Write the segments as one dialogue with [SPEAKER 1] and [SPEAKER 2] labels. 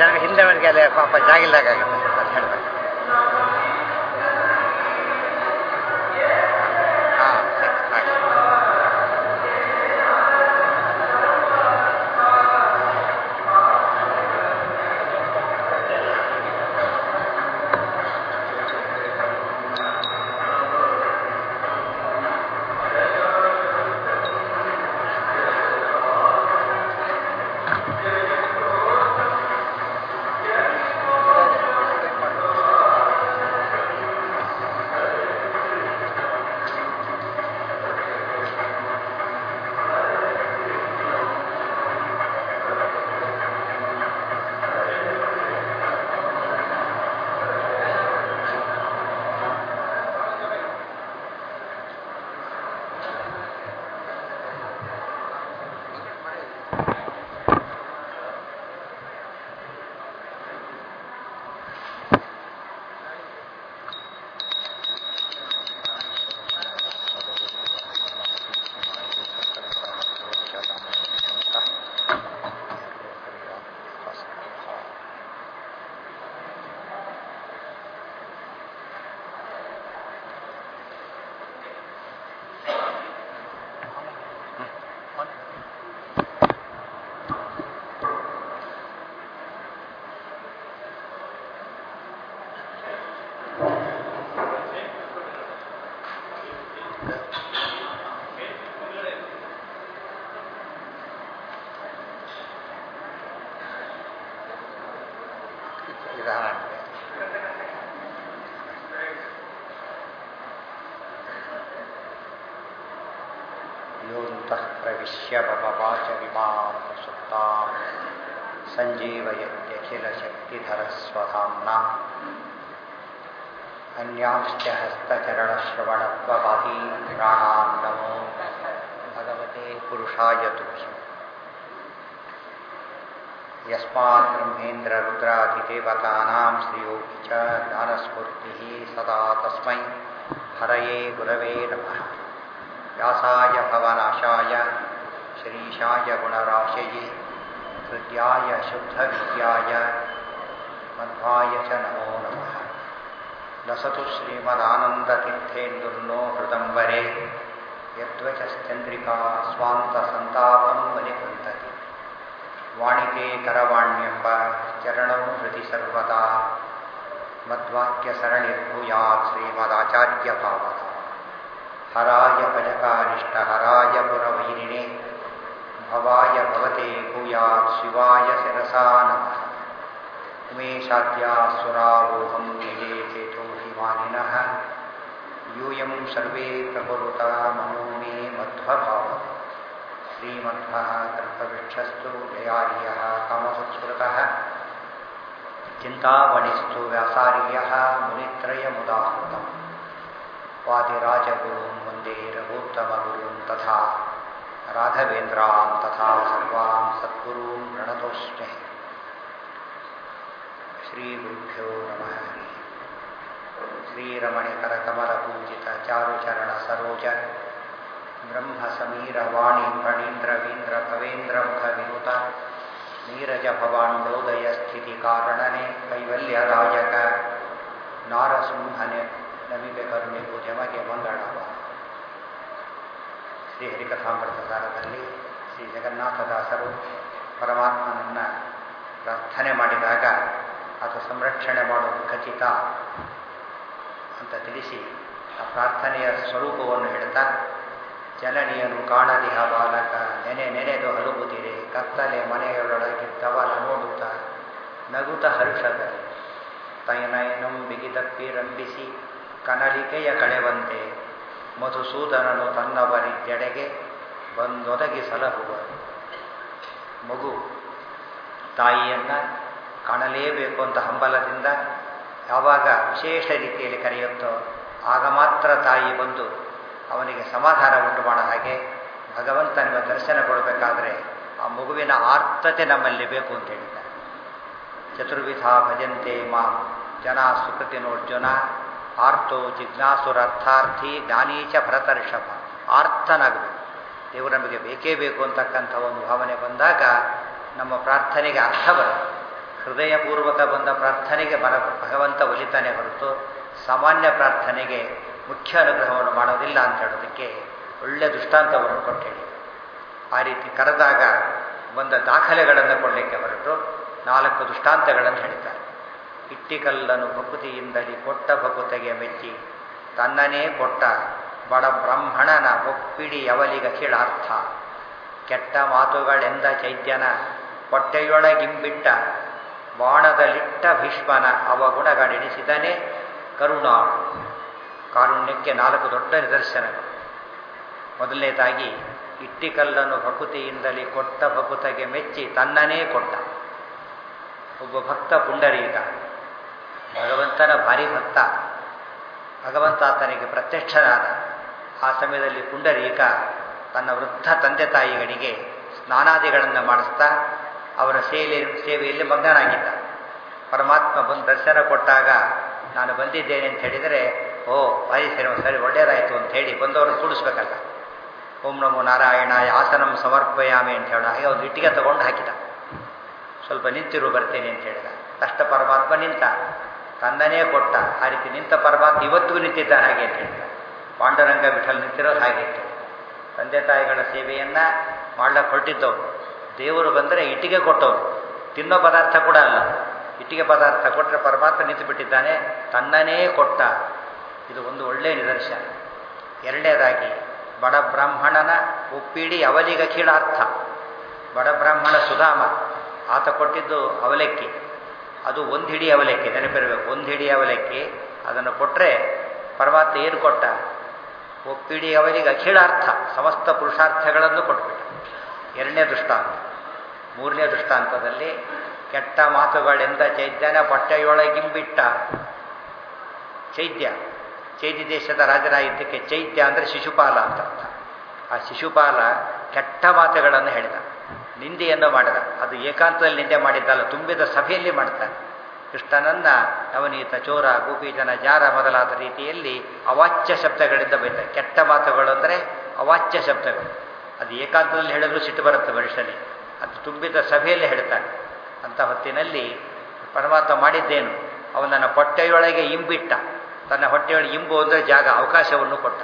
[SPEAKER 1] ಜನರು ಹಿಂದೆ ಮನೆಗೆ ಅಲ್ಲಿ ಪಾಪ ಜಾಗ ಇಲ್ದಾಗುತ್ತೆ ಅಂತ ಹೇಳ್ಬೇಕು ಹಾಂ ಸರಿ ಹಾಗೆ ವಿಧಾನ ಯೋಂತಃ ಪ್ರವಿಶ್ಯ ಬಪವಾಚ ವಿಮಾಂ ಸುಪ್ತಾಂ ಸಂಜೀವಯತ್ಯಖಿಲಶಕ್ತಿಧರಸ್ವಧಾಮ್ನ ಅನ್ಯಾಂಶ್ಚ ಹಸ್ತಚರಣಶ್ರವಣತ್ವಪಾಧೀನ್ ಪ್ರಾಣಾನ್ ನಮೋ ಭಗವತೆ ಪುರುಷಾಯ ತುಭ್ಯಂ ಯಸ್ಮಾತ್ ಬ್ರಹ್ಮೇಂದ್ರ ರುದ್ರಾದಿದೇವತಾನಾಂ ಶ್ರಿಯೋಗಿ ಚ ಜ್ಞಾನಸ್ಫೂರ್ತಿಃ ಸದಾ ತಸ್ಮೈ ಹರಯೇ ಗುರವೇ ನಮಃ ವ್ಯಾಸಾಯ ಭವನಾಶಾಯ ಶ್ರೀಶಾಯ ಗುಣರಾಶಯೇ ಹೃದ್ಯಾಯ ಶುದ್ಧವಿದ್ಯಾಯ ಮಧ್ವಾಯ ಚ ನಮೋ ನಮಃ ಲಸತು ಶ್ರೀಮದಾನಂದತೀರ್ಥೇಂದುರ್ನೋ ಹೃದಂಬರೆ ಯದ್ವಚಶ್ಚಂದ್ರಿಕಾ ಸ್ವಾಂತಸಂತಾಪಂ ಬಲಿಕೃಂತತಿ ವಾಣಿತೆ ಕರವಾಣ್ಯಂಬ ಚರಣಂ ಹೃದಿ ಸರ್ವದಾ ಮದ್ವಾಕ್ಯ ಸರಣಿರ್ಭೂಯಾತ್ ಶ್ರೀಮದಾಚಾರ್ಯ ಭಾವದ ಹರಾಯ ಭಜಕಾರಿಷ್ಟ ಹರಾಯ ಪುರವೈರಿಣೆ ಭವಾಯ ಭವತೆ ಭೂಯಾತ್ ಶಿವಾಯ ಶಿರಸಾ ನಮಃ ಉಮೇಶಾದ್ಯಾಸುರಾವೋಹಂ ನಿಜೇ ಚೇತೋ ಹಿಮಾನಿನಃ ಯೂಯಂ ಸರ್ವೇ ಪ್ರಕುರುತ ಮನೋ ಮೇ ಮಧ್ವಭಾವ ಶ್ರೀಮಧ್ವಃ ಕಲ್ಪವೃಕ್ಷಸ್ತು ಜಯಾರ್ಯಃ ಕಾಮಸತ್ಸ್ಮೃತಃ ಚಿಂತಾಮಣಿಸ್ತು ವ್ಯಾಸಾರ್ಯಃ ಮುನಿತ್ರಯमुदाहृतम् ವಾದಿರಾಜಗುರುಂ ವಂದೇ ರಘುತ್ತಮಗುರುಂ ತಥಾ ರಾಘವೇಂದ್ರಾಂ ತಥಾ ಸರ್ವಾಂ ಸದ್ಗುರೂನ್ ಪ್ರಣತೋಸ್ಮಿ ಶ್ರೀಗುರುಭ್ಯೋ ನಮಃ ಶ್ರೀರಮಣಿಕರಕಮಲಪೂಜಿತ ಚಾರುಚರಣ ಸರೋಜ ಬ್ರಹ್ಮ ಸಮೀರ ವಾಣಿ ಫಣೀಂದ್ರವೀಂದ್ರ ಭವೇಂದ್ರ ಮುಖ ವಿನುತ ನೀರಜ ಭವಾಂಡೋದಯ ಸ್ಥಿತಿ ಕಾರಣನೆ ಕೈವಲ್ಯದಾಯಕ ನಾರಸಿಂಹನೆ ನಮಿಗೆ ಕರುಣಿಗೂ ಜಮಗೆ ಮಂಗಳವ ಶ್ರೀ ಹರಿಕಥಾಮೃತಸಾರದಲ್ಲಿ ಶ್ರೀ ಜಗನ್ನಾಥದಾಸರು ಪರಮಾತ್ಮನನ್ನು ಪ್ರಾರ್ಥನೆ ಮಾಡಿದಾಗ ಅದು ಸಂರಕ್ಷಣೆ ಮಾಡೋದು ಖಚಿತ ಅಂತ ತಿಳಿಸಿ ಆ ಪ್ರಾರ್ಥನೆಯ ಸ್ವರೂಪವನ್ನು ಹೇಳ್ತಾ ಜನನಿಯನು ಕಾಣದಿಹ ಬಾಲಕ ನೆನೆ ನೆನೆದು ಹಲುಬುದಿರೆ ಕತ್ತಲೆ ಮನೆಯೊಳಗಿದ್ದವನ ನೋಡುತ್ತಾ ನಗುತ ಹರ್ಷದಲ್ಲಿ ತೈನಯನಂ ಬಿಗಿದಪ್ಪಿ ರಂಬಿಸಿ ಕನಲಿಕೆಯ ಕಳೆವಂತೆ ಮಧುಸೂದನನು ತನ್ನವರಿದ್ದೆಡೆಗೆ ಬಂದೊದಗಿ ಸಲಹುವ ಮಗು ತಾಯಿಯನ್ನು ಕಾಣಲೇಬೇಕು ಅಂತ ಹಂಬಲದಿಂದ ಯಾವಾಗ ವಿಶೇಷ ರೀತಿಯಲ್ಲಿ ಕರೆಯುತ್ತೋ ಆಗ ಮಾತ್ರ ತಾಯಿ ಬಂದು ಅವನಿಗೆ ಸಮಾಧಾನ ಉಂಟು ಮಾಡೋ ಹಾಗೆ ಭಗವಂತ ನಿಮ್ಮ ದರ್ಶನ ಕೊಡಬೇಕಾದ್ರೆ ಆ ಮಗುವಿನ ಆರ್ತತೆ ನಮ್ಮಲ್ಲಿ ಬೇಕು ಅಂತ ಹೇಳಿದ್ದಾರೆ ಚತುರ್ವಿಧ ಭಜಂತೆ ಮಾ ಜನ ಸುಕೃತಿ ನೋರ್ಜುನ ಆರ್ತೋ ಜಿಜ್ಞಾಸುರರ್ಥಾರ್ಥಿ ಜ್ಞಾನೀಚ ಭರತರ್ಷಭ ಆರ್ತನಾಗಬೇಕು ದೇವರು ನಮಗೆ ಬೇಕೇ ಬೇಕು ಅಂತಕ್ಕಂಥ ಒಂದು ಭಾವನೆ ಬಂದಾಗ ನಮ್ಮ ಪ್ರಾರ್ಥನೆಗೆ ಅರ್ಥ ಬರುತ್ತೆ ಹೃದಯಪೂರ್ವಕ ಬಂದ ಪ್ರಾರ್ಥನೆಗೆ ಮನ ಭಗವಂತ ಒಲಿತಾನೆ ಹೊರತು ಸಾಮಾನ್ಯ ಪ್ರಾರ್ಥನೆಗೆ ಮುಖ್ಯ ಅನುಗ್ರಹವನ್ನು ಮಾಡೋದಿಲ್ಲ ಅಂತ ಹೇಳೋದಕ್ಕೆ ಒಳ್ಳೆಯ ದೃಷ್ಟಾಂತವನ್ನು ಕೊಟ್ಟು ಹೇಳಿ ಆ ರೀತಿ ಕರೆದಾಗ ಬಂದ ದಾಖಲೆಗಳನ್ನು ಕೊಡಲಿಕ್ಕೆ ಹೊರಟು ನಾಲ್ಕು ದೃಷ್ಟಾಂತಗಳನ್ನು ಹೇಳಿದ್ದಾರೆ ಇಟ್ಟಿಕಲ್ಲನು ಭಕುತಿಯಿಂದಲಿ ಕೊಟ್ಟ ಭಕುತೆಗೆ ಮೆಚ್ಚಿ ತನ್ನನೇ ಕೊಟ್ಟ ಬಡ ಬ್ರಾಹ್ಮಣನ ಒಪ್ಪಿಡಿ ಅವಲಿಗ ಕೀಳಾರ್ಥ ಕೆಟ್ಟ ಮಾತುಗಳೆಂದ ಚೈತ್ಯನ ಹೊಟ್ಟೆಯೊಳಗಿಂಬಿಟ್ಟ ಬಾಣದಲ್ಲಿಟ್ಟ ಭೀಷ್ಮನ ಅವಗುಣಗಳೆಣಿಸಿದನೇ ಕರುಣಾ ಕಾರುಣ್ಯಕ್ಕೆ ನಾಲ್ಕು ದೊಡ್ಡ ನಿದರ್ಶನಗಳು ಮೊದಲನೇದಾಗಿ ಇಟ್ಟಿಕಲ್ಲನ್ನು ಭಕುತಿಯಿಂದಲೇ ಕೊಟ್ಟ ಭಕುತಗೆ ಮೆಚ್ಚಿ ತನ್ನನೇ ಕೊಟ್ಟ ಒಬ್ಬ ಭಕ್ತ ಪುಂಡರೀಕ ಭಗವಂತನ ಭಾರಿ ಭಕ್ತ ಭಗವಂತ ಆತನಿಗೆ ಪ್ರತ್ಯಕ್ಷನಾದ ಆ ಸಮಯದಲ್ಲಿ ಪುಂಡರೀಕ ತನ್ನ ವೃದ್ಧ ತಂದೆ ತಾಯಿಗಳಿಗೆ ಸ್ನಾನಾದಿಗಳನ್ನು ಮಾಡಿಸ್ತಾ ಅವರ ಸೇವೆ ಸೇವೆಯಲ್ಲಿ ಮಗ್ನನಾಗಿದ್ದ ಪರಮಾತ್ಮ ಬಂದು ದರ್ಶನ ಕೊಟ್ಟಾಗ ನಾನು ಬಂದಿದ್ದೇನೆ ಅಂತ ಹೇಳಿದರೆ ಓ ಭಾರಿ ಸರಿ ಸರಿ ಒಳ್ಳೆಯದಾಯಿತು ಅಂತ ಹೇಳಿ ಬಂದವರು ಕೂಡಿಸ್ಬೇಕಲ್ಲ ಓಂ ನಮೋ ನಾರಾಯಣ ಆಸನಂ ಸಮರ್ಪಯಾಮಿ ಅಂತ ಹೇಳ ಹಾಗೆ ಒಂದು ಇಟ್ಟಿಗೆ ತಗೊಂಡು ಹಾಕಿದ ಸ್ವಲ್ಪ ನಿಂತಿರು ಬರ್ತೇನೆ ಅಂತ ಹೇಳಿದ ತಷ್ಟ ಪರಮಾತ್ಮ ನಿಂತ ತಂದನೇ ಕೊಟ್ಟ ಆ ರೀತಿ ನಿಂತ ಪರಮಾತ್ಮ ಇವತ್ತಿಗೂ ನಿಂತಿದ್ದ ಹಾಗೆ ಅಂತ ಹೇಳಿದ ಪಾಂಡುರಂಗ ವಿಠಲ್ ನಿಂತಿರೋದು ಹಾಗಿತ್ತು ತಂದೆ ತಾಯಿಗಳ ಸೇವೆಯನ್ನು ಮಾಡ್ಲಕ್ಕೆ ಹೊರಟಿದ್ದವರು ದೇವರು ಬಂದರೆ ಇಟ್ಟಿಗೆ ಕೊಟ್ಟವರು ತಿನ್ನೋ ಪದಾರ್ಥ ಕೂಡ ಅಲ್ಲ ಇಟ್ಟಿಗೆ ಪದಾರ್ಥ ಕೊಟ್ಟರೆ ಪರಮಾತ್ಮ ನಿಂತು ಬಿಟ್ಟಿದ್ದಾನೆ ತನ್ನನೇ ಕೊಟ್ಟ ಇದು ಒಂದು ಒಳ್ಳೆಯ ನಿದರ್ಶನ ಎರಡನೇದಾಗಿ ಬಡ ಬ್ರಾಹ್ಮಣನ ಒಪ್ಪಿಡಿ ಅವಲಿಗ ಕೀಳಾರ್ಥ ಬಡ ಬ್ರಾಹ್ಮಣ ಸುಧಾಮ ಆತ ಕೊಟ್ಟಿದ್ದು ಅವಲಕ್ಕಿ ಅದು ಒಂದು ಹಿಡಿ ಅವಲಕ್ಕಿ ನೆನಪಿರಬೇಕು ಒಂದು ಹಿಡಿ ಅವಲಕ್ಕಿ ಅದನ್ನು ಕೊಟ್ಟರೆ ಪರಮಾತ್ಮ ಏನು ಕೊಟ್ಟ ಒಪ್ಪಿಡಿ ಅವರಿಗೆ ಅಖಿಳಾರ್ಥ ಸಮಸ್ತ ಪುರುಷಾರ್ಥಗಳನ್ನು ಕೊಟ್ಬಿಟ್ಟ ಎರಡನೇ ದೃಷ್ಟಾಂತ ಮೂರನೇ ದೃಷ್ಟಾಂತದಲ್ಲಿ ಕೆಟ್ಟ ಮಾತುಗಳೆಂದ ಚೈತ್ಯನ ಪಟ್ಟೆಯೊಳಗಿಂಬಿಟ್ಟ ಚೈತ್ಯ ಚೈತ್ಯ ದೇಶದ ರಾಜರಾಗಿದ್ದಕ್ಕೆ ಚೈತ್ಯ ಅಂದರೆ ಶಿಶುಪಾಲ ಅಂತ ಅರ್ಥ ಆ ಶಿಶುಪಾಲ ಕೆಟ್ಟ ಮಾತುಗಳನ್ನು ಹೇಳಿದ ನಿಂದೆಯನ್ನು ಮಾಡಿದ ಅದು ಏಕಾಂತದಲ್ಲಿ ನಿಂದೆ ಮಾಡಿದ್ದಲ್ಲ ತುಂಬಿದ ಸಭೆಯಲ್ಲಿ ಮಾಡ್ತಾನೆ ಕೃಷ್ಣನನ್ನ ನವನೀತ ಚೋರ ಗೋಪೀಜನ ಜಾರ ಮೊದಲಾದ ರೀತಿಯಲ್ಲಿ ಅವಾಚ್ಯ ಶಬ್ದಗಳಿಂದ ಬೈತ ಕೆಟ್ಟ ಮಾತುಗಳು ಅಂದರೆ ಅವಾಚ್ಯ ಶಬ್ದಗಳು ಅದು ಏಕಾಂತದಲ್ಲಿ ಹೇಳಿದ್ರು ಸಿಟ್ಟು ಬರುತ್ತೆ ಮನುಷ್ಯನಿಗೆ ಅದು ತುಂಬಿದ ಸಭೆಯಲ್ಲಿ ಹೇಳ್ತಾನೆ ಅಂಥ ಹೊತ್ತಿನಲ್ಲಿ ಪರಮಾತ್ಮ ಮಾಡಿದ್ದೇನು ಅವನನ್ನು ಹೊಟ್ಟೆಯೊಳಗೆ ಇಂಬಿಟ್ಟ ತನ್ನ ಹೊಟ್ಟೆಯೊಳಗೆ ಇಂಬು ಅಂದರೆ ಜಾಗ ಅವಕಾಶವನ್ನು ಕೊಟ್ಟ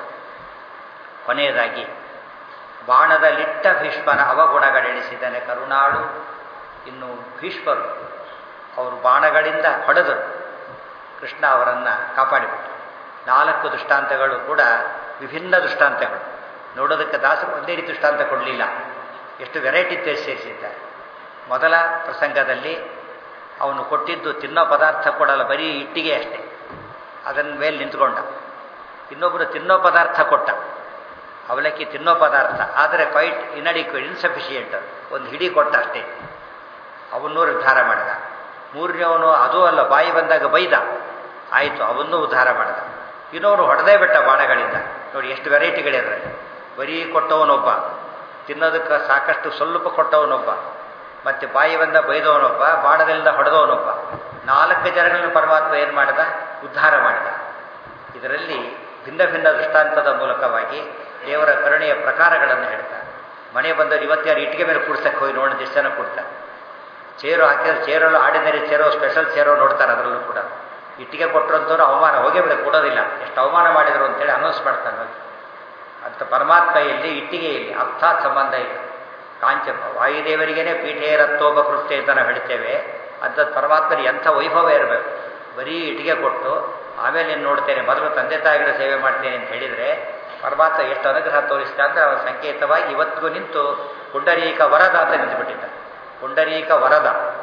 [SPEAKER 1] ಕೊನೆಯದಾಗಿ ಬಾಣದಲ್ಲಿಟ್ಟ ಭೀಷ್ಮನ ಅವಗುಣಗಳೆಣಿಸಿದ್ದಾನೆ ಕರುಣಾಳು ಇನ್ನು ಭೀಷ್ಮರು ಅವರು ಬಾಣಗಳಿಂದ ಹೊಡೆದರು ಕೃಷ್ಣ ಅವರನ್ನು ಕಾಪಾಡಿಬಿಟ್ರು ನಾಲ್ಕು ದೃಷ್ಟಾಂತಗಳು ಕೂಡ ವಿಭಿನ್ನ ದೃಷ್ಟಾಂತಗಳು ನೋಡೋದಕ್ಕೆ ದಾಸರು ಒಂದೇ ರೀತಿ ದೃಷ್ಟಾಂತ ಕೊಡಲಿಲ್ಲ ಎಷ್ಟು ವೆರೈಟಿ ಸೇರಿಸಿದ್ದಾರೆ ಮೊದಲ ಪ್ರಸಂಗದಲ್ಲಿ ಅವನು ಕೊಟ್ಟಿದ್ದು ತಿನ್ನೋ ಪದಾರ್ಥ ಕೊಡಲ್ಲ ಬರೀ ಇಟ್ಟಿಗೆ ಅಷ್ಟೇ ಅದನ್ನ ಮೇಲೆ ನಿಂತ್ಕೊಂಡ ಇನ್ನೊಬ್ಬರು ತಿನ್ನೋ ಪದಾರ್ಥ ಕೊಟ್ಟ ಅವಲಕ್ಕಿ ತಿನ್ನೋ ಪದಾರ್ಥ ಆದರೆ ಕ್ವೈಟ್ ಇನಡಿಕ್ವೇಟ್ ಇನ್ಸಫಿಷಿಯೆಂಟ್ ಒಂದು ಹಿಡಿ ಕೊಟ್ಟ ಅಷ್ಟೇ ಅವನ್ನೂ ಉದ್ಧಾರ ಮಾಡಿದ ಮೂರನೇವನು ಅದೂ ಅಲ್ಲ ಬಾಯಿ ಬಂದಾಗ ಬೈದ ಆಯಿತು ಅವನ್ನೂ ಉದ್ಧಾರ ಮಾಡಿದ ಇನ್ನೊವನು ಹೊಡೆದೇ ಬಿಟ್ಟ ಬಾಣಗಳಿಂದ ನೋಡಿ ಎಷ್ಟು ವೆರೈಟಿಗಳಿದ್ರೆ ಬರೀ ಕೊಟ್ಟವನೊಬ್ಬ ತಿನ್ನೋದಕ್ಕೆ ಸಾಕಷ್ಟು ಸ್ವಲ್ಪ ಕೊಟ್ಟವನೊಬ್ಬ ಮತ್ತು ಬಾಯಿ ಬಂದ ಬೈದವನೊಬ್ಬ ಬಾಣದಿಂದ ಹೊಡೆದವನೊಬ್ಬ ನಾಲ್ಕು ಜನಗಳನ್ನು ಪರಮಾತ್ಮ ಏನು ಮಾಡಿದ ಉದ್ಧಾರ ಮಾಡಿದ ಇದರಲ್ಲಿ ಭಿನ್ನ ಭಿನ್ನ ದೃಷ್ಟಾಂತದ ಮೂಲಕವಾಗಿ ದೇವರ ಕರುಣೆಯ ಪ್ರಕಾರಗಳನ್ನು ಹೇಳ್ತಾರೆ ಮನೆ ಬಂದವರು ಇವತ್ತಾರು ಇಟ್ಟಿಗೆ ಮೇಲೆ ಕೂಡ್ಸಕ್ಕೆ ಹೋಗಿ ನೋಡಿ ಎಷ್ಟು ಜನ ಕೊಡ್ತಾರೆ ಚೇರು ಹಾಕಿದ್ರೆ ಚೇರಲ್ಲೂ ಆರ್ಡಿನರಿ ಚೇರೋ ಸ್ಪೆಷಲ್ ಚೇರೋ ನೋಡ್ತಾರೆ ಅದರಲ್ಲೂ ಕೂಡ ಇಟ್ಟಿಗೆ ಕೊಟ್ಟರಂತವ್ರು ಅವಮಾನ ಹೋಗೇ ಬಿಡ ಕೊಡೋದಿಲ್ಲ ಎಷ್ಟು ಅವಮಾನ ಮಾಡಿದರು ಅಂತೇಳಿ ಅನೌನ್ಸ್ ಮಾಡ್ತಾನೆ ಹೋಗಿ ಅಂತ ಪರಮಾತ್ಮ ಎಲ್ಲಿ ಇಟ್ಟಿಗೆಯಲ್ಲಿ ಅರ್ಥಾತ್ ಸಂಬಂಧ ಇಲ್ಲ ಕಾಂಚ ವಾಯುದೇವರಿಗೇನೆ ಪೀಠೇರತ್ತೋಪ ಕೃತ್ಯ ಅಂತ ನಾವು ಹೇಳ್ತೇವೆ ಅಂಥದ್ದು ಪರಮಾತ್ಮನ ಎಂಥ ವೈಭವ ಇರಬೇಕು ಬರೀ ಇಟ್ಟಿಗೆ ಕೊಟ್ಟು ಆಮೇಲೆ ನೀನು ನೋಡ್ತೇನೆ ಮೊದಲು ತಂದೆ ತಾಯಿಗಳ ಸೇವೆ ಮಾಡ್ತೇನೆ ಅಂತ ಹೇಳಿದರೆ ಪರಮಾತ್ಮ ಎಷ್ಟು ಅನುಗ್ರಹ ತೋರಿಸ್ತಾ ಅಂದರೆ ಅವನ ಸಂಕೇತವಾಗಿ ಇವತ್ತಿಗೂ ನಿಂತು ಪುಂಡರೀಕ ವರದ ಅಂತ ನಿಂತುಬಿಟ್ಟಿದ್ದ ಪುಂಡರೀಕ ವರದ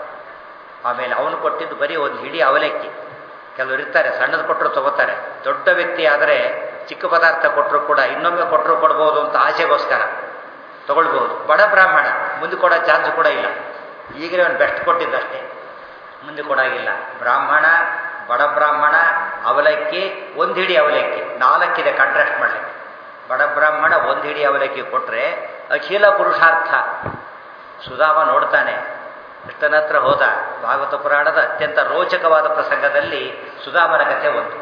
[SPEAKER 1] ಆಮೇಲೆ ಅವನು ಕೊಟ್ಟಿದ್ದು ಬರೀ ಒಂದು ಹಿಡಿ ಅವಲಕ್ಕಿ ಕೆಲವರು ಇರ್ತಾರೆ ಸಣ್ಣದು ಕೊಟ್ಟರು ತಗೋತಾರೆ ದೊಡ್ಡ ವ್ಯಕ್ತಿ ಆದರೆ ಚಿಕ್ಕ ಪದಾರ್ಥ ಕೊಟ್ಟರು ಕೂಡ ಇನ್ನೊಮ್ಮೆ ಕೊಟ್ಟರು ಕೊಡ್ಬೋದು ಅಂತ ಆಸೆಗೋಸ್ಕರ ತಗೊಳ್ಬೋದು ಬಡ ಬ್ರಾಹ್ಮಣ ಮುಂದೆ ಕೊಡೋ ಚಾನ್ಸ್ ಕೂಡ ಇಲ್ಲ ಈಗಲೇ ಅವನು ಬೆಸ್ಟ್ ಕೊಟ್ಟಿದ್ದಷ್ಟೇ ಮುಂದೆ ಕೊಡಾಗಿಲ್ಲ ಬ್ರಾಹ್ಮಣ ಬಡ ಬ್ರಾಹ್ಮಣ ಅವಲಕ್ಕಿ ಒಂದು ಹಿಡಿ ಅವಲಕ್ಕಿ ನಾಲ್ಕಿದೆ ಕಾಂಟ್ರಾಸ್ಟ್ ಮಾಡಲಿಕ್ಕೆ ಬಡ ಬ್ರಾಹ್ಮಣ ಒಂದು ಹಿಡಿ ಅವಲಕ್ಕಿ ಕೊಟ್ಟರೆ ಅಖಿಲ ಪುರುಷಾರ್ಥ ಸುಧಾಮ ನೋಡ್ತಾನೆ ಕೃಷ್ಣನ ಹತ್ರ ಹೋದ ಭಾಗವತ ಪುರಾಣದ ಅತ್ಯಂತ ರೋಚಕವಾದ ಪ್ರಸಂಗದಲ್ಲಿ ಸುಧಾಮನ ಕಥೆ ಒಂದು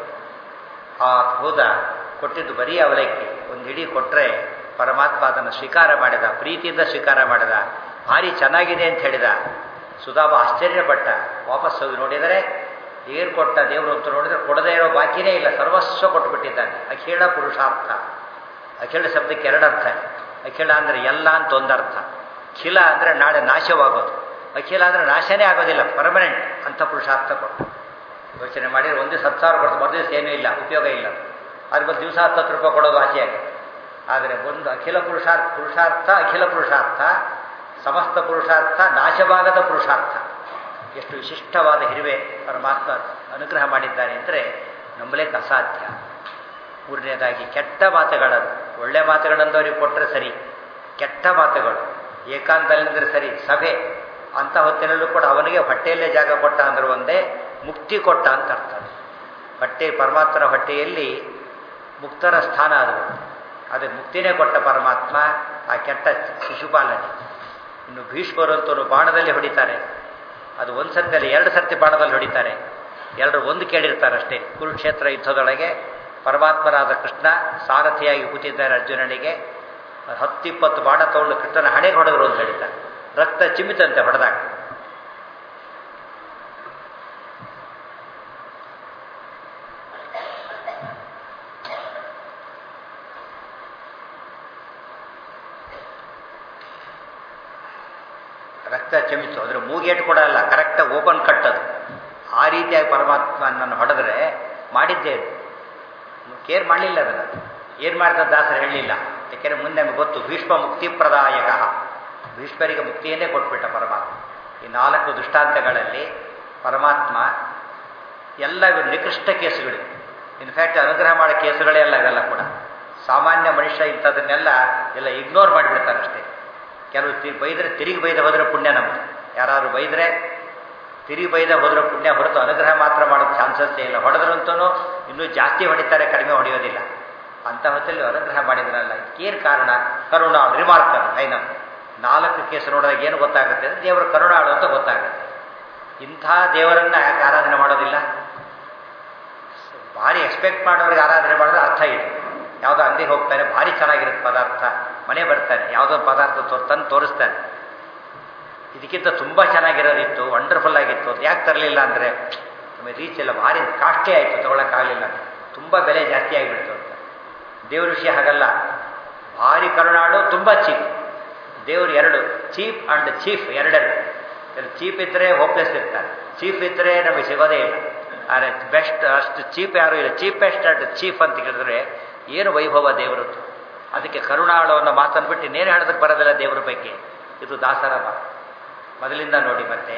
[SPEAKER 1] ಆ ಹೋದ ಕೊಟ್ಟಿದ್ದು ಬರೀ ಅವಲಕ್ಕಿ ಒಂದು ಹಿಡಿ ಕೊಟ್ಟರೆ ಪರಮಾತ್ಮ ಅದನ್ನು ಸ್ವೀಕಾರ ಮಾಡಿದ ಪ್ರೀತಿಯಿಂದ ಸ್ವೀಕಾರ ಮಾಡಿದ ಭಾರಿ ಚೆನ್ನಾಗಿದೆ ಅಂತ ಹೇಳಿದ ಸುಧಾಮ ಆಶ್ಚರ್ಯಪಟ್ಟ ವಾಪಸ್ ಹೋಗಿ ನೋಡಿದರೆ ಏನು ಕೊಟ್ಟ ದೇವರು ಅಂತ ನೋಡಿದರೆ ಕೊಡದೇ ಇರೋ ಬಾಕಿನೇ ಇಲ್ಲ ಸರ್ವಸ್ವ ಕೊಟ್ಟುಬಿಟ್ಟಿದ್ದಾನೆ ಅಖಿಳ ಪುರುಷಾರ್ಥ ಅಖಿಳ ಶಬ್ದಕ್ಕೆ ಎರಡರ್ಥ ಅಖಿಳ ಅಂದರೆ ಎಲ್ಲ ಅಂತ ಒಂದರ್ಥ ಖಿಲ ಅಂದರೆ ನಾಳೆ ನಾಶವಾಗೋದು ಅಖಿಲ ಅಂದರೆ ನಾಶನೇ ಆಗೋದಿಲ್ಲ ಪರ್ಮನೆಂಟ್ ಅಂತ ಪುರುಷಾರ್ಥ ಕೊಟ್ಟು ಯೋಚನೆ ಮಾಡಿದರೆ ಒಂದು ಹತ್ತು ಸಾವಿರ ಕೊಡ್ತು ಮರು ದಿವಸ ಏನೂ ಇಲ್ಲ ಉಪಯೋಗ ಇಲ್ಲ ಅದ್ರ ಒಂದು ದಿವಸ ಹತ್ತು ಹತ್ತು ರೂಪಾಯಿ ಕೊಡೋದು ಆಸೆ ಆಗುತ್ತೆ ಆದರೆ ಒಂದು ಅಖಿಲ ಪುರುಷಾರ್ಥ ಪುರುಷಾರ್ಥ ಅಖಿಲ ಪುರುಷಾರ್ಥ ಸಮಸ್ತ ಪುರುಷಾರ್ಥ ನಾಶವಾಗದ ಪುರುಷಾರ್ಥ ಎಷ್ಟು ವಿಶಿಷ್ಟವಾದ ಹಿರಿವೆ ಪರಮಾತ್ಮ ಅನುಗ್ರಹ ಮಾಡಿದ್ದಾನೆ ಅಂದರೆ ನಂಬಲಿಕ್ಕೆ ಅಸಾಧ್ಯ ಮೂರನೇದಾಗಿ ಕೆಟ್ಟ ಮಾತುಗಳನ್ನು ಒಳ್ಳೆ ಮಾತುಗಳಂದವರಿಗೆ ಕೊಟ್ಟರೆ ಸರಿ ಕೆಟ್ಟ ಮಾತುಗಳು ಏಕಾಂತಲಿಂದ್ರೆ ಸರಿ ಸಭೆ ಅಂಥ ಹೊತ್ತಿನಲ್ಲೂ ಕೂಡ ಅವನಿಗೆ ಹೊಟ್ಟೆಯಲ್ಲೇ ಜಾಗ ಕೊಟ್ಟ ಅಂದ್ರೆ ಒಂದೇ ಮುಕ್ತಿ ಕೊಟ್ಟ ಅಂತ ಅರ್ಥ ಹೊಟ್ಟೆ ಪರಮಾತ್ಮನ ಹೊಟ್ಟೆಯಲ್ಲಿ ಮುಕ್ತರ ಸ್ಥಾನ ಅದು ಅದಕ್ಕೆ ಮುಕ್ತಿನೇ ಕೊಟ್ಟ ಪರಮಾತ್ಮ ಆ ಕೆಟ್ಟ ಶಿಶುಪಾಲನೆ ಇನ್ನು ಭೀಷ್ಮರಂತೂ ಬಾಣದಲ್ಲಿ ಹೊಡಿತಾರೆ ಅದು ಒಂದು ಸರ್ತಿಯಲ್ಲಿ ಎರಡು ಸರ್ತಿ ಬಾಣದಲ್ಲಿ ಹೊಡಿತಾರೆ ಎಲ್ಲರೂ ಒಂದು ಕೇಳಿರ್ತಾರೆ ಅಷ್ಟೇ ಕುರುಕ್ಷೇತ್ರ ಯುದ್ಧದೊಳಗೆ ಪರಮಾತ್ಮರಾದ ಕೃಷ್ಣ ಸಾರಥಿಯಾಗಿ ಕೂತಿದ್ದಾರೆ ಅರ್ಜುನನಿಗೆ ಹತ್ತಿಪ್ಪತ್ತು ಬಾಣ ತಗೊಂಡು ಕೃಷ್ಣನ ಹಣೆಗೆ ಹೊಡೆದ್ರು ಅಂತ ಹೇಳ್ತಾರೆ ರಕ್ತ ಚಿಮ್ಮಿತಂತೆ ಹೊಡೆದಾಗ ರಕ್ತ ಚಮಿತು ಅಂದರೆ ಮೂಗೇಟ್ ಕೂಡ ಅಲ್ಲ ಕರೆಕ್ಟಾಗಿ ಓಪನ್ ಕಟ್ಟದು ಆ ರೀತಿಯಾಗಿ ಪರಮಾತ್ಮನನ್ನು ಹೊಡೆದ್ರೆ ಮಾಡಿದ್ದೇ ಕೇರ್ ಮಾಡಲಿಲ್ಲ ಅದನ್ನು ಏನು ಮಾಡಿದ ದಾಸರು ಹೇಳಲಿಲ್ಲ ಯಾಕೆಂದರೆ ಮುಂದೆ ನಮಗೆ ಗೊತ್ತು ಭೀಷ್ಮ ಮುಕ್ತಿ ಪ್ರದಾಯಕ ಭೀಷ್ಮರಿಗೆ ಮುಕ್ತಿಯನ್ನೇ ಕೊಟ್ಬಿಟ್ಟ ಪರಮಾತ್ಮ ಈ ನಾಲ್ಕು ದೃಷ್ಟಾಂತಗಳಲ್ಲಿ ಪರಮಾತ್ಮ ಎಲ್ಲ ಇವರು ನಿಕೃಷ್ಟ ಕೇಸುಗಳು ಇನ್ಫ್ಯಾಕ್ಟ್ ಅನುಗ್ರಹ ಮಾಡೋ ಕೇಸುಗಳೇ ಅಲ್ಲ ಇವೆಲ್ಲ ಕೂಡ ಸಾಮಾನ್ಯ ಮನುಷ್ಯ ಇಂಥದನ್ನೆಲ್ಲ ಎಲ್ಲ ಇಗ್ನೋರ್ ಮಾಡಿಬಿಡ್ತಾರೆ ಅಷ್ಟೇ ಕೆಲವು ತಿ ಬೈದರೆ ತಿರುಗಿ ಬೈದ ಹೋದರೆ ಪುಣ್ಯ ನಮ್ಮದು ಯಾರಾದ್ರು ಬೈದರೆ ತಿರುಗಿ ಬೈದ ಹೋದ್ರೆ ಪುಣ್ಯ ಹೊರತು ಅನುಗ್ರಹ ಮಾತ್ರ ಮಾಡೋದು ಚಾನ್ಸಸ್ಸೇ ಇಲ್ಲ ಹೊಡೆದ್ರಂತೂ ಇನ್ನೂ ಜಾಸ್ತಿ ಹೊಡಿತಾರೆ ಕಡಿಮೆ ಹೊಡೆಯೋದಿಲ್ಲ ಅಂಥ ಹೊತ್ತಲ್ಲಿ ಅನುಗ್ರಹ ಮಾಡಿದ್ರಲ್ಲ ಏನು ಕಾರಣ ಕರುಣಾಳು ರಿಮಾರ್ಕರ್ ಐನ ನಾಲ್ಕು ಕೇಸು ನೋಡಿದಾಗ ಏನು ಗೊತ್ತಾಗುತ್ತೆ ಅಂದರೆ ದೇವರ ಕರುಣಾಳು ಅಂತ ಗೊತ್ತಾಗುತ್ತೆ ಇಂಥ ದೇವರನ್ನು ಯಾಕೆ ಆರಾಧನೆ ಮಾಡೋದಿಲ್ಲ ಭಾರಿ ಎಕ್ಸ್ಪೆಕ್ಟ್ ಮಾಡೋರಿಗೆ ಆರಾಧನೆ ಮಾಡಿದ್ರೆ ಅರ್ಥ ಇದೆ ಯಾವುದೋ ಅಂಗಡಿಗೆ ಹೋಗ್ತಾನೆ ಭಾರಿ ಚೆನ್ನಾಗಿರುತ್ತೆ ಪದಾರ್ಥ ಮನೆ ಬರ್ತಾನೆ ಯಾವುದೋ ಪದಾರ್ಥ ತೋ ತಂದು ತೋರಿಸ್ತಾನೆ ಇದಕ್ಕಿಂತ ತುಂಬ ಚೆನ್ನಾಗಿರೋದಿತ್ತು ವಂಡರ್ಫುಲ್ ಆಗಿತ್ತು ಅದು ಯಾಕೆ ತರಲಿಲ್ಲ ಅಂದರೆ ನಮಗೆ ರೀಚ್ ಎಲ್ಲ ಭಾರಿ ಕಾಸ್ಟ್ಲಿ ಆಯಿತು ತೊಗೊಳಕ್ಕಾಗಲಿಲ್ಲ ತುಂಬ ಬೆಲೆ ಜಾಸ್ತಿ ಆಗಿಬಿಡ್ತು ಅಂತ ದೇವ್ರ ವಿಷಯ ಹಾಗಲ್ಲ ಭಾರಿ ಕರುಣಾಳು ತುಂಬ ಚೀಪ್ ದೇವರು ಎರಡು ಚೀಪ್ ಆ್ಯಂಡ್ ಚೀಫ್ ಎರಡೆರಡು ಚೀಪ್ ಇದ್ದರೆ ಹೋಪ್ಲೆಸ್ ಇರ್ತಾರೆ ಚೀಪ್ ಇದ್ದರೆ ನಮಗೆ ಸಿಗೋದೇ ಇಲ್ಲ ಆದರೆ ಬೆಸ್ಟ್ ಅಷ್ಟು ಚೀಪ್ ಯಾರು ಇಲ್ಲ ಚೀಪೆಸ್ಟ್ ಆ್ಯಂಡ್ ಚೀಫ್ ಅಂತ ಹೇಳಿದ್ರೆ ಏನು ವೈಭವ ದೇವರದ್ದು ಅದಕ್ಕೆ ಕರುಣಾಳು ಅನ್ನೋ ಮಾತನ್ನು ಬಿಟ್ಟು ಇನ್ನೇನು ಹೇಳೋದಕ್ಕೆ ಬರೋದಿಲ್ಲ ದೇವರ ಬಗ್ಗೆ ಇದು ದಾಸರ ಮಾತು ಮೊದಲಿಂದ ನೋಡಿ ಮತ್ತೆ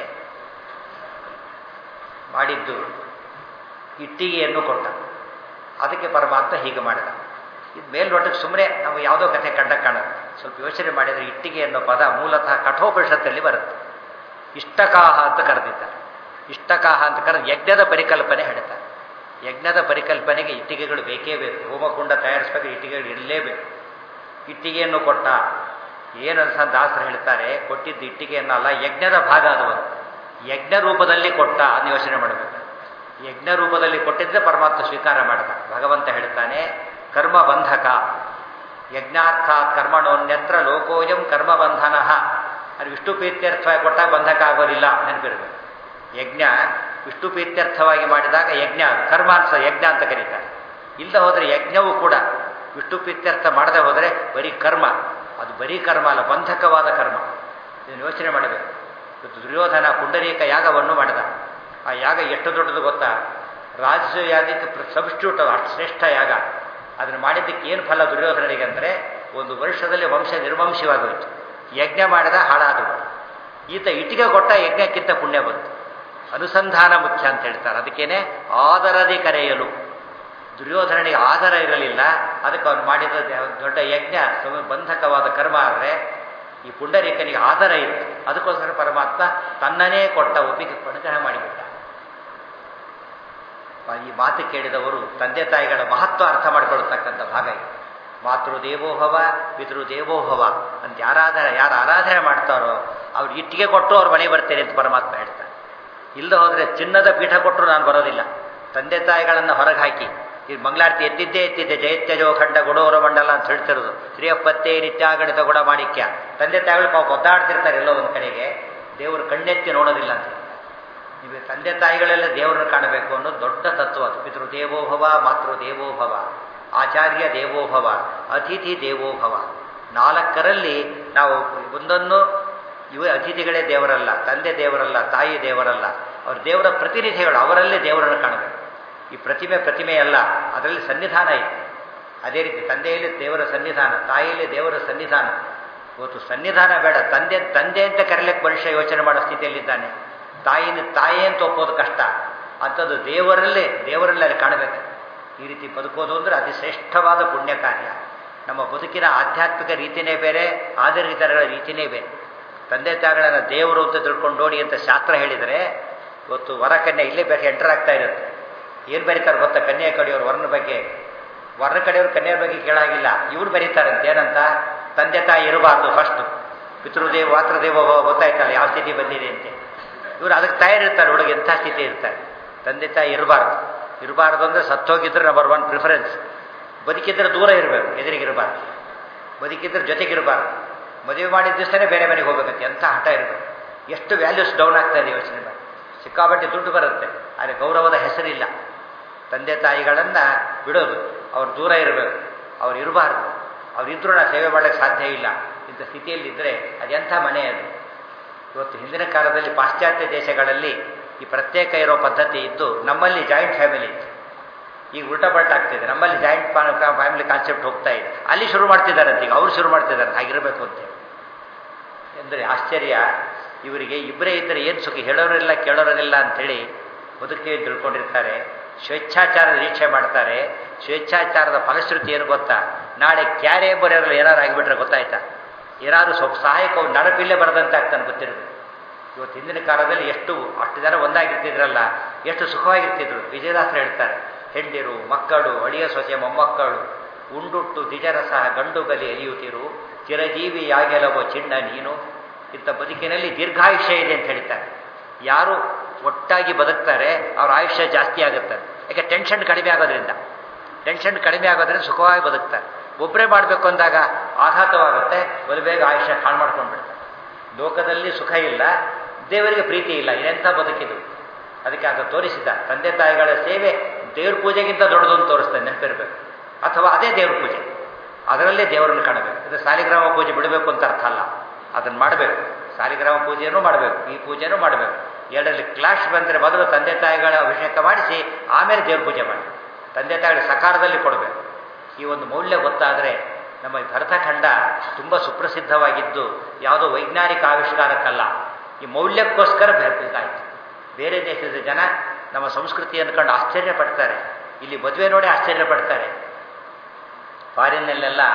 [SPEAKER 1] ಮಾಡಿದ್ದು ಇಟ್ಟಿಗೆಯನ್ನು ಕೊಟ್ಟ ಅದಕ್ಕೆ ಪರಮಾತ್ಮ ಹೀಗೆ ಮಾಡಿದ ಇದು ಮೇಲ್ನೋಟಕ್ಕೆ ಸುಮ್ಮನೆ ನಾವು ಯಾವುದೋ ಕಥೆ ಕಂಡ ಕಾಣುತ್ತೆ ಸ್ವಲ್ಪ ಯೋಚನೆ ಮಾಡಿದರೆ ಇಟ್ಟಿಗೆ ಅನ್ನೋ ಪದ ಮೂಲತಃ ಕಠೋಪನಿಷತ್ತಲ್ಲಿ ಬರುತ್ತೆ ಇಷ್ಟಕಾಹ ಅಂತ ಕರೆದಿದ್ದಾರೆ ಇಷ್ಟಕಾಹ ಅಂತ ಕರೆದು ಯಜ್ಞದ ಪರಿಕಲ್ಪನೆ ಹೇಳ್ತಾರೆ ಯಜ್ಞದ ಪರಿಕಲ್ಪನೆಗೆ ಇಟ್ಟಿಗೆಗಳು ಬೇಕೇ ಬೇಕು ಹೋಮಕುಂಡ ತಯಾರಿಸಬೇಕು ಇಟ್ಟಿಗೆಗಳು ಇರಲೇಬೇಕು ಇಟ್ಟಿಗೆಯನ್ನು ಕೊಟ್ಟ ಏನು ಅಂತ ದಾಸರು ಹೇಳ್ತಾರೆ ಕೊಟ್ಟಿದ್ದು ಇಟ್ಟಿಗೆಯನ್ನಲ್ಲ ಯಜ್ಞದ ಭಾಗ ಅದು ಒಂದು ಯಜ್ಞ ರೂಪದಲ್ಲಿ ಕೊಟ್ಟ ಅದನ್ನ ಯೋಚನೆ ಮಾಡಬೇಕು ಯಜ್ಞ ರೂಪದಲ್ಲಿ ಕೊಟ್ಟಿದ್ದರೆ ಪರಮಾತ್ಮ ಸ್ವೀಕಾರ ಮಾಡಿದ ಭಗವಂತ ಹೇಳ್ತಾನೆ ಕರ್ಮ ಬಂಧಕ ಯಜ್ಞಾರ್ಥಾತ್ ಕರ್ಮಣೋನ್ಯತ್ರ ಲೋಕೋಯಂ ಕರ್ಮ ಬಂಧನ ಅದು ವಿಷ್ಣು ಪ್ರೀತ್ಯರ್ಥವಾಗಿ ಕೊಟ್ಟಾಗ ಬಂಧಕ ಆಗೋದಿಲ್ಲ ನೆನಪಿರಬೇಕು ಯಜ್ಞ ವಿಷ್ಣು ಪ್ರೀತ್ಯರ್ಥವಾಗಿ ಮಾಡಿದಾಗ ಯಜ್ಞ ಕರ್ಮ ಅಂತ ಯಜ್ಞ ಅಂತ ಕರೀತಾರೆ ಇಲ್ಲದೆ ಹೋದರೆ ಯಜ್ಞವೂ ಕೂಡ ವಿಷ್ಣು ಪ್ರೀತ್ಯರ್ಥ ಮಾಡದೆ ಹೋದರೆ ಬರೀ ಕರ್ಮ ಅದು ಬರೀ ಕರ್ಮ ಅಲ್ಲ ಬಂಧಕವಾದ ಕರ್ಮ ಇದನ್ನು ಯೋಚನೆ ಮಾಡಬೇಕು ಇವತ್ತು ದುರ್ಯೋಧನ ಪುಂಡರೀಕ ಯಾಗವನ್ನು ಮಾಡಿದ ಆ ಯಾಗ ಎಷ್ಟು ದೊಡ್ಡದು ಗೊತ್ತಾ ರಾಜ ಯಾಗಕ್ಕೆ ಸಬ್ಸ್ಟ್ಯೂಟ್ ಅದು ಅಷ್ಟು ಶ್ರೇಷ್ಠ ಯಾಗ ಅದನ್ನು ಮಾಡಿದ್ದಕ್ಕೆ ಏನು ಫಲ ದುರ್ಯೋಧನನಿಗೆ ಅಂದರೆ ಒಂದು ವರ್ಷದಲ್ಲಿ ವಂಶ ನಿರ್ವಂಶವಾಗೋಯ್ತು ಯಜ್ಞ ಮಾಡಿದ ಹಾಳಾದವು ಈತ ಇಟ್ಟಿಗೆ ಕೊಟ್ಟ ಯಜ್ಞಕ್ಕಿಂತ ಪುಣ್ಯ ಬಂತು ಅನುಸಂಧಾನ ಮುಖ್ಯ ಅಂತ ಹೇಳ್ತಾರೆ ಅದಕ್ಕೇನೆ ಆದರದಿ ಕರೆಯಲು ದುರ್ಯೋಧನನಿಗೆ ಆಧಾರ ಇರಲಿಲ್ಲ ಅದಕ್ಕೆ ಅವನು ಮಾಡಿದ ದೊಡ್ಡ ಯಜ್ಞ ಬಂಧಕವಾದ ಕರ್ಮ ಆದರೆ ಈ ಪುಂಡರೀಕನಿಗೆ ಆಧಾರ ಇತ್ತು ಅದಕ್ಕೋಸ್ಕರ ಪರಮಾತ್ಮ ತನ್ನನೇ ಕೊಟ್ಟ ಒಪ್ಪಿಗೆ ಅನುಗ್ರಹ ಮಾಡಿಬಿಟ್ಟ ಈ ಮಾತು ಕೇಳಿದವರು ತಂದೆ ತಾಯಿಗಳ ಮಹತ್ವ ಅರ್ಥ ಮಾಡಿಕೊಳ್ತಕ್ಕಂಥ ಭಾಗ ಇದು ಮಾತೃ ದೇವೋಭವ ಪಿತೃ ದೇವೋಭವ ಅಂತ ಯಾರಾಧನೆ ಯಾರು ಆರಾಧನೆ ಮಾಡ್ತಾರೋ ಅವ್ರು ಇಟ್ಟಿಗೆ ಕೊಟ್ಟು ಅವ್ರ ಮನೆ ಬರ್ತೇನೆ ಅಂತ ಪರಮಾತ್ಮ ಹೇಳ್ತಾರೆ ಇಲ್ಲದೆ ಹೋದರೆ ಚಿನ್ನದ ಪೀಠ ಕೊಟ್ಟರು ನಾನು ಬರೋದಿಲ್ಲ ತಂದೆ ತಾಯಿಗಳನ್ನು ಹೊರಗೆ ಹಾಕಿ ಈ ಮಂಗಳಾರತಿ ಎತ್ತಿದ್ದೇ ಎತ್ತಿದ್ದೆ ಜಯತ್ಯಜೋ ಖಂಡ ಗುಡೋರ ಮಂಡಲ ಅಂತ ಹೇಳ್ತಿರೋದು ಶ್ರೀಯಪ್ಪತ್ತೆ ನಿತ್ಯಾಗಣಿತ ಗುಡ ಮಾಣಿಕ್ಯ ತಂದೆ ತಾಯಿಗಳು ಪಾಪ ಒದ್ದಾಡ್ತಿರ್ತಾರೆ ಎಲ್ಲೋ ಒಂದು ಕಡೆಗೆ ದೇವರು ಕಣ್ಣೆತ್ತಿ ನೋಡೋದಿಲ್ಲ ಅಂತ ನಿಮಗೆ ತಂದೆ ತಾಯಿಗಳೆಲ್ಲ ದೇವರನ್ನು ಕಾಣಬೇಕು ಅನ್ನೋದು ದೊಡ್ಡ ತತ್ವ ಅದು ಪಿತೃ ದೇವೋಭವ ಮಾತೃ ದೇವೋಭವ ಆಚಾರ್ಯ ದೇವೋಭವ ಅತಿಥಿ ದೇವೋಭವ ನಾಲ್ಕರಲ್ಲಿ ನಾವು ಒಂದನ್ನು ಇವ ಅತಿಥಿಗಳೇ ದೇವರಲ್ಲ ತಂದೆ ದೇವರಲ್ಲ ತಾಯಿ ದೇವರಲ್ಲ ಅವ್ರ ದೇವರ ಪ್ರತಿನಿಧಿಗಳು ಅವರಲ್ಲೇ ದೇವರನ್ನು ಕಾಣಬೇಕು ಈ ಪ್ರತಿಮೆ ಪ್ರತಿಮೆ ಅಲ್ಲ ಅದರಲ್ಲಿ ಸನ್ನಿಧಾನ ಇದೆ ಅದೇ ರೀತಿ ತಂದೆಯಲ್ಲಿ ದೇವರ ಸನ್ನಿಧಾನ ತಾಯಿಯಲ್ಲಿ ದೇವರ ಸನ್ನಿಧಾನ ಇವತ್ತು ಸನ್ನಿಧಾನ ಬೇಡ ತಂದೆ ತಂದೆ ಅಂತ ಕರೆಯಲಿಕ್ಕೆ ಮನುಷ್ಯ ಯೋಚನೆ ಮಾಡೋ ಸ್ಥಿತಿಯಲ್ಲಿದ್ದಾನೆ ತಾಯಿನ ತಾಯಿ ಅಂತ ಒಪ್ಪೋದು ಕಷ್ಟ ಅಂಥದ್ದು ದೇವರಲ್ಲೇ ದೇವರಲ್ಲೇ ಅಲ್ಲಿ ಕಾಣಬೇಕು ಈ ರೀತಿ ಬದುಕೋದು ಅಂದರೆ ಅತಿ ಶ್ರೇಷ್ಠವಾದ ಪುಣ್ಯ ಕಾರ್ಯ ನಮ್ಮ ಬದುಕಿನ ಆಧ್ಯಾತ್ಮಿಕ ರೀತಿಯೇ ಬೇರೆ ಆಧಾರಿತಗಳ ರೀತಿಯೇ ಬೇರೆ ತಂದೆ ತಾಯಿಗಳನ್ನು ದೇವರು ಅಂತ ತಿಳ್ಕೊಂಡು ನೋಡಿ ಅಂತ ಶಾಸ್ತ್ರ ಹೇಳಿದರೆ ಇವತ್ತು ವರ ಕನ್ಯೆ ಇಲ್ಲೇ ಬೇಕು ಎಂಟರ್ ಆಗ್ತಾ ಇರುತ್ತೆ ಏನು ಬರೀತಾರೆ ಗೊತ್ತಾ ಕನ್ಯಾ ಕಡೆಯವರು ವರ್ಣ ಬಗ್ಗೆ ವರ್ಣ ಕಡೆಯವರು ಕನ್ಯೆಯ ಬಗ್ಗೆ ಕೇಳಾಗಿಲ್ಲ ಇವ್ರು ಬರೀತಾರಂತೆ ಏನಂತ ತಂದೆ ತಾಯಿ ಇರಬಾರ್ದು ಫಸ್ಟು ಪಿತೃದೇವ ಮಾತೃದೇವ ಗೊತ್ತಾಯ್ತಲ್ಲ ಯಾವ ಸ್ಥಿತಿ ಬಂದಿದೆ ಅಂತೆ ಇವರು ಅದಕ್ಕೆ ತಯಾರಿರ್ತಾರೆ ಹುಡುಗ ಎಂಥ ಸ್ಥಿತಿ ಇರ್ತಾರೆ ತಂದೆ ತಾಯಿ ಇರಬಾರ್ದು ಇರಬಾರ್ದು ಅಂದರೆ ಸತ್ತೋಗಿದ್ರೆ ನಂಬರ್ ಒನ್ ಪ್ರಿಫರೆನ್ಸ್ ಬದುಕಿದ್ರೆ ದೂರ ಇರಬೇಕು ಎದುರಿಗಿರಬಾರ್ದು ಬದುಕಿದ್ರೆ ಜೊತೆಗಿರಬಾರ್ದು ಮದುವೆ ಮಾಡಿದ ದಿವಸನೇ ಬೇರೆ ಮನೆಗೆ ಹೋಗ್ಬೇಕಂತೆ ಎಂಥ ಹಠ ಇರಬೇಕು ಎಷ್ಟು ವ್ಯಾಲ್ಯೂಸ್ ಡೌನ್ ಆಗ್ತಾ ಇದೆ ಯೋಚನೆ ಮಾಡಿ ಸಿಕ್ಕಾಪಟ್ಟೆ ದುಡ್ಡು ಬರುತ್ತೆ ಆದರೆ ಗೌರವದ ಹೆಸರಿಲ್ಲ ತಂದೆ ತಾಯಿಗಳನ್ನು ಬಿಡೋದು ಅವ್ರು ದೂರ ಇರಬೇಕು ಅವ್ರು ಇರಬಾರ್ದು ಅವರಿದ್ರೂ ನಾ ಸೇವೆ ಮಾಡೋಕ್ಕೆ ಸಾಧ್ಯ ಇಲ್ಲ ಇಂಥ ಸ್ಥಿತಿಯಲ್ಲಿದ್ದರೆ ಅದೆಂಥ ಮನೆ ಅದು ಇವತ್ತು ಹಿಂದಿನ ಕಾಲದಲ್ಲಿ ಪಾಶ್ಚಾತ್ಯ ದೇಶಗಳಲ್ಲಿ ಈ ಪ್ರತ್ಯೇಕ ಇರೋ ಪದ್ಧತಿ ಇದ್ದು ನಮ್ಮಲ್ಲಿ ಜಾಯಿಂಟ್ ಫ್ಯಾಮಿಲಿ ಇತ್ತು ಈಗ ಉಲ್ಟಾ ಪಲ್ಟ ಆಗ್ತಿದೆ ನಮ್ಮಲ್ಲಿ ಜಾಯಿಂಟ್ ಫ್ಯಾಮಿಲಿ ಕಾನ್ಸೆಪ್ಟ್ ಹೋಗ್ತಾ ಇದೆ ಅಲ್ಲಿ ಶುರು ಮಾಡ್ತಿದ್ದಾರೆ ಅಂತ ಈಗ ಅವ್ರು ಶುರು ಮಾಡ್ತಿದ್ದಾರೆ ಹಾಗಿರಬೇಕು ಅಂತ ಅಂದರೆ ಆಶ್ಚರ್ಯ ಇವರಿಗೆ ಇಬ್ಬರೇ ಇದ್ದರೆ ಏನು ಸುಖ ಹೇಳೋರಿಲ್ಲ ಕೇಳೋರಿಲ್ಲ ಅಂಥೇಳಿ ಬದುಕಿ ತಿಳ್ಕೊಂಡಿರ್ತಾರೆ ಸ್ವೇಚ್ಛಾಚಾರ ನಿರೀಕ್ಷೆ ಮಾಡ್ತಾರೆ ಸ್ವೇಚ್ಛಾಚಾರದ ಫಲಶ್ರುತಿ ಏನು ಗೊತ್ತಾ ನಾಳೆ ಕ್ಯಾರೆ ಬರೆಯೋದ್ರಲ್ಲಿ ಏನಾರು ಆಗಿಬಿಟ್ರೆ ಗೊತ್ತಾಯ್ತಾ ಏನಾದರೂ ಸ್ವಲ್ಪ ಸಹಾಯಕ ನಡಪಿಲ್ಲೇ ಬರದಂತೆ ಆಗ್ತಾನೆ ಗೊತ್ತಿರೋದು ಇವತ್ತು ಹಿಂದಿನ ಕಾಲದಲ್ಲಿ ಎಷ್ಟು ಅಷ್ಟು ಜನ ಒಂದಾಗಿರ್ತಿದ್ರಲ್ಲ ಎಷ್ಟು ಸುಖವಾಗಿರ್ತಿದ್ರು ವಿಜಯದಾಸರು ಹೇಳ್ತಾರೆ ಹೆಂಡಿರು ಮಕ್ಕಳು ಅಳಿಯ ಸೊಸೆ ಮೊಮ್ಮಕ್ಕಳು ಉಂಡುಟ್ಟು ದಿಜರಸ ಗಂಡು ಗಲಿ ಎಲಿಯುತ್ತಿರು ಚಿರಜೀವಿಯಾಗೆಲವೋ ಚಿಣ್ಣ ನೀನು ಇಂಥ ಬದುಕಿನಲ್ಲಿ ದೀರ್ಘಾಯುಷ್ಯ ಇದೆ ಅಂತ ಹೇಳ್ತಾರೆ ಯಾರು ಒಟ್ಟಾಗಿ ಬದುಕ್ತಾರೆ ಅವ್ರ ಆಯುಷ್ಯ ಜಾಸ್ತಿ ಆಗುತ್ತೆ ಯಾಕೆ ಟೆನ್ಷನ್ ಕಡಿಮೆ ಆಗೋದ್ರಿಂದ ಟೆನ್ಷನ್ ಕಡಿಮೆ ಆಗೋದ್ರಿಂದ ಸುಖವಾಗಿ ಬದುಕ್ತಾರೆ ಒಬ್ಬರೇ ಮಾಡಬೇಕು ಅಂದಾಗ ಆಘಾತವಾಗುತ್ತೆ ಬಲು ಬೇಗ ಆಯುಷ್ಯ ಹಾಳು ಮಾಡ್ಕೊಂಡ್ಬಿಡ್ತಾರೆ ಲೋಕದಲ್ಲಿ ಸುಖ ಇಲ್ಲ ದೇವರಿಗೆ ಪ್ರೀತಿ ಇಲ್ಲ ಇದೆಂಥ ಬದುಕಿದು ಅದಕ್ಕೆ ಆತ ತೋರಿಸಿದ ತಂದೆ ತಾಯಿಗಳ ಸೇವೆ ದೇವ್ರ ಪೂಜೆಗಿಂತ ದೊಡ್ಡದು ಅಂತ ತೋರಿಸ್ತಾನೆ ನೆನಪಿರಬೇಕು ಅಥವಾ ಅದೇ ದೇವ್ರ ಪೂಜೆ ಅದರಲ್ಲೇ ದೇವರನ್ನು ಕಾಣಬೇಕು ಇದು ಸಾಲಿಗ್ರಾಮ ಪೂಜೆ ಬಿಡಬೇಕು ಅಂತ ಅರ್ಥ ಅಲ್ಲ ಅದನ್ನು ಮಾಡಬೇಕು ಸಾಲಿಗ್ರಾಮ ಪೂಜೆನೂ ಮಾಡಬೇಕು ಈ ಪೂಜೆನೂ ಮಾಡಬೇಕು ಎರಡರಲ್ಲಿ ಕ್ಲಾಶ್ ಬಂದರೆ ಮೊದಲು ತಂದೆ ತಾಯಿಗಳ ಅಭಿಷೇಕ ಮಾಡಿಸಿ ಆಮೇಲೆ ದೇವ್ರ ಪೂಜೆ ಮಾಡಿ ತಂದೆ ತಾಯಿಗಳ ಸಕಾಲದಲ್ಲಿ ಕೊಡಬೇಕು ಈ ಒಂದು ಮೌಲ್ಯ ಗೊತ್ತಾದರೆ ನಮ್ಮ ಈ ಭರತಖಂಡ ತುಂಬ ಸುಪ್ರಸಿದ್ಧವಾಗಿದ್ದು ಯಾವುದೋ ವೈಜ್ಞಾನಿಕ ಆವಿಷ್ಕಾರಕ್ಕಲ್ಲ ಈ ಮೌಲ್ಯಕ್ಕೋಸ್ಕರ ಬೆರಪಿದ್ದಾಯಿತು ಬೇರೆ ದೇಶದ ಜನ ನಮ್ಮ ಸಂಸ್ಕೃತಿ ಅಂದ್ಕೊಂಡು ಆಶ್ಚರ್ಯ ಪಡ್ತಾರೆ ಇಲ್ಲಿ ಮದುವೆ ನೋಡಿ ಆಶ್ಚರ್ಯ ಪಡ್ತಾರೆ ಫಾರಿನ್ನಲ್ಲೆಲ್ಲ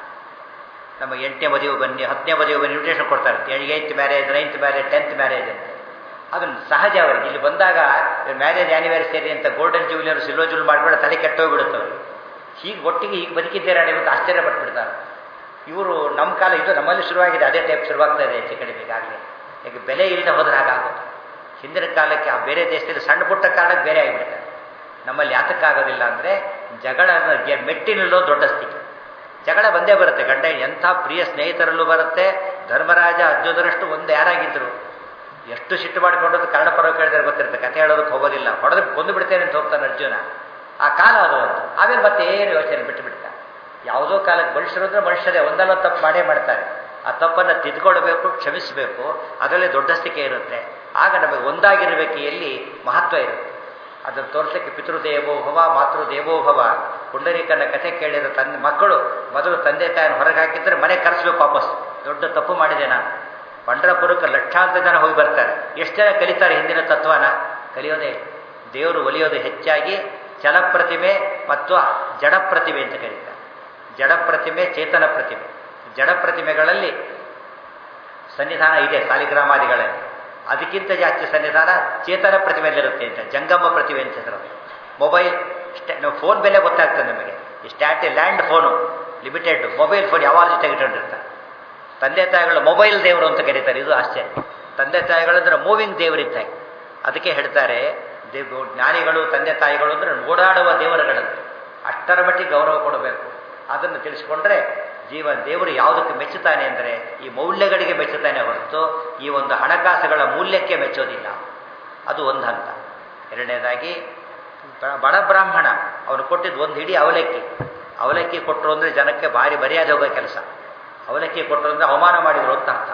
[SPEAKER 1] ನಮ್ಮ ಎಂಟನೇ ಮದುವೆ ಬನ್ನಿ ಹತ್ತನೇ ಮದುವೆ ಬನ್ನಿ ಇನ್ವಿಟೇಷನ್ ಕೊಡ್ತಾರೆ eighth marriage ninth marriage tenth marriage ಅಂತ ಅದನ್ನು ಸಹಜ ಅವರಿಗೆ ಇಲ್ಲಿ ಬಂದಾಗ ಮ್ಯಾರೇಜ್ ಆ್ಯನಿವರ್ಸರಿ ಅಂತ ಗೋಲ್ಡನ್ ಜೂಬಿಲಿ ಸಿಲ್ವರ್ ಜೂಲ್ ಮಾಡಿಬಿಡ ತಲೆ ಕೆಟ್ಟೋಗ್ಬಿಡುತ್ತೆ ಅವರು ಹೀಗೆ ಒಟ್ಟಿಗೆ ಹೀಗೆ ಬದುಕಿದ್ದೀರಾ ನೀವು ಅಂತ ಆಶ್ಚರ್ಯ ಪಟ್ಬಿಡ್ತಾರೆ ಇವರು ನಮ್ಮ ಕಾಲ ಇದು ನಮ್ಮಲ್ಲಿ ಶುರುವಾಗಿದೆ ಅದೇ ಟೈಪ್ ಶುರುವಾಗ್ತಾ ಇದೆ ಹೆಚ್ಚು ಕಡಿಮೆ ಈಗಾಗಲೇ ಯಾಕೆ ಬೆಲೆ ಇಲ್ಲದೆ ಹೋದ್ರೆ ಹಾಗಾಗುತ್ತೆ ಹಿಂದಿನ ಕಾಲಕ್ಕೆ ಆ ಬೇರೆ ದೇಶದಲ್ಲಿ ಸಣ್ಣ ಪುಟ್ಟ ಕಾರಣಕ್ಕೆ ಬೇರೆ ಆಗಿಬಿಡ್ತಾರೆ ನಮ್ಮಲ್ಲಿ ಯಾತಕ್ಕಾಗೋದಿಲ್ಲ ಅಂದರೆ ಜಗಳ ಮೆಟ್ಟಿ ನಿಲ್ಲೋದು ದೊಡ್ಡ ಸ್ಥಿತಿ ಜಗಳ ಬಂದೇ ಬರುತ್ತೆ ಗಂಡ ಎಂಥ ಪ್ರಿಯ ಸ್ನೇಹಿತರಲ್ಲೂ ಬರುತ್ತೆ ಧರ್ಮರಾಜ ಅರ್ಜುನರಷ್ಟು ಒಂದು ಯಾರಾಗಿದ್ದರು ಎಷ್ಟು ಸಿಟ್ಟು ಮಾಡಿಕೊಂಡದ್ದು ಕನ್ನಡ ಪರ್ವ ಕೇಳಿದ್ರೆ ಗೊತ್ತಿರುತ್ತೆ ಕಥೆ ಹೇಳೋದಕ್ಕೆ ಹೋಗೋದಿಲ್ಲ ಹೊಡೆದು ಕೊಂದು ಬಿಡ್ತೇನೆ ಅಂತ ಹೋಗ್ತಾನೆ ಅರ್ಜುನ ಆ ಕಾಲ ಅದು ಅಂತ ಆಮೇಲೆ ಮತ್ತೆ ಏನು ಯೋಚನೆ ಬಿಟ್ಟು ಬಿಡ್ತಾರೆ ಯಾವುದೋ ಕಾಲಕ್ಕೆ ಮನುಷ್ಯರಂದ್ರೆ ಮನುಷ್ಯರೇ ಒಂದಲ್ಲ ತಪ್ಪು ಮಾಡೇ ಮಾಡ್ತಾರೆ ಆ ತಪ್ಪನ್ನು ತಿದ್ಕೊಳ್ಬೇಕು ಕ್ಷಮಿಸಬೇಕು ಅದರಲ್ಲಿ ದೊಡ್ಡಸ್ತಿಕೆ ಇರುತ್ತೆ ಆಗ ನಮಗೆ ಒಂದಾಗಿರಬೇಕು ಎಲ್ಲಿ ಮಹತ್ವ ಇರುತ್ತೆ ಅದನ್ನು ತೋರಿಸಲಿಕ್ಕೆ ಪಿತೃದೇವೋಭವ ಮಾತೃದೇವೋಭವ ಪುಂಡರೀಕನ ಕಥೆ ಕೇಳಿದ ತಂದೆ ಮಕ್ಕಳು ಮೊದಲು ತಂದೆ ತಾಯಿನ ಹೊರಗೆ ಹಾಕಿದ್ರೆ ಮನೆ ಕರೆಸ್ಬೇಕು ವಾಪಸ್ ದೊಡ್ಡ ತಪ್ಪು ಮಾಡಿದೆ ನಾನು ಪಂಡ್ರಪುರಕ್ಕೆ ಲಕ್ಷಾಂತರ ಜನ ಹೋಗಿ ಬರ್ತಾರೆ ಎಷ್ಟು ಜನ ಕಲಿತಾರೆ ಹಿಂದಿನ ತತ್ವನ ಕಲಿಯೋದೇ ದೇವರು ಒಲಿಯೋದು ಹೆಚ್ಚಾಗಿ ಚಲಪ್ರತಿಮೆ ಮತ್ತು ಜಡ ಪ್ರತಿಮೆ ಅಂತ ಕರೀತಾರೆ ಜಡ ಪ್ರತಿಮೆ ಚೇತನ ಪ್ರತಿಮೆ ಜಡ ಪ್ರತಿಮೆಗಳಲ್ಲಿ ಸನ್ನಿಧಾನ ಇದೆ ಸಾಲಿಗ್ರಾಮಾದಿಗಳಲ್ಲಿ ಅದಕ್ಕಿಂತ ಜಾಸ್ತಿ ಸನ್ನಿಧಾನ ಚೇತನ ಪ್ರತಿಮೆಯಲ್ಲಿರುತ್ತೆ ಅಂತ ಜಂಗಮ ಪ್ರತಿಮೆ ಅಂತ ಹೆಸರು ಮೊಬೈಲ್ ನಾವು ಫೋನ್ ಬೆಲೆ ಗೊತ್ತಾಗ್ತದೆ ನಮಗೆ ಈ ಸ್ಟ್ಯಾಟಿ land phone limited mobile phone ಯಾವಾಗ ಜೊತೆಗೆ ಇಟ್ಕೊಂಡಿರ್ತಾರೆ ತಂದೆ ತಾಯಿಗಳು ಮೊಬೈಲ್ ದೇವರು ಅಂತ ಕರೀತಾರೆ ಇದು ಆಶ್ಚರ್ಯ ತಂದೆ ತಾಯಿಗಳಂದ್ರೆ ಮೂವಿಂಗ್ ದೇವರಿದ್ದಾಗೆ ಅದಕ್ಕೆ ಹೇಳ್ತಾರೆ ದೇವ್ ಜ್ಞಾನಿಗಳು ತಂದೆ ತಾಯಿಗಳು ಅಂದರೆ ಓಡಾಡುವ ದೇವರುಗಳಂತೆ ಅಷ್ಟರ ಮಟ್ಟಿಗೆ ಗೌರವ ಕೊಡಬೇಕು ಅದನ್ನು ತಿಳಿಸ್ಕೊಂಡ್ರೆ ಜೀವ ದೇವರು ಯಾವುದಕ್ಕೆ ಮೆಚ್ಚುತ್ತಾನೆ ಅಂದರೆ ಈ ಮೌಲ್ಯಗಳಿಗೆ ಮೆಚ್ಚುತ್ತಾನೆ ಹೊರತು ಈ ಒಂದು ಹಣಕಾಸುಗಳ ಮೂಲ್ಯಕ್ಕೆ ಮೆಚ್ಚೋದಿಲ್ಲ ಅದು ಒಂದು ಹಂತ ಎರಡನೇದಾಗಿ ಬ- ಬಡ ಬ್ರಾಹ್ಮಣ ಅವನು ಕೊಟ್ಟಿದ್ದು ಒಂದು ಹಿಡಿ ಅವಲಕ್ಕಿ ಅವಲಕ್ಕಿ ಕೊಟ್ಟರು ಅಂದರೆ ಜನಕ್ಕೆ ಭಾರಿ ಮರ್ಯಾದೆ ಹೋಗೋ ಕೆಲಸ ಅವಲಕ್ಕಿ ಕೊಟ್ಟರು ಅಂದರೆ ಅವಮಾನ ಮಾಡಿದ್ರು ಅಂತ ಅರ್ಥ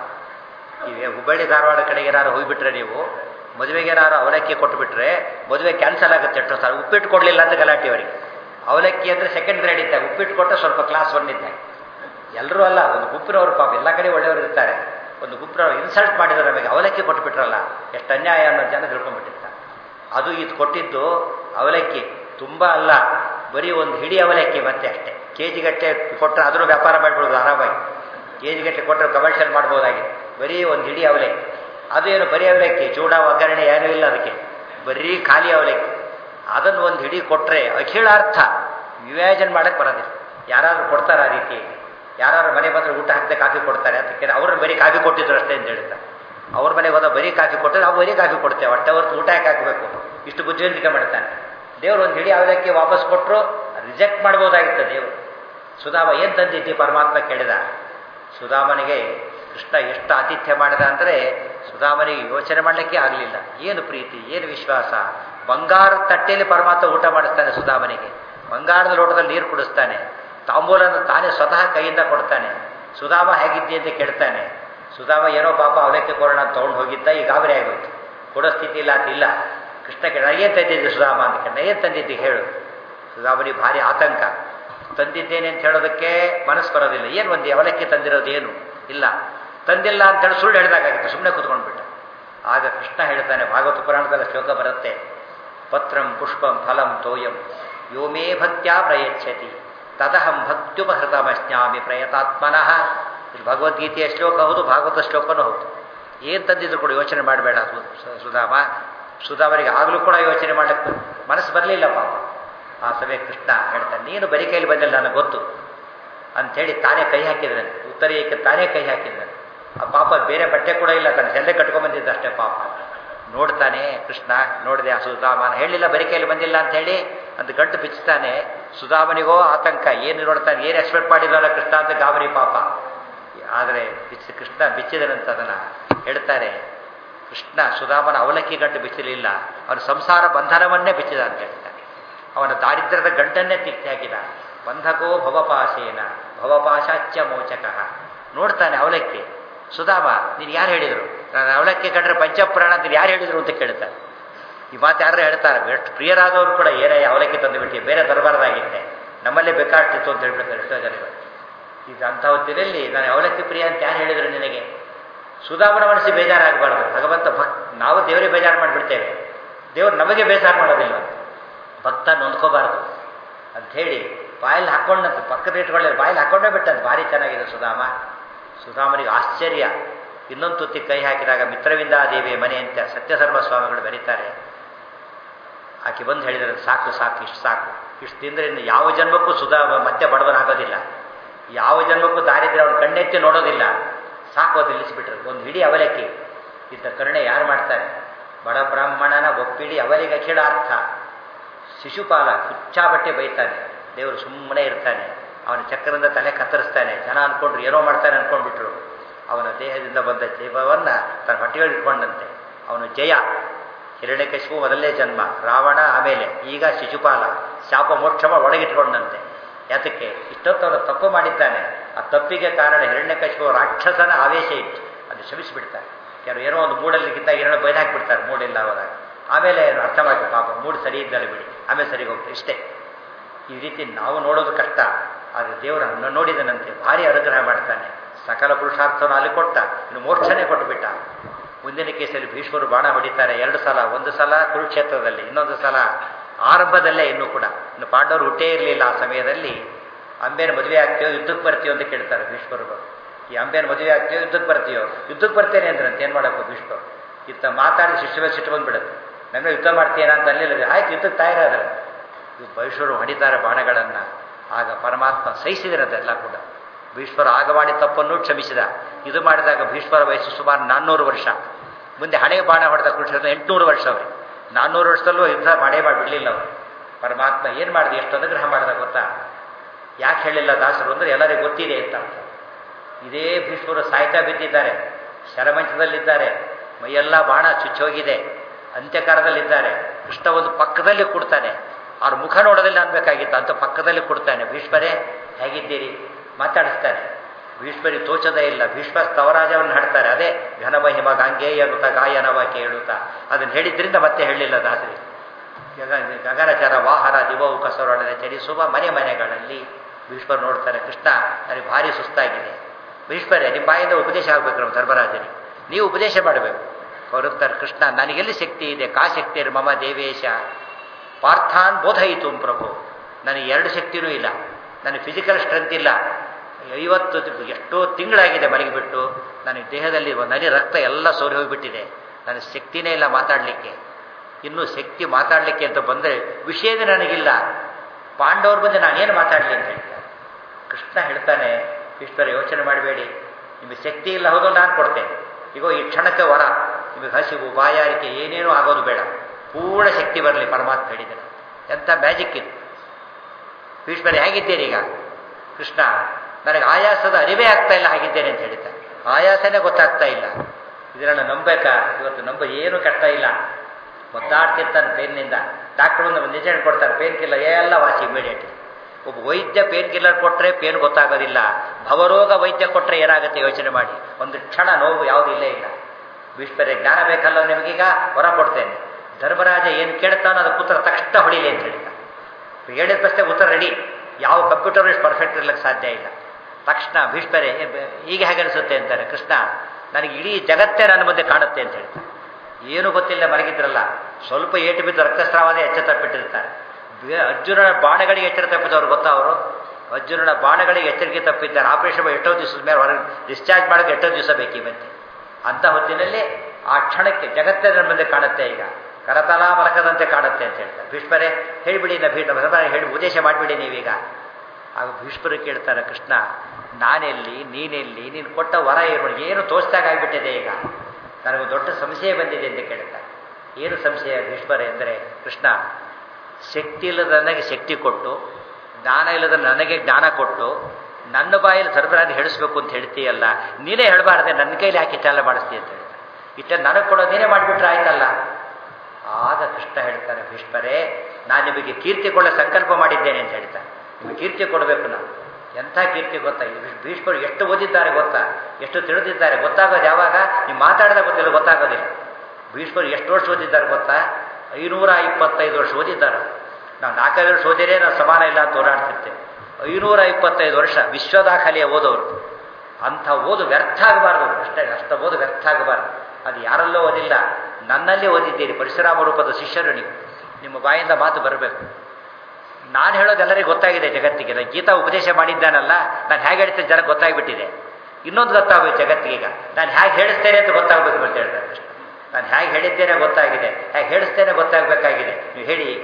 [SPEAKER 1] ಈಗ ಹುಬ್ಬಳ್ಳಿ ಧಾರವಾಡ ಕಡೆಗೆ ಏನಾರು ಹೋಗಿಬಿಟ್ರೆ ನೀವು ಮದುವೆಗೆ ಏನಾರು ಅವಲಕ್ಕಿ ಕೊಟ್ಟುಬಿಟ್ರೆ ಮದುವೆ ಕ್ಯಾನ್ಸಲ್ ಆಗುತ್ತೆ ಎಷ್ಟೋ ಸಲ ಉಪ್ಪಿಟ್ಟು ಕೊಡಲಿಲ್ಲ ಅಂತ ಗಲಾಟೆ ಅವರಿಗೆ ಅವಲಕ್ಕಿ ಅಂದರೆ ಸೆಕೆಂಡ್ ಗ್ರೇಡ್ ಇದ್ದಾಗ ಉಪ್ಪಿಟ್ಟು ಕೊಟ್ಟರೆ ಸ್ವಲ್ಪ ಕ್ಲಾಸ್ ಒನ್ ಇದ್ದಾಗ ಎಲ್ಲರೂ ಅಲ್ಲ ಒಂದು ಗುಂಪಿನವರು ಪಾಪ ಎಲ್ಲ ಕಡೆ ಒಳ್ಳೆಯವರು ಇರ್ತಾರೆ ಒಂದು ಗುಂಪಿನವರು ಇನ್ಸಲ್ಟ್ ಮಾಡಿದ್ರು ನಮಗೆ ಅವಲಕ್ಕಿ ಕೊಟ್ಟುಬಿಟ್ರಲ್ಲ ಎಷ್ಟು ಅನ್ಯಾಯ ಅನ್ನೋ ಜನ ತಿಳ್ಕೊಂಡ್ಬಿಟ್ಟಿರ್ತಾರೆ ಅದು ಇದು ಕೊಟ್ಟಿದ್ದು ಅವಲಕ್ಕಿ ತುಂಬ ಅಲ್ಲ ಬರೀ ಒಂದು ಹಿಡಿ ಅವಲಕ್ಕಿ ಮತ್ತೆ ಅಷ್ಟೇ ಕೆ ಜಿಗಟ್ಟೆ ಕೊಟ್ಟರೆ ಅದನ್ನು ವ್ಯಾಪಾರ ಮಾಡಿಬಿಡೋದು ಆರಾಮಾಗಿ ಕೆ ಜಿಗಟ್ಟೆ ಕೊಟ್ಟರೆ ಕಮರ್ಷಿಯಲ್ ಮಾಡ್ಬೋದಾಗಿದೆ ಬರೀ ಒಂದು ಹಿಡಿ ಅವಲಕ್ಕಿ ಅದು ಏನು ಬರೀ ಅವಲಕ್ಕಿ ಚೂಡ ಒಗ್ಗರಣೆ ಏನೂ ಇಲ್ಲ ಅದಕ್ಕೆ ಬರೀ ಖಾಲಿ ಅವಲಕ್ಕಿ ಅದನ್ನು ಒಂದು ಹಿಡಿ ಕೊಟ್ಟರೆ ಅಖಿಲಾರ್ಥ ವಿವೇಚನೆ ಮಾಡಕ್ಕೆ ಬರೋದಿಲ್ಲ ಯಾರಾದರೂ ಕೊಡ್ತಾರೆ ಆ ರೀತಿ ಯಾರು ಮನೆ ಬಂದರೆ ಊಟ ಹಾಕದೆ ಕಾಫಿ ಕೊಡ್ತಾರೆ ಅದಕ್ಕೆ ಅವ್ರು ಬರೀ ಕಾಫಿ ಕೊಟ್ಟಿದ್ರು ಅಷ್ಟೇ ಅಂತ ಹೇಳ್ತಾರೆ ಅವ್ರ ಮನೆಗೆ ಹೋದ ಬರೀ ಕಾಫಿ ಕೊಟ್ಟರೆ ನಾವು ಬರೀ ಕಾಫಿ ಕೊಡ್ತೇವೆ ಹೊಟ್ಟೆ ಹೊರತು ಊಟ ಯಾಕೆ ಹಾಕಬೇಕು ಇಷ್ಟು ಬುದ್ಧಿವಂತಿಕೆ ಮಾಡ್ತಾನೆ ದೇವರು ಒಂದು ಹಿಡಿ ಅವಲಕ್ಕಿ ವಾಪಸ್ ಕೊಟ್ಟರು ರಿಜೆಕ್ಟ್ ಮಾಡ್ಬೋದಾಗಿತ್ತು ದೇವರು ಸುಧಾಮ ಏನು ತಂದಿದ್ದಿ ಪರಮಾತ್ಮ ಕೇಳಿದ ಸುಧಾಮನಿಗೆ ಕೃಷ್ಣ ಎಷ್ಟು ಆತಿಥ್ಯ ಮಾಡಿದ ಅಂದರೆ ಸುಧಾಮನಿಗೆ ಯೋಚನೆ ಮಾಡಲಿಕ್ಕೆ ಆಗಲಿಲ್ಲ ಏನು ಪ್ರೀತಿ ಏನು ವಿಶ್ವಾಸ ಬಂಗಾರದ ತಟ್ಟೆಯಲ್ಲಿ ಪರಮಾತ್ಮ ಊಟ ಮಾಡಿಸ್ತಾನೆ ಸುಧಾಮನಿಗೆ ಬಂಗಾರದ ಲೋಟದಲ್ಲಿ ನೀರು ಕುಡಿಸ್ತಾನೆ ತಾಂಬೂಲನ್ನು ತಾನೇ ಸ್ವತಃ ಕೈಯಿಂದ ಕೊಡ್ತಾನೆ ಸುಧಾಮ ಹೇಗಿದ್ದಿ ಅಂತ ಕೇಳ್ತಾನೆ ಸುಧಾಮ ಏನೋ ಪಾಪ ಅವಲಕ್ಕಿ ಕೊರೋಣ ತೊಗೊಂಡು ಹೋಗಿದ್ದ ಈಗ ಗಾಬರಿ ಆಗೋಯ್ತು ಕೊಡೋ ಸ್ಥಿತಿ ಇಲ್ಲ ಅಂತ ಇಲ್ಲ ಕೃಷ್ಣ ಕೇಳ ಏನು ತಂದಿದ್ದೆ ಸುಧಾಮ ಅಂತ ಕೇಳ ಏನು ತಂದಿದ್ದಿ ಹೇಳು ಸುಧಾಮನಿಗೆ ಭಾರಿ ಆತಂಕ ತಂದಿದ್ದೇನೆ ಅಂತ ಹೇಳೋದಕ್ಕೆ ಮನಸ್ಸು ಬರೋದಿಲ್ಲ ಏನು ಒಂದು ಅವಲಕ್ಕಿ ತಂದಿರೋದು ಏನು ಇಲ್ಲ ತಂದಿಲ್ಲ ಅಂತ ಹೇಳಿ ಸುಳ್ಳು ಹೇಳಿದಾಗಿತ್ತು ಸುಮ್ಮನೆ ಕೂತ್ಕೊಂಡ್ಬಿಟ್ಟ ಆಗ ಕೃಷ್ಣ ಹೇಳ್ತಾನೆ ಭಾಗವತ ಪುರಾಣದಲ್ಲಿ ಶ್ಲೋಕ ಬರುತ್ತೆ ಪತ್ರಂ ಪುಷ್ಪಂ ಫಲಂ ತೋಯಂ ಯೋಮೇ ಭಕ್ತ್ಯಾ ಪ್ರಯಚ್ಛತಿ ತದಹಂ ಭಕ್ತ್ಯುಪಹೃತಮಸ್ನಾಮಿ ಪ್ರಯತಾತ್ಮನಃ ಇದು ಭಗವದ್ಗೀತೆಯ ಶ್ಲೋಕ ಹೌದು ಭಾಗವತ ಶ್ಲೋಕನೂ ಹೌದು ಏನು ತಂದಿದ್ರು ಕೂಡ ಯೋಚನೆ ಮಾಡಬೇಡ ಸುಧಾಮ ಸುಧಾಮನಿಗೆ ಆಗಲೂ ಕೂಡ ಯೋಚನೆ ಮಾಡಕ್ಕೆ ಮನಸ್ಸು ಬರಲಿಲ್ಲ ಪಾಪ ಆ ಸಮಯ ಕೃಷ್ಣ ಹೇಳ್ತಾನೆ ನೀನು ಬರೀ ಕೈಲಿ ಬಂದಿಲ್ಲ ನನಗೆ ಗೊತ್ತು ಅಂಥೇಳಿ ತಾನೇ ಕೈ ಹಾಕಿದ್ರಂತೆ ಉತ್ತರೀಯಕ್ಕೆ ತಾನೇ ಕೈ ಹಾಕಿದ್ರಂತೆ ಆ ಪಾಪ ಬೇರೆ ಬಟ್ಟೆ ಕೂಡ ಇಲ್ಲ ತನ್ನ ಸೆಲ್ಲೆ ಕಟ್ಕೊಂಡ್ಬಂದಿದ್ದ ಅಷ್ಟೇ ಪಾಪ ನೋಡ್ತಾನೆ ಕೃಷ್ಣ ನೋಡಿದೆ ಆ ಸುಧಾಮನ ಹೇಳಿಲ್ಲ ಬರೀ ಕೈಲಿ ಬಂದಿಲ್ಲ ಅಂತ ಹೇಳಿ ಅಂತ ಗಂಟು ಬಿಚ್ಚುತ್ತಾನೆ ಸುಧಾಮನಿಗೋ ಆತಂಕ ಏನು ನೋಡ್ತಾನೆ ಏನು ಎಕ್ಸ್ಪೆಕ್ಟ್ ಮಾಡಿದ್ರಲ್ಲ ಕೃಷ್ಣ ಅಂತ ಗಾಬರಿ ಪಾಪ ಆದರೆ ಬಿಚ್ಚ ಕೃಷ್ಣ ಬಿಚ್ಚಿದನಂತ ಅದನ್ನು ಹೇಳ್ತಾರೆ ಕೃಷ್ಣ ಸುಧಾಮನ ಅವಲಕ್ಕಿ ಗಂಟು ಬಿಚ್ಚಲಿಲ್ಲ ಅವನ ಸಂಸಾರ ಬಂಧನವನ್ನೇ ಬಿಚ್ಚಿದ ಅಂತ ಹೇಳ್ತಾನೆ ಅವನ ದಾರಿದ್ರ್ಯದ ಗಂಟನ್ನೇ ತಿಕ್ಕಿ ಹಾಕಿದ ಬಂಧಕೋ ಭವಪಾಶೇನ ಭವಪಾಶಾಚ್ಯ ಮೋಚಕಃ ನೋಡ್ತಾನೆ ಅವಲಕ್ಕಿ ಸುಧಾಮ ನೀನು ಯಾರು ಹೇಳಿದರು ನಾನು ಅವಲಕ್ಕಿ ಕಂಡ್ರೆ ಪಂಚಪುರಾಣ ಅಂತ ಯಾರು ಹೇಳಿದರು ಅಂತ ಕೇಳ್ತಾನೆ ಈ ಮಾತು ಯಾರು ಹೇಳ್ತಾರೆ ಎಷ್ಟು ಪ್ರಿಯರಾದವರು ಕೂಡ ಏನೇ ಅವಲಕ್ಕಿ ತಂದುಬಿಟ್ಟು ಬೇರೆ ತರಬಾರ್ದಾಗಿತ್ತೆ ನಮ್ಮಲ್ಲೇ ಬೇಕಾಗ್ತಿತ್ತು ಅಂತ ಹೇಳ್ಬಿಡ್ತಾರೆ ಎಷ್ಟೋ ಜನಗಳು ಈಗ ಅಂಥ ಹೊತ್ತಿನಲ್ಲಿ ನಾನು ಅವಲಕ್ಕಿ ಪ್ರಿಯ ಅಂತ ಯಾರು ಹೇಳಿದರು ನಿನಗೆ ಸುಧಾಮನ ಮನಸ್ಸಿಗೆ ಬೇಜಾರಾಗಬಾರ್ದು ಭಗವಂತ ಭಕ್ ನಾವು ದೇವರೇ ಬೇಜಾರು ಮಾಡಿಬಿಡ್ತೇವೆ ದೇವರು ನಮಗೆ ಬೇಜಾರು ಮಾಡೋದಿಲ್ಲ ಭಕ್ತ ನೊಂದ್ಕೋಬಾರ್ದು ಅಂಥೇಳಿ ಬಾಯಲ್ಲಿ ಹಾಕ್ಕೊಂಡಂತೆ ಪಕ್ಕದ ಇಟ್ಕೊಳ್ಳಿ ಬಾಯಲ್ಲಿ ಹಾಕ್ಕೊಂಡೇ ಬಿಟ್ಟಂತೆ ಭಾರಿ ಚೆನ್ನಾಗಿದೆ ಸುಧಾಮ ಸುಧಾಮನಿಗೆ ಆಶ್ಚರ್ಯ ಇನ್ನೊಂದು ತುತ್ತಿ ಕೈ ಹಾಕಿದಾಗ ಮಿತ್ರವಿಂದಾದೇವಿ ಮನೆ ಅಂತ ಸತ್ಯಧರ್ಮ ಸ್ವಾಮಿಗಳು ಬರೀತಾರೆ ಆಕೆ ಬಂದು ಹೇಳಿದರೆ ಸಾಕು ಸಾಕು ಇಷ್ಟು ಸಾಕು ಇಷ್ಟು ತಿಂದರೆ ಇನ್ನು ಯಾವ ಜನ್ಮಕ್ಕೂ ಸುಧಾ ಮತ್ತೆ ಬಡವನಾಗೋದಿಲ್ಲ ಯಾವ ಜನ್ಮಕ್ಕೂ ದಾರಿದ್ರೆ ಅವ್ನು ಕಣ್ಣೆತ್ತಿ ನೋಡೋದಿಲ್ಲ ಸಾಕು ಅದು ನಿಲ್ಲಿಸ್ಬಿಟ್ರು ಒಂದು ಹಿಡಿ ಅವಲಕ್ಕಿ ಇದ್ದ ಕರುಣೆ ಯಾರು ಮಾಡ್ತಾರೆ ಬಡ ಬ್ರಾಹ್ಮಣನ ಒಪ್ಪಿಡಿ ಅವಲಿಗೆ ಅಖಿಳ ಅರ್ಥ ಶಿಶುಪಾಲ ಹುಚ್ಚಾಬಟ್ಟೆ ಬೈತಾನೆ ದೇವರು ಸುಮ್ಮನೆ ಇರ್ತಾನೆ ಅವನ ಚಕ್ರದಿಂದ ತಲೆ ಕತ್ತರಿಸ್ತಾನೆ ಜನ ಅಂದ್ಕೊಂಡ್ರು ಏನೋ ಮಾಡ್ತಾನೆ ಅಂದ್ಕೊಂಡ್ಬಿಟ್ರು ಅವನ ದೇಹದಿಂದ ಬಂದ ಜೀವವನ್ನು ತನ್ನ ಹೊಟ್ಟೆಗಳು ಇಟ್ಕೊಂಡಂತೆ ಅವನು ಜಯ ಹಿರಣ್ಯಕಶಿಪು ಮೊದಲನೇ ಜನ್ಮ ರಾವಣ ಆಮೇಲೆ ಈಗ ಶಿಶುಪಾಲ ಶಾಪ ಮೋಕ್ಷಮ ಒಳಗಿಟ್ಕೊಂಡಂತೆ ಯಾತಕ್ಕೆ ಇಷ್ಟೊತ್ತು ಅವನು ತಪ್ಪು ಮಾಡಿದ್ದಾನೆ ಆ ತಪ್ಪಿಗೆ ಕಾರಣ ಹಿರಣ್ಯಕಶಿಪು ರಾಕ್ಷಸನ ಆವೇಶ ಇತ್ತು ಅದು ಕ್ಷಮಿಸಿಬಿಡ್ತಾರೆ ಕೆಲವು ಏನೋ ಒಂದು ಮೂಡಲ್ಲಿ ಕಿತ್ತಾಗ ಏನೋ ಬೈದಾಕ್ಬಿಡ್ತಾರೆ ಮೂಡಿಲ್ಲ ಹೋದಾಗ ಆಮೇಲೆ ಅರ್ಥ ಮಾಡ್ತಾರೆ ಪಾಪ ಮೂಡ್ ಸರಿ ಇದ್ದಲ್ಲಿ ಬಿಡಿ ಆಮೇಲೆ ಸರಿಗೆ ಹೋಗ್ತಾರೆ ಇಷ್ಟೇ ಈ ರೀತಿ ನಾವು ನೋಡೋದು ಕಷ್ಟ ಆದರೆ ದೇವರನ್ನು ನೋಡಿದನಂತೆ ಭಾರಿ ಅನುಗ್ರಹ ಮಾಡ್ತಾನೆ ಸಕಲ ಪುರುಷಾರ್ಥವನ್ನು ಅಲ್ಲಿ ಕೊಟ್ಟ ಇನ್ನು ಮೋಕ್ಷನೇ ಕೊಟ್ಟುಬಿಟ್ಟ ಮುಂದಿನ ಕೇಸಲ್ಲಿ ಭೀಷ್ಮರು ಬಾಣ ಹೊಡಿತಾರೆ ಎರಡು ಸಲ ಒಂದು ಸಲ ಕುರುಕ್ಷೇತ್ರದಲ್ಲಿ ಇನ್ನೊಂದು ಸಲ ಆರಂಭದಲ್ಲೇ ಇನ್ನೂ ಕೂಡ ಇನ್ನು ಪಾಂಡವರು ಹುಟ್ಟೇ ಇರಲಿಲ್ಲ ಆ ಸಮಯದಲ್ಲಿ ಅಂಬೇನ ಮದುವೆ ಆಗ್ತೀಯೋ ಯುದ್ಧಕ್ಕೆ ಬರ್ತೀಯೋ ಅಂತ ಕೇಳ್ತಾರೆ ಭೀಷ್ಮರು ಈ ಅಂಬೇನ ಮದುವೆ ಆಗ್ತೀಯೋ ಯುದ್ಧಕ್ಕೆ ಬರ್ತೀಯೋ ಯುದ್ಧಕ್ಕೆ ಬರ್ತೇನೆ ಅಂದ್ರಂತೆ ಏನು ಮಾಡಬೇಕು ಭೀಷ್ಮರು ಇತ್ತ ಮಾತಾಡಿ ಶಿಷ್ಟ ಮೇಲೆ ಸಿಟ್ಟು ಬಂದ್ಬಿಡುತ್ತೆ ನನ್ನ ಯುದ್ಧ ಮಾಡ್ತೀಯನ ಅಂತ ಅಲ್ಲಿಲ್ಲ ಆಯ್ತು ಯುದ್ಧಕ್ಕೆ ತಯಾರಾದ್ರೆ ಇವು ಭವಿಷ್ಯರು ಹೊಡಿತಾರೆ ಬಾಣಗಳನ್ನು ಆಗ ಪರಮಾತ್ಮ ಸಹಿಸಿದಿರದೆಲ್ಲ ಕೂಡ ಭೀಷ್ಮರ ಆಗ ಮಾಡಿ ತಪ್ಪನ್ನು ಕ್ಷಮಿಸಿದ ಇದು ಮಾಡಿದಾಗ ಭೀಷ್ಮರ ವಯಸ್ಸು ಸುಮಾರು ನಾನ್ನೂರು ವರ್ಷ ಮುಂದೆ ಹಣೆ ಬಾಣ ಹೊಡೆದ ಕೃಷ್ಣ ಎಂಟುನೂರು ವರ್ಷ ಅವರು ನಾನ್ನೂರು ವರ್ಷದಲ್ಲೂ ಯುದ್ಧ ಮಾಡೇ ಮಾಡಿಬಿಡಲಿಲ್ಲ ಅವರು ಪರಮಾತ್ಮ ಏನು ಮಾಡಿದೆ ಎಷ್ಟು ಅನುಗ್ರಹ ಮಾಡಿದ ಗೊತ್ತಾ ಯಾಕೆ ಹೇಳಿಲ್ಲ ದಾಸರು ಅಂದರೆ ಎಲ್ಲರಿಗೂ ಗೊತ್ತಿದೆ ಅಂತ ಇದೇ ಭೀಷ್ಮರು ಸಾಯ್ತಾ ಬಿದ್ದಿದ್ದಾರೆ ಶರಮಂಚದಲ್ಲಿದ್ದಾರೆ ಮೈಯೆಲ್ಲ ಬಾಣ ಚುಚ್ಚೋಗಿದೆ ಅಂತ್ಯಕಾಲದಲ್ಲಿದ್ದಾರೆ ಕೃಷ್ಣ ಒಂದು ಪಕ್ಕದಲ್ಲಿ ಕೊಡ್ತಾನೆ ಅವ್ರ ಮುಖ ನೋಡೋದಿಲ್ಲ ಅನ್ಬೇಕಾಗಿತ್ತು ಅಂತ ಪಕ್ಕದಲ್ಲಿ ಕೊಡ್ತಾನೆ ಭೀಷ್ಮರೇ ಹೇಗಿದ್ದೀರಿ ಮಾತಾಡಿಸ್ತಾನೆ ಭೀಷ್ಮರಿಗೆ ತೋಚದೇ ಇಲ್ಲ ಭೀಷ್ಮ ಸ್ತವರಾಜವನ್ನು ಹಾಡ್ತಾರೆ ಅದೇ ಘನಮಹಿಮ ಗಾಂಗೇಯ ನುತ ಗಾಯನವ ಕೇಳುತ್ತಾ ಅದನ್ನು ಹೇಳಿದ್ರಿಂದ ಮತ್ತೆ ಹೇಳಿಲ್ಲ ದಾಸರಿ ಗಗನಚರ ವಾಹನ ದಿವವು ಕಸರೊಡನೆ ಚರಿಸುವ ಮನೆ ಮನೆಗಳಲ್ಲಿ ಭೀಷ್ಮರು ನೋಡ್ತಾರೆ ಕೃಷ್ಣ ನನಗೆ ಭಾರಿ ಸುಸ್ತಾಗಿದೆ ಭೀಷ್ಮರೇ ನಿಮ್ಮ ಬಾಯಿಂದ ಉಪದೇಶ ಆಗಬೇಕು ನಮ್ಮ ಧರ್ಮರಾಜನಿಗೆ ನೀವು ಉಪದೇಶ ಮಾಡಬೇಕು ಹೊರತಾರೆ ಕೃಷ್ಣ ನನಗೆಲ್ಲಿ ಶಕ್ತಿ ಇದೆ ಕಾ ಶಕ್ತಿ ಮಮ ದೇವೇಶ ಪಾರ್ಥಾನ್ ಬೋಧಯಿತು ಪ್ರಭು ನನಗೆ ಎರಡು ಶಕ್ತಿನೂ ಇಲ್ಲ ನನಗೆ ಫಿಸಿಕಲ್ ಸ್ಟ್ರೆಂತ್ ಇಲ್ಲ ಐವತ್ತು ಎಷ್ಟೋ ತಿಂಗಳಾಗಿದೆ ಮಲಗಿಬಿಟ್ಟು ನನಗೆ ದೇಹದಲ್ಲಿ ನನಿ ರಕ್ತ ಎಲ್ಲ ಸೋರಿ ಹೋಗಿಬಿಟ್ಟಿದೆ ನನಗೆ ಶಕ್ತಿನೇ ಇಲ್ಲ ಮಾತಾಡಲಿಕ್ಕೆ ಇನ್ನೂ ಶಕ್ತಿ ಮಾತಾಡಲಿಕ್ಕೆ ಅಂತ ಬಂದರೆ ವಿಷಯದ ನನಗಿಲ್ಲ ಪಾಂಡವ್ರ ಬಂದು ನಾನೇನು ಮಾತಾಡಲಿ ಅಂತ ಹೇಳ್ತಾರೆ ಕೃಷ್ಣ ಹೇಳ್ತಾನೆ ಈಶ್ವರ ಯೋಚನೆ ಮಾಡಬೇಡಿ ನಿಮಗೆ ಶಕ್ತಿ ಇಲ್ಲ ಹೋದೋ ನಾನು ಕೊಡ್ತೇನೆ ಈಗ ಈ ಕ್ಷಣಕ್ಕೆ ವರ ನಿಮಗೆ ಹಸಿವು ಬಾಯಾರಿಕೆ ಏನೇನೂ ಆಗೋದು ಬೇಡ ಪೂರ್ಣ ಶಕ್ತಿ ಬರಲಿ ಪರಮಾತ್ಮ ಹೇಳಿದರೆ ಎಂಥ ಮ್ಯಾಜಿಕ್ ಇದು ಭೀಷ್ಮರ ಹೇಗಿದ್ದೀರಿ ಈಗ ಕೃಷ್ಣ ನನಗೆ ಆಯಾಸದ ಅರಿವೇ ಆಗ್ತಾ ಇಲ್ಲ ಹಾಗಿದ್ದೇನೆ ಅಂತ ಹೇಳಿದ್ದಾರೆ ಆಯಾಸನೇ ಗೊತ್ತಾಗ್ತಾ ಇಲ್ಲ ಇದನ್ನು ನಂಬೇಕಾ ಇವತ್ತು ನಂಬ ಏನು ಕಷ್ಟ ಇಲ್ಲ ಒದ್ದಾಡ್ತಿರ್ತಾನೆ ಪೇನ್ನಿಂದ ಡಾಕ್ಟರ್ ಒಂದು ನಿಜ ಕೊಡ್ತಾರೆ ಪೇನ್ ಕಿಲ್ಲರ್ ಎಲ್ಲ ವಾಸಿ ಇಮಿಡಿಯೇಟ್ ಒಬ್ಬ ವೈದ್ಯ ಪೇನ್ ಕಿಲ್ಲರ್ ಕೊಟ್ಟರೆ ಪೇನ್ ಗೊತ್ತಾಗೋದಿಲ್ಲ ಭವರೋಗ ವೈದ್ಯ ಕೊಟ್ಟರೆ ಏನಾಗುತ್ತೆ ಯೋಚನೆ ಮಾಡಿ ಒಂದು ಕ್ಷಣ ನೋವು ಯಾವುದೂ ಇಲ್ಲೇ ಇಲ್ಲ ಭೀಷ್ಮರೇ ಜ್ಞಾನ ಬೇಕಲ್ಲ ನಿಮಗೀಗ ಹೊರ ಕೊಡ್ತೇನೆ ಧರ್ಮರಾಜ ಏನು ಕೇಳ್ತಾನೋ ಅದು ಪುತ್ರ ತಕ್ಷಣ ಹೊಡಿಲಿ ಅಂತ ಹೇಳ್ತಾನೆ ಹೇಳಿದ ಪ್ರಶ್ನೆ ಉತ್ತರ ರೆಡಿ ಯಾವ ಕಂಪ್ಯೂಟರ್ ಇಷ್ಟು ಪರ್ಫೆಕ್ಟ್ ಇರ್ಲಿಕ್ಕೆ ಸಾಧ್ಯ ಇಲ್ಲ ತಕ್ಷಣ ಭೀಷ್ಮರೇ ಹೀಗೆ ಹೇಗೆ ಅನಿಸುತ್ತೆ ಅಂತಾರೆ ಕೃಷ್ಣ ನನಗೆ ಇಡೀ ಜಗತ್ತೇ ನನ್ನ ಮುಂದೆ ಕಾಣುತ್ತೆ ಅಂತ ಹೇಳ್ತಾರೆ ಏನು ಗೊತ್ತಿಲ್ಲ ಮಲಗಿದ್ರಲ್ಲ ಸ್ವಲ್ಪ ಏಟು ಬಿದ್ದು ರಕ್ತಸ್ರಾವದೇ ಎಚ್ಚ ತಪ್ಪಿಟ್ಟಿರ್ತಾರೆ ಅರ್ಜುನನ ಬಾಣಗಳಿಗೆ ಎಚ್ಚರ ತಪ್ಪಿದವರು ಗೊತ್ತಾ ಅವರು ಅರ್ಜುನನ ಬಾಣಗಳಿಗೆ ಎಚ್ಚರಿಕೆ ತಪ್ಪಿದ್ದಾರೆ ಆಪರೇಷನ್ ಎಷ್ಟೋ ದಿವಸದ ಮೇಲೆ ಹೊರಗೆ ಡಿಸ್ಚಾರ್ಜ್ ಮಾಡೋಕೆ ಎಷ್ಟೋ ದಿವಸ ಬೇಕು ಮತ್ತೆ ಅಂಥ ಹೊತ್ತಿನಲ್ಲಿ ಆ ಕ್ಷಣಕ್ಕೆ ಜಗತ್ತೇ ನನ್ನ ಮುಂದೆ ಕಾಣುತ್ತೆ ಈಗ ಕರತಲ ಮಲಕದಂತೆ ಕಾಣುತ್ತೆ ಅಂತ ಹೇಳ್ತಾರೆ ಭೀಷ್ಮರೇ ಹೇಳಿಬಿಡಿ ನಾ ಭೀ ಹೇಳಿ ಉದ್ದೇಶ ಮಾಡಿಬಿಡಿ ನೀವೀಗ ಆಗ ಭೀಷ್ಮರು ಕೇಳ್ತಾರೆ ಕೃಷ್ಣ ನಾನೆಲ್ಲಿ ನೀನೆಲ್ಲಿ ನೀನು ಕೊಟ್ಟ ವರ ಏನು ಏನು ತೋರಿಸ್ದಾಗ ಆಗಿಬಿಟ್ಟಿದೆ ಈಗ ನನಗೆ ದೊಡ್ಡ ಸಂಶಯ ಬಂದಿದೆ ಅಂತ ಕೇಳ್ತಾರೆ ಏನು ಸಂಶಯ ಭೀಷ್ಮರೇ ಅಂದರೆ ಕೃಷ್ಣ ಶಕ್ತಿ ಇಲ್ಲದ ನನಗೆ ಶಕ್ತಿ ಕೊಟ್ಟು ಜ್ಞಾನ ಇಲ್ಲದ ನನಗೆ ಜ್ಞಾನ ಕೊಟ್ಟು ನನ್ನ ಬಾಯಲ್ಲಿ ಧರ್ಮರಾಜ ಹೇಳಿಸ್ಬೇಕು ಅಂತ ಹೇಳ್ತೀಯಲ್ಲ ನೀನೇ ಹೇಳಬಾರ್ದೆ ನನ್ನ ಕೈಲಿ ಯಾಕೆ ಇಷ್ಟೆಲ್ಲ ಮಾಡಿಸ್ತೀಯ ಅಂತ ಹೇಳ್ತಾರೆ ಇಷ್ಟ ನನಗೆ ಕೊಡೋದು ನೀನೇ ಮಾಡಿಬಿಟ್ರೆ ಆಯ್ತಲ್ಲ ಆಗ ಕೃಷ್ಣ ಹೇಳ್ತಾನೆ ಭೀಷ್ಮರೇ ನಾನು ನಿಮಗೆ ಕೀರ್ತಿ ಕೊಳ್ಳೋ ಸಂಕಲ್ಪ ಮಾಡಿದ್ದೇನೆ ಅಂತ ಹೇಳ್ತಾನೆ ನಿಮಗೆ ಕೀರ್ತಿ ಕೊಡಬೇಕು ನಾವು ಎಂಥ ಕೀರ್ತಿ ಗೊತ್ತಾ ಭೀಷ್ಮರು ಎಷ್ಟು ಓದಿದ್ದಾರೆ ಗೊತ್ತಾ ಎಷ್ಟು ತಿಳಿದಿದ್ದಾರೆ ಗೊತ್ತಾಗೋದು ಯಾವಾಗ ನೀವು ಮಾತಾಡಿದ ಗೊತ್ತಿಲ್ಲ ಗೊತ್ತಾಗೋದಿಲ್ಲ ಭೀಷ್ಮರು ಎಷ್ಟು ವರ್ಷ ಓದಿದ್ದಾರೆ ಗೊತ್ತಾ ಐನೂರ ಇಪ್ಪತ್ತೈದು ವರ್ಷ ಓದಿದ್ದಾರೆ ನಾವು ನಾಲ್ಕೈದು ವರ್ಷ ಓದಿರೇ ನಾವು ಸಮಾನ ಇಲ್ಲ ಅಂತ ಓಡಾಡ್ತಿರ್ತೇವೆ ಐನೂರ ಇಪ್ಪತ್ತೈದು ವರ್ಷ ವಿಶ್ವದಾಖಲೆಯ ಓದೋರು ಅಂಥ ಓದು ವ್ಯರ್ಥ ಆಗಬಾರ್ದು ಅಷ್ಟೇ ಅಷ್ಟ ಓದು ವ್ಯರ್ಥ ಆಗಬಾರ್ದು ಅದು ಯಾರಲ್ಲೋ ಓದಿಲ್ಲ ನನ್ನಲ್ಲಿ ಓದಿದ್ದೀರಿ ಪರಶುರಾಮ ರೂಪದ ಶಿಷ್ಯರು ನೀವು ನಿಮ್ಮ ಬಾಯಿಂದ ಮಾತು ಬರಬೇಕು ನಾನು ಹೇಳೋದು ಎಲ್ಲರಿಗೂ ಗೊತ್ತಾಗಿದೆ ಜಗತ್ತಿಗೆ ನಾನು ಗೀತಾ ಉಪದೇಶ ಮಾಡಿದ್ದಾನಲ್ಲ ನಾನು ಹೇಗೆ ಹೇಳ್ತೇನೆ ಜನ ಗೊತ್ತಾಗ್ಬಿಟ್ಟಿದೆ ಇನ್ನೊಂದು ಗೊತ್ತಾಗಬೇಕು ಜಗತ್ತಿಗೀಗ ನಾನು ಹೇಗೆ ಹೇಳಿಸ್ತೇನೆ ಅಂತ ಗೊತ್ತಾಗಬೇಕು ಅಂತ ಹೇಳ್ತಾರೆ ಕೃಷ್ಣ ನಾನು ಹೇಗೆ ಹೇಳಿದ್ದೇನೆ ಗೊತ್ತಾಗಿದೆ ಹೇಗೆ ಹೇಳಿಸ್ತೇನೆ ಗೊತ್ತಾಗಬೇಕಾಗಿದೆ ನೀವು ಹೇಳಿ ಈಗ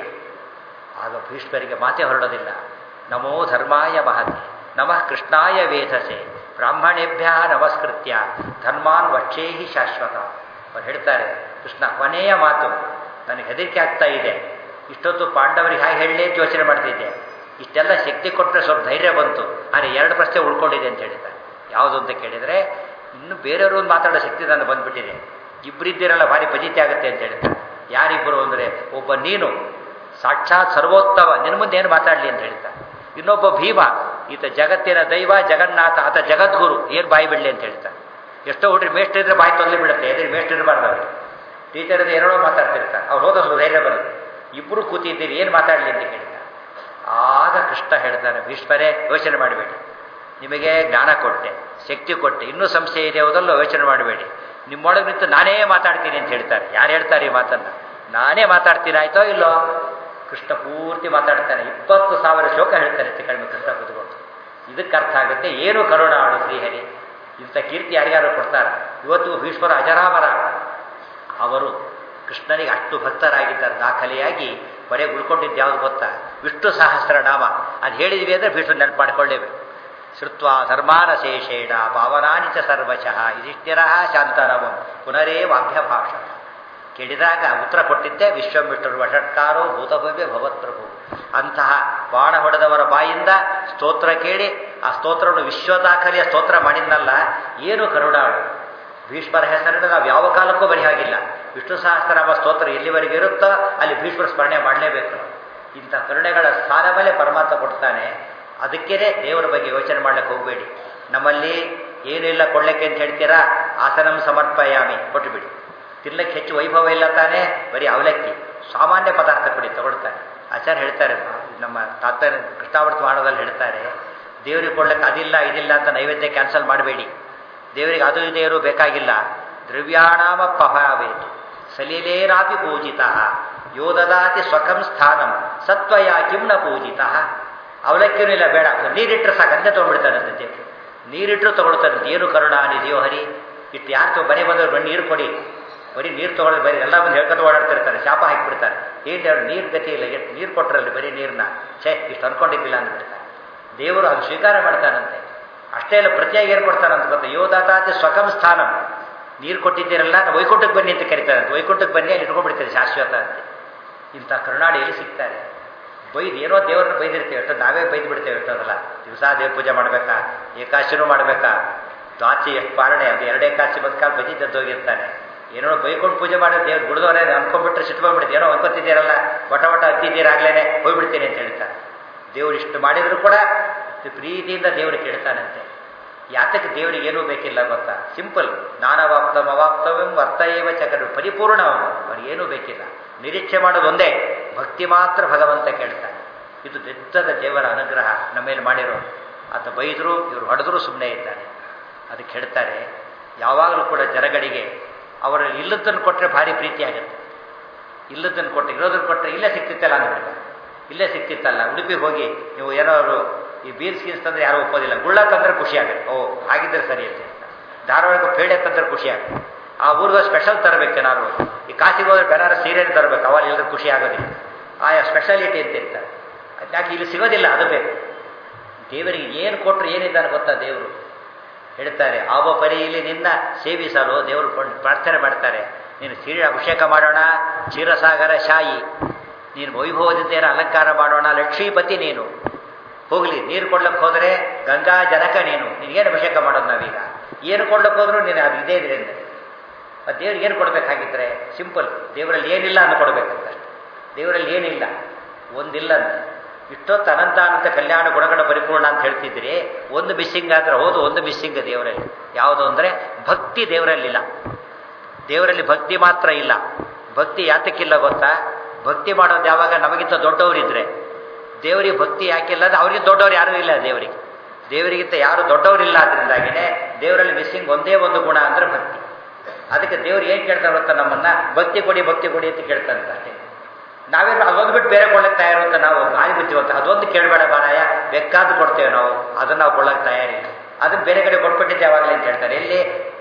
[SPEAKER 1] ಆಗ ಭೀಷ್ಮರಿಗೆ ಮಾತೇ ಹೊರಡೋದಿಲ್ಲ ನಮೋ ಧರ್ಮಾಯ ಮಹತಿ ನಮಃ ಕೃಷ್ಣಾಯ ವೇಧಸೆ ಬ್ರಾಹ್ಮಣೇಭ್ಯ ನಮಸ್ಕೃತ್ಯ ಧರ್ಮಾನ್ ವಕ್ಷೇಹಿ ಶಾಶ್ವತ ಅವ್ರು ಹೇಳ್ತಾರೆ ಕೃಷ್ಣ ಕೊನೆಯ ಮಾತು ನನಗೆ ಹೆದರಿಕೆ ಆಗ್ತಾ ಇದೆ ಇಷ್ಟೊತ್ತು ಪಾಂಡವರಿಗೆ ಹೇಗೆ ಹೇಳಲಿ ಅಂತ ಯೋಚನೆ ಮಾಡ್ತಿದ್ದೆ ಇಷ್ಟೆಲ್ಲ ಶಕ್ತಿ ಕೊಟ್ಟರೆ ಸ್ವಲ್ಪ ಧೈರ್ಯ ಬಂತು ಆದರೆ ಎರಡು ಪ್ರಶ್ನೆ ಉಳ್ಕೊಂಡಿದೆ ಅಂತ ಹೇಳಿದ್ದಾರೆ ಯಾವುದು ಅಂತ ಕೇಳಿದರೆ ಇನ್ನು ಬೇರೆಯವರು ಒಂದು ಮಾತಾಡೋ ಶಕ್ತಿ ನಾನು ಬಂದ್ಬಿಟ್ಟಿದೆ ಇಬ್ಬರಿದ್ದೀರಲ್ಲ ಭಾರಿ ಫಜಿತಿ ಆಗುತ್ತೆ ಅಂತ ಹೇಳ್ತಾರೆ ಯಾರಿಬ್ಬರು ಅಂದರೆ ಒಬ್ಬ ನೀನು ಸಾಕ್ಷಾತ್ ಸರ್ವೋತ್ತಮ ನಿನ್ನ ಮುಂದೆ ಏನು ಮಾತಾಡಲಿ ಅಂತ ಹೇಳ್ತಾರೆ ಇನ್ನೊಬ್ಬ ಭೀಮ ಈತ ಜಗತ್ತಿನ ದೈವ ಜಗನ್ನಾಥ ಆತ ಜಗದ್ಗುರು ಏನು ಬಾಯಿ ಬಿಡಲಿ ಅಂತ ಹೇಳ್ತಾರೆ ಎಷ್ಟೋ ಹುಡ್ರಿ ಮೇಷ್ಟ್ರ ಇದ್ರೆ ಬಾಯಿ ತೊಂದರೆ ಬಿಡುತ್ತೆ ಎದುರು ಮೇಷ್ಟ್ರ ಇರಬಾರ್ದು ಅವ್ರಿಗೆ ಟೀಚರ್ ಇದ್ರೆ ಏನೋ ಮಾತಾಡ್ತಿರ್ತಾರೆ ಅವ್ರು ಹೋದಷ್ಟು ಧೈರ್ಯ ಬರುತ್ತೆ ಇಬ್ಬರು ಕೂತಿದ್ದೀರಿ ಏನು ಮಾತಾಡಲಿ ಅಂತ ಕೇಳ್ತಾರೆ ಆಗ ಕೃಷ್ಣ ಹೇಳ್ತಾನೆ ಭೀಷ್ಮರೇ ಯೋಚನೆ ಮಾಡಬೇಡಿ ನಿಮಗೆ ಜ್ಞಾನ ಕೊಟ್ಟೆ ಶಕ್ತಿ ಕೊಟ್ಟೆ ಇನ್ನೂ ಸಂಶಯ ಇದೆ ಹೋದಲ್ಲೋ ಯೋಚನೆ ಮಾಡಬೇಡಿ ನಿಮ್ಮೊಳಗೆ ನಿಂತು ನಾನೇ ಮಾತಾಡ್ತೀನಿ ಅಂತ ಹೇಳ್ತಾರೆ ಯಾರು ಹೇಳ್ತಾರೆ ಈ ಮಾತನ್ನು ನಾನೇ ಮಾತಾಡ್ತೀನಿ ಆಯ್ತೋ ಇಲ್ಲೋ ಕೃಷ್ಣ ಪೂರ್ತಿ ಮಾತಾಡ್ತಾನೆ ಇಪ್ಪತ್ತು ಸಾವಿರ ಶ್ಲೋಕ ಹೇಳ್ತಾನೆ ಹೆಚ್ಚು ಕಡಿಮೆ ಕೃಷ್ಣ ಕೂತ್ಕೊಂಡು ಇದಕ್ಕೆ ಅರ್ಥ ಆಗುತ್ತೆ ಏನು ಕರುಣ ಆಡು ಶ್ರೀಹರಿ ಇಂಥ ಕೀರ್ತಿ ಯಾರ್ಯಾರು ಕೊಡ್ತಾರೆ ಇವತ್ತು ಭೀಷ್ಮರ ಅಜರಾಮರ ಅವರು ಕೃಷ್ಣನಿಗೆ ಅಷ್ಟು ಭಕ್ತರಾಗಿದ್ದಾರೆ ದಾಖಲೆಯಾಗಿ ಬರೀ ಉಳ್ಕೊಂಡಿದ್ದು ಯಾವುದು ಗೊತ್ತಾ ವಿಷ್ಣು ಸಹಸ್ರ ನಾಮ ಅದು ಹೇಳಿದ್ವಿ ಅಂದರೆ ಭೀಷ್ಮ ನೆನಪು ಮಾಡ್ಕೊಳ್ಳೇಬೇಕು ಶ್ರುತ್ವ ಧರ್ಮಾನಶೇಷೇಣ ಭಾವನಾನಿ ಚ ಸರ್ವಶಃ ಇದಿಷ್ಟಿರ ಶಾಂತನವಂ ಪುನರೇವಾಭ್ಯಭಾಷ ಕೇಳಿದಾಗ ಉತ್ತರ ಕೊಟ್ಟಿದ್ದೆ ವಿಶ್ವಮಿಷ್ಟರು ವಷಟ್ಕಾರೋ ಭೂತಭವ್ಯ ಭವತ್ಪ್ರಭು ಅಂತಹ ಬಾಣ ಹೊಡೆದವರ ಬಾಯಿಂದ ಸ್ತೋತ್ರ ಕೇಳಿ ಆ ಸ್ತೋತ್ರವನ್ನು ವಿಶ್ವದಾಖಲೆಯ ಸ್ತೋತ್ರ ಮಾಡಿದ್ನಲ್ಲ ಏನು ಕರುಣಾಳು ಭೀಷ್ಮರ ಹೆಸರನ್ನು ನಾವು ಯಾವ ಕಾಲಕ್ಕೂ ಬರೆಯಾಗಿಲ್ಲ ವಿಷ್ಣು ಸಹಸ್ರನಾಮ ಸ್ತೋತ್ರ ಎಲ್ಲಿವರೆಗೆ ಇರುತ್ತೋ ಅಲ್ಲಿ ಭೀಷ್ಮರ ಸ್ಮರಣೆ ಮಾಡಲೇಬೇಕು ನಾವು ಇಂಥ ಕರುಣೆಗಳ ಸ್ಥಾನ ಮೇಲೆ ಪರಮಾತ್ಮ ಕೊಡ್ತಾನೆ ಅದಕ್ಕೇ ದೇವರ ಬಗ್ಗೆ ಯೋಚನೆ ಮಾಡ್ಲಿಕ್ಕೆ ಹೋಗಬೇಡಿ ನಮ್ಮಲ್ಲಿ ಏನಿಲ್ಲ ಕೊಳ್ಳಕ್ಕೆ ಅಂತ ಹೇಳ್ತೀರಾ ಆಸನಂ ಸಮರ್ಪಯಾಮಿ ಕೊಟ್ಟುಬಿಡಿ ತಿನ್ನಕ್ಕೆ ಹೆಚ್ಚು ವೈಭವ ಇಲ್ಲ ತಾನೇ ಬರೀ ಅವಲಕ್ಕಿ ಸಾಮಾನ್ಯ ಪದಾರ್ಥ ಕೊಡಿ ತಗೊಳ್ತಾರೆ ಆಚಾರ್ಯ ಹೇಳ್ತಾರೆ ನಮ್ಮ ತಾತ ಕೃಷ್ಣಾವೃತ ಮಾಡೋದಲ್ಲಿ ಹೇಳ್ತಾರೆ ದೇವರಿಗೆ ಕೊಡ್ಲಿಕ್ಕೆ ಅದಿಲ್ಲ ಇದಿಲ್ಲ ಅಂತ ನೈವೇದ್ಯ ಕ್ಯಾನ್ಸಲ್ ಮಾಡಬೇಡಿ ದೇವರಿಗೆ ಅದು ಇದೇರು ಬೇಕಾಗಿಲ್ಲ ದ್ರವ್ಯಾಣಾಮ ಪಭಾವೇತು ಸಲೀಲೇನಾಪಿ ಪೂಜಿತ ಯೋದದಾತಿ ಸ್ವಕಂ ಸ್ಥಾನಂ ಸತ್ವಯ ಕಿಮ್ನ ಪೂಜಿತ ಅವಲಕ್ಕಿನೂ ಇಲ್ಲ ಬೇಡ ನೀರಿಟ್ಟರೆ ಸಾಕು ಅಂದೇ ತೊಗೊಂಡ್ಬಿಡ್ತಾನಂತೆ ದೇವರು ನೀರಿಟ್ಟರು ತಗೊಳ್ತಾನಂತೆ ಏನು ಕರುಣ ನಿಧಿಯೋ ಹರಿ ಇಟ್ಟು ಯಾರು ಮನೆ ಬಂದವ್ರು ಬನ್ನಿ ನೀರು ಕೊಡಿ ಬರೀ ನೀರು ತೊಗೊಳ್ಳೋದು ಬರೀ ಎಲ್ಲ ಬಂದು ಹೇಳ್ಕೊಂಡು ಓಡಾಡ್ತಿರ್ತಾರೆ ಶಾಪ ಹಾಕಿಬಿಡ್ತಾರೆ ಏನು ಅವ್ರು ನೀರು ಗತಿ ಇಲ್ಲ ಎಷ್ಟು ನೀರು ಕೊಟ್ಟರಲ್ಲಿ ಬರೀ ನೀರನ್ನ ಛೇ ಇಷ್ಟು ಅನ್ಕೊಂಡಿದ್ದಿಲ್ಲ ಅಂದ್ಬಿಡ್ತಾರೆ ದೇವರು ಅದು ಸ್ವೀಕಾರ ಮಾಡ್ತಾನಂತೆ ಅಷ್ಟೇ ಇಲ್ಲ ಪ್ರತಿಯಾಗಿ ಏನು ಕೊಡ್ತಾನಂತ ಗೊತ್ತಾ ಯೋದಾತಾತಿ ಸ್ವಕಂ ಸ್ಥಾನಂ ನೀರು ಕೊಟ್ಟಿದ್ದೀರಲ್ಲ ನಾವು ವೈಕುಂಠಕ್ಕೆ ಬನ್ನಿ ಅಂತ ಕರೀತಾರಂತೆ ವೈಕುಂಠಕ್ಕೆ ಬನ್ನಿ ಅಲ್ಲಿ ಇಟ್ಕೊಂಡ್ಬಿಡ್ತಾರೆ ಶಾಶ್ವತ ಅಂತ ಇಂಥ ಕರುಣಾಡಿಯಲ್ಲಿ ಸಿಗ್ತಾರೆ ಬೈದು ಏನೋ ದೇವ್ರನ್ನ ಬೈದಿರ್ತೇವೆ ಎಷ್ಟೋ ನಾವೇ ಬೈದು ಬಿಡ್ತೇವೆ ಎಷ್ಟೋದಲ್ಲ ದಿವಸ ದೇವ್ರ ಪೂಜೆ ಮಾಡಬೇಕಾ ಏಕಾಶಿನೂ ಮಾಡಬೇಕಾ ದ್ವಾಚಿ ಎಷ್ಟು ಪಾಲನೆ ಅದು ಎರಡು ಏಕಾಶಿ ಬದುಕಾಲ ಬಜಿ ಹೋಗಿರ್ತಾನೆ ಏನೋ ಬೈಕೊಂಡು ಪೂಜೆ ಮಾಡಿ ದೇವ್ರು ಗುಡ್ದವರೇ ಅನ್ಕೊಂಡ್ಬಿಟ್ರೆ ಸಿಟ್ಕೊಂಡ್ಬಿಡ್ತು ಏನೋ ಅನ್ಕೊತಿದ್ದೀರಲ್ಲ ವಟ ವಟ ಹತ್ತಿದ್ದೀರಾಗ್ಲೇನೆ ಹೋಗ್ಬಿಡ್ತೀನಿ ಅಂತ ಹೇಳ್ತಾರೆ ದೇವ್ರು ಇಷ್ಟು ಮಾಡಿದ್ರು ಕೂಡ ಪ್ರೀತಿಯಿಂದ ದೇವರು ಕೇಳ್ತಾನಂತೆ ಯಾತಕ್ಕೆ ದೇವರಿಗೆ ಏನೂ ಬೇಕಿಲ್ಲ ಗೊತ್ತಾ ಸಿಂಪಲ್ ನಾನವಾಪ್ತಂ ಅವಾಪ್ತವ್ಯಂ ಅರ್ಥಯೇವ ಚಕರು ಪರಿಪೂರ್ಣ ಅವನು ಅವ್ರಿಗೆ ಏನೂ ಬೇಕಿಲ್ಲ ನಿರೀಕ್ಷೆ ಮಾಡೋದು ಒಂದೇ ಭಕ್ತಿ ಮಾತ್ರ ಭಗವಂತ ಕೇಳ್ತಾನೆ ಇದು ದೆದ್ದದ ದೇವರ ಅನುಗ್ರಹ ನಮ್ಮ ಮೇಲೆ ಮಾಡಿರೋ ಆತ ಬೈದರು ಇವರು ಹೊಡೆದ್ರು ಸುಮ್ಮನೆ ಇದ್ದಾನೆ ಅದಕ್ಕೆ ಹೇಳ್ತಾರೆ ಯಾವಾಗಲೂ ಕೂಡ ಜನಗಳಿಗೆ ಅವರಲ್ಲಿ ಇಲ್ಲದನ್ನು ಕೊಟ್ಟರೆ ಭಾರಿ ಪ್ರೀತಿ ಆಗುತ್ತೆ ಇಲ್ಲದನ್ನು ಕೊಟ್ಟರೆ ಇರೋದನ್ನು ಕೊಟ್ಟರೆ ಇಲ್ಲೇ ಸಿಕ್ತಿತ್ತಲ್ಲ ಅಂದ್ಬಿಡ್ತಾರೆ ಇಲ್ಲೇ ಸಿಕ್ತಿತ್ತಲ್ಲ ಉಡುಪಿಗೆ ಹೋಗಿ ನೀವು ಏನಾದ್ರು ಈ ಬೀರ್ ಸ್ಕೀನ್ಸ್ ತಂದ್ರೆ ಯಾರು ಒಪ್ಪೋದಿಲ್ಲ ಗುಳ್ಳ ತಂದ್ರೆ ಖುಷಿ ಆಗುತ್ತೆ ಓ ಹಾಗಿದ್ರೆ ಸರಿ ಅಂತ ಧಾರವಾಡಕ್ಕೆ ಪೇಡೆ ತಂದ್ರೆ ಖುಷಿ ಆಗುತ್ತೆ ಆ ಊರಿಗೆ ಸ್ಪೆಷಲ್ ತರಬೇಕು ಏನಾದ್ರು ಈ ಕಾಸಿಗೆ ಹೋದ್ರೆ ಬೆನಾರ ಸೀರೆ ತರಬೇಕು ಅವಾಗ ಎಲ್ಲರೂ ಖುಷಿ ಆಗೋದಿಲ್ಲ ಆಯಾ ಸ್ಪೆಷಾಲಿಟಿ ಅಂತ ಇರ್ತಾರೆ ಯಾಕೆ ಇಲ್ಲಿ ಸಿಗೋದಿಲ್ಲ ಅದು ಬೇಕು ದೇವರಿಗೆ ಏನು ಕೊಟ್ಟರು ಏನಿದ್ದಾನೆ ಗೊತ್ತಾ ದೇವರು ಹೇಳ್ತಾರೆ ಆವ ಪರಿಯಲ್ಲಿ ನಿನ್ನ ಸೇವಿಸಲು ದೇವರು ಪ್ರಾರ್ಥನೆ ಮಾಡ್ತಾರೆ ನೀನು ಸೀರೆ ಅಭಿಷೇಕ ಮಾಡೋಣ ಕ್ಷೀರಸಾಗರ ಶಾಯಿ ನೀನು ವೈಭವದಿಂದ ಏನೋ ಅಲಂಕಾರ ಮಾಡೋಣ ಲಕ್ಷ್ಮೀಪತಿ ನೀನು ಹೋಗಲಿ ನೀರು ಕೊಡ್ಲಕ್ಕೆ ಹೋದರೆ ಗಂಗಾ ಜನಕ ನೀನು ನಿನಗೇನು ಅಭಿಷೇಕ ಮಾಡೋದು ನಾವೀಗ ಏನು ಕೊಡ್ಲಕ್ಕೆ ಹೋದ್ರು ನೀನು ಅದು ಇದೇ ಇದರಿಂದ ಮತ್ತು ದೇವ್ರಿಗೆ ಏನು ಕೊಡಬೇಕಾಗಿದ್ರೆ ಸಿಂಪಲ್ ದೇವರಲ್ಲಿ ಏನಿಲ್ಲ ಅಂತ ಕೊಡಬೇಕಂತ ದೇವರಲ್ಲಿ ಏನಿಲ್ಲ ಒಂದಿಲ್ಲ ಅಂತ ಇಷ್ಟೊತ್ತು ಅನಂತ ಅನಂತ ಕಲ್ಯಾಣ ಗುಣಗಳ ಪರಿಪೂರ್ಣ ಅಂತ ಹೇಳ್ತಿದ್ರಿ ಒಂದು ಮಿಸ್ಸಿಂಗ್ ಆದ್ರೆ ಹೌದು ಒಂದು ಮಿಸ್ಸಿಂಗ್ ದೇವರಲ್ಲಿ ಯಾವುದು ಅಂದರೆ ಭಕ್ತಿ ದೇವರಲ್ಲಿಲ್ಲ ದೇವರಲ್ಲಿ ಭಕ್ತಿ ಮಾತ್ರ ಇಲ್ಲ ಭಕ್ತಿ ಯಾತಕ್ಕಿಲ್ಲ ಗೊತ್ತಾ ಭಕ್ತಿ ಮಾಡೋದು ಯಾವಾಗ ನಮಗಿಂತ ದೊಡ್ಡವರಿದ್ರೆ ದೇವರಿಗೆ ಭಕ್ತಿ ಯಾಕಿಲ್ಲ ಅಂದ್ರೆ ಅವರಿಗೆ ದೊಡ್ಡವ್ರು ಯಾರೂ ಇಲ್ಲ ದೇವರಿಗೆ ದೇವರಿಗಿಂತ ಯಾರು ದೊಡ್ಡವರಿಲ್ಲ ಅದರಿಂದಾಗಿನೇ ದೇವರಲ್ಲಿ ಮಿಸ್ಸಿಂಗ್ ಒಂದೇ ಒಂದು ಗುಣ ಅಂದ್ರೆ ಭಕ್ತಿ ಅದಕ್ಕೆ ದೇವ್ರು ಏನು ಕೇಳ್ತಾರೆ ಗೊತ್ತಾ ನಮ್ಮನ್ನ ಭಕ್ತಿ ಕೊಡಿ ಭಕ್ತಿ ಕೊಡಿ ಅಂತ ಕೇಳ್ತಾರಂತ ಅಷ್ಟೇ ನಾವೇನು ಅದೊಂದು ಬಿಟ್ಟು ಬೇರೆ ಕೊಳ್ಳಕ್ಕೆ ತಯಾರು ಅಂತ ನಾವು ಬಾಯಿ ಬಿತ್ತೀವಂತ ಅದೊಂದು ಕೇಳಬೇಡ ಬಾರಾಯ ಬೇಕಾದ್ದು ಕೊಡ್ತೇವೆ ನಾವು ಅದನ್ನು ನಾವು ಕೊಳ್ಳಕ್ಕೆ ತಯಾರಿಲ್ಲ ಅದನ್ನ ಬೇರೆ ಕಡೆ ಕೊಟ್ಬಿಟ್ಟಿದ್ದೆ ಯಾವಾಗಲೇ ಅಂತ ಹೇಳ್ತಾರೆ ಇಲ್ಲಿ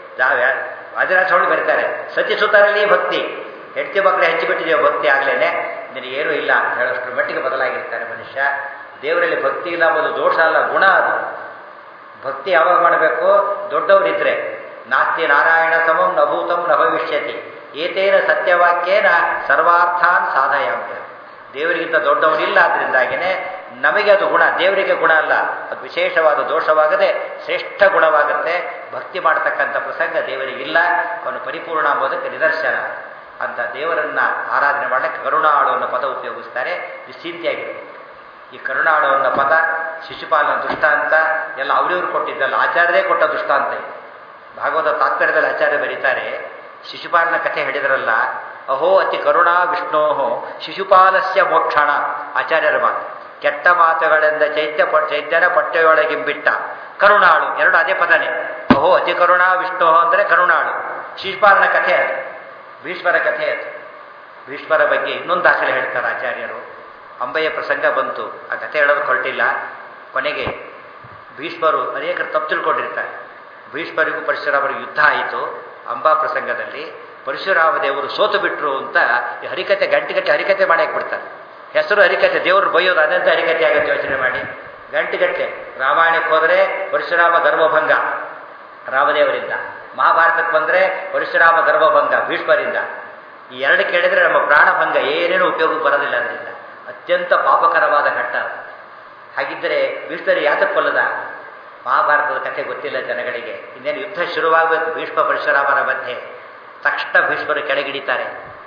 [SPEAKER 1] ವಾದಿರಾಜ ಸ್ವಾಮಿ ಬರೀತಾರೆ ಸತಿ ಸುತ್ತರಲ್ಲಿ ಭಕ್ತಿ ಹೆಂಡತಿ ಮಕ್ಕಳು ಹೆಚ್ಚಿಬಿಟ್ಟಿದ್ದೇವೆ ಭಕ್ತಿ ಆಗ್ಲೇನೆ ನಿನಗೇನೂ ಇಲ್ಲ ಅಂತ ಹೇಳೋಷ್ಟ್ರ ಮಟ್ಟಿಗೆ ಬದಲಾಗಿರ್ತಾರೆ ಮನುಷ್ಯ ದೇವರಲ್ಲಿ ಭಕ್ತಿ ಇಲ್ಲ ಅನ್ನೋದು ದೋಷ ಅಲ್ಲ ಗುಣ ಅದು ಭಕ್ತಿ ಯಾವಾಗ ಮಾಡಬೇಕು ದೊಡ್ಡವರಿದ್ರೆ ನಾಸ್ತಿ ನಾರಾಯಣ ಸಮಂ ನಭೂತಂ ನ ಭವಿಷ್ಯತಿ ಏತೇನ ಸತ್ಯವಾಕ್ಯೇನ ಸರ್ವಾರ್ಥಾನ್ ಸಾಧಯಾಮ್ಯ ದೇವರಿಗಿಂತ ದೊಡ್ಡವನಿಲ್ಲ ಅದರಿಂದಾಗಿನೇ ನಮಗೆ ಅದು ಗುಣ ದೇವರಿಗೆ ಗುಣ ಅಲ್ಲ ಅದು ವಿಶೇಷವಾದ ದೋಷವಾಗದೆ ಶ್ರೇಷ್ಠ ಗುಣವಾಗುತ್ತೆ ಭಕ್ತಿ ಮಾಡತಕ್ಕಂಥ ಪ್ರಸಂಗ ದೇವರಿಗಿಲ್ಲ ಅವನು ಪರಿಪೂರ್ಣ ಎಂಬುದಕ್ಕೆ ನಿದರ್ಶನ ಅಂತ ದೇವರನ್ನ ಆರಾಧನೆ ಮಾಡಲಿಕ್ಕೆ ಕರುಣಾಳು ಅನ್ನೋ ಪದ ಉಪಯೋಗಿಸ್ತಾರೆ ನಿಶ್ಚಿಂತೆಯಾಗಿರಬೇಕು ಈ ಕರುಣಾಳು ಅನ್ನೋ ಪದ ಶಿಶುಪಾಲನ ದೃಷ್ಟಾಂತ ಎಲ್ಲ ಅವರಿವ್ರು ಕೊಟ್ಟಿದ್ದಲ್ಲ ಆಚಾರ್ಯರೇ ಕೊಟ್ಟ ದೃಷ್ಟಾಂತ ಇದೆ ಭಾಗವತ ತಾತ್ಪರ್ಯದಲ್ಲಿ ಆಚಾರ್ಯ ಬರೀತಾರೆ ಶಿಶುಪಾಲನ ಕಥೆ ಹೇಳಿದ್ರಲ್ಲ ಅಹೋ ಅತಿ ಕರುಣಾ ವಿಷ್ಣೋ ಶಿಶುಪಾಲಸ್ಯ ಮೋಕ್ಷಣ ಆಚಾರ್ಯರ ಮಾತು ಕೆಟ್ಟ ಮಾತುಗಳಿಂದ ಚೈತ್ಯ ಚೈತ್ಯನ ಪಟ್ಟೆಯೊಳಗಿಂಬಿಟ್ಟ ಕರುಣಾಳು ಎರಡು ಅದೇ ಪದನೇ ಅಹೋ ಅತಿ ಕರುಣಾ ವಿಷ್ಣು ಅಂದರೆ ಕರುಣಾಳು ಶಿಶುಪಾಲನ ಕಥೆ ಅದು ಭೀಷ್ಮರ ಕಥೆ ಅದು ಭೀಷ್ಮರ ಬಗ್ಗೆ ಇನ್ನೊಂದು ದಾಖಲೆ ಹೇಳ್ತಾರೆ ಆಚಾರ್ಯರು ಅಂಬೆಯ ಪ್ರಸಂಗ ಬಂತು ಆ ಕಥೆ ಹೇಳೋದು ಹೊರಟಿಲ್ಲ ಕೊನೆಗೆ ಭೀಷ್ಮರು ಅನೇಕರು ತಪ್ಪು ತಿಳ್ಕೊಂಡಿರ್ತಾರೆ ಭೀಷ್ಮರಿಗೂ ಪರಶುರಾಮರಿಗೂ ಯುದ್ಧ ಆಯಿತು ಅಂಬಾ ಪ್ರಸಂಗದಲ್ಲಿ ಪರಶುರಾಮ ದೇವರು ಸೋತು ಬಿಟ್ರು ಅಂತ ಈ ಹರಿಕತೆ ಗಂಟೆ ಗಂಟೆ ಹರಿಕತೆ ಮಾಡಕ್ಕೆ ಬಿಡ್ತಾರೆ ಹೆಸರು ಹರಿಕತೆ ದೇವರು ಬೈಯೋದು ಅದಂತ ಹರಿಕತೆ ಆಗುತ್ತೆ ಯೋಚನೆ ಮಾಡಿ ಗಂಟೆಗಟ್ಟಲೆ ರಾಮಾಯಣಕ್ಕೆ ಹೋದರೆ ಪರಶುರಾಮ ಗರ್ಭಭಂಗ ರಾಮದೇವರಿಂದ ಮಹಾಭಾರತಕ್ಕೆ ಬಂದರೆ ಪರಶುರಾಮ ಗರ್ಭಭಂಗ ಭೀಷ್ಮರಿಂದ ಈ ಎರಡು ಕೇಳಿದರೆ ನಮ್ಮ ಪ್ರಾಣಭಂಗ ಏನೇನು ಉಪಯೋಗಕ್ಕೆ ಬರೋದಿಲ್ಲ ಅದರಿಂದ ಅತ್ಯಂತ ಪಾಪಕರವಾದ ಘಟ್ಟ ಅದು. ಹಾಗಿದ್ದರೆ ಭೀಷ್ಮರು ಯಾತಕ್ಕೆ ಕೊಲ್ಲದ ಮಹಾಭಾರತದ ಕಥೆ ಗೊತ್ತಿಲ್ಲ ಜನಗಳಿಗೆ ಇನ್ನೇನು ಯುದ್ಧ ಶುರುವಾಗಬೇಕು ಭೀಷ್ಮ ಪರಶುರಾಮರ ಮಧ್ಯೆ ತಕ್ಷಣ ಭೀಷ್ಮರು ಕೆಳಗಿಡಿತಾರೆ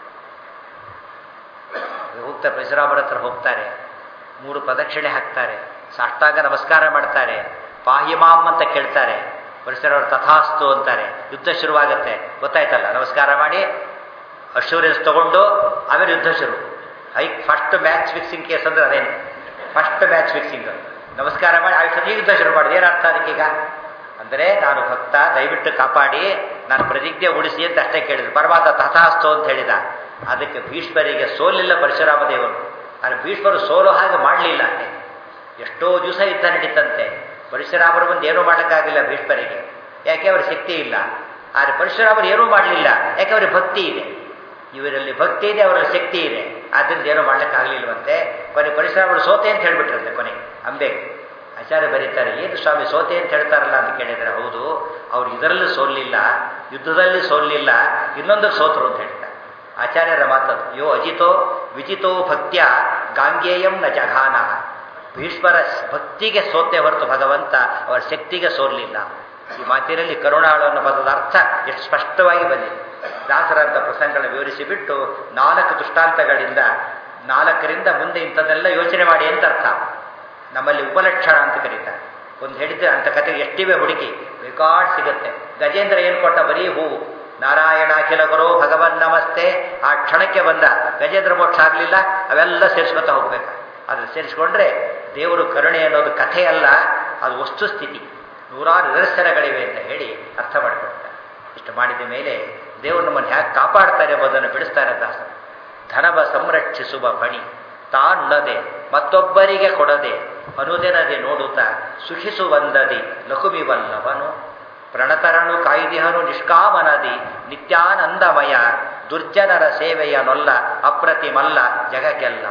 [SPEAKER 1] ಹೋಗ್ತಾರೆ ಪರಶುರಾಮರ ಹತ್ರ ಹೋಗ್ತಾರೆ ಮೂರು ಪ್ರದಕ್ಷಿಣೆ ಹಾಕ್ತಾರೆ ಸಾಷ್ಟಾಂಗ ನಮಸ್ಕಾರ ಮಾಡ್ತಾರೆ ಪಾಹಿಮಾಮ್ ಅಂತ ಕೇಳ್ತಾರೆ ಪರಶುರಾಮರು ತಥಾಸ್ತು ಅಂತಾರೆ ಯುದ್ಧ ಶುರುವಾಗುತ್ತೆ ಗೊತ್ತಾಯ್ತಲ್ಲ ನಮಸ್ಕಾರ ಮಾಡಿ ಅಶ್ಯೂರೆನ್ಸ್ ತಗೊಂಡು ಆಮೇಲೆ ಯುದ್ಧ ಶುರು ಹೈ ಫಸ್ಟ್ ಮ್ಯಾಚ್ ಫಿಕ್ಸಿಂಗ್ ಕೇಸ್ ಅಂದ್ರೆ ಅದೇನು ಫಸ್ಟ್ ಮ್ಯಾಚ್ ಫಿಕ್ಸಿಂಗ್ ನಮಸ್ಕಾರ ಮಾಡಿ ಆಯುಷ್ಯ ಯುದ್ಧ ಶುರು ಮಾಡಿದೆ ಏನರ್ಥ ಅದಕ್ಕೀಗ ಅಂದರೆ ನಾನು ಭಕ್ತ ದಯವಿಟ್ಟು ಕಾಪಾಡಿ ನಾನು ಪ್ರತಿಜ್ಞೆ ಉಳಿಸಿ ಅಂತ ಅಷ್ಟೇ ಕೇಳಿದ್ರು ಪರಮಾತ್ಮ ತಥಾಸ್ತು ಅಂತ ಹೇಳಿದ ಅದಕ್ಕೆ ಭೀಷ್ಮರಿಗೆ ಸೋಲಿಲ್ಲ ಪರಶುರಾಮ ದೇವರು ಆದರೆ ಭೀಷ್ಮರು ಸೋಲು ಹಾಗೆ ಮಾಡಲಿಲ್ಲ ಅಷ್ಟೇ ಎಷ್ಟೋ ದಿವಸ ಯುದ್ಧ ನಡೀತಂತೆ ಪರಶುರಾಮರು ಬಂದು ಏನೂ ಮಾಡೋಕ್ಕಾಗಲಿಲ್ಲ ಭೀಷ್ಮರಿಗೆ ಯಾಕೆ ಅವರ ಶಕ್ತಿ ಇಲ್ಲ ಆದರೆ ಪರಶುರಾಮರು ಏನೂ ಮಾಡಲಿಲ್ಲ ಯಾಕೆ ಅವರಿಗೆ ಭಕ್ತಿ ಇದೆ ಇವರಲ್ಲಿ ಭಕ್ತಿ ಇದೆ ಅವರಲ್ಲಿ ಶಕ್ತಿ ಇದೆ ಆದ್ದರಿಂದ ಏನೂ ಮಾಡ್ಲಿಕ್ಕಾಗಲಿಲ್ವಂತೆ ಕೊನೆ ಪರಶುರಾಮರು ಸೋತೆ ಅಂತ ಹೇಳ್ಬಿಟ್ರಂತೆ ಕೊನೆ ಅಂಬೆಗೆ ಆಚಾರ್ಯ ಬರೀತಾರೆ ಏನು ಸ್ವಾಮಿ ಸೋತೆ ಅಂತ ಹೇಳ್ತಾರಲ್ಲ ಅಂತ ಕೇಳಿದರೆ ಹೌದು ಅವ್ರು ಇದರಲ್ಲೂ ಸೋಲಿಲ್ಲ ಯುದ್ಧದಲ್ಲಿ ಸೋಲಿಲ್ಲ ಇನ್ನೊಂದಕ್ಕೆ ಸೋತರು ಅಂತ ಹೇಳ್ತಾರೆ ಆಚಾರ್ಯರ ಮಾತದು ಯೋ ಅಜಿತೋ ವಿಜಿತೋ ಭಕ್ತ್ಯ ಗಾಂಗೇಯಂ ನ ಜಘಾನ ಭೀಷ್ಮರ ಭಕ್ತಿಗೆ ಸೋತೆ ಹೊರತು ಭಗವಂತ ಅವರ ಶಕ್ತಿಗೆ ಸೋಲಿಲ್ಲ ಈ ಮಾತಿನಲ್ಲಿ ಕರುಣಾಳು ಅನ್ನೋ ಪದದ ಅರ್ಥ ಎಷ್ಟು ಸ್ಪಷ್ಟವಾಗಿ ಬಂದಿದೆ ದಾಸರಂತ ಪ್ರಸಂಗಗಳನ್ನು ವಿವರಿಸಿ ಬಿಟ್ಟು ನಾಲ್ಕು ದೃಷ್ಟಾಂತಗಳಿಂದ ನಾಲ್ಕರಿಂದ ಮುಂದೆ ಇಂಥದ್ದೆಲ್ಲ ಯೋಚನೆ ಮಾಡಿ ಅಂತ ಅರ್ಥ ನಮ್ಮಲ್ಲಿ ಉಪಲಕ್ಷಣ ಅಂತ ಕರೀತಾರೆ ಒಂದು ಹೇಳಿದ್ರೆ ಅಂಥ ಕತೆ ಎಷ್ಟಿವೆ ಹುಡುಕಿ ರೆಕಾರ್ಡ್ ಸಿಗುತ್ತೆ ಗಜೇಂದ್ರ ಏನು ಕೊಟ್ಟ ಬರೀ ಹೂವು ನಾರಾಯಣ ಅಖಿಲ ಗುರು ಭಗವನ್ ನಮಸ್ತೆ ಆ ಕ್ಷಣಕ್ಕೆ ಬಂದ ಗಜೇಂದ್ರ ಮೋಕ್ಷ ಆಗಲಿಲ್ಲ ಅವೆಲ್ಲ ಸೇರಿಸ್ಕೊತಾ ಹೋಗ್ಬೇಕು ಆದರೆ ಸೇರಿಸ್ಕೊಂಡ್ರೆ ದೇವರು ಕರುಣೆ ಅನ್ನೋದು ಕಥೆ ಅಲ್ಲ ಅದು ವಸ್ತುಸ್ಥಿತಿ ನೂರಾರು ನಿದರ್ಶನಗಳಿವೆ ಅಂತ ಹೇಳಿ ಅರ್ಥ ಮಾಡಿಕೊಡ್ತಾರೆ ಇಷ್ಟು ಮಾಡಿದ ಮೇಲೆ ದೇವರು ನಮ್ಮನ್ನು ಹ್ಯಾಕೆ ಕಾಪಾಡ್ತಾರೆ ಎಂಬುದನ್ನು ಬಿಡಿಸ್ತಾರೆ ದಾಸ ಧನವ ಸಂರಕ್ಷಿಸುವ ಬಣಿ ತಾನುಣದೆ ಮತ್ತೊಬ್ಬರಿಗೆ ಕೊಡದೆ ಅನುದಿನದೆ ನೋಡುತ್ತಾ ಸುಖಿಸುವಂದದಿ ಲಕುಮಿವಲ್ಲವನು ಪ್ರಣತರನು ಕಾಯ್ದಿಹನು ನಿಷ್ಕಾಮನದಿ ನಿತ್ಯಾನಂದಮಯ ದುರ್ಜನರ ಸೇವೆಯ ನೊಲ್ಲ ಅಪ್ರತಿಮಲ್ಲ ಜಗಕ್ಕೆಲ್ಲ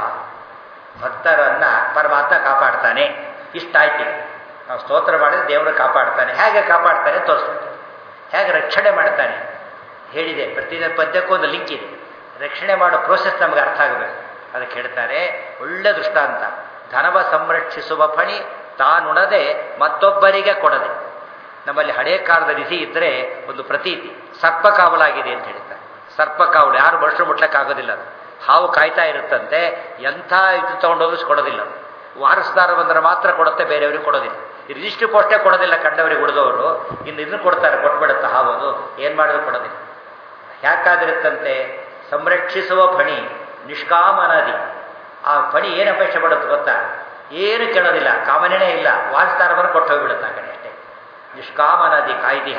[SPEAKER 1] ಭಕ್ತರನ್ನ ಪರಮಾತ್ಮ ಕಾಪಾಡ್ತಾನೆ ಇಷ್ಟಾಯ್ತು ನಾವು ಸ್ತೋತ್ರ ಮಾಡಿದ್ರೆ ದೇವರು ಕಾಪಾಡ್ತಾನೆ ಹೇಗೆ ಕಾಪಾಡ್ತಾನೆ ತೋರಿಸ್ಬೇಕು ಹೇಗೆ ರಕ್ಷಣೆ ಮಾಡ್ತಾನೆ ಹೇಳಿದೆ ಪ್ರತಿ ಪದ್ಯಕ್ಕೂ ಒಂದು ಲಿಂಕ್ ಇದೆ ರಕ್ಷಣೆ ಮಾಡೋ ಪ್ರೋಸೆಸ್ ನಮಗೆ ಅರ್ಥ ಆಗಬೇಕು ಅದಕ್ಕೆ ಹೇಳ್ತಾರೆ ಒಳ್ಳೆ ದೃಷ್ಟಾಂತ ಧನವ ಸಂರಕ್ಷಿಸುವ ಫಣಿ ತಾನುಣದೆ ಮತ್ತೊಬ್ಬರಿಗೆ ಕೊಡದೆ ನಮ್ಮಲ್ಲಿ ಹಳೆಯ ಕಾಲದ ನಿಧಿ ಇದ್ದರೆ ಒಂದು ಪ್ರತೀತಿ ಸರ್ಪ ಕಾವಲಾಗಿದೆ ಅಂತ ಹೇಳ್ತಾರೆ ಸರ್ಪ ಕಾವಲು ಯಾರು ಮನುಷ್ಯರು ಮುಟ್ಲಕ್ಕಾಗೋದಿಲ್ಲ ಅದು ಹಾವು ಕಾಯ್ತಾ ಇರುತ್ತಂತೆ ಎಂಥ ಇದು ತೊಗೊಂಡೋದ್ರು ಕೊಡೋದಿಲ್ಲ ವಾರಸ್ದಾರ ಬಂದರೆ ಮಾತ್ರ ಕೊಡುತ್ತೆ ಬೇರೆಯವ್ರಿಗೆ ಕೊಡೋದಿಲ್ಲ ಈ ರಿಜಿಸ್ಟ್ರಿ ಪೋಸ್ಟೇ ಕೊಡೋದಿಲ್ಲ ಕಂಡವರಿಗೆ ಉಳಿದವರು ಇನ್ನು ಇದನ್ನು ಕೊಡ್ತಾರೆ ಕೊಟ್ಬಿಡುತ್ತೆ ಹಾವು ಅದು ಏನು ಮಾಡಿದ್ರು ಕೊಡೋದಿಲ್ಲ ಯಾಕಾದಿರುತ್ತಂತೆ ಸಂರಕ್ಷಿಸುವ ಫಣಿ ನಿಷ್ಕಾಮನದಿ ಆ ಫಣಿ ಏನು ಅಪೇಕ್ಷೆ ಪಡುತ್ತೆ ಗೊತ್ತಾ ಏನು ಕೇಳೋದಿಲ್ಲ ಕಾಮನೇ ಇಲ್ಲ ವಾರಸ್ದಾರ ಬಂದು ಕೊಟ್ಟು ಹೋಗ್ಬಿಡುತ್ತೆ ಆ ಕಡೆ ಅಷ್ಟೇ ನಿಷ್ಕಾಮನದಿ ಕಾಯ್ದಿಹ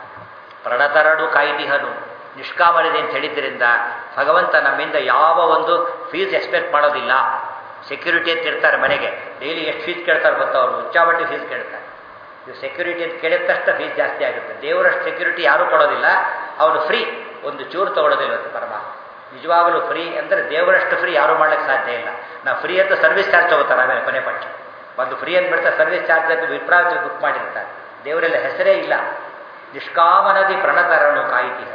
[SPEAKER 1] ಪ್ರಣತರಡು ಕಾಯ್ದಿಹನು ನಿಷ್ಕಾಮನದಿ ಅಂತ ಹೇಳಿದ್ರಿಂದ ಭಗವಂತ ನಮ್ಮಿಂದ ಯಾವ ಒಂದು ಫೀಸ್ ಎಕ್ಸ್ಪೆಕ್ಟ್ ಮಾಡೋದಿಲ್ಲ ಸೆಕ್ಯೂರಿಟಿ ಅಂತ ಇರ್ತಾರೆ ಮನೆಗೆ ಡೈಲಿ ಎಷ್ಟು ಫೀಸ್ ಕೇಳ್ತಾರೆ ಗೊತ್ತಾ ಅವರು ಉಚ್ಚಾಬಟ್ಟಿ ಫೀಸ್ ಕೇಳ್ತಾರೆ ಇದು ಸೆಕ್ಯೂರಿಟಿ ಅಂತ ಕೇಳಿದ ತಕ್ಷಣ ಫೀಸ್ ಜಾಸ್ತಿ ಆಗುತ್ತೆ ದೇವರಷ್ಟು ಸೆಕ್ಯೂರಿಟಿ ಯಾರೂ ಕೊಡೋದಿಲ್ಲ ಅವನು ಫ್ರೀ ಒಂದು ಚೂರು ತಗೊಳ್ಳೋದಿಲ್ಲ ಅಂತ ಪರಮಾತ್ಮ ನಿಜವಾಗಲೂ ಫ್ರೀ ಅಂದರೆ ದೇವರಷ್ಟು ಫ್ರೀ ಯಾರೂ ಮಾಡ್ಲಿಕ್ಕೆ ಸಾಧ್ಯ ಇಲ್ಲ ನಾವು ಫ್ರೀ ಅಂತ ಸರ್ವಿಸ್ ಚಾರ್ಜ್ ತಗೋತಾರೆ ಆಮೇಲೆ ಕೊನೆ ಪಕ್ಷ ಒಂದು ಫ್ರೀ ಅಂದ್ಬಿಡ್ತಾರೆ ಸರ್ವಿಸ್ ಚಾರ್ಜ್ ಅಂತ ವಿಪ್ರಾಜ್ ಬುಕ್ ಮಾಡಿರ್ತಾರೆ ದೇವರೆಲ್ಲ ಹೆಸರೇ ಇಲ್ಲ ನಿಷ್ಕಾಮನದಿ ಪ್ರಣತರನು ಕಾಯ್ತೀರ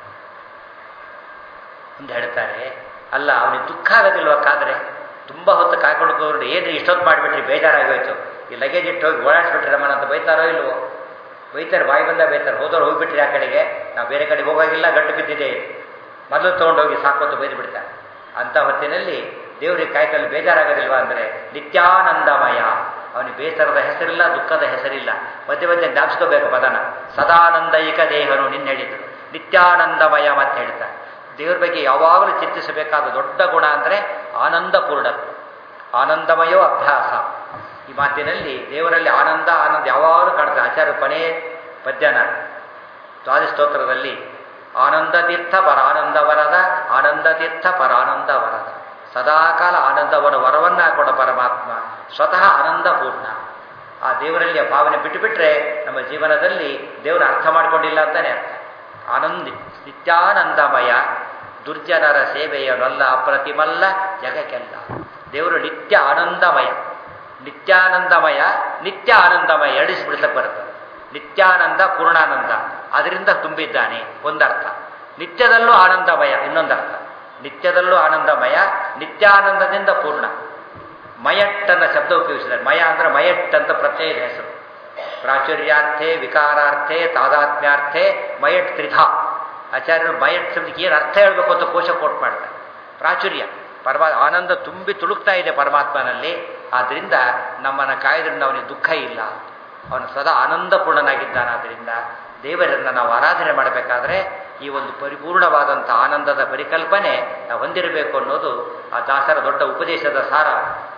[SPEAKER 1] ಅಂತ ಹೇಳ್ತಾರೆ ಅಲ್ಲ ಅವನಿಗೆ ದುಃಖ ಆಗೋದಿಲ್ವಕ್ಕಾದ್ರೆ ತುಂಬ ಹೊತ್ತು ಕಾಯ್ಕೊಂಡು ಹೋಗ್ರು ಏನು ಇಷ್ಟೊತ್ತು ಮಾಡಿಬಿಟ್ರಿ ಬೇಜಾರಾಗಿ ಹೋಯ್ತು ಈ ಲಗೇಜ್ ಇಟ್ಟು ಹೋಗಿ ಓಡಾಡಿಸ್ಬಿಟ್ರಿ ನಮ್ಮನ್ನ ಅಂತ ಬೈತಾರೋ ಇಲ್ವೋ ಬೈತಾರೆ ಬಾಯಿ ಬಂದ ಬೈತಾರೆ ಹೋದವ್ರು ಹೋಗ್ಬಿಟ್ರಿ ಆ ಕಡೆಗೆ ನಾವು ಬೇರೆ ಕಡೆ ಹೋಗೋಗಿಲ್ಲ ಗಂಟು ಬಿದ್ದಿದೆ ಮೊದಲು ತೊಗೊಂಡೋಗಿ ಸಾಕೋತು ಬೈದು ಬಿಡ್ತಾರೆ ಅಂಥ ಹೊತ್ತಿನಲ್ಲಿ ದೇವರಿಗೆ ಕಾಯ್ತಲ್ಲಿ ಬೇಜಾರಾಗೋದಿಲ್ವಾ ಅಂದರೆ ನಿತ್ಯಾನಂದಮಯ ಅವನಿಗೆ ಬೇಸರದ ಹೆಸರಿಲ್ಲ ದುಃಖದ ಹೆಸರಿಲ್ಲ ಮಧ್ಯೆ ಮಧ್ಯೆ ಜ್ಞಾಪಿಸ್ಕೋಬೇಕು ಪದನ ಸದಾನಂದೈಕ ದೇಹನು ನಿನ್ನ ಹೇಳಿದ್ರು ನಿತ್ಯಾನಂದಮಯ ಅಂತ ಹೇಳ್ತಾರೆ ದೇವ್ರ ಬಗ್ಗೆ ಯಾವಾಗಲೂ ಚಿಂತಿಸಬೇಕಾದ ದೊಡ್ಡ ಗುಣ ಅಂದರೆ ಆನಂದಪೂರ್ಣ ಆನಂದಮಯೋ ಅಭ್ಯಾಸ ಈ ಮಾತಿನಲ್ಲಿ ದೇವರಲ್ಲಿ ಆನಂದ ಆನಂದ ಯಾವಾಗಲೂ ಕಾಣ್ತದೆ ಆಚಾರ್ಯ ಕೊನೆ ಪದ್ಯನ ದ್ವಾದಸ್ತೋತ್ರದಲ್ಲಿ ಆನಂದ ತೀರ್ಥ ಪರಾನಂದ ವರದ ಆನಂದ ತೀರ್ಥ ಪರಾನಂದ ವರದ ಸದಾಕಾಲ ಆನಂದವರ ವರವನ್ನ ಕೊಡ ಪರಮಾತ್ಮ ಸ್ವತಃ ಆನಂದಪೂರ್ಣ ಆ ದೇವರಲ್ಲಿ ಆ ಭಾವನೆ ಬಿಟ್ಟುಬಿಟ್ರೆ ನಮ್ಮ ಜೀವನದಲ್ಲಿ ದೇವರ ಅರ್ಥ ಮಾಡಿಕೊಂಡಿಲ್ಲ ಅಂತಾನೆ ಅರ್ಥ ಆನಂದಿ ನಿತ್ಯಾನಂದಮಯ ದುರ್ಜನರ ಸೇವೆಯನಲ್ಲ ಅಪ್ರತಿಮಲ್ಲ ಜಗಕ್ಕೆಲ್ಲ ದೇವರು ನಿತ್ಯ ಆನಂದಮಯ ನಿತ್ಯಾನಂದಮಯ ನಿತ್ಯ ಆನಂದಮಯ ಎಡಿಸ್ಬಿಡ್ಸಕ್ಕೆ ಬರುತ್ತೆ ನಿತ್ಯಾನಂದ ಪೂರ್ಣಾನಂದ ಅದರಿಂದ ತುಂಬಿದ್ದಾನೆ ಒಂದರ್ಥ ನಿತ್ಯದಲ್ಲೂ ಆನಂದಮಯ ಇನ್ನೊಂದರ್ಥ ನಿತ್ಯದಲ್ಲೂ ಆನಂದಮಯ ನಿತ್ಯಾನಂದದಿಂದ ಪೂರ್ಣ ಮಯಟ್ ಅನ್ನೋ ಶಬ್ದ ಉಪಯೋಗಿಸಿದ್ದಾರೆ ಮಯ ಅಂದ್ರೆ ಮಯಟ್ ಅಂತ ಪ್ರತ್ಯಯದ ಹೆಸರು ಪ್ರಾಚುರ್ಯಾರ್ಥೆ ವಿಕಾರಾರ್ಥೆ ತಾದಾತ್ಮ್ಯಾರ್ಥೆ ಮಯಟ್ ತ್ರಿಧಾ ಆಚಾರ್ಯರು ಮಯಟ್ ಶಬ್ದಕ್ಕೆ ಏನು ಅರ್ಥ ಹೇಳಬೇಕು ಅಂತ ಕೋಶ ಕೋಟ್ ಮಾಡ್ತಾರೆ ಪ್ರಾಚುರ್ಯ ಪರಮ ಆನಂದ ತುಂಬಿ ತುಳುಕ್ತಾ ಇದೆ ಪರಮಾತ್ಮನಲ್ಲಿ ಆದ್ದರಿಂದ ನಮ್ಮನ್ನು ಕಾಯ್ದ್ರಿಂದ ಅವನಿಗೆ ದುಃಖ ಇಲ್ಲ ಅವನು ಸದಾ ಆನಂದಪೂರ್ಣನಾಗಿದ್ದಾನಾದ್ದರಿಂದ ದೇವರನ್ನು ನಾವು ಆರಾಧನೆ ಮಾಡಬೇಕಾದ್ರೆ ಈ ಒಂದು ಪರಿಪೂರ್ಣವಾದಂಥ ಆನಂದದ ಪರಿಕಲ್ಪನೆ ನಾವು ಹೊಂದಿರಬೇಕು ಅನ್ನೋದು ಆ ದಾಸರ ದೊಡ್ಡ ಉಪದೇಶದ ಸಾರ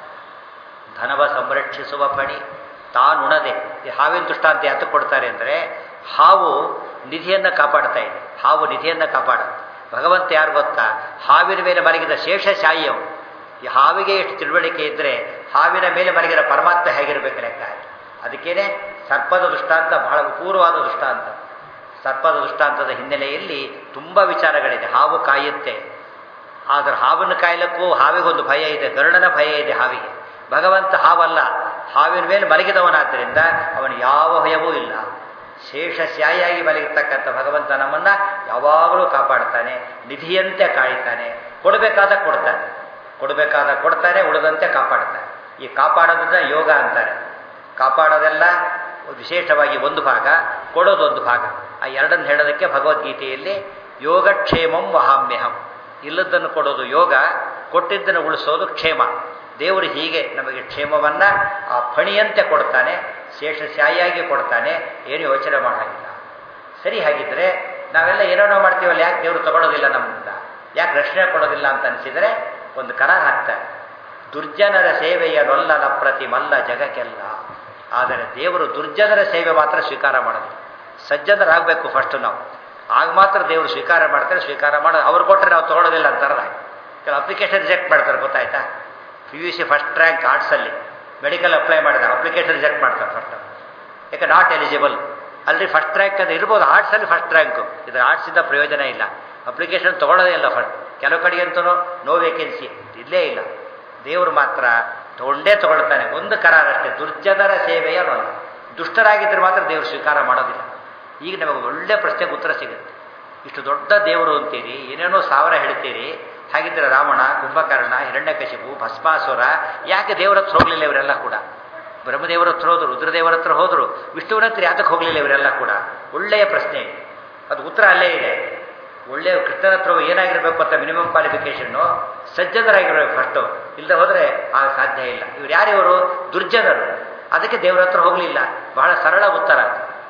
[SPEAKER 1] ಧನವ ಸಂರಕ್ಷಿಸುವ ಪಣಿ ತಾನುಣದೆ ಈ ಹಾವಿನ ದೃಷ್ಟಾಂತ ಯಾತಕ್ಕೆ ಕೊಡ್ತಾರೆ ಅಂದರೆ ಹಾವು ನಿಧಿಯನ್ನು ಕಾಪಾಡ್ತಾ ಇದೆ ಹಾವು ನಿಧಿಯನ್ನು ಕಾಪಾಡ ಭಗವಂತ ಯಾರು ಗೊತ್ತಾ ಹಾವಿನ ಮೇಲೆ ಮಲಗಿದ ಶೇಷಶಾಯಿ ಅವನು ಈ ಹಾವಿಗೆ ಎಷ್ಟು ತಿಳುವಳಿಕೆ ಇದ್ದರೆ ಹಾವಿನ ಮೇಲೆ ಮಲಗಿದ ಪರಮಾತ್ಮ ಹೇಗಿರಬೇಕು ಲೆಕ್ಕ ಅದಕ್ಕೇನೆ ಸರ್ಪದ ದೃಷ್ಟಾಂತ ಬಹಳ ಅಪೂರ್ವವಾದ ದೃಷ್ಟಾಂತ ಸರ್ಪದ ದೃಷ್ಟಾಂತದ ಹಿನ್ನೆಲೆಯಲ್ಲಿ ತುಂಬ ವಿಚಾರಗಳಿದೆ ಹಾವು ಕಾಯುತ್ತೆ ಆದರೆ ಹಾವನ್ನು ಕಾಯಲಕ್ಕೂ ಹಾವಿಗೊಂದು ಭಯ ಇದೆ ಗರುಡನ ಭಯ ಇದೆ ಹಾವಿಗೆ ಭಗವಂತ ಹಾವಲ್ಲ ಹಾವಿನ ಮೇಲೆ ಮಲಗಿದವನಾದ್ದರಿಂದ ಅವನು ಯಾವ ಭಯವೂ ಇಲ್ಲ ಶೇಷಶ್ಯಾಯಿಯಾಗಿ ಮಲಗಿರ್ತಕ್ಕಂಥ ಭಗವಂತ ನಮ್ಮನ್ನ ಯಾವಾಗಲೂ ಕಾಪಾಡ್ತಾನೆ ನಿಧಿಯಂತೆ ಕಾಯ್ತಾನೆ ಕೊಡಬೇಕಾದ ಕೊಡ್ತಾನೆ ಕೊಡಬೇಕಾದ ಕೊಡ್ತಾನೆ ಉಳಿದಂತೆ ಕಾಪಾಡ್ತಾನೆ ಈ ಕಾಪಾಡೋದನ್ನ ಯೋಗ ಅಂತಾರೆ ಕಾಪಾಡೋದೆಲ್ಲ ವಿಶೇಷವಾಗಿ ಒಂದು ಭಾಗ ಕೊಡೋದೊಂದು ಭಾಗ ಆ ಎರಡನ್ನು ಹೇಳೋದಕ್ಕೆ ಭಗವದ್ಗೀತೆಯಲ್ಲಿ ಯೋಗಕ್ಷೇಮಂ ವಹಾಮ್ಯಹಂ ಇಲ್ಲದನ್ನು ಕೊಡೋದು ಯೋಗ ಕೊಟ್ಟಿದ್ದನ್ನು ಉಳಿಸೋದು ಕ್ಷೇಮ ದೇವರು ಹೀಗೆ ನಮಗೆ ಕ್ಷೇಮವನ್ನ ಆ ಫಣಿಯಂತೆ ಕೊಡ್ತಾನೆ ಶೇಷಶಾಯಿಯಾಗಿ ಕೊಡ್ತಾನೆ ಏನು ಯೋಚನೆ ಮಾಡಾಗಿಲ್ಲ ಸರಿ ಹಾಗಿದ್ರೆ ನಾವೆಲ್ಲ ಏನೇನೋ ಮಾಡ್ತೀವಲ್ಲ ಯಾಕೆ ದೇವರು ತಗೊಳ್ಳೋದಿಲ್ಲ ನಮ್ಮಿಂದ ಯಾಕೆ ರಕ್ಷಣೆ ಕೊಡೋದಿಲ್ಲ ಅಂತ ಅನಿಸಿದರೆ ಒಂದು ಕರಾರ್ ಹಾಕ್ತಾರೆ ದುರ್ಜನರ ಸೇವೆಯ ನೊಲ್ಲನ ಪ್ರತಿ ಮಲ್ಲ ಜಗಕ್ಕೆಲ್ಲ ಆದರೆ ದೇವರು ದುರ್ಜನರ ಸೇವೆ ಮಾತ್ರ ಸ್ವೀಕಾರ ಮಾಡೋದಿಲ್ಲ ಸಜ್ಜನರಾಗಬೇಕು ಫಸ್ಟ್ ನಾವು ಆಗ ಮಾತ್ರ ದೇವರು ಸ್ವೀಕಾರ ಮಾಡ್ತಾರೆ ಸ್ವೀಕಾರ ಮಾಡೋದು ಅವ್ರು ಕೊಟ್ಟರೆ ನಾವು ತೊಗೊಳೋದಿಲ್ಲ ಅಂತಾರಲ್ಲ ಕೆಲವು ಅಪ್ಲಿಕೇಶನ್ ರಿಜೆಕ್ಟ್ ಮಾಡ್ತಾರೆ ಗೊತ್ತಾಯ್ತಾ P U C first rank ಆರ್ಟ್ಸಲ್ಲಿ ಮೆಡಿಕಲ್ ಅಪ್ಲೈ ಮಾಡಿದ ಅಪ್ಲಿಕೇಶನ್ ರಿಜೆಕ್ಟ್ ಮಾಡ್ತಾರೆ ಫಸ್ಟ್ ಯಾಕೆ ನಾಟ್ ಎಲಿಜಿಬಲ್ ಅಲ್ಲಿ ಫಸ್ಟ್ ರ್ಯಾಂಕ್ ಅಂತ ಇರ್ಬೋದು ಆರ್ಟ್ಸಲ್ಲಿ ಫಸ್ಟ್ ರ್ಯಾಂಕು ಇದು ಆರ್ಟ್ಸಿಂದ ಪ್ರಯೋಜನ ಇಲ್ಲ ಅಪ್ಲಿಕೇಶನ್ ತೊಗೊಳ್ಳೋದೇ ಇಲ್ಲ ಫಸ್ಟ್ ಕೆಲವು ಕಡೆಗೆ ಅಂತೂ ನೋ ವೇಕೆನ್ಸಿ ಇಲ್ಲೇ ಇಲ್ಲ ದೇವರು ಮಾತ್ರ ತೊಗೊಂಡೇ ತಗೊಳ್ತಾನೆ ಒಂದು ಕರಾರಷ್ಟೇ ದುರ್ಜನರ ಸೇವೆಯ ನೋಡ ದುಷ್ಟರಾಗಿದ್ದರೆ ಮಾತ್ರ ದೇವರು ಸ್ವೀಕಾರ ಮಾಡೋದಿಲ್ಲ ಈಗ ನಮಗೆ ಒಳ್ಳೆ ಪ್ರಶ್ನೆಗೆ ಉತ್ತರ ಸಿಗುತ್ತೆ ಇಷ್ಟು ದೊಡ್ಡ ದೇವರು ಅಂತೀರಿ ಏನೇನೋ ಸಾವಿರ ಹೇಳ್ತೀರಿ ಹಾಗಿದ್ರೆ ರಾವಣ ಕುಂಭಕರ್ಣ ಹಿರಣ್ಯಕಶಿಪು ಭಸ್ಮಾಸುರ ಯಾಕೆ ದೇವರ ಹತ್ರ ಹೋಗಲಿಲ್ಲ ಇವರೆಲ್ಲ ಕೂಡ ಬ್ರಹ್ಮದೇವರ ಹತ್ರ ಹೋದ್ರು ರುದ್ರದೇವರ ಹತ್ರ ಹೋದ್ರು ವಿಷ್ಣುವಿನ ಹತ್ರ ಯಾತಕ್ಕೆ ಹೋಗಲಿಲ್ಲ ಇವರೆಲ್ಲ ಕೂಡ ಒಳ್ಳೆಯ ಪ್ರಶ್ನೆ ಅದು ಉತ್ತರ ಅಲ್ಲೇ ಇದೆ ಒಳ್ಳೆಯ ಕೃಷ್ಣನ ಹತ್ರ ಏನಾಗಿರ್ಬೇಕು ಅಂತ ಮಿನಿಮಮ್ ಕ್ವಾಲಿಫಿಕೇಶನ್ನು ಸಜ್ಜನರಾಗಿರ್ಬೇಕು ಫಸ್ಟು ಇಲ್ಲದೆ ಹೋದರೆ ಆಗ ಸಾಧ್ಯ ಇಲ್ಲ ಇವ್ರು ಯಾರಿವರು ದುರ್ಜನರು ಅದಕ್ಕೆ ದೇವರ ಹತ್ರ ಹೋಗಲಿಲ್ಲ ಬಹಳ ಸರಳ ಉತ್ತರ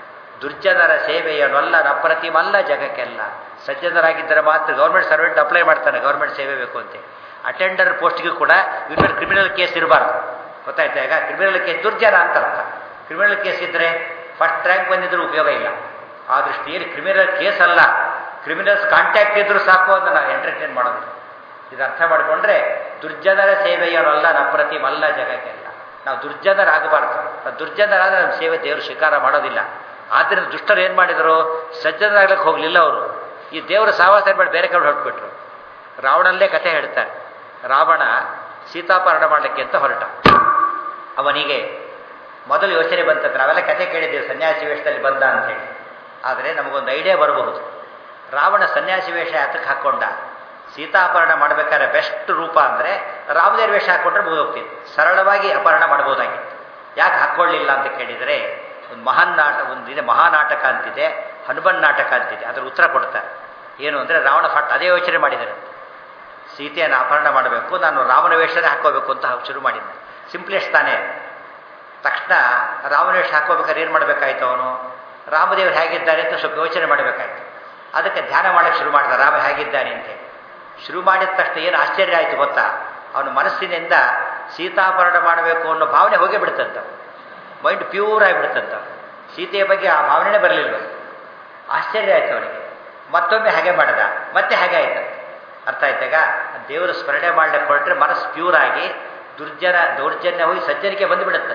[SPEAKER 1] ದುರ್ಜನರ ಸೇವೆಯನ್ನಲ್ಲ ಅಪ್ರತಿಮಲ್ಲ ಜಗಕ್ಕೆಲ್ಲ ಸಜ್ಜನರಾಗಿದ್ದರೆ ಮಾತ್ರ ಗೌರ್ಮೆಂಟ್ ಸರ್ವೆಂಟ್ ಅಪ್ಲೈ ಮಾಡ್ತಾನೆ ಗೌರ್ಮೆಂಟ್ ಸೇವೆ ಬೇಕು ಅಂತ ಅಟೆಂಡರ್ ಪೋಸ್ಟ್ಗೂ ಕೂಡ ಇವ್ರ ಮೇಲೆ ಕ್ರಿಮಿನಲ್ ಕೇಸ್ ಇರಬಾರ್ದು ಗೊತ್ತಾಯ್ತಾ ಈಗ ಕ್ರಿಮಿನಲ್ ಕೇಸ್ ದುರ್ಜನ ಅಂತ ಅರ್ಥ ಕ್ರಿಮಿನಲ್ ಕೇಸ್ ಇದ್ದರೆ ಫಸ್ಟ್ ರ್ಯಾಂಕ್ ಬಂದಿದ್ರೂ ಉಪಯೋಗ ಇಲ್ಲ ಆ ದೃಷ್ಟಿಯಲ್ಲಿ ಕ್ರಿಮಿನಲ್ ಕೇಸ್ ಅಲ್ಲ ಕ್ರಿಮಿನಲ್ಸ್ ಕಾಂಟ್ಯಾಕ್ಟ್ ಇದ್ರೂ ಸಾಕು ಅಂತ ನಾವು ಎಂಟರ್ಟೈನ್ ಮಾಡೋದು ಇದು ಅರ್ಥ ಮಾಡಿಕೊಂಡ್ರೆ ದುರ್ಜನರ ಸೇವೆಯನ್ನಲ್ಲ ನಪ್ರತಿಮಲ್ಲ ಜಗಕ್ಕೆಲ್ಲ ನಾವು ದುರ್ಜನರಾಗಬಾರ್ದು ನಾವು ದುರ್ಜನರಾದರೆ ನಮ್ಮ ಸೇವೆ ದೇವರು ಸ್ವೀಕಾರ ಮಾಡೋದಿಲ್ಲ ಆದ್ದರಿಂದ ದುಷ್ಟರು ಏನು ಮಾಡಿದರು ಸಜ್ಜನರಾಗ್ಲಿಕ್ಕೆ ಹೋಗಲಿಲ್ಲ ಅವರು ಈ ದೇವರ ಸಾವಾಸ ಮಾಡಿ ಬೇರೆ ಕಡೆ ಹೊರಟ್ಬಿಟ್ರು ರಾವಣಲ್ಲೇ ಕಥೆ ಹೇಳ್ತಾರೆ ರಾವಣ ಸೀತಾಪರಣ ಮಾಡಲಿಕ್ಕೆ ಅಂತ ಹೊರಟ ಅವನಿಗೆ ಮೊದಲು ಯೋಚನೆ ಬಂತಂತೆ ನಾವೆಲ್ಲ ಕಥೆ ಕೇಳಿದ್ದೇವೆ ಸನ್ಯಾಸಿ ವೇಷದಲ್ಲಿ ಬಂದ ಅಂತೇಳಿ ಆದರೆ ನಮಗೊಂದು ಐಡಿಯಾ ಬರಬಹುದು ರಾವಣ ಸನ್ಯಾಸಿ ವೇಷ ಯಾತಕ್ಕೆ ಹಾಕ್ಕೊಂಡ ಸೀತಾಪರಣ ಮಾಡಬೇಕಾದ್ರೆ ಬೆಸ್ಟ್ ರೂಪ ಅಂದರೆ ರಾಮದೇವ್ರ ವೇಷ ಹಾಕ್ಕೊಂಡ್ರೆ ಮುಗಿದೋಗ್ತಿತ್ತು ಸರಳವಾಗಿ ಅಪಹರಣ ಮಾಡ್ಬೋದಾಗಿತ್ತು ಯಾಕೆ ಹಾಕ್ಕೊಳ್ಳಿಲ್ಲ ಅಂತ ಕೇಳಿದರೆ ಒಂದು ಮಹಾನ್ ನಾಟ ಒಂದು ಇದೆ ಮಹಾನಾಟಕ ಅಂತಿದೆ ಹನುಮನ್ ನಾಟಕ ಅಂತಿದೆ ಅದರ ಉತ್ತರ ಕೊಡ್ತಾರೆ ಏನು ಅಂದರೆ ರಾವಣ ಫಟ್ ಅದೇ ಯೋಚನೆ ಮಾಡಿದ್ದಾರೆ ಸೀತೆಯನ್ನು ಅಪಹರಣ ಮಾಡಬೇಕು ನಾನು ರಾಮನ ವೇಷನೇ ಹಾಕೋಬೇಕು ಅಂತ ಶುರು ಮಾಡಿದ್ದೆ ಸಿಂಪ್ಲೆಸ್ಟ್ ತಾನೇ ತಕ್ಷಣ ರಾಮನ ವೇಷ ಹಾಕೋಬೇಕಾದ್ರೆ ಏನು ಮಾಡಬೇಕಾಯ್ತು ಅವನು ರಾಮದೇವರು ಹೇಗಿದ್ದಾರೆ ಅಂತ ಸ್ವಲ್ಪ ಯೋಚನೆ ಮಾಡಬೇಕಾಯ್ತು ಅದಕ್ಕೆ ಧ್ಯಾನ ಮಾಡೋಕ್ಕೆ ಶುರು ಮಾಡಿದ ರಾಮ ಹೇಗಿದ್ದಾನೆ ಅಂತೇಳಿ ಶುರು ಮಾಡಿದ ತಕ್ಷಣ ಏನು ಆಶ್ಚರ್ಯ ಆಯಿತು ಗೊತ್ತಾ ಅವನ ಮನಸ್ಸಿನಿಂದ ಸೀತಾಪರಣ ಮಾಡಬೇಕು ಅನ್ನೋ ಭಾವನೆ ಹೋಗೇ ಬಿಡ್ತಂತ ಮೈಂಡ್ ಪ್ಯೂರ್ ಆಗಿಬಿಡ್ತಂತ ಸೀತೆಯ ಬಗ್ಗೆ ಆ ಭಾವನೆನೇ ಬರಲಿಲ್ಲ ಆಶ್ಚರ್ಯ ಆಯ್ತು ಅವನಿಗೆ ಮತ್ತೊಮ್ಮೆ ಹಾಗೆ ಮಾಡಿದ ಮತ್ತೆ ಹಾಗೆ ಆಯ್ತಂತೆ ಅರ್ಥ ಆಯ್ತಾಗ ದೇವರು ಸ್ಮರಣೆ ಮಾಡಲಿಕ್ಕೆ ಹೊರಟ್ರೆ ಮನಸ್ಸು ಪ್ಯೂರ್ ಆಗಿ ದುರ್ಜನ ದೌರ್ಜನ್ಯ ಹೋಗಿ ಸಜ್ಜನಿಕೆ ಬಂದುಬಿಡುತ್ತೆ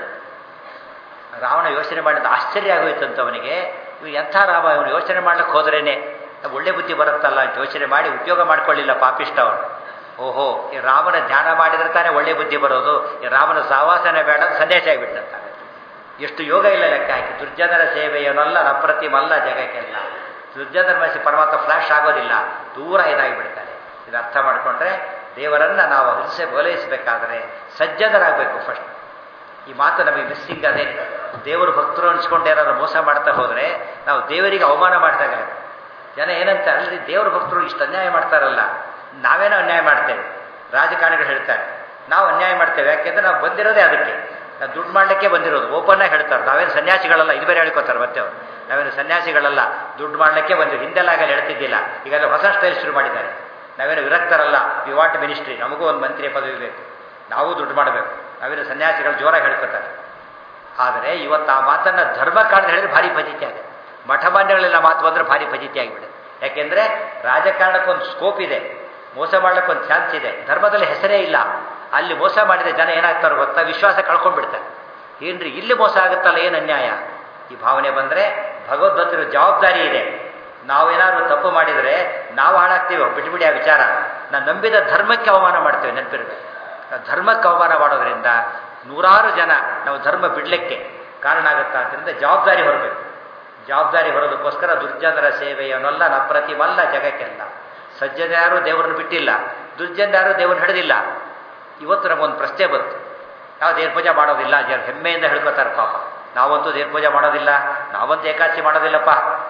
[SPEAKER 1] ರಾವಣ ಯೋಚನೆ ಮಾಡಿದ ಆಶ್ಚರ್ಯ ಆಗೋಯ್ತಂತ ಅವನಿಗೆ ಇವು ಎಂಥ ರಾಮ ಇವನು ಯೋಚನೆ ಮಾಡ್ಲಿಕ್ಕೆ ಹೋದ್ರೇನೆ ಒಳ್ಳೆ ಬುದ್ಧಿ ಬರುತ್ತಲ್ಲ ಅಂತ ಯೋಚನೆ ಮಾಡಿ ಉಪಯೋಗ ಮಾಡ್ಕೊಳ್ಳಿಲ್ಲ ಪಾಪಿಷ್ಟ ಅವನು ಓಹೋ ಈ ರಾಮನ ಧ್ಯಾನ ಮಾಡಿದ್ರೆ ತಾನೇ ಒಳ್ಳೆ ಬುದ್ಧಿ ಬರೋದು ಈ ರಾಮನ ಸಹವಾಸನೆ ಬೇಡ ಸಂದೇಶ ಆಗಿಬಿಟ್ಟಂತ ಎಷ್ಟು ಯೋಗ ಇಲ್ಲ ಲೆಕ್ಕ ಹಾಕಿ ದುರ್ಜನರ ಸೇವೆಯನ್ನಲ್ಲ ಅಪ್ರತಿಮಲ್ಲ ಜಗಕ್ಕೆಲ್ಲ ದುರ್ಜನರ ಮನಸ್ಸಿ ಪರಮಾತ್ಮ ಫ್ಲಾಶ್ ಆಗೋದಿಲ್ಲ ದೂರ ಇದಾಗಿ ಬಿಡ್ತಾನೆ ಇದು ಅರ್ಥ ಮಾಡಿಕೊಂಡ್ರೆ ದೇವರನ್ನ ನಾವು ಹಿಂಸೆ ಓಲೈಸಬೇಕಾದ್ರೆ ಸಜ್ಜನರಾಗಬೇಕು ಫಸ್ಟ್ ಈ ಮಾತು ನಮಗೆ ಮಿಸ್ಸಿಂಗ್ ಅದೇ ದೇವರು ಭಕ್ತರು ಅನ್ಸ್ಕೊಂಡು ಏನಾದ್ರು ಮೋಸ ಮಾಡ್ತಾ ಹೋದರೆ ನಾವು ದೇವರಿಗೆ ಅವಮಾನ ಮಾಡಿದಾಗ ಜನ ಏನಂತ ಅಲ್ರಿ ದೇವ್ರ ಭಕ್ತರು ಇಷ್ಟು ಅನ್ಯಾಯ ಮಾಡ್ತಾರಲ್ಲ ನಾವೇನೋ ಅನ್ಯಾಯ ಮಾಡ್ತೇವೆ ರಾಜಕಾರಣಿಗಳು ಹೇಳ್ತಾರೆ ನಾವು ಅನ್ಯಾಯ ಮಾಡ್ತೇವೆ ಯಾಕೆಂದ್ರೆ ನಾವು ಬಂದಿರೋದೇ ಅದಕ್ಕೆ ನಾವು ದುಡ್ಡು ಮಾಡಲಿಕ್ಕೆ ಬಂದಿರೋದು ಓಪನ್ ಆಗಿ ಹೇಳ್ತಾರೆ ನಾವೇನು ಸನ್ಯಾಸಿಗಳಲ್ಲ ಇದು ಬೇರೆ ಹೇಳ್ಕೊತಾರೆ ಮತ್ತೆ ಅವರು ನಾವೇನು ಸನ್ಯಾಸಿಗಳಲ್ಲ ದುಡ್ಡು ಮಾಡಲಿಕ್ಕೆ ಬಂದಿರೋ ಹಿಂದೆಲ್ಲ ಆಗಲ್ಲ ಹೇಳ್ತಿದ್ದಿಲ್ಲ ಈಗೆಲ್ಲ ಹೊಸ ಸ್ಟೈಲ್ ಶುರು ಮಾಡಿದ್ದಾರೆ ನಾವೇನು ವಿರಕ್ತರಲ್ಲ ವಿ ವಾಟ್ ಮಿನಿಸ್ಟ್ರಿ ನಮಗೂ ಒಂದು ಮಂತ್ರಿ ಪದವಿ ಬೇಕು ನಾವು ದುಡ್ಡು ಮಾಡಬೇಕು ನಾವೇನು ಸನ್ಯಾಸಿಗಳು ಜೋರಾಗಿ ಹೇಳ್ಕೊತಾರೆ ಆದರೆ ಇವತ್ತು ಆ ಮಾತನ್ನು ಧರ್ಮ ಕಾರಣ ಹೇಳಿದ್ರೆ ಭಾರಿ ಫಜಿತಿ ಆಗುತ್ತೆ ಮಠಮಾನ್ಯಗಳೆಲ್ಲ ಮಾತು ಬಂದರೆ ಭಾರಿ ಫಜಿತಿ ಆಗಿಬಿಡುತ್ತೆ ಯಾಕೆಂದರೆ ರಾಜಕಾರಣಕ್ಕೊಂದು ಸ್ಕೋಪ್ ಇದೆ ಮೋಸ ಮಾಡ್ಲಿಕ್ಕೊಂದು ಚಾನ್ಸ್ ಇದೆ ಧರ್ಮದಲ್ಲಿ ಹೆಸರೇ ಇಲ್ಲ ಅಲ್ಲಿ ಮೋಸ ಮಾಡಿದ ಜನ ಏನಾಗ್ತಾರೋ ಗೊತ್ತಾ ವಿಶ್ವಾಸ ಕಳ್ಕೊಂಡ್ಬಿಡ್ತಾರೆ ಏನ್ರಿ ಇಲ್ಲಿ ಮೋಸ ಆಗುತ್ತಲ್ಲ ಏನು ಅನ್ಯಾಯ ಈ ಭಾವನೆ ಬಂದರೆ ಭಗವದ್ಭಕ್ತರ ಜವಾಬ್ದಾರಿ ಇದೆ ನಾವೇನಾದ್ರು ತಪ್ಪು ಮಾಡಿದರೆ ನಾವು ಹಾಳಾಗ್ತೀವಿ ಬಿಟ್ಬಿಡಿ ಆ ವಿಚಾರ ನಾನು ನಂಬಿದ ಧರ್ಮಕ್ಕೆ ಅವಮಾನ ಮಾಡ್ತೇವೆ ನೆನಪಿರಬೇಕು ಧರ್ಮಕ್ಕೆ ಅವಮಾನ ಮಾಡೋದ್ರಿಂದ ನೂರಾರು ಜನ ನಾವು ಧರ್ಮ ಬಿಡಲಿಕ್ಕೆ ಕಾರಣ ಆಗುತ್ತಾ ಅದರಿಂದ ಜವಾಬ್ದಾರಿ ಹೊರಬೇಕು ಜವಾಬ್ದಾರಿ ಹೊರೋದಕ್ಕೋಸ್ಕರ ದುರ್ಜನರ ಸೇವೆಯನ್ನಲ್ಲ ನಪ್ರತಿಮಲ್ಲ ಜಗಕ್ಕೆಲ್ಲ ಸಜ್ಜನ ಯಾರು ದೇವರನ್ನು ಬಿಟ್ಟಿಲ್ಲ ದುರ್ಜನ ಯಾರು ದೇವರನ್ನು ಹಿಡಿದಿಲ್ಲ ಇವತ್ತು ನಮಗೊಂದು ಪ್ರಶ್ನೆ ಬಂತು ನಾವು ದೇವ್ರ ಪೂಜೆ ಮಾಡೋದಿಲ್ಲ ಜನ ಹೆಮ್ಮೆಯಿಂದ ಹೇಳ್ಕೊತಾರೆ ಪಾಪ ನಾವಂತೂ ದೇವ್ರ ಪೂಜೆ ಮಾಡೋದಿಲ್ಲ ನಾವಂತೂ ಏಕಾದಶಿ ಮಾಡೋದಿಲ್ಲಪ್ಪ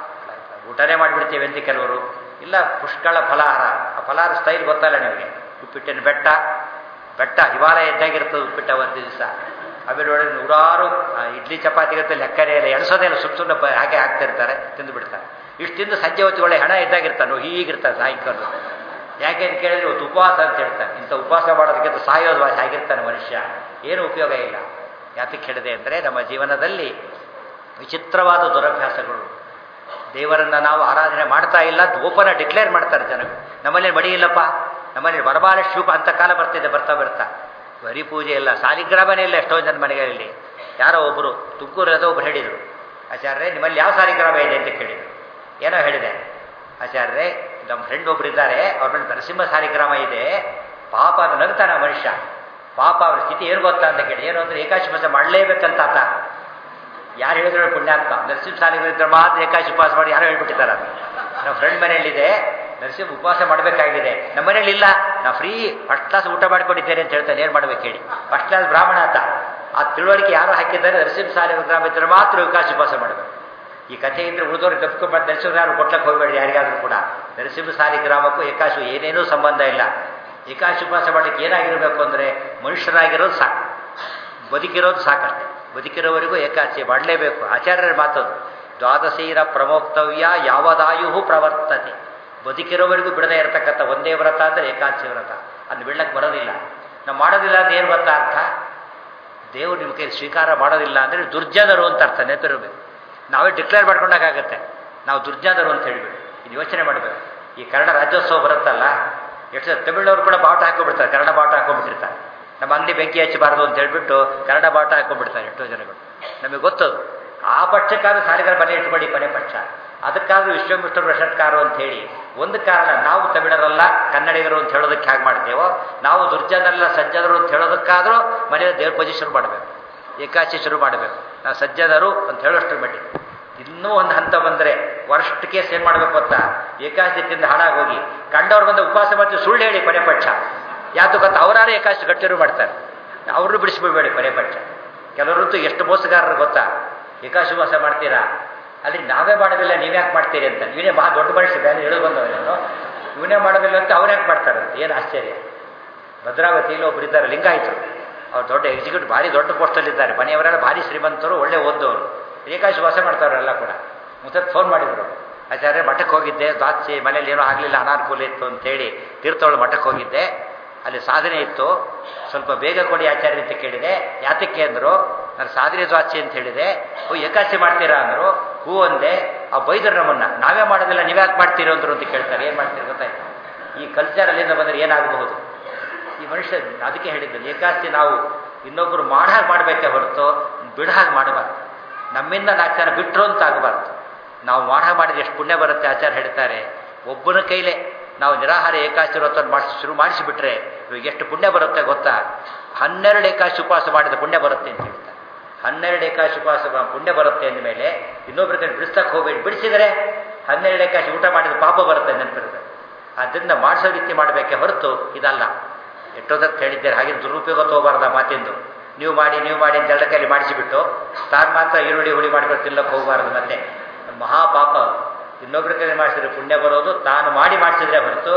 [SPEAKER 1] ಊಟನೇ ಮಾಡಿಬಿಡ್ತೀವಿ ಅಂತ ಕೆಲವರು ಇಲ್ಲ ಪುಷ್ಕಳ ಫಲಾಹಾರ ಆ ಫಲಾಹಾರ ಸ್ಟೈಲ್ ಗೊತ್ತಲ್ಲ ನಿಮಗೆ ಉಪ್ಪಿಟ್ಟಿನ ಬೆಟ್ಟ ಬೆಟ್ಟ ಹಿಮಾಲಯ ಇದ್ದಾಗಿರ್ತದೆ ಉಪ್ಪಿಟ್ಟ ಒಂದು ದಿವಸ ಆಮೇಲೆ ನೋಡಿ ನೂರಾರು ಇಡ್ಲಿ ಚಪಾತಿ ಇರುತ್ತೆ ಲೆಕ್ಕನೇ ಇಲ್ಲ ಎಣಸೋದೇ ಇಲ್ಲ ಸುಮ್ಮ ಸುಮ್ಮನೆ ಹಾಗೆ ಹಾಕ್ತಿರ್ತಾರೆ ತಿಂದು ಬಿಡ್ತಾರೆ ಇಷ್ಟು ತಿಂದು ಸಂಜೆ ಹೊತ್ತು ಒಳ್ಳೆ ಹಣ ಇದ್ದಾಗಿರ್ತಾನೆ ಹೀಗಿರ್ತಾನೆ ಸಾಯಂಕಾಲ ಯಾಕೆ ಅಂತ ಕೇಳಿದ್ರೆ ಇವತ್ತು ಉಪವಾಸ ಅಂತ ಹೇಳ್ತಾನೆ ಇಂಥ ಉಪವಾಸ ಮಾಡೋದಕ್ಕಿಂತ ಸಾಯೋದು ವಾಸಿ ಆಗಿರ್ತಾನೆ ಮನುಷ್ಯ ಏನು ಉಪಯೋಗ ಇಲ್ಲ ಯಾತಕ್ಕೆ ಹೇಳಿದೆ ಅಂದರೆ ನಮ್ಮ ಜೀವನದಲ್ಲಿ ವಿಚಿತ್ರವಾದ ದುರಭ್ಯಾಸಗಳು ದೇವರನ್ನು ನಾವು ಆರಾಧನೆ ಮಾಡ್ತಾ ಇಲ್ಲ ಓಪನ ಡಿಕ್ಲೇರ್ ಮಾಡ್ತಾರೆ ಜನಗಳು ನಮ್ಮಲ್ಲಿ ಮಡಿ ಇಲ್ಲಪ್ಪ ನಮ್ಮಲ್ಲಿ ವರಮಹಾಲಕ್ಷ್ಮಿ ಅಂತ ಕಾಲ ಬರ್ತಿದೆ ಬರ್ತಾ ಬರ್ತಾ ಬರೀ ಪೂಜೆ ಇಲ್ಲ ಸಾಲಿಗ್ರಾಮನೇ ಇಲ್ಲ ಎಷ್ಟೊಂದು ಜನ ಮನೆಗಳಲ್ಲಿ ಯಾರೋ ಒಬ್ಬರು ತುಮಕೂರದ ಒಬ್ರು ಹೇಳಿದರು ಆಚಾರ್ಯ ನಿಮ್ಮಲ್ಲಿ ಯಾವ ಸಾಲಿಗ್ರಾಮ ಇದೆ ಅಂತ ಕೇಳಿದರು ಏನೋ ಹೇಳಿದೆ ಆಚಾರ್ಯ ನಮ್ಮ ಫ್ರೆಂಡ್ ಒಬ್ರು ಇದ್ದಾರೆ ಅವ್ರ ಮೇಲೆ ನರಸಿಂಹ ಸಾಲಿಗ್ರಾಮ ಇದೆ ಪಾಪ ಅದು ನಗ್ತಾನೆ ಮನುಷ್ಯ ಪಾಪ ಅವ್ರ ಸ್ಥಿತಿ ಏನು ಗೊತ್ತಾ ಅಂತ ಕೇಳಿ ಏನು ಅಂದರೆ ಏಕಾಶಿ ಉಪವಾಸ ಮಾಡಲೇಬೇಕಂತ ಆತ ಯಾರು ಹೇಳಿದ್ರು ಪುಣ್ಯಾತ್ಮ ನರಸಿಂಹ ಸಾಲಿಗ್ರಾಮ ಇದ್ರೆ ಮಾತ್ರ ಏಕಾಶಿ ಉಪವಾಸ ಮಾಡಿ ಯಾರೋ ಹೇಳ್ಬಿಟ್ಟಿದ್ದಾರೆ ಅದು ನಮ್ಮ ಫ್ರೆಂಡ್ ಮನೆಯಲ್ಲಿದೆ ನರಸಿಂಹ ಉಪವಾಸ ಮಾಡಬೇಕಾಗಿದೆ ನಮ್ಮ ಮನೇಲಿ ಇಲ್ಲ ನಾ ಫ್ರೀ ಫಸ್ಟ್ ಕ್ಲಾಸ್ ಊಟ ಮಾಡಿಕೊಂಡಿದ್ದೇನೆ ಅಂತ ಹೇಳ್ತಾನೆ ಏನು ಮಾಡ್ಬೇಕು ಹೇಳಿ ಫಸ್ಟ್ ಕ್ಲಾಸ್ ಬ್ರಾಹ್ಮಣ ಆತ ಆ ತಿಳುವಳಿಕೆ ಯಾರು ಹಾಕಿದ್ದಾರೆ ನರಸಿಂಹ ಸಾಲಿಗ್ರಾಮ ಇದ್ರೆ ಮಾತ್ರ ಏಕಾಶಿ ಉಪವಾಸ ಮಾಡಬೇಕು ಈ ಕಥೆ ಇದ್ರೆ ಉಳಿದವ್ರಿಗೆ ತಪ್ಪಿಕೊಂಡು ನರಸಿಂಹ ಯಾರು ಕೊಟ್ಲಕ್ಕೆ ಹೋಗಬೇಡಿ ಯಾರಿಗಾದ್ರೂ ಕೂಡ ನರಸಿಂಹ ಸಾಲಿಗ್ರಾಮಕ್ಕೂ ಏಕಾಶಿ ಏನೇನೂ ಸಂಬಂಧ ಇಲ್ಲ ಏಕಾಶಿ ಉಪವಾಸ ಮಾಡಲಿಕ್ಕೆ ಏನಾಗಿರಬೇಕು ಅಂದರೆ ಮನುಷ್ಯರಾಗಿರೋದು ಸಾಕು ಬದುಕಿರೋದು ಸಾಕಷ್ಟೆ ಬದುಕಿರೋವರೆಗೂ ಏಕಾದಶಿ ಮಾಡಲೇಬೇಕು ಆಚಾರ್ಯರ ಮಾತದು ದ್ವಾದಶೀರ ಪ್ರಮೋಕ್ತವ್ಯ ಯಾವದಾಯು ಪ್ರವರ್ತತೆ ಬದುಕಿರೋವರೆಗೂ ಬಿಡದೇ ಇರತಕ್ಕಂಥ ಒಂದೇ ವ್ರತ ಅಂದರೆ ಏಕಾದಶಿ ವ್ರತ ಅದು ಬಿಡ್ಲಕ್ಕೆ ಬರೋದಿಲ್ಲ ನಾವು ಮಾಡೋದಿಲ್ಲ ಅಂದ್ರೆ ಏನು ಗೊತ್ತಾ ಅರ್ಥ ದೇವರು ನಿಮ್ಮ ಕೈ ಸ್ವೀಕಾರ ಮಾಡೋದಿಲ್ಲ ಅಂದರೆ ದುರ್ಜನರು ಅಂತ ಅರ್ಥ ನೆನಪಿರಬೇಕು ನಾವೇ ಡಿಕ್ಲೇರ್ ಮಾಡ್ಕೊಂಡಾಗತ್ತೆ ನಾವು ದುರ್ಜನರು ಅಂತ ಹೇಳ್ಬಿಟ್ಟು ಇದು ಯೋಚನೆ ಮಾಡಬೇಕು ಈ ಕನ್ನಡ ರಾಜ್ಯೋತ್ಸವ ಬರುತ್ತಲ್ಲ ಎಷ್ಟು ತಮಿಳವರು ಕೂಡ ಬಾವುಟ ಹಾಕೊಂಡ್ಬಿಡ್ತಾರೆ ಕನ್ನಡ ಬಾವುಟ ಹಾಕೊಂಡ್ಬಿಟ್ಟಿರ್ತಾರೆ ನಮ್ಮ ಅಂಗಡಿ ಬೆಂಕಿ ಹಚ್ಚಬಾರದು ಅಂತ ಹೇಳ್ಬಿಟ್ಟು ಕನ್ನಡ ಬಾವುಟ ಹಾಕೊಂಡ್ಬಿಡ್ತಾರೆ ಎಷ್ಟೋ ಜನಗಳು ನಮಗೆ ಗೊತ್ತದು ಆ ಪಕ್ಷಕ್ಕಾದ್ರೂ ಸಾಲಿಗಾರ ಮನೆ ಇಟ್ಕೊಳ್ಳಿ ಕೊನೆ ಪಕ್ಷ ಅದಕ್ಕಾದ್ರೂ ವಿಶ್ವಮಿಶ್ರ ಪ್ರಶಸ್ಕಾರು ಅಂತ ಹೇಳಿ ಒಂದು ಕಾರಣ ನಾವು ತಮಿಳರಲ್ಲ ಕನ್ನಡಿಗರು ಅಂತ ಹೇಳೋದಕ್ಕೆ ಹೇಗೆ ಮಾಡ್ತೇವೋ ನಾವು ದುರ್ಜನರಲ್ಲ ಸಜ್ಜನರು ಅಂತ ಹೇಳೋದಕ್ಕಾದ್ರೂ ಮನೆಯಲ್ಲಿ ದೇವ್ರ ಪೂಜೆ ಶುರು ಮಾಡಬೇಕು ಏಕಾಶಿ ಶುರು ಮಾಡಬೇಕು ನಾವು ಸಜ್ಜನರು ಅಂತ ಹೇಳೋಷ್ಟು ಮಟ್ಟಿಗೆ ಇನ್ನೂ ಒಂದು ಹಂತ ಬಂದರೆ ವರ್ಸ್ಟ್ ಕೇಸ್ ಏನು ಮಾಡಬೇಕು ಗೊತ್ತಾ ಏಕಾಶಿ ತಿಂದು ಹಾಳಾಗೋಗಿ ಕಂಡವ್ರು ಬಂದು ಉಪವಾಸ ಮಾಡ್ತೀವಿ ಸುಳ್ಳು ಹೇಳಿ ಕೊನೆ ಪಕ್ಷ ಯಾತು ಗೊತ್ತಾ ಅವರಾರು ಏಕಾಶಿ ಗಟ್ಟಿರು ಮಾಡ್ತಾರೆ ಅವ್ರನ್ನೂ ಬಿಡಿಸ್ಬಿಡ್ಬೇಡಿ ಕೊನೆ ಪಕ್ಷ ಕೆಲವರಂತೂ ಎಷ್ಟು ಮೋಸಗಾರರು ಗೊತ್ತಾ ಏಕಾಶಿ ಉಪವಾಸ ಮಾಡ್ತೀರಾ ಅಲ್ಲಿ ನಾವೇ ಮಾಡೋದಿಲ್ಲ ನೀವ್ಯಾಕೆ ಮಾಡ್ತೀರಿ ಅಂತ ಇವನೇ ಬಹಳ ದೊಡ್ಡ ಮನುಷ್ಯ ಬೇರೆ ಹೇಳಿ ಬಂದವನು ಇವನೇ ಮಾಡೋದಿಲ್ಲ ಅಂತ ಅವ್ರು ಯಾಕೆ ಮಾಡ್ತಾರೆ ಅಂತ ಏನು ಆಶ್ಚರ್ಯ ಭದ್ರಾವತಿಯಲ್ಲಿ ಒಬ್ರು ಇದ್ದಾರೆ ಲಿಂಗಾಯಿತರು ಅವ್ರು ದೊಡ್ಡ ಎಕ್ಸಿಕ್ಯೂಟಿವ್ ಭಾರಿ ದೊಡ್ಡ ಪೋಸ್ಟಲ್ಲಿದ್ದಾರೆ ಮನೆಯವರೆಲ್ಲ ಭಾರಿ ಶ್ರೀಮಂತರು ಒಳ್ಳೆ ಓದ್ದವರು ಏಕಾಶಿ ವಾಸ ಮಾಡ್ತಾವ್ರೆಲ್ಲ ಕೂಡ ಮುತ್ತತ್ ಫೋನ್ ಮಾಡಿದರು ಆಚಾರ್ಯ ಮಠಕ್ಕೆ ಹೋಗಿದ್ದೆ ದಾಚಿ ಮನೇಲಿ ಏನೋ ಆಗಲಿಲ್ಲ ಅನಾನುಕೂಲ ಇತ್ತು ಅಂತೇಳಿ ತೀರ್ಥವಳು ಮಠಕ್ಕೆ ಹೋಗಿದ್ದೆ ಅಲ್ಲಿ ಸಾಧನೆ ಇತ್ತು ಸ್ವಲ್ಪ ಬೇಗ ಕೊಡಿ ಆಚಾರ್ಯ ಅಂತ ಕೇಳಿದೆ ಯಾತಕ್ಕೆ ಅಂದರು ನಾನು ಸಾಧನೆ ದ್ವಾಚಿ ಅಂತ ಹೇಳಿದೆ ಓ ಏಕಾಸಿ ಮಾಡ್ತೀರಾ ಅಂದರು ಹೂ ಅಂದೆ ಆ ಬೈದರು ನಮ್ಮನ್ನ ನಾವೇ ಮಾಡೋದಿಲ್ಲ ನೀವ್ಯಾಕೆ ಮಾಡ್ತೀರೋ ಅಂದರು ಅಂತ ಕೇಳ್ತಾರೆ ಏನು ಮಾಡ್ತೀರಿ ಗೊತ್ತಾಯ್ತು ಈ ಕಲ್ಚರ್ ಅಲ್ಲಿಂದ ಬಂದರೆ ಏನಾಗಬಹುದು ಈ ಮನುಷ್ಯ ಅದಕ್ಕೆ ಹೇಳಿದ್ದು ಏಕಾಸಿ ನಾವು ಇನ್ನೊಬ್ಬರು ಮಾಡಾಗ ಮಾಡಬೇಕೇ ಹೊರತು ಬಿಡಹಾಗೆ ಮಾಡಬಾರ್ದು ನಮ್ಮಿಂದ ನಾಲ್ಕು ಜನ ಬಿಟ್ಟರು ಅಂತ ಆಗಬಾರ್ದು ನಾವು ಮಾಡ ಮಾಡಿದ್ರೆ ಎಷ್ಟು ಪುಣ್ಯ ಬರುತ್ತೆ ಆಚಾರ ಹೇಳ್ತಾರೆ ಒಬ್ಬನ ಕೈಲೇ ನಾವು ನಿರಾಹಾರ ಏಕಾಶಿ ವ್ರತವನ್ನು ಮಾಡಿಸಿ ಶುರು ಮಾಡಿಸಿಬಿಟ್ರೆ ಇವಾಗ ಎಷ್ಟು ಪುಣ್ಯ ಬರುತ್ತೆ ಗೊತ್ತಾ ಹನ್ನೆರಡು ಏಕಾಶಿ ಉಪವಾಸ ಮಾಡಿದ ಪುಣ್ಯ ಬರುತ್ತೆ ಅಂತ ಹೇಳ್ತಾರೆ ಹನ್ನೆರಡು ಏಕಾಶಿ ಉಪವಾಸ ಪುಣ್ಯ ಬರುತ್ತೆ ಅಂದಮೇಲೆ ಇನ್ನೊಬ್ಬರ ಕೈ ಬಿಡಿಸ್ತಕ್ಕೆ ಹೋಗ್ಬೇಡಿ ಬಿಡಿಸಿದರೆ ಹನ್ನೆರಡು ಏಕಾಶಿ ಊಟ ಮಾಡಿದ ಪಾಪ ಬರುತ್ತೆ ನೆನಪಿರುತ್ತೆ ಅದರಿಂದ ಮಾಡಿಸೋ ರೀತಿ ಮಾಡಬೇಕೆ ಹೊರತು ಇದಲ್ಲ ಎಷ್ಟೊತ್ತಕ್ಕೆ ಹೇಳಿದ್ದೇನೆ ಹಾಗೆ ದುರುಪಯೋಗ ತಗೋಬಾರ್ದ ಮಾತಿಂದು ನೀವು ಮಾಡಿ ನೀವು ಮಾಡಿ ಅಂತ ಎಲ್ಲ ಕೈಲಿ ಮಾಡಿಸಿಬಿಟ್ಟು ತಾನು ಮಾತ್ರ ಈರುಳ್ಳಿ ಹುಳಿ ಮಾಡ್ಕೊಂಡು ತಿನ್ನಕ್ಕೆ ಹೋಗಬಾರ್ದು ಮತ್ತೆ ಮಹಾಪಾಪ ಇನ್ನೊಬ್ಬರ ಕೈಲಿ ಮಾಡಿಸಿದ್ರೆ ಪುಣ್ಯ ಬರೋದು ತಾನು ಮಾಡಿ ಮಾಡಿಸಿದ್ರೆ ಹೊರತು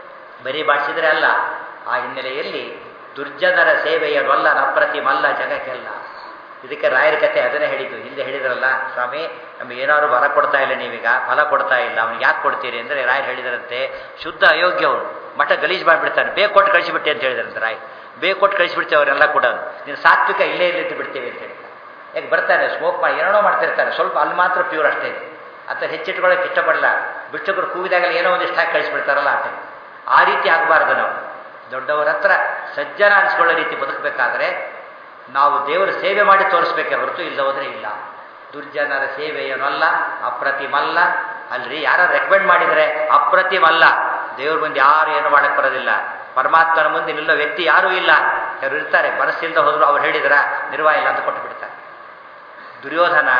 [SPEAKER 1] ಬರೀ ಮಾಡಿಸಿದ್ರೆ ಅಲ್ಲ ಆ ಹಿನ್ನೆಲೆಯಲ್ಲಿ ದುರ್ಜನರ ಸೇವೆಯನ್ವಲ್ಲ ಅಪ್ರತಿಮಲ್ಲ ಜಗಕ್ಕೆಲ್ಲ ಇದಕ್ಕೆ ರಾಯರ ಕತೆ ಅದನ್ನೇ ಹೇಳಿದ್ದು ಹಿಂದೆ ಹೇಳಿದ್ರಲ್ಲ ಸ್ವಾಮಿ ನಮಗೆ ಏನಾದ್ರು ವರ ಕೊಡ್ತಾ ಇಲ್ಲ ನೀವೀಗ ಫಲ ಕೊಡ್ತಾ ಇಲ್ಲ ಅವ್ನಿಗೆ ಯಾಕೆ ಕೊಡ್ತೀರಿ ಅಂದರೆ ರಾಯರು ಹೇಳಿದ್ರಂತೆ ಶುದ್ಧ ಅಯೋಗ್ಯ ಅವನು ಮಠ ಗಲೀಜು ಮಾಡಿಬಿಡ್ತಾನೆ ಬೇಗ ಕೊಟ್ಟು ಕಳಿಸಿಬಿಟ್ಟೆ ಅಂತ ಹೇಳಿದ್ರಂತೆ ರಾಯ್ ಬೇಗ ಕೊಟ್ಟು ಕಳಿಸಿಬಿಡ್ತೇವೆ ಅವರೆಲ್ಲ ಕೂಡ ನೀನು ಸಾತ್ವಿಕ ಇಲ್ಲೇ ಇಲ್ಲಿಟ್ಟು ಬಿಡ್ತೇವೆ ಅಂತ ಹೇಳ್ತಾರೆ ಯಾಕೆ ಬರ್ತಾನೆ ಸ್ಮೋಕ್ ಮಾಡಿ ಏನೇನೋ ಮಾಡ್ತಿರ್ತಾರೆ ಸ್ವಲ್ಪ ಅಲ್ಲಿ ಮಾತ್ರ ಪ್ಯೂರ್ ಅಷ್ಟೇ ಇದೆ ಅಂತ ಹೆಚ್ಚಿಟ್ಕೊಳ್ಳೋಕೆ ಇಷ್ಟಪಡಲ್ಲ ಬಿಟ್ಟುಗಳು ಕೂಗಿದಾಗಲೇ ಏನೋ ಒಂದಿಷ್ಟು ಹಾಕಿ ಕಳಿಸ್ಬಿಡ್ತಾರಲ್ಲ ಆತ ಆ ರೀತಿ ಆಗಬಾರ್ದು ನಾವು ದೊಡ್ಡವರ ಹತ್ರ ಸಜ್ಜನ ಅನಿಸ್ಕೊಳ್ಳೋ ರೀತಿ ಬದುಕಬೇಕಾದ್ರೆ ನಾವು ದೇವರ ಸೇವೆ ಮಾಡಿ ತೋರಿಸ್ಬೇಕೆ ಹೊರತು ಇಲ್ಲ ಹೋದ್ರೆ ಇಲ್ಲ ದುರ್ಜನರ ಸೇವೆಯನ್ನಲ್ಲ ಅಪ್ರತಿಮಲ್ಲ ಅಲ್ರಿ ಯಾರು ರೆಕಮೆಂಡ್ ಮಾಡಿದರೆ ಅಪ್ರತಿಮಲ್ಲ ದೇವ್ರ ಮುಂದೆ ಯಾರು ಏನು ಮಾಡಕ್ಕೆ ಬರೋದಿಲ್ಲ ಪರಮಾತ್ಮನ ಮುಂದೆ ನಿಲ್ಲೋ ವ್ಯಕ್ತಿ ಯಾರೂ ಇಲ್ಲ ಯಾರು ಇರ್ತಾರೆ ಮನಸ್ಸಿಂದ ಹೋದ್ರು ಅವ್ರು ಹೇಳಿದ್ರ ನಿರ್ವಾಹ ಇಲ್ಲ ಅಂತ ಕೊಟ್ಟು ಬಿಡ್ತಾರೆ ದುರ್ಯೋಧನ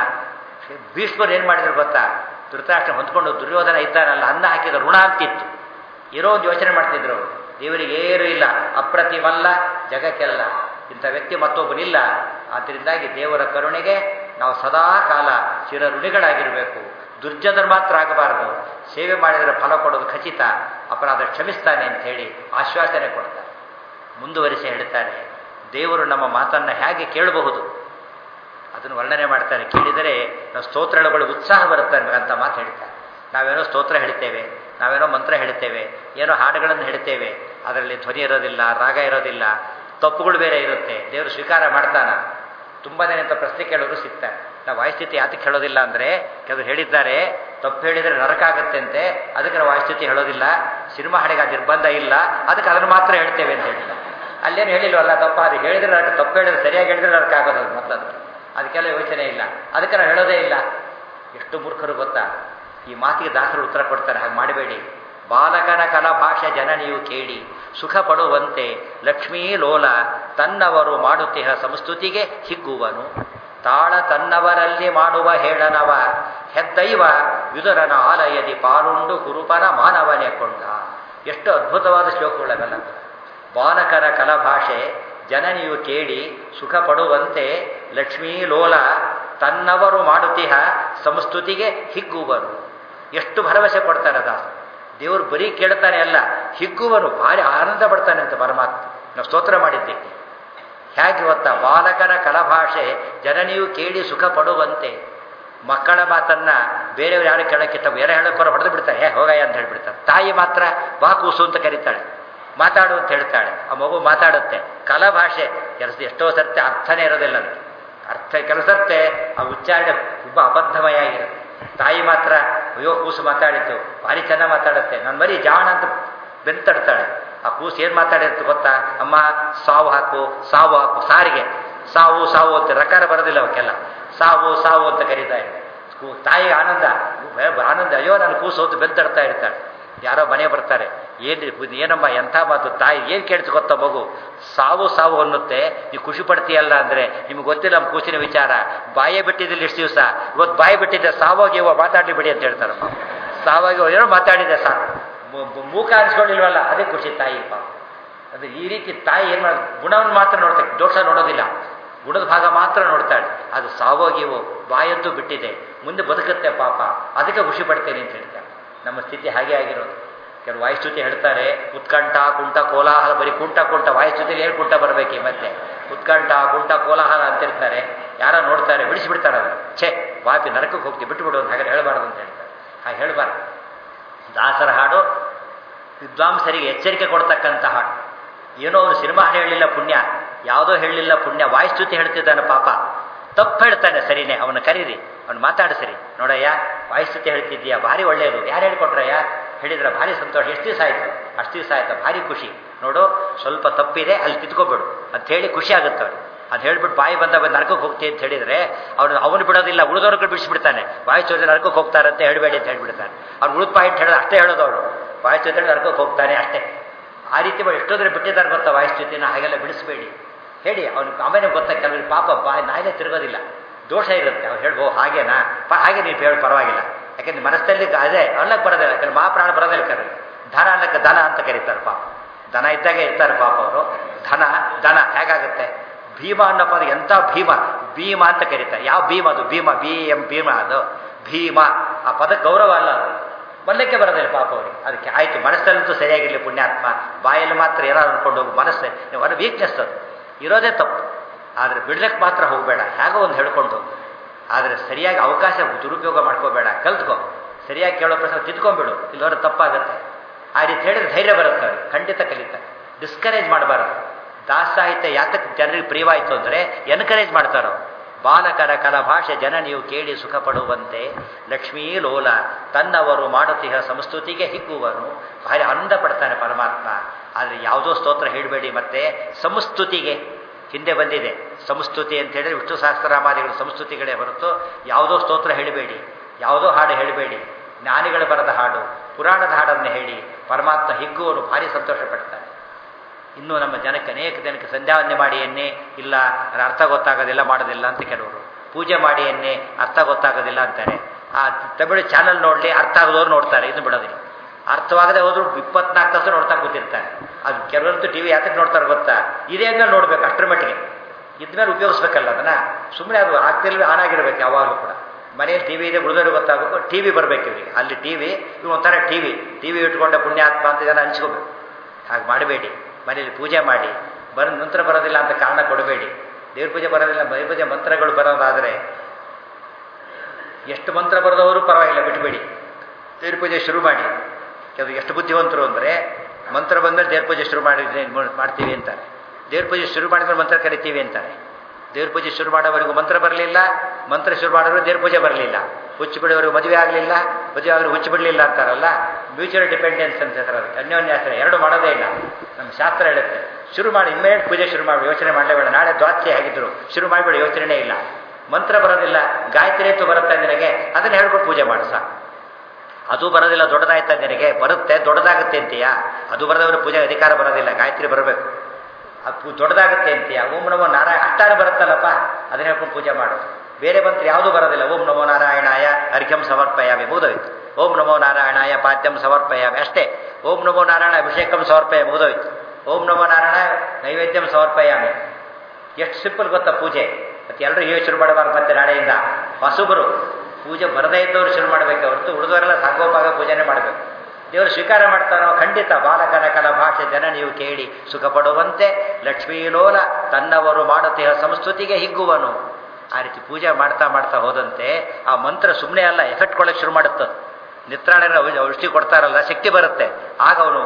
[SPEAKER 1] ಭೀಷ್ಮರು ಏನು ಮಾಡಿದ್ರು ಗೊತ್ತಾ ಧೃತರಾಷ್ಟ್ರ ಹೊಂದ್ಕೊಂಡು ದುರ್ಯೋಧನ ಇದ್ದಾನಲ್ಲ ಅನ್ನ ಹಾಕಿದ ಋಣ ಅಂತಿತ್ತು ಇರೋ ಒಂದು ಯೋಚನೆ ಮಾಡ್ತಿದ್ರು ಅವರು ದೇವರಿಗೆ ಏನೂ ಇಲ್ಲ ಅಪ್ರತಿಮಲ್ಲ ಜಗಕ್ಕೆಲ್ಲ ಇಂಥ ವ್ಯಕ್ತಿ ಮತ್ತೊಬ್ಬನಿಲ್ಲ ಆದ್ದರಿಂದಾಗಿ ದೇವರ ಕರುಣೆಗೆ ನಾವು ಸದಾ ಕಾಲ ಚಿರಋಣಿಗಳಾಗಿರಬೇಕು ದುರ್ಜನರು ಮಾತ್ರ ಆಗಬಾರದು ಸೇವೆ ಮಾಡಿದರೆ ಫಲ ಕೊಡೋದು ಖಚಿತ ಅಪರಾಧ ಕ್ಷಮಿಸ್ತಾನೆ ಅಂತ ಹೇಳಿ ಆಶ್ವಾಸನೆ ಕೊಡ್ತಾರೆ ಮುಂದುವರಿಸಿ ಹೇಳ್ತಾರೆ ದೇವರು ನಮ್ಮ ಮಾತನ್ನು ಹೇಗೆ ಕೇಳಬಹುದು ಅದನ್ನು ವರ್ಣನೆ ಮಾಡ್ತಾರೆ ಕೇಳಿದರೆ ನಾವು ಸ್ತೋತ್ರಗಳು ಉತ್ಸಾಹ ಬರುತ್ತೆ ಅಂತ ಮಾತು ಹೇಳ್ತಾರೆ ನಾವೇನೋ ಸ್ತೋತ್ರ ಹೇಳ್ತೇವೆ ನಾವೇನೋ ಮಂತ್ರ ಹೇಳ್ತೇವೆ ಏನೋ ಹಾಡುಗಳನ್ನು ಹೇಳ್ತೇವೆ ಅದರಲ್ಲಿ ಧ್ವನಿ ಇರೋದಿಲ್ಲ ರಾಗ ಇರೋದಿಲ್ಲ ತಪ್ಪುಗಳು ಬೇರೆ ಇರುತ್ತೆ ದೇವರು ಸ್ವೀಕಾರ ಮಾಡ್ತಾನ ತುಂಬ ದಿನ ಅಂತ ಪ್ರಶ್ನೆ ಕೇಳೋರು ಸಿಗ್ತಾರೆ ನಾವು ವಾಯುಸ್ಥಿತಿ ಯಾತಕ್ಕೆ ಹೇಳೋದಿಲ್ಲ ಅಂದರೆ ಕೆಲವರು ಹೇಳಿದ್ದಾರೆ ತಪ್ಪು ಹೇಳಿದರೆ ನರಕ ಆಗುತ್ತೆ ಅಂತೆ ಅದಕ್ಕೆ ನಾವು ವಾಯುಸ್ಥಿತಿ ಹೇಳೋದಿಲ್ಲ ಸಿನಿಮಾ ಹಾಡಿಗೆ ಆ ನಿರ್ಬಂಧ ಇಲ್ಲ ಅದಕ್ಕೆ ಅದನ್ನು ಮಾತ್ರ ಹೇಳ್ತೇವೆ ಅಂತ ಹೇಳ್ತಾರೆ ಅಲ್ಲೇನು ಹೇಳಿಲ್ವಲ್ಲ ತಪ್ಪ ಅದು ಹೇಳಿದ್ರೆ ನರಕ ತಪ್ಪು ಹೇಳಿದ್ರೆ ಸರಿಯಾಗಿ ಹೇಳಿದ್ರೆ ನರಕ ಆಗೋದು ಅದು ಮೊದಲು ಅದಕ್ಕೆಲ್ಲ ಯೋಚನೆ ಇಲ್ಲ ಅದಕ್ಕೆ ನಾವು ಹೇಳೋದೇ ಇಲ್ಲ ಎಷ್ಟು ಮೂರ್ಖರು ಗೊತ್ತಾ ಈ ಮಾತಿಗೆ ದಾಸರು ಉತ್ತರ ಕೊಡ್ತಾರೆ ಹಾಗೆ ಮಾಡಬೇಡಿ ಬಾಲಕನ ಕಲಭಾಷೆ ಜನ ನೀವು ಕೇಳಿ ಸುಖ ಪಡುವಂತೆ ಲಕ್ಷ್ಮೀ ಲೋಲ ತನ್ನವರು ಮಾಡುತ್ತಿಹ ಸಂಸ್ತುತಿಗೆ ಹಿಗ್ಗುವನು ತಾಳ ತನ್ನವರಲ್ಲಿ ಮಾಡುವ ಹೇಳನವ ಹೆದ್ದೈವ ವಿದುರನ ಆಲಯದಿ ಪಾರುಂಡು ಕುರುಪನ ಮಾನವನೇ ಕೊಂಡ ಎಷ್ಟು ಅದ್ಭುತವಾದ ಶ್ಲೋಕಗಳವೆಲ್ಲ ಬಾಲಕರ ಕಲಭಾಷೆ ಜನ ನೀವು ಕೇಳಿ ಸುಖ ಪಡುವಂತೆ ಲಕ್ಷ್ಮೀ ಲೋಲ ತನ್ನವರು ಮಾಡುತ್ತಿಹ ಸಂಸ್ತುತಿಗೆ ಹಿಗ್ಗುವನು ಎಷ್ಟು ಭರವಸೆ ಕೊಡ್ತಾರೆ ದಾಸ ದೇವರು ಬರೀ ಕೇಳ್ತಾನೆ ಅಲ್ಲ ಹಿಗ್ಗುವನು ಭಾರಿ ಆನಂದ ಪಡ್ತಾನೆ ಅಂತ ಪರಮಾತ್ಮ ನಾವು ಸ್ತೋತ್ರ ಮಾಡಿದ್ದಕ್ಕೆ ಹೇಗೆ ಗೊತ್ತಾ ಬಾಲಕರ ಕಲಭಾಷೆ ಜನ ನೀವು ಕೇಳಿ ಸುಖ ಪಡುವಂತೆ ಮಕ್ಕಳ ಮಾತನ್ನ ಬೇರೆಯವ್ರು ಯಾರು ಕೇಳಕ್ಕಿತ್ತ ಬೇರೆ ಹೇಳಕ್ಕೋರ ಹೊಡೆದು ಬಿಡ್ತಾರೆ ಹೇ ಹೋಗಯ್ಯ ಅಂತ ಹೇಳ್ಬಿಡ್ತಾರೆ ತಾಯಿ ಮಾತ್ರ ಬಾ ಕೂಸು ಅಂತ ಕರೀತಾಳೆ ಮಾತಾಡು ಅಂತ ಹೇಳ್ತಾಳೆ ಆ ಮಗು ಮಾತಾಡುತ್ತೆ ಕಲಭಾಷೆ ಕೆಲಸ ಎಷ್ಟೋ ಸರ್ತೆ ಅರ್ಥನೇ ಇರೋದಿಲ್ಲ ಅದಕ್ಕೆ ಅರ್ಥ ಕೆಲಸತ್ತೆ ಆ ಉಚ್ಚಾರಣೆ ತುಂಬ ಅಬದ್ಧಮಯ ಆಗಿರುತ್ತೆ ತಾಯಿ ಮಾತ್ರ ಅಯ್ಯೋ ಕೂಸು ಮಾತಾಡಿತು ಭಾರಿ ಚೆನ್ನಾಗಿ ಮಾತಾಡುತ್ತೆ ನನ್ನ ಮರಿ ಜಾಣ ಅಂತ ಬೆಂತಡ್ತಾಳೆ ಆ ಕೂಸು ಏನು ಮಾತಾಡಿರುತ್ತೆ ಗೊತ್ತಾ ಅಮ್ಮ ಸಾವು ಹಾಕು ಸಾವು ಹಾಕು ಸಾರಿಗೆ ಸಾವು ಸಾವು ಅಂತ ರಕಾರ ಬರೋದಿಲ್ಲ ಅವಕ್ಕೆಲ್ಲ ಸಾವು ಸಾವು ಅಂತ ಕರೀತಾ ಇದೆ ತಾಯಿಗೆ ಆನಂದ ಆನಂದ ಅಯ್ಯೋ ನನ್ನ ಕೂಸು ಅಂತ ಬೆಂತಡ್ತಾ ಇರ್ತಾಳೆ ಯಾರೋ ಮನೆ ಬರ್ತಾರೆ ಏನು ಏನಮ್ಮ ಎಂಥ ಮಾತು ತಾಯಿ ಏನು ಕೇಳ್ತು ಗೊತ್ತಾ ಮಗು ಸಾವು ಸಾವು ಅನ್ನುತ್ತೆ ನೀವು ಖುಷಿ ಪಡ್ತೀಯಲ್ಲ ಅಂದರೆ ನಿಮ್ಗೆ ಗೊತ್ತಿಲ್ಲ ನಮ್ಮ ಕೂಸಿನ ವಿಚಾರ ಬಾಯೇ ಬಿಟ್ಟಿದ್ದಿಲ್ಲ ಇಷ್ಟು ದಿವಸ ಇವತ್ತು ಬಾಯಿ ಬಿಟ್ಟಿದ್ದೆ ಸಾವಾಗಿ ಇವ ಮಾತಾಡಲಿ ಬಿಡಿ ಅಂತ ಹೇಳ್ತಾರಪ್ಪ ಸಾವಾಗಿ ಏನೋ ಮಾತಾಡಿದೆ ಸಾಕು ಮೂಕ ಅನ್ಸ್ಕೊಂಡಿಲ್ವಲ್ಲ ಅದೇ ಖುಷಿ ತಾಯಿಪ್ಪ ಅದು ಈ ರೀತಿ ತಾಯಿ ಏನು ಮಾಡ ಗುಣವನ್ನು ಮಾತ್ರ ನೋಡ್ತಾರೆ ದೋಷ ನೋಡೋದಿಲ್ಲ ಗುಣದ ಭಾಗ ಮಾತ್ರ ನೋಡ್ತಾಳೆ ಅದು ಸಾವೋಗಿವು ಬಾಯದ್ದು ಬಿಟ್ಟಿದೆ ಮುಂದೆ ಬದುಕುತ್ತೆ ಪಾಪ ಅದಕ್ಕೆ ಖುಷಿ ಪಡ್ತೇನೆ ಅಂತ ಹೇಳ್ತಾರೆ ನಮ್ಮ ಸ್ಥಿತಿ ಹಾಗೆ ಆಗಿರೋದು ಕೆಲವು ವಾಯುಸ್ತುತಿ ಹೇಳ್ತಾರೆ ಉತ್ಕಂಠ ಕುಂಟ ಕೋಲಾಹಲ ಬರೀ ಕುಂಟ ಕುಂಟ ವಾಯುಸ್ತುತಿಯಲ್ಲಿ ಏನು ಕುಂಟ ಬರಬೇಕು ಮತ್ತೆ ಉತ್ಕಂಠ ಕುಂಟ ಕೋಲಾಹಲ ಅಂತಿರ್ತಾರೆ ಯಾರೋ ನೋಡ್ತಾರೆ ಬಿಡಿಸಿಬಿಡ್ತಾರೆ ಅದು ಛೇ ವಾಪಿ ನರಕಕ್ಕೆ ಹೋಗ್ತೀವಿ ಬಿಟ್ಟುಬಿಡು ಅಂತ ಹಾಗೆ ಹೇಳಬಾರ್ದು ಅಂತ ಹೇಳ್ತಾರೆ ಹಾಗೆ ಹೇಳಬಾರ್ದು ದಾಸರ ಹಾಡು ವಿದ್ವಾಂಸರಿಗೆ ಎಚ್ಚರಿಕೆ ಕೊಡ್ತಕ್ಕಂಥ ಹಾಡು ಏನೋ ಅವನು ಸಿನಿಮಾ ಹಾಡು ಹೇಳಲಿಲ್ಲ ಪುಣ್ಯ ಯಾವುದೋ ಹೇಳಲಿಲ್ಲ ಪುಣ್ಯ ವಾಯುಸ್ತುತಿ ಹೇಳ್ತಿದ್ದಾನೆ ಪಾಪ ತಪ್ಪು ಹೇಳ್ತಾನೆ ಸರಿನೇ ಅವನು ಕರೀರಿ ಅವ್ನು ಮಾತಾಡು ಸರಿ ನೋಡಯ್ಯ ವಾಯುಸ್ತುತಿ ಹೇಳ್ತಿದ್ದೀಯಾ ಭಾರಿ ಒಳ್ಳೆಯದು ಯಾರು ಹೇಳ್ಕೊಟ್ರಯ್ಯ ಹೇಳಿದ್ರೆ ಭಾರಿ ಸಂತೋಷ ಎಷ್ಟು ದಿವಸ ಆಯಿತು ಅಷ್ಟು ದಿವಸ ಆಯ್ತು ಭಾರಿ ಖುಷಿ ನೋಡು ಸ್ವಲ್ಪ ತಪ್ಪಿದೆ ಅಲ್ಲಿ ಕಿತ್ಕೊಬೇಡು ಅಂತ ಹೇಳಿ ಖುಷಿ ಆಗುತ್ತೆ ಅವ್ರು ಅದು ಹೇಳ್ಬಿಟ್ಟು ಬಾಯಿ ಬಂದ ಬಂದು ನರಕಕ್ಕೆ ಹೋಗ್ತೀವಿ ಅಂತ ಹೇಳಿದ್ರೆ ಅವನು ಅವನು ಬಿಡೋದಿಲ್ಲ ಉಳಿದವ್ರಿಗೆ ಬಿಡಿಸ್ಬಿಡ್ತಾನೆ ಬಾಯಿ ಚೋದ್ರೆ ನರಕಕ್ಕೆ ಹೋಗ್ತಾರೆ ಅಂತ ಹೇಳಬೇಡಿ ಅಂತ ಹೇಳ್ಬಿಡ್ತಾನೆ ಅವ್ನು ಉಳಿದ ಪಾಯಿಂಟ್ ಹೇಳೋದು ಅಷ್ಟೇ ಹೇಳೋದು ಅವನು ಬಾಯಿ ಚೋದ್ರೆ ನರಕಕ್ಕೆ ಹೋಗ್ತಾನೆ ಅಷ್ಟೇ ಆ ರೀತಿ ಎಷ್ಟೋದ್ರೆ ಬಿಟ್ಟಿದ್ದಾರೆ ಗೊತ್ತಾ ವಾಯುಸ್ಥಿತಿನ ಹಾಗೆಲ್ಲ ಬಿಡಿಸ್ಬೇಡಿ ಹೇಳಿ ಅವನು ಆಮೇಲೆ ಗೊತ್ತಾ ಕೆಲವರಿಗೆ ಪಾಪ ಬಾಯಿ ನಾಯಿಲೆ ತಿರುಗೋದಿಲ್ಲ ದೋಷ ಇರುತ್ತೆ ಅವ್ರು ಹೇಳ್ಬೋ ಹಾಗೇನಾ ಪ ಹಾಗೆ ನೀವು ಹೇಳಿ ಪರವಾಗಿಲ್ಲ ಯಾಕೆಂದ್ರೆ ಮನಸ್ಸಲ್ಲಿ ಅದೇ ಅಲ್ಲಕ್ಕೆ ಬರೋದಿಲ್ಲ ಕೆಲವು ಮಹಾಪ್ರಾಣ ಬರೋದಿಲ್ಲ ಕರೆ ಧನ ಅನ್ನಕ್ಕೆ ದನ ಅಂತ ಕರೀತಾರೆ ಪಾಪ ದನ ಇದ್ದಾಗೆ ಇರ್ತಾರೆ ಪಾಪ ಅವರು ಧನ ದನ ಹೇಗಾಗುತ್ತೆ ಭೀಮ ಅನ್ನೋ ಪದ ಎಂಥ ಭೀಮ ಭೀಮ ಅಂತ ಕರೀತಾರೆ ಯಾವ ಭೀಮ ಅದು ಭೀಮ ಬಿ ಎಂ ಭೀಮ ಅದು ಭೀಮ ಆ ಪದ ಗೌರವ ಅಲ್ಲ ಅದು ಬಲ್ಲಕ್ಕೆ ಬರೋದಿಲ್ಲ ಪಾಪ ಅವರಿಗೆ ಅದಕ್ಕೆ ಆಯ್ತು ಮನಸ್ಸಲ್ಲಂತೂ ಸರಿಯಾಗಿರಲಿ ಪುಣ್ಯಾತ್ಮ ಬಾಯಲ್ಲಿ ಮಾತ್ರ ಏನಾದ್ರು ಅನ್ಕೊಂಡು ಹೋಗು ಮನಸ್ಸೇ ಅವರ ವೀಕ್ನೆಸ್ ಅದು ಇರೋದೇ ತಪ್ಪು ಆದರೆ ಬಿಡ್ಲಿಕ್ಕೆ ಮಾತ್ರ ಹೋಗಬೇಡ ಹೇಗೋ ಒಂದು ಹೇಳ್ಕೊಂಡು ಹೋಗು ಆದರೆ ಸರಿಯಾಗಿ ಅವಕಾಶ ದುರುಪಯೋಗ ಮಾಡ್ಕೋಬೇಡ ಕಲ್ತ್ಕೋ ಸರಿಯಾಗಿ ಕೇಳೋ ಪ್ರಶ್ನೆ ತಿದ್ಕೊಂಡ್ಬಿಡು ಇಲ್ಲವರ ತಪ್ಪಾಗುತ್ತೆ ಆ ರೀತಿ ಹೇಳಿದ್ರೆ ಧೈರ್ಯ ಬರುತ್ತೆ ಅವ್ರಿಗೆ ಖಂಡಿತ ಕಲಿತಾರೆ ಡಿಸ್ಕರೇಜ್ ಮಾಡಬಾರದು ದಾಸಾಹಿತ್ಯ ಯಾತಕ್ಕೆ ಜನರಿಗೆ ಪ್ರಿಯವಾಯಿತು ಅಂದರೆ ಎನ್ಕರೇಜ್ ಮಾಡ್ತಾರೋ ಬಾಲಕರ ಕಲಭಾಷೆ ಜನ ನೀವು ಕೇಳಿ ಸುಖ ಪಡುವಂತೆ ಲಕ್ಷ್ಮೀ ಲೋಲ ತನ್ನವರು ಮಾಡುತ್ತಿಹ ಸಂಸ್ತುತಿಗೆ ಹಿಗ್ಗುವನು ಭಾರಿ ಆನಂದ ಪಡ್ತಾನೆ ಪರಮಾತ್ಮ ಆದರೆ ಯಾವುದೋ ಸ್ತೋತ್ರ ಹೇಳಬೇಡಿ ಮತ್ತೆ ಸಂಸ್ತುತಿಗೆ ಹಿಂದೆ ಬಂದಿದೆ ಸಂಸ್ತುತಿ ಅಂತ ಹೇಳಿದ್ರೆ ವಿಷ್ಣು ಸಹಸ್ರನಾಮಾದಿಗಳು ಸಂಸ್ತುತಿಗಳೇ ಹೊರತು ಯಾವುದೋ ಸ್ತೋತ್ರ ಹೇಳಬೇಡಿ ಯಾವುದೋ ಹಾಡು ಹೇಳಬೇಡಿ ಜ್ಞಾನಿಗಳು ಬರೆದ ಹಾಡು ಪುರಾಣದ ಹಾಡನ್ನು ಹೇಳಿ ಪರಮಾತ್ಮ ಹಿಗ್ಗುವನು ಭಾರಿ ಸಂತೋಷ ಪಡ್ತಾನೆ ಇನ್ನೂ ನಮ್ಮ ಜನಕ್ಕೆ ಅನೇಕ ಜನಕ್ಕೆ ಸಂಧ್ಯಾವಂದನೆ ಮಾಡಿ ಎನ್ನೆ ಇಲ್ಲ ಅದು ಅರ್ಥ ಗೊತ್ತಾಗೋದಿಲ್ಲ ಮಾಡೋದಿಲ್ಲ ಅಂತ ಕೆಲವರು ಪೂಜೆ ಮಾಡಿ ಎನ್ನೆ ಅರ್ಥ ಗೊತ್ತಾಗೋದಿಲ್ಲ ಅಂತಾರೆ ಆ ತಮಿಳು ಚಾನಲ್ ನೋಡಲಿ ಅರ್ಥ ಆಗೋದವ್ರು ನೋಡ್ತಾರೆ ಇದನ್ನು ಬಿಡೋದಿಲ್ಲ ಅರ್ಥವಾಗದೆ ಹೋದ್ರು ಇಪ್ಪತ್ನಾಲ್ಕು ತಾಸು ನೋಡ್ತಾ ಕೂತಿರ್ತಾರೆ ಅದು ಕೆಲವರಂತೂ ಟಿ ವಿ ಯಾತಕ್ಕೆ ನೋಡ್ತಾರೆ ಗೊತ್ತಾ ಇದೇ ಅಂದ್ಮೇಲೆ ನೋಡ್ಬೇಕು ಅಷ್ಟರ ಮಟ್ಟಿಗೆ ಇದ್ಮೇಲೆ ಉಪಯೋಗಿಸ್ಬೇಕಲ್ಲ ಅದನ್ನ ಸುಮ್ಮನೆ ಅದು ಆಗ್ತಿಲ್ವೇ ಆನ್ ಆಗಿರ್ಬೇಕು ಯಾವಾಗಲೂ ಕೂಡ ಮನೆಯಲ್ಲಿ ಟಿ ವಿ ಇದೆ ಉಳಿದವ್ರಿಗೆ ಗೊತ್ತಾಗಬೇಕು ಟಿ ವಿ ಬರಬೇಕು ಇವರಿಗೆ ಅಲ್ಲಿ ಟಿ ವಿ ಇವು ಒಂಥರ ಟಿ ವಿ ಟಿ ವಿ ಇಟ್ಕೊಂಡ ಪುಣ್ಯಾತ್ಮ ಅಂತ ಜನ ಹಂಚ್ಕೋಬೇಕು ಹಾಗೆ ಮಾಡಬೇಡಿ ಮನೆಯಲ್ಲಿ ಪೂಜೆ ಮಾಡಿ ಬರ ಮಂತ್ರ ಬರೋದಿಲ್ಲ ಅಂತ ಕಾರಣ ಕೊಡಬೇಡಿ ದೇವ್ರ ಪೂಜೆ ಬರೋದಿಲ್ಲ ದೇವ್ರ ಪೂಜೆ ಮಂತ್ರಗಳು ಬರೋದಾದರೆ ಎಷ್ಟು ಮಂತ್ರ ಬರೆದವರು ಪರವಾಗಿಲ್ಲ ಬಿಟ್ಟಬೇಡಿ ದೇವ್ರ ಪೂಜೆ ಶುರು ಮಾಡಿ ಕೆಲವು ಎಷ್ಟು ಬುದ್ಧಿವಂತರು ಅಂದರೆ ಮಂತ್ರ ಬಂದಮೇಲೆ ದೇವ್ರ ಪೂಜೆ ಶುರು ಮಾಡಿದ್ರೆ ಮಾಡ್ತೀವಿ ಅಂತಾರೆ ದೇವ್ರ ಪೂಜೆ ಶುರು ಮಾಡಿದ್ರೆ ಮಂತ್ರ ಕರಿತೀವಿ ಅಂತಾರೆ ದೇವ್ರ ಪೂಜೆ ಶುರು ಮಾಡೋವರೆಗೂ ಮಂತ್ರ ಬರಲಿಲ್ಲ ಮಂತ್ರ ಶುರು ಮಾಡೋರು ದೇವ್ರ ಪೂಜೆ ಬರಲಿಲ್ಲ ಹುಚ್ಚು ಬಿಡೋವರೆಗೂ ಮದುವೆ ಆಗಲಿಲ್ಲ ಮದುವೆ ಆದರೂ ಹುಚ್ಚು ಬಿಡಲಿಲ್ಲ ಅಂತಾರಲ್ಲ ಮ್ಯೂಚುವಲ್ ಡಿಪೆಂಡೆನ್ಸ್ ಅಂತ ಹೇಳ್ತಾರೆ ಅದಕ್ಕೆ ಅನ್ಯೋನ್ಯಾಸರ ಎರಡು ಮಾಡೋದೇ ಇಲ್ಲ ನಮ್ಮ ಶಾಸ್ತ್ರ ಹೇಳುತ್ತೆ ಶುರು ಮಾಡಿ ಇಮ್ಮಿಡಿಯೇಟ್ ಪೂಜೆ ಶುರು ಮಾಡಿ ಯೋಚನೆ ಮಾಡಲೇಬೇಡ ನಾಳೆ ದ್ವಾತ್ಸೆ ಆಗಿದ್ರು ಶುರು ಮಾಡಿಬೇಡ ಯೋಚನೆನೇ ಇಲ್ಲ ಮಂತ್ರ ಬರೋದಿಲ್ಲ ಗಾಯತ್ರಿ ಅಂತೂ ಬರುತ್ತೆ ನಿನಗೆ ಅದನ್ನು ಹೇಳ್ಕೊಂಡು ಪೂಜೆ ಮಾಡು ಸಾಕು ಅದು ಬರೋದಿಲ್ಲ ದೊಡ್ಡದಾಯ್ತಾ ನಿನಗೆ ಬರುತ್ತೆ ದೊಡ್ಡದಾಗುತ್ತೆ ಅಂತೀಯಾ ಅದು ಬರದವರು ಪೂಜೆ ಅಧಿಕಾರ ಬರೋದಿಲ್ಲ ಗಾಯತ್ರಿ ಬರಬೇಕು ಅದು ದೊಡ್ಡದಾಗುತ್ತೆ ಅಂತೀಯ ಓಂ ನಮೋ ನಾರಾಯಣ ಅಷ್ಟಾರು ಬರುತ್ತಲ್ಲಪ್ಪ ಅದನ್ನ ಹೇಳ್ಕೊಂಡು ಪೂಜೆ ಮಾಡು ಬೇರೆ ಮಂತ್ರ ಯಾವುದೂ ಬರೋದಿಲ್ಲ ಓಂ ನಮೋ ನಾರಾಯಣಾಯ ಅರ್ಘ್ಯಂ ಸಮರ್ಪಯಾಮಿ ಮುಗಿದೋಯ್ತು ಓಂ ನಮೋ ನಾರಾಯಣಾಯ ಪಾದ್ಯಂ ಸಮರ್ಪಯಾಮಿ ಅಷ್ಟೇ ಓಂ ನಮೋ ನಾರಾಯಣ ಅಭಿಷೇಕಂ ಸಮರ್ಪಯ ಮುಗಿದೋಯ್ತು ಓಂ ನಮೋ ನಾರಾಯಣ ನೈವೇದ್ಯಂ ಸಮರ್ಪಯಾಮಿ ಎಷ್ಟು ಸಿಂಪಲ್ ಗೊತ್ತಾ ಪೂಜೆ ಮತ್ತೆ ಎಲ್ಲರೂ ಹೇಗೆ ಶುರು ಮಾಡಬಾರ್ದು ಮತ್ತೆ ನಾಳೆಯಿಂದ ಹೊಸಬರು ಪೂಜೆ ಬರದೇ ಇದ್ದವರು ಶುರು ಮಾಡಬೇಕು ಹೊರತು ಉಳಿದವರೆಲ್ಲ ಸಾಗೋಪಾಗ ಪೂಜೆನೇ ಮಾಡಬೇಕು ದೇವರು ಸ್ವೀಕಾರ ಮಾಡ್ತಾನೋ ಖಂಡಿತ ಬಾಲಕನ ಕಲ ಭಾಷೆ ಜನ ನೀವು ಕೇಳಿ ಸುಖ ಪಡುವಂತೆ ಲಕ್ಷ್ಮೀಲೋಲ ತನ್ನವರು ಮಾಡುತ್ತಿಹ ಸಂಸ್ಕೃತಿಗೆ ಹಿಗ್ಗುವನು ಆ ರೀತಿ ಪೂಜೆ ಮಾಡ್ತಾ ಮಾಡ್ತಾ ಹೋದಂತೆ ಆ ಮಂತ್ರ ಸುಮ್ಮನೆ ಅಲ್ಲ ಎಫೆಕ್ಟ್ ಕೊಡಕ್ಕೆ ಶುರು ಮಾಡುತ್ತದೆ ನಿತ್ರಾಣನ ಔಷಧಿ ಕೊಡ್ತಾರಲ್ಲ ಶಕ್ತಿ ಬರುತ್ತೆ ಆಗ ಅವನು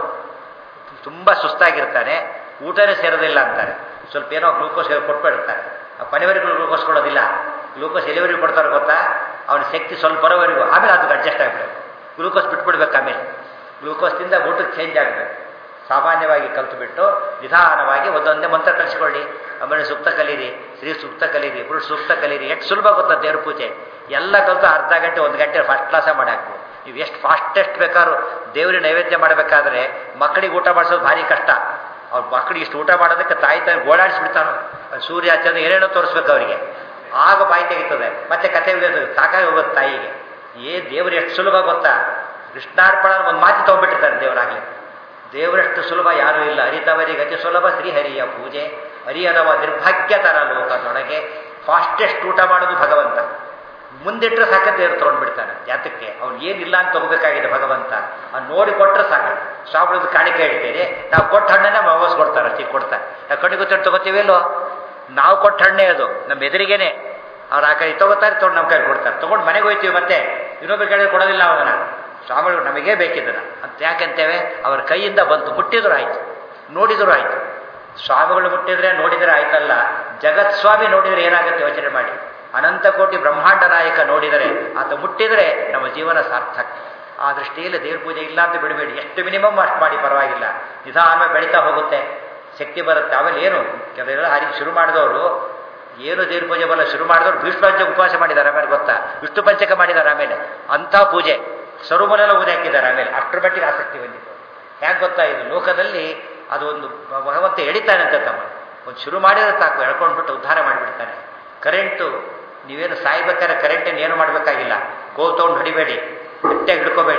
[SPEAKER 1] ತುಂಬ ಸುಸ್ತಾಗಿರ್ತಾನೆ ಊಟನೇ ಸೇರೋದಿಲ್ಲ ಅಂತಾರೆ ಸ್ವಲ್ಪ ಏನೋ ಗ್ಲೂಕೋಸ್ ಕೊಟ್ಬಿಡ್ತಾರೆ ಆ ಕೊನೆವರೆಗೂ ಗ್ಲೂಕೋಸ್ ಕೊಡೋದಿಲ್ಲ ಗ್ಲೂಕೋಸ್ ಎಲ್ಲಿವರೆಗೂ ಕೊಡ್ತಾರೆ ಗೊತ್ತಾ ಅವನ ಶಕ್ತಿ ಸ್ವಲ್ಪ ಬರೋವರೆಗೂ ಆಮೇಲೆ ಅದಕ್ಕೆ ಅಡ್ಜಸ್ಟ್ ಆಗಿಬಿಡಬೇಕು ಗ್ಲೂಕೋಸ್ ಬಿಟ್ಬಿಡ್ಬೇಕು ಆಮೇಲೆ ಗ್ಲೂಕೋಸ್ನಿಂದ ಊಟಕ್ಕೆ ಚೇಂಜ್ ಆಗಬೇಕು ಸಾಮಾನ್ಯವಾಗಿ ಕಲ್ತುಬಿಟ್ಟು ನಿಧಾನವಾಗಿ ಒಂದೊಂದೇ ಮಂತ್ರ ಕಲಿಸ್ಕೊಳ್ಳಿ ಆಮೇಲೆ ಸೂಕ್ತ ಕಲೀರಿ ಶ್ರೀ ಸೂಕ್ತ ಕಲೀರಿ ಪುರುಷ ಸೂಕ್ತ ಕಲೀರಿ ಎಷ್ಟು ಸುಲಭ ಗೊತ್ತಾ ದೇವ್ರ ಪೂಜೆ ಎಲ್ಲ ಕಲಿತು ಅರ್ಧ ಗಂಟೆ ಒಂದು ಗಂಟೆ ಫಸ್ಟ್ ಕ್ಲಾಸ ಮಾಡಾಕ್ಬೋದು ನೀವು ಎಷ್ಟು ಫಾಸ್ಟೆಸ್ಟ್ ಬೇಕಾದ್ರೂ ದೇವ್ರಿಗೆ ನೈವೇದ್ಯ ಮಾಡಬೇಕಾದ್ರೆ ಮಕ್ಕಳಿಗೆ ಊಟ ಮಾಡಿಸೋದು ಭಾರಿ ಕಷ್ಟ ಅವ್ರ ಮಕ್ಕಳಿಗೆ ಇಷ್ಟು ಊಟ ಮಾಡೋದಕ್ಕೆ ತಾಯಿ ತಾಯಿ ಓಡಾಡಿಸ್ಬಿಡ್ತಾನೋ ಸೂರ್ಯ ಚಂದ್ರ ಏನೇನೋ ತೋರಿಸ್ಬೇಕು ಅವರಿಗೆ ಆಗ ಬಾಯಿ ತೆಗಿತದೆ ಮತ್ತೆ ಕತೆ ಸಾಕಾಗಿ ಹೋಗುತ್ತೆ ತಾಯಿಗೆ ಏ ದೇವರು ಎಷ್ಟು ಸುಲಭ ಗೊತ್ತಾ ಕೃಷ್ಣಾರ್ಪಣ ಒಂದು ಮಾತು ತೊಗೊಂಡ್ಬಿಟ್ಟಿರ್ತಾರೆ ದೇವರಾಗಲಿ ದೇವರಷ್ಟು ಸುಲಭ ಯಾರೂ ಇಲ್ಲ ಅರಿತವರಿಗೆ ಅತಿ ಸುಲಭ ಶ್ರೀಹರಿಯ ಪೂಜೆ ಹರಿಯದವ ನಿರ್ಭಾಗ್ಯತರ ಲೋಕದೊಳಗೆ ಫಾಸ್ಟೆಸ್ಟ್ ಊಟ ಮಾಡೋದು ಭಗವಂತ ಮುಂದಿಟ್ಟರೆ ಸಾಕ ದೇವರು ತೊಗೊಂಡ್ಬಿಡ್ತಾನೆ ಜಾತಕ್ಕೆ ಅವ್ನು ಏನಿಲ್ಲ ಅಂತ ತಗೋಬೇಕಾಗಿದೆ ಭಗವಂತ ಅವ್ನು ನೋಡಿ ಕೊಟ್ಟರೆ ಸಾಕು ಸ್ವಾಮಿದು ಕಾಣಿಕೆ ಇಡ್ತೇನೆ ನಾವು ಕೊಟ್ಟ ಹಣ್ಣನ್ನೇ ವಾಪಸ್ ಕೊಡ್ತಾರೆ ಅಷ್ಟೇ ಕೊಡ್ತಾರೆ ನಾವು ಕಣ್ಣಿಗೆ ಗೊತ್ತಿಟ್ಟು ತಗೋತೀವಿಲ್ಲೋ ನಾವು ಕೊಟ್ಟ ಹಣ್ಣೇ ಅದು ನಮ್ಮ ಎದುರಿಗೇನೆ ಅವ್ರು ಆ ಕೈ ತಗೋತಾರೆ ತೊಗೊಂಡು ನಮ್ಮ ಕೈ ಕೊಡ್ತಾರೆ ತೊಗೊಂಡು ಮನೆಗೆ ಹೋಗ್ತೀವಿ ಮತ್ತೆ ಇನ್ನೊಬ್ಬರ ಕಡೆ ಕೊಡೋದಿಲ್ಲ ಅವನ ಸ್ವಾಮಿಗಳು ನಮಗೇ ಬೇಕಿದ್ದನ ಅಂತ ಯಾಕಂತೇವೆ ಅವರ ಕೈಯಿಂದ ಬಂತು ಮುಟ್ಟಿದ್ರು ಆಯ್ತು ನೋಡಿದ್ರು ಆಯ್ತು ಸ್ವಾಮಿಗಳು ಮುಟ್ಟಿದ್ರೆ ನೋಡಿದರೆ ಆಯ್ತಲ್ಲ ಜಗತ್ ಸ್ವಾಮಿ ನೋಡಿದರೆ ಏನಾಗುತ್ತೆ ಯೋಚನೆ ಮಾಡಿ ಅನಂತ ಕೋಟಿ ಬ್ರಹ್ಮಾಂಡ ನಾಯಕ ನೋಡಿದರೆ ಆತ ಮುಟ್ಟಿದರೆ ನಮ್ಮ ಜೀವನ ಸಾರ್ಥಕ ಆ ದೃಷ್ಟಿಯಲ್ಲಿ ದೇವ್ರ ಪೂಜೆ ಇಲ್ಲ ಅಂತ ಬಿಡಬೇಡಿ ಎಷ್ಟು ಮಿನಿಮಮ್ ಅಷ್ಟು ಮಾಡಿ ಪರವಾಗಿಲ್ಲ ನಿಧಾನ ಬೆಳೀತಾ ಹೋಗುತ್ತೆ ಶಕ್ತಿ ಬರುತ್ತೆ ಆಮೇಲೆ ಏನು ಕೆಲವೆಲ್ಲ ಆ ರೀತಿ ಶುರು ಮಾಡಿದವರು ಏನು ದೇವ್ರ ಪೂಜೆ ಬಲ್ಲ ಶುರು ಮಾಡಿದವರು ಭೀಷ್ಮ ಪಂಚಕ ಉಪವಾಸ ಮಾಡಿದ್ದಾರೆ ಆಮೇಲೆ ಗೊತ್ತಾ ವಿಷ್ಣು ಪಂಚಕ ಮಾಡಿದ್ದಾರೆ ಆಮೇಲೆ ಅಂಥ ಪೂಜೆ ಸ್ವರೂಪನೆಲ್ಲ ಊದಿ ಹಾಕಿದ್ದಾರೆ ಆಮೇಲೆ ಅಷ್ಟರ ಮಟ್ಟಿಗೆ ಆಸಕ್ತಿ ಬಂದಿತ್ತು ಯಾಕೆ ಗೊತ್ತಾ ಇದು ಲೋಕದಲ್ಲಿ ಅದು ಒಂದು ಭಗವಂತ ಎಳಿತಾನೆ ಅಂತ ತಮ್ಮ ಒಂದು ಶುರು ಮಾಡಿದ್ರೆ ಸಾಕು ಎಳ್ಕೊಂಡ್ಬಿಟ್ಟು ಉದ್ಧಾರ ಮಾಡಿಬಿಡ್ತಾನೆ ಕರೆಂಟು ನೀವೇನು ಸಾಯ್ಬೇಕಾದ್ರೆ ಕರೆಂಟನ್ನು ಏನು ಮಾಡಬೇಕಾಗಿಲ್ಲ ಕೋಲ್ ತೊಗೊಂಡು ಹೊಡಿಬೇಡಿ ಗಟ್ಟಿಯಾಗಿ ಹಿಡ್ಕೋಬೇಡಿ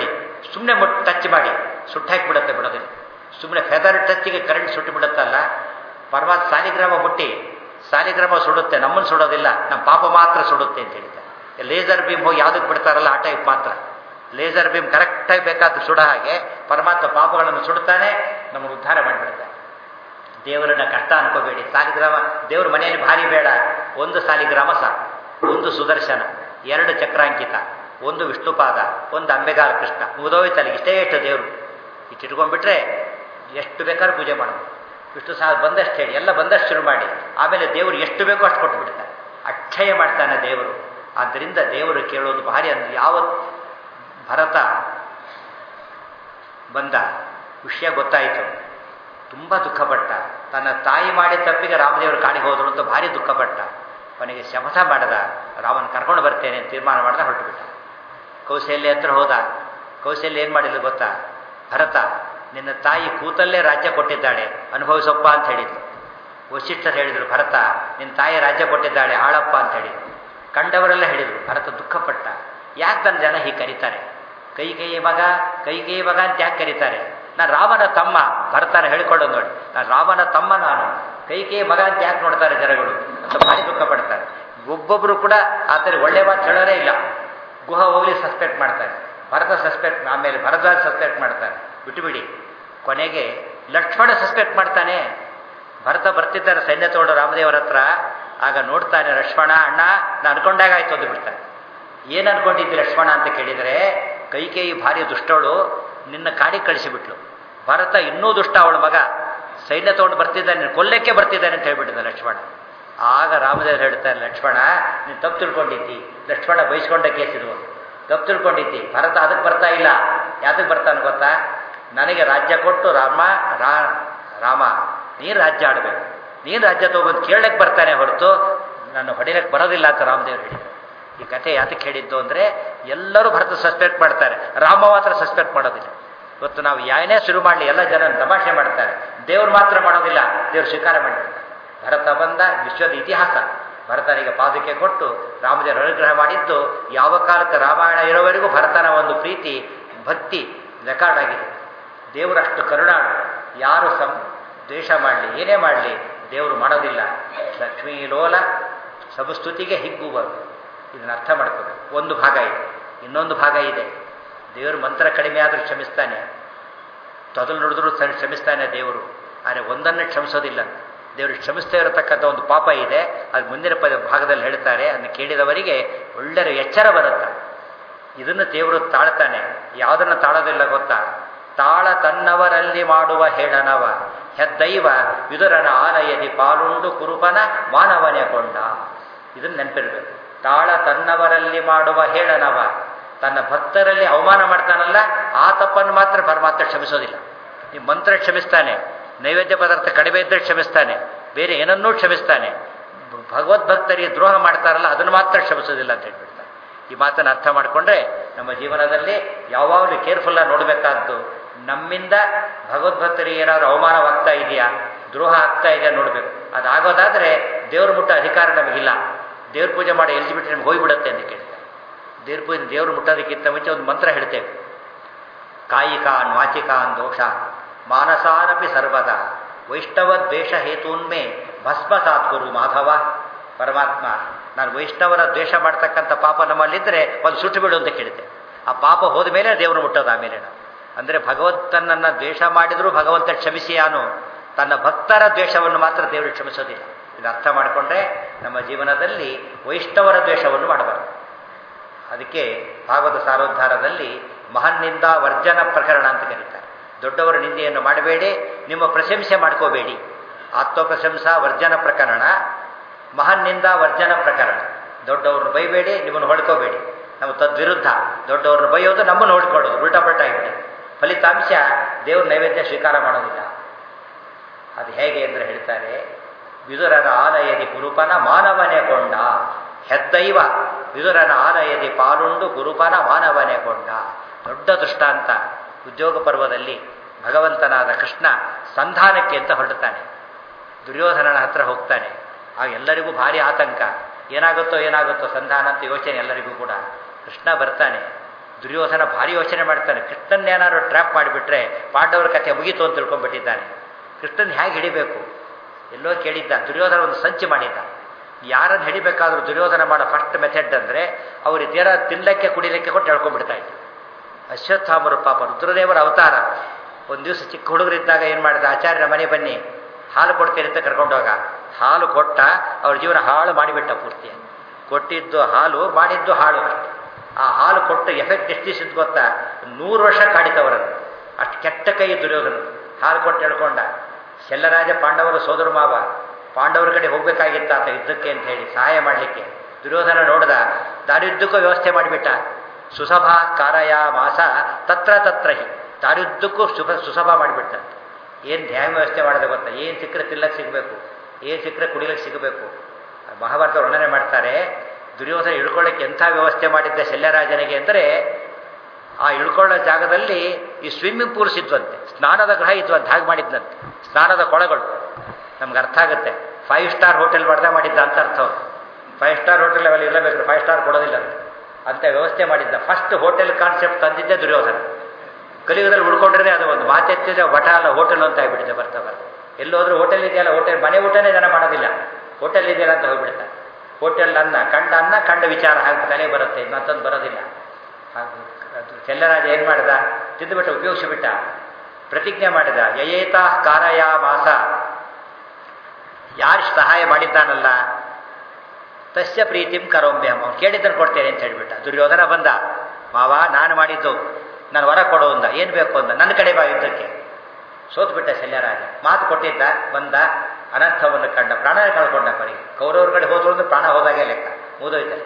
[SPEAKER 1] ಸುಮ್ಮನೆ ಮುಟ್ಟು ಟಚ್ ಮಾಡಿ ಸುಟ್ಟಾಕಿ ಬಿಡುತ್ತೆ ಬಿಡೋದಿಲ್ಲ ಸುಮ್ಮನೆ ಫೆದರ್ ಟಚ್ಗೆ ಕರೆಂಟ್ ಸುಟ್ಟು ಬಿಡುತ್ತಲ್ಲ ಪರಮಾತ್ಮ ಸಾಲಿಗ್ರಾಮ ಮುಟ್ಟಿ ಸಾಲಿಗ್ರಾಮ ಸುಡುತ್ತೆ ನಮ್ಮನ್ನು ಸುಡೋದಿಲ್ಲ ನಮ್ಮ ಪಾಪ ಮಾತ್ರ ಸುಡುತ್ತೆ ಅಂತ ಹೇಳ್ತಾರೆ ಲೇಸರ್ ಬೀಮ್ ಹೋಗಿ ಯಾವುದಕ್ಕೆ ಬಿಡ್ತಾರಲ್ಲ ಆ ಟೈಪ್ ಮಾತ್ರ ಲೇಸರ್ ಬೀಮ್ ಕರೆಕ್ಟಾಗಿ ಬೇಕಾದ ಸುಡ ಹಾಗೆ ಪರಮಾತ್ಮ ಪಾಪಗಳನ್ನು ಸುಡುತ್ತಾನೆ ನಮ್ಮನ್ನು ಉದ್ಧಾರ ಮಾಡಿಬಿಡ್ತಾನೆ ದೇವರನ್ನ ಕಷ್ಟ ಅನ್ಕೋಬೇಡಿ ಸಾಲಿಗ್ರಾಮ ದೇವ್ರ ಮನೆಯಲ್ಲಿ ಭಾರಿ ಬೇಡ ಒಂದು ಸಾಲಿಗ್ರಾಮ ಸಾಕು ಒಂದು ಸುದರ್ಶನ ಎರಡು ಚಕ್ರಾಂಕಿತ ಒಂದು ವಿಷ್ಣುಪಾದ ಒಂದು ಅಂಬೆಗಾಲ ಕೃಷ್ಣ ಮುದೋಯ್ತಲ್ಲ ಇಷ್ಟೇ ಎಷ್ಟು ದೇವರು ಇಷ್ಟು ಇಟ್ಕೊಂಡ್ಬಿಟ್ರೆ ಎಷ್ಟು ಬೇಕಾದ್ರೂ ಪೂಜೆ ಮಾಡೋದು ವಿಷ್ಣು ಸಹ ಬಂದಷ್ಟು ಹೇಳಿ ಎಲ್ಲ ಬಂದಷ್ಟು ಶುರು ಮಾಡಿ ಆಮೇಲೆ ದೇವರು ಎಷ್ಟು ಬೇಕೋ ಅಷ್ಟು ಕೊಟ್ಟು ಬಿಡ್ತಾನೆ ಅಕ್ಷಯ ಮಾಡ್ತಾನೆ ದೇವರು ಆದ್ದರಿಂದ ದೇವರು ಕೇಳೋದು ಭಾರಿ ಅಂದ್ರೆ ಯಾವ ಭರತ ಬಂದ ವಿಷಯ ಗೊತ್ತಾಯಿತು ತುಂಬ ದುಃಖಪಟ್ಟ ತನ್ನ ತಾಯಿ ಮಾಡಿದ ತಪ್ಪಿಗೆ ರಾಮದೇವರು ಕಾಡಿಗೆ ಹೋದರು ಅಂತ ಭಾರಿ ದುಃಖಪಟ್ಟ ಕೊನೆಗೆ ಶಪಥ ಮಾಡದ ರಾಮನ ಕರ್ಕೊಂಡು ಬರ್ತೇನೆ ಅಂತ ತೀರ್ಮಾನ ಮಾಡ್ದ ಹೊರಟುಬಿಟ್ಟ ಕೌಶಲ್ಯ ಹತ್ರ ಹೋದ ಕೌಶಲ್ಯ ಏನು ಮಾಡಿದ್ಲು ಗೊತ್ತಾ ಭರತ ನಿನ್ನ ತಾಯಿ ಕೂತಲ್ಲೇ ರಾಜ್ಯ ಕೊಟ್ಟಿದ್ದಾಳೆ ಅನುಭವಿಸಪ್ಪ ಅಂತ ಹೇಳಿದ್ಲು ವಶಿಷ್ಠರು ಹೇಳಿದರು ಭರತ ನಿನ್ನ ತಾಯಿ ರಾಜ್ಯ ಕೊಟ್ಟಿದ್ದಾಳೆ ಆಳಪ್ಪ ಅಂತ ಹೇಳಿದ್ರು ಕಂಡವರೆಲ್ಲ ಹೇಳಿದರು ಭರತ ದುಃಖಪಟ್ಟ ಯಾಕೆ ನನ್ನ ಜನ ಹೀಗೆ ಕರೀತಾರೆ ಕೈ ಕೈ ಮಗ ಕೈ ಕೈ ಮಗ ಅಂತ ಯಾಕೆ ಕರೀತಾರೆ ನಾನು ರಾಮನ ತಮ್ಮ ಭರತನ ಹೇಳಿಕೊಳ್ಳೋದು ನೋಡಿ ನಾನು ರಾಮನ ತಮ್ಮ ನಾನು ಕೈ ಕೈ ಮಗ ಅಂತ ಯಾಕೆ ನೋಡ್ತಾರೆ ಜನಗಳು ಅಂತ ಭಾರಿ ದುಃಖ ಪಡ್ತಾರೆ ಒಬ್ಬೊಬ್ಬರು ಕೂಡ ಆತರ ಒಳ್ಳೆ ಮಾತು ಹೇಳೋರೇ ಇಲ್ಲ ಗುಹ ಹೋಗ್ಲಿ ಸಸ್ಪೆಕ್ಟ್ ಮಾಡ್ತಾರೆ ಭರತ ಸಸ್ಪೆಕ್ಟ್ ಆಮೇಲೆ ಭರದ್ವಾಜ್ ಸಸ್ಪೆಕ್ಟ್ ಮಾಡ್ತಾರೆ ಬಿಟ್ಟುಬಿಡಿ ಕೊನೆಗೆ ಲಕ್ಷ್ಮಣ ಸಸ್ಪೆಕ್ಟ್ ಮಾಡ್ತಾನೆ ಭರತ ಬರ್ತಿದ್ದಾರೆ ಸೈನ್ಯ ತಗೊಂಡು ರಾಮದೇವರ ಹತ್ರ ಆಗ ನೋಡ್ತಾನೆ ಲಕ್ಷ್ಮಣ ಅಣ್ಣ ನಾನು ಅನ್ಕೊಂಡಾಗ ಆಯ್ತು ಅಂದು ಬಿಡ್ತಾನೆ ಏನು ಅನ್ಕೊಂಡಿದ್ದಿ ಲಕ್ಷ್ಮಣ ಅಂತ ಕೇಳಿದರೆ ಕೈಕೇಯಿ ಭಾರಿ ದುಷ್ಟವಳು ನಿನ್ನ ಕಾಡಿಗೆ ಕಳಿಸಿಬಿಟ್ಲು ಭರತ ಇನ್ನೂ ದುಷ್ಟ ಅವಳ ಮಗ ಸೈನ್ಯ ತಗೊಂಡು ಬರ್ತಿದ್ದಾನೆ ಕೊಲ್ಲಕ್ಕೆ ಬರ್ತಿದ್ದಾನೆ ಅಂತ ಹೇಳ್ಬಿಟ್ಟಿದ್ದ ಲಕ್ಷ್ಮಣ ಆಗ ರಾಮದೇವರು ಹೇಳ್ತಾರೆ ಲಕ್ಷ್ಮಣ ನೀನು ತಪ್ಪು ತಿಳ್ಕೊಂಡಿದ್ದಿ ಲಕ್ಷ್ಮಣ ಬಯಸ್ಕೊಂಡ ಕೇಸಿರುವ ತಪ್ಪು ತಿಳ್ಕೊಂಡಿದ್ದಿ ಭರತ ಅದಕ್ಕೆ ಬರ್ತಾ ಇಲ್ಲ ಯಾತಕ್ಕೆ ಬರ್ತಾನೆ ಗೊತ್ತಾ ನನಗೆ ರಾಜ್ಯ ಕೊಟ್ಟು ರಾಮ ರಾ ರಾಮ ನೀನು ರಾಜ್ಯ ಆಡಬೇಕು ನೀನು ರಾಜ್ಯ ತಗೋಬೋದು ಕೇಳಕ್ಕೆ ಬರ್ತಾನೆ ಹೊರತು ನಾನು ಹೊಡಿಲಕ್ಕೆ ಬರೋದಿಲ್ಲ ಅಂತ ರಾಮದೇವ್ರು ಹೇಳಿದರು ಈ ಕಥೆ ಯಾತಕ್ಕೆ ಹೇಳಿದ್ದು ಅಂದರೆ ಎಲ್ಲರೂ ಭರತ ಸಸ್ಪೆಕ್ಟ್ ಮಾಡ್ತಾರೆ ರಾಮ ಮಾತ್ರ ಸಸ್ಪೆಕ್ಟ್ ಮಾಡೋದಿಲ್ಲ ಇವತ್ತು ನಾವು ಯಾನೇ ಶುರು ಮಾಡಲಿ ಎಲ್ಲ ಜನ ತಮಾಷೆ ಮಾಡ್ತಾರೆ ದೇವ್ರು ಮಾತ್ರ ಮಾಡೋದಿಲ್ಲ ದೇವ್ರು ಸ್ವೀಕಾರ ಮಾಡಿಬಿಡ್ತಾರೆ ಭರತ ಬಂದ ವಿಶ್ವದ ಇತಿಹಾಸ ಭರತನಿಗೆ ಪಾದಕ್ಕೆ ಕೊಟ್ಟು ರಾಮದೇವರು ಅನುಗ್ರಹ ಮಾಡಿದ್ದು ಯಾವ ಕಾಲಕ್ಕೆ ರಾಮಾಯಣ ಇರೋವರೆಗೂ ಭರತನ ಒಂದು ಪ್ರೀತಿ ಭಕ್ತಿ ರೆಕಾರ್ಡ್ ಆಗಿದೆ ದೇವರಷ್ಟು ಕರುಣಾಳು ಯಾರು ಸಂ ದ್ವೇಷ ಮಾಡಲಿ ಏನೇ ಮಾಡಲಿ ದೇವರು ಮಾಡೋದಿಲ್ಲ ಲಕ್ಷ್ಮೀ ಲೋಲ ಸಮಸ್ತುತಿಗೆ ಹಿಗ್ಗುವರು ಇದನ್ನು ಅರ್ಥ ಮಾಡ್ಕೋಬೇಕು ಒಂದು ಭಾಗ ಇದೆ ಇನ್ನೊಂದು ಭಾಗ ಇದೆ ದೇವರು ಮಂತ್ರ ಕಡಿಮೆ ಆದರೂ ಕ್ಷಮಿಸ್ತಾನೆ ತೊದಲು ನುಡಿದ್ರು ಕ್ಷಮಿಸ್ತಾನೆ ದೇವರು ಆದರೆ ಒಂದನ್ನು ಕ್ಷಮಿಸೋದಿಲ್ಲ ದೇವರು ಕ್ಷಮಿಸ್ತಾ ಇರತಕ್ಕಂಥ ಒಂದು ಪಾಪ ಇದೆ ಅದು ಮುಂದಿನ ಪದ ಭಾಗದಲ್ಲಿ ಹೇಳ್ತಾರೆ ಅದನ್ನು ಕೇಳಿದವರಿಗೆ ಒಳ್ಳೆಯ ಎಚ್ಚರ ಬರುತ್ತೆ ಇದನ್ನು ದೇವರು ತಾಳ್ತಾನೆ ಯಾವುದನ್ನು ತಾಳೋದಿಲ್ಲ ಗೊತ್ತಾ ತಾಳ ತನ್ನವರಲ್ಲಿ ಮಾಡುವ ಹೇಳನವ ಹೆದ್ದೈವ ವಿದುರನ ಆಲಯದಿ ಪಾಲುಂಡು ಕುರುಪನ ಮಾನವನೇ ಕೊಂಡ ಇದನ್ನು ನೆನಪಿರ್ಬೇಕು ತಾಳ ತನ್ನವರಲ್ಲಿ ಮಾಡುವ ಹೇಳನವ ತನ್ನ ಭಕ್ತರಲ್ಲಿ ಅವಮಾನ ಮಾಡ್ತಾನಲ್ಲ ಆ ತಪ್ಪನ್ನು ಮಾತ್ರ ಪರಮಾತ್ಮ ಕ್ಷಮಿಸೋದಿಲ್ಲ ಈ ಮಂತ್ರ ಕ್ಷಮಿಸ್ತಾನೆ ನೈವೇದ್ಯ ಪದಾರ್ಥ ಕಡಿಮೆ ಇದ್ದರೆ ಕ್ಷಮಿಸ್ತಾನೆ ಬೇರೆ ಏನನ್ನೂ ಕ್ಷಮಿಸ್ತಾನೆ ಭಗವದ್ಭಕ್ತರಿಗೆ ದ್ರೋಹ ಮಾಡ್ತಾರಲ್ಲ ಅದನ್ನು ಮಾತ್ರ ಕ್ಷಮಿಸೋದಿಲ್ಲ ಅಂತ ಹೇಳ್ಬಿಡ್ತಾರೆ ಈ ಮಾತನ್ನು ಅರ್ಥ ಮಾಡಿಕೊಂಡ್ರೆ ನಮ್ಮ ಜೀವನದಲ್ಲಿ ಯಾವಾಗಲೂ ಕೇರ್ಫುಲ್ಲಾಗಿ ನೋಡಬೇಕಾದ್ದು ನಮ್ಮಿಂದ ಭಗವದ್ಭಕ್ತರಿಗೆ ಏನಾದರೂ ಅವಮಾನವಾಗ್ತಾ ಇದೆಯಾ ದ್ರೋಹ ಆಗ್ತಾ ಇದೆಯಾ ನೋಡಬೇಕು ಅದಾಗೋದಾದರೆ ದೇವ್ರ ಮುಟ್ಟ ಅಧಿಕಾರ ನಮಗಿಲ್ಲ ದೇವ್ರ ಪೂಜೆ ಮಾಡಿ ಎಲಿಜಿಬಿಲಿಟಿ ನಮ್ಗೆ ಹೋಗಿಬಿಡುತ್ತೆ ಅಂತ ಕೇಳ್ತಾರೆ ದೇವ್ರ ಪೂಜೆ ದೇವ್ರು ಮುಟ್ಟೋದಕ್ಕಿಂತ ಮುಂಚೆ ಒಂದು ಮಂತ್ರ ಹೇಳ್ತೇವೆ ಕಾಯಿಕಾನ್ ವಾಚಿಕಾನ್ ದೋಷ ಮಾನಸಾನಪಿ ಸರ್ವದ ವೈಷ್ಣವ ದ್ವೇಷ ಹೇತೂನ್ಮೆ ಭಸ್ಮಸಾತ್ ಗುರು ಮಾಧವ ಪರಮಾತ್ಮ ನಾನು ವೈಷ್ಣವರ ದ್ವೇಷ ಮಾಡ್ತಕ್ಕಂಥ ಪಾಪ ನಮ್ಮಲ್ಲಿದ್ದರೆ ಒಂದು ಸುಟ್ಟು ಬಿಡು ಅಂತ ಕೇಳಿದೆ ಆ ಪಾಪ ಹೋದ ಮೇಲೆ ದೇವರು ಮುಟ್ಟೋದು ಆಮೇಲೆ ನಾವು ಅಂದರೆ ಭಗವಂತನನ್ನು ದ್ವೇಷ ಮಾಡಿದರೂ ಭಗವಂತ ಕ್ಷಮಿಸಿಯಾನು ತನ್ನ ಭಕ್ತರ ದ್ವೇಷವನ್ನು ಮಾತ್ರ ದೇವರು ಕ್ಷಮಿಸೋದಿಲ್ಲ ಇದು ಅರ್ಥ ಮಾಡಿಕೊಂಡ್ರೆ ನಮ್ಮ ಜೀವನದಲ್ಲಿ ವೈಷ್ಣವರ ದ್ವೇಷವನ್ನು ಮಾಡಬಾರದು ಅದಕ್ಕೆ ಭಾಗವತ ಸಾರೋದ್ಧಾರದಲ್ಲಿ ಮಹನ್ನಿಂದ ವರ್ಜನ ಪ್ರಕರಣ ಅಂತ ಕರೀತಾರೆ ದೊಡ್ಡವರ ನಿಂದೆಯನ್ನು ಮಾಡಬೇಡಿ ನಿಮ್ಮ ಪ್ರಶಂಸೆ ಮಾಡ್ಕೋಬೇಡಿ ಆತ್ಮಪ್ರಶಂಸಾ ವರ್ಜನ ಪ್ರಕರಣ ಮಹನ್ನಿಂದ ವರ್ಜನ ಪ್ರಕರಣ ದೊಡ್ಡವ್ರನ್ನ ಬೈಬೇಡಿ ನಿಮ್ಮನ್ನು ಹೊಡ್ಕೋಬೇಡಿ ನಾವು ತದ್ವಿರುದ್ಧ ದೊಡ್ಡವ್ರನ್ನ ಬೈಯೋದು ನಮ್ಮನ್ನು ಹೊಡ್ಕೊಳ್ಳೋದು ಉಲ್ಟಾ ಪಲ್ಟಾ ಆಗಿಬಿಡಿ ಫಲಿತಾಂಶ ದೇವ್ರ ನೈವೇದ್ಯ ಸ್ವೀಕಾರ ಮಾಡೋದಿಲ್ಲ ಅದು ಹೇಗೆ ಅಂದರೆ ಹೇಳ್ತಾರೆ ವಿದುರನ ಆಲಯದಿ ಗುರುಪನ ಮಾನವನೇ ಕೊಂಡ ಹೆದ್ದೈವ ವಿದುರನ ಆಲಯದಿ ಪಾಲುಂಡು ಗುರುಪನ ಮಾನವನೇ ಕೊಂಡ ದೊಡ್ಡ ದೃಷ್ಟಾಂತ ಉದ್ಯೋಗ ಪರ್ವದಲ್ಲಿ ಭಗವಂತನಾದ ಕೃಷ್ಣ ಸಂಧಾನಕ್ಕೆ ಅಂತ ಹೊರಡ್ತಾನೆ ದುರ್ಯೋಧನನ ಹತ್ರ ಹೋಗ್ತಾನೆ ಆಗ ಎಲ್ಲರಿಗೂ ಭಾರಿ ಆತಂಕ ಏನಾಗುತ್ತೋ ಏನಾಗುತ್ತೋ ಸಂಧಾನ ಅಂತ ಯೋಚನೆ ಎಲ್ಲರಿಗೂ ಕೂಡ ಕೃಷ್ಣ ಬರ್ತಾನೆ ದುರ್ಯೋಧನ ಭಾರಿ ಯೋಚನೆ ಮಾಡ್ತಾನೆ ಕೃಷ್ಣನ್ನೇನಾದ್ರು ಟ್ರ್ಯಾಪ್ ಮಾಡಿಬಿಟ್ರೆ ಪಾಂಡವರ ಕಥೆ ಮುಗೀತು ಅಂತ ತಿಳ್ಕೊಂಡ್ಬಿಟ್ಟಿದ್ದಾನೆ ಕೃಷ್ಣನ್ ಹೇಗೆ ಹಿಡಿಬೇಕು ಎಲ್ಲೋ ಕೇಳಿದ್ದ ದುರ್ಯೋಧನ ಒಂದು ಸಂಚು ಮಾಡಿದ್ದ ಯಾರನ್ನು ಹಿಡಿಬೇಕಾದ್ರೂ ದುರ್ಯೋಧನ ಮಾಡೋ ಫಸ್ಟ್ ಮೆಥಡ್ ಅಂದರೆ ಅವ್ರಿಗೆ ತೀರ ತಿನ್ನಲಿಕ್ಕೆ ಕುಡಿಲಿಕ್ಕೆ ಕೊಟ್ಟು ಹೇಳ್ಕೊಂಡ್ಬಿಡ್ತಾ ಇತ್ತು ಅಶ್ವತ್ಥಾಮರು ಪಾಪ ರುದ್ರದೇವರ ಅವತಾರ ಒಂದು ದಿವಸ ಚಿಕ್ಕ ಹುಡುಗರಿದ್ದಾಗ ಏನು ಮಾಡಿದ ಆಚಾರ್ಯರ ಮನೆ ಬನ್ನಿ ಹಾಲು ಕೊಡ್ತೀರಿ ಅಂತ ಕರ್ಕೊಂಡೋಗ ಹಾಲು ಕೊಟ್ಟ ಅವ್ರ ಜೀವನ ಹಾಳು ಮಾಡಿಬಿಟ್ಟ ಪೂರ್ತಿ ಕೊಟ್ಟಿದ್ದು ಹಾಲು ಮಾಡಿದ್ದು ಹಾಳು ಅಷ್ಟೆ ಆ ಹಾಲು ಕೊಟ್ಟು ಎಫೆಕ್ಟ್ ಎಷ್ಟು ದಿವಸ ಗೊತ್ತಾ ನೂರು ವರ್ಷ ಕಾಡಿತವರನ್ನು ಅಷ್ಟು ಕೆಟ್ಟ ಕೈ ದುರ್ಯೋಧನ ಹಾಲು ಕೊಟ್ಟು ಹೇಳ್ಕೊಂಡ ಶೆಲ್ಲರಾಜ ಪಾಂಡವರ ಸೋದರ ಮಾವ ಪಾಂಡವರ ಕಡೆ ಹೋಗ್ಬೇಕಾಗಿತ್ತ ಆತ ಯುದ್ಧಕ್ಕೆ ಅಂತ ಹೇಳಿ ಸಹಾಯ ಮಾಡಲಿಕ್ಕೆ ದುರ್ಯೋಧನ ನೋಡ್ದ ದಾರಿಯುದ್ದಕ್ಕೂ ವ್ಯವಸ್ಥೆ ಮಾಡಿಬಿಟ್ಟ ಸುಸಭಾ ಕಾರಯ ಮಾಸ ತತ್ರ ತತ್ರ ಹಿ ದಾರಿಯುದ್ದಕ್ಕೂ ಸುಭ ಸುಸಭ ಮಾಡಿಬಿಟ್ಟ ಏನು ಧ್ಯಾನ ವ್ಯವಸ್ಥೆ ಮಾಡಿದೆ ಗೊತ್ತಾ ಏನು ಸಿಕ್ಕರೆ ತಿಲ್ಲಕ್ಕೆ ಸಿಗಬೇಕು ಏನು ಸಿಕ್ಕರೆ ಕುಡಿಲಿಕ್ಕೆ ಸಿಗಬೇಕು ಮಹಾಭಾರತ ವರ್ಣನೆ ಮಾಡ್ತಾರೆ ದುರ್ಯೋಧನ ಇಳ್ಕೊಳ್ಳೋಕ್ಕೆ ಎಂಥ ವ್ಯವಸ್ಥೆ ಮಾಡಿದ್ದ ಶಲ್ಯರಾಜನಿಗೆ ಅಂದರೆ ಆ ಇಳ್ಕೊಳ್ಳೋ ಜಾಗದಲ್ಲಿ ಈ ಸ್ವಿಮ್ಮಿಂಗ್ ಪೂಲ್ಸ್ ಇದ್ವಂತೆ ಸ್ನಾನದ ಗೃಹ ಇದ್ವಂತೆ ಹಾಗೆ ಮಾಡಿದ್ದಂತೆ ಸ್ನಾನದ ಕೊಳಗಳು ನಮ್ಗೆ ಅರ್ಥ ಆಗುತ್ತೆ ಫೈವ್ ಸ್ಟಾರ್ ಹೋಟೆಲ್ ಮಾಡ್ದೆ ಮಾಡಿದ್ದ ಅಂತ ಅರ್ಥ ಫೈವ್ ಸ್ಟಾರ್ ಹೋಟೆಲ್ ಅವೆಲ್ಲ ಇರಲೇಬೇಕು ಫೈವ್ ಸ್ಟಾರ್ ಕೊಡೋದಿಲ್ಲ ಅಂತ ಅಂತ ವ್ಯವಸ್ಥೆ ಮಾಡಿದ್ದ ಫಸ್ಟ್ ಹೋಟೆಲ್ ಕಾನ್ಸೆಪ್ಟ್ ತಂದಿದ್ದೆ ದುರ್ಯೋಧನ ಕಲಿಯುಗದಲ್ಲಿ ಉಳ್ಕೊಂಡ್ರೆ ಅದು ಒಂದು ಮಾತೆತ್ತಿದ್ರೆ ವಟ ಅಲ್ಲ ಹೋಟೆಲ್ ಅಂತ ಆಗ್ಬಿಟ್ಟಿದೆ ಬರ್ತಾ ಬರ್ತಾ ಎಲ್ಲೋದ್ರೂ ಹೋಟೆಲ್ ಇದೆಯಲ್ಲ ಹೋಟೆಲ್ ಮನೆ ಊಟನೇ ಜನ ಮಾಡೋದಿಲ್ಲ ಹೋಟೆಲ್ ಇದೆಯಲ್ಲ ಅಂತ ಹೋಗ್ಬಿಡ್ತಾರೆ ಹೋಟೆಲ್ ಅನ್ನ ಕಂಡ ಅನ್ನ ಕಂಡ ವಿಚಾರ ಹಾಗೆ ತಲೆ ಬರುತ್ತೆ ಮತ್ತೊಂದು ಬರೋದಿಲ್ಲ ಹಾಗೆ ಅದು ಚೆಲ್ಲರಾಜ ಏನು ಮಾಡಿದ ತಿಂದುಬಿಟ್ಟು ಉಪಯೋಗಿಸಿಬಿಟ್ಟ ಪ್ರತಿಜ್ಞೆ ಮಾಡಿದ ಯಯೇತ ಕಾರಯ ಮಾಸ ಯಾರು ಸಹಾಯ ಮಾಡಿದ್ದಾನಲ್ಲ ತಸ್ಯ ಪ್ರೀತಿಂ ಕರೋಮ್ಯಂ ಅವ್ನು ಕೇಳಿದ್ದನ್ನು ಕೊಡ್ತೇನೆ ಅಂತ ಹೇಳಿಬಿಟ್ಟ ದುರ್ಯೋಧನ ಬಂದ ಮಾವ ನಾನು ಮಾಡಿದ್ದು ನಾನು ಹೊರ ಕೊಡು ಅಂದ ಏನು ಬೇಕು ಅಂದ ನನ್ನ ಕಡೆ ಬಾ ಯುದ್ಧಕ್ಕೆ ಸೋತ್ಬಿಟ್ಟ ಶಲ್ಯರಾಜ ಮಾತು ಕೊಟ್ಟಿದ್ದ ಬಂದ ಅನರ್ಥವನ್ನು ಕಂಡ ಪ್ರಾಣ ಕಳ್ಕೊಂಡ ಕೊನೆಗೆ ಕೌರವ್ರ ಕಡೆ ಹೋದ್ರು ಅಂದ್ರೆ ಪ್ರಾಣ ಹೋದಾಗೆ ಲೆಕ್ಕ ಮುಗಿದೋಯ್ತಾರೆ